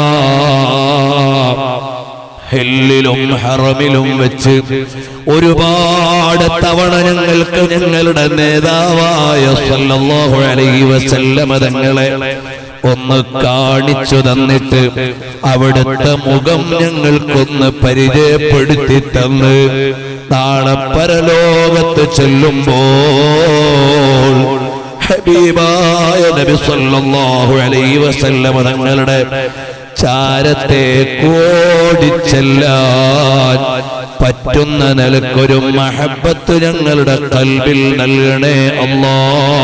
ഹില്ലിലും ഹറമിലും വെച്ച് ഒരുപാട് തവണ ഞങ്ങൾക്ക് ഞങ്ങളുടെ നേതാവായ സല്ലല്ലാഹു അലൈഹി വസല്ലമ തങ്ങളെ ഒന്ന് കാണിച്ചു തന്നിട്ട് അവിടുത്തെ മുഖം ഞങ്ങൾക്കൊന്ന് പരിചയപ്പെടുത്തി തന്ന് നാളെ പരലോകത്ത് ചെല്ലുമ്പോൾ ഹബീബായ നബി സല്ലല്ലാഹു അലൈഹി വസല്ലമ തങ്ങളുടെ ചാരത്തെ കോടിച്ചെല്ലാൻ പറ്റുന്ന നിലക്കൊരു മഹബത്ത് ഞങ്ങളുടെ കൽബിൽ നൽകണേ അല്ലാ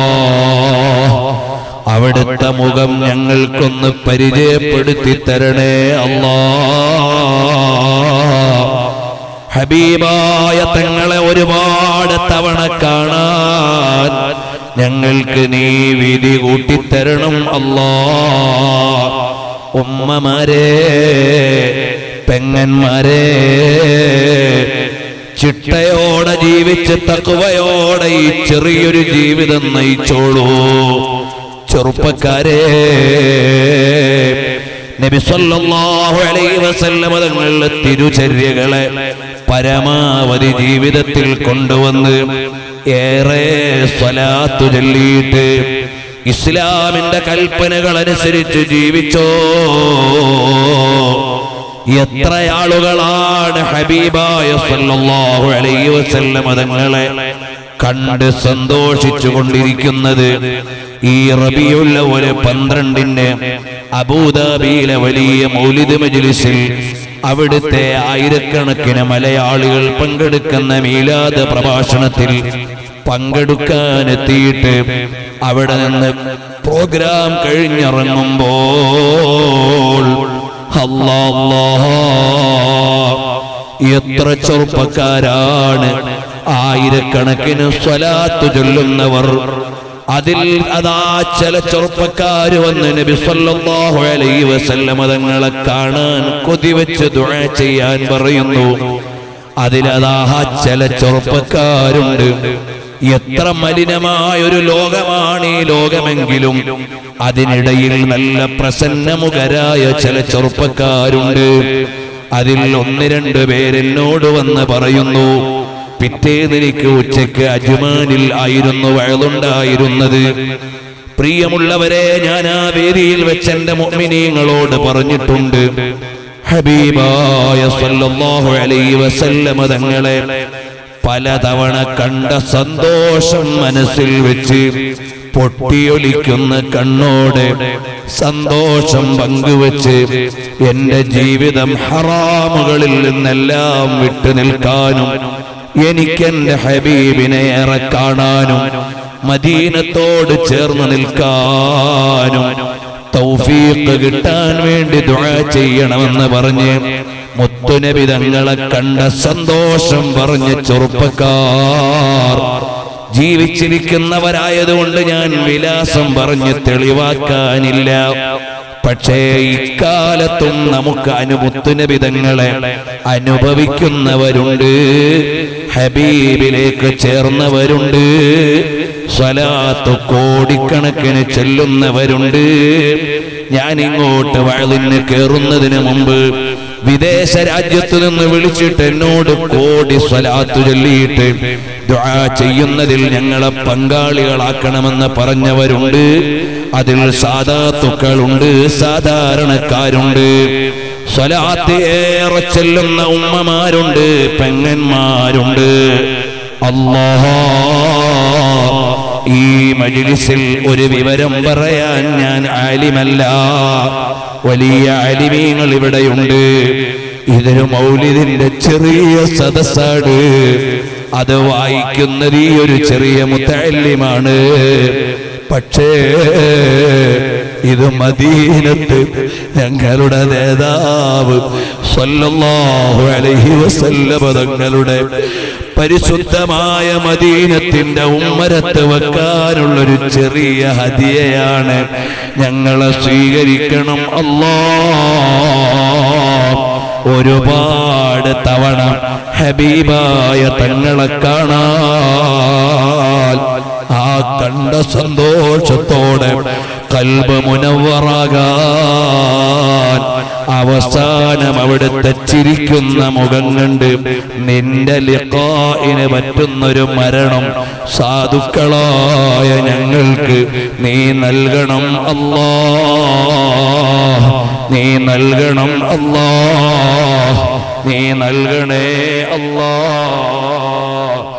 അവിടുത്തെ മുഖം ഞങ്ങൾക്കൊന്ന് പരിചയപ്പെടുത്തി തരണേ അല്ലാ ഹബീബായ തങ്ങളെ ഒരുപാട് തവണ കാണാൻ ഞങ്ങൾക്ക് നീ വിധി കൂട്ടിത്തരണം അല്ലാ ഉമ്മമാരെ പെങ്ങന്മാരെ ചിട്ടയോടെ ജീവിച്ച് തക്കുവയോടെ ഈ ചെറിയൊരു ജീവിതം നയിച്ചോളൂ ചെറുപ്പക്കാരെ നബി സല്ലല്ലാഹു അലൈഹി വസല്ലമ തങ്ങളുടെ തിരുചര്യകളെ പരമാവധി ജീവിതത്തിൽ കൊണ്ടുവന്ന് ഏറെ സ്വലാത്തു ചൊല്ലിയിട്ട് ഇസ്ലാമിന്റെ കൽപ്പനകൾ അനുസരിച്ച് ജീവിച്ചോ എത്ര ആളുകളാണ് ഹബീബായ സല്ലല്ലാഹു അലൈഹി വസല്ലമ തങ്ങളെ കണ്ട് സന്തോഷിച്ചു കൊണ്ടിരിക്കുന്നത് ഈ റബിയുള്ള ഒരു പന്ത്രണ്ടിന് അബൂദാബിയിലെ വലിയ മൗലിദ് മജ്ലിസിൽ അവിടുത്തെ ആയിരക്കണക്കിന് മലയാളികൾ പങ്കെടുക്കുന്ന മീലാദ് പ്രഭാഷണത്തിൽ പങ്കെടുക്കാനെത്തിയിട്ട് അവിടെ നിന്ന് പ്രോഗ്രാം കഴിഞ്ഞിറങ്ങുമ്പോൾ അല്ലാ എത്ര ചെറുപ്പക്കാരാണ് ആയിരക്കണക്കിന് സ്വലാത്ത് ചൊല്ലുന്നവർ അതിൽ അതാ ചില ചെറുപ്പക്കാര് വന്ന് നബി സല്ലല്ലാഹു അലൈഹി വസല്ലമ തങ്ങളെ കാണാൻ കൊതിവെച്ച് ദുആ ചെയ്യാൻ പറയുന്നു അതിലതാ ചില ചെറുപ്പക്കാരുണ്ട് എത്ര മലിനമായ ഒരു ലോകമാണ് ഈ ലോകമെങ്കിലും അതിനിടയിൽ നല്ല പ്രസന്നമുഖരായ ചില ചെറുപ്പക്കാരുണ്ട് അതിൽ ഒന്ന് രണ്ട് പേരെന്നോട് വന്ന് പറയുന്നു പിറ്റേന്നെനിക്ക് ഉച്ചയ്ക്ക് അജ്മാനിൽ ആയിരുന്നു വയലുണ്ടായിരുന്നത് പ്രിയമുള്ളവരെ ഞാൻ ആ വേദിയിൽ വെച്ച് എന്റെ മുഅ്മിനീങ്ങളോട് പറഞ്ഞിട്ടുണ്ട് ഹബീബായ സല്ലല്ലാഹു അലൈഹി വസല്ലമ തങ്ങളെ പലതവണ കണ്ട സന്തോഷം മനസ്സിൽ വെച്ച് പൊട്ടിയൊലിക്കുന്ന കണ്ണോടെ സന്തോഷം പങ്കുവെച്ച് എന്റെ ജീവിതം ഹറാമുകളിൽ നിന്നെല്ലാം വിട്ടു നിൽക്കാനും എനിക്കെന്റെ ഹബീബിനെ ഏറെ കാണാനും മദീനത്തോട് ചേർന്ന് നിൽക്കാനും തൗഫീഖ് കിട്ടാൻ വേണ്ടി ദുആ ചെയ്യണമെന്ന് പറഞ്ഞ് മുത്തുനബി തങ്ങളെ കണ്ട സന്തോഷം പറഞ്ഞ ചെറുപ്പക്കാർ ജീവിച്ചിരിക്കുന്നവരായതുകൊണ്ട് ഞാൻ വിലാസം പറഞ്ഞ് തെളിവാക്കാനില്ല പക്ഷേ ഇക്കാലത്തും നമുക്ക് അനുമുത്തുനബിതങ്ങളെ അനുഭവിക്കുന്നവരുണ്ട് ഹബീബിലേക്ക് ചേർന്നവരുണ്ട് സ്വലാത്ത് കോടിക്കണക്കിന് ചെല്ലുന്നവരുണ്ട് ഞാൻ ഇങ്ങോട്ട് വഴലിന് കയറുന്നതിന് മുമ്പ് വിദേശ രാജ്യത്ത് നിന്ന് വിളിച്ചിട്ട് എന്നോട് കോടി സ്വലാത്ത് ചൊല്ലിയിട്ട് ദുആ ചെയ്യുന്നതിൽ ഞങ്ങളെ പങ്കാളികളാക്കണമെന്ന് പറഞ്ഞവരുണ്ട് അതിൽ സാധാത്തുക്കളുണ്ട് സാധാരണക്കാരുണ്ട് സ്വലാത്ത് ഏറെ ചെല്ലുന്ന ഉമ്മമാരുണ്ട് പെങ്ങന്മാരുണ്ട് അല്ലാഹ് ഈ മജിലിസിൽ ഒരു വിവരം പറയാൻ ഞാൻ ആലിമല്ല വലിയ ആലിമീങ്ങൾ ഇവിടെയുണ്ട് ഇതൊരു മൗലിദിന്റെ ചെറിയ സദസ്സാണ് അത് വായിക്കുന്നത് ഈ ഒരു ചെറിയ മുത്തല്യമാണ് പക്ഷേ ഇത് മദീനത്ത് ഞങ്ങളുടെ നേതാവ് സ്വല്ലല്ലാഹു അലൈഹി വസല്ലമ തങ്ങളുടെ പരിശുദ്ധമായ മദീനത്തിന്റെ ഉമ്മരത്ത് വെക്കാനുള്ളൊരു ചെറിയ ഹദിയയാണ് ഞങ്ങളെ സ്വീകരിക്കണം അല്ലാ ഒരുപാട് തവണ ഹബീബായ തങ്ങളെ കാണാൻ ആ കണ്ട സന്തോഷത്തോടെ കൽബ് മുനവറാകാൻ അവസാനം അവിടുത്തെ ചിരിക്കുന്ന മുഖം കണ്ട് നിന്റെ ലിഖായിന് പറ്റുന്നൊരു മരണം സാധുക്കളായ ഞങ്ങൾക്ക് നീ നൽകണം അല്ലാ നീ നൽകണം അല്ലാ നീ നൽകണേ അല്ലാ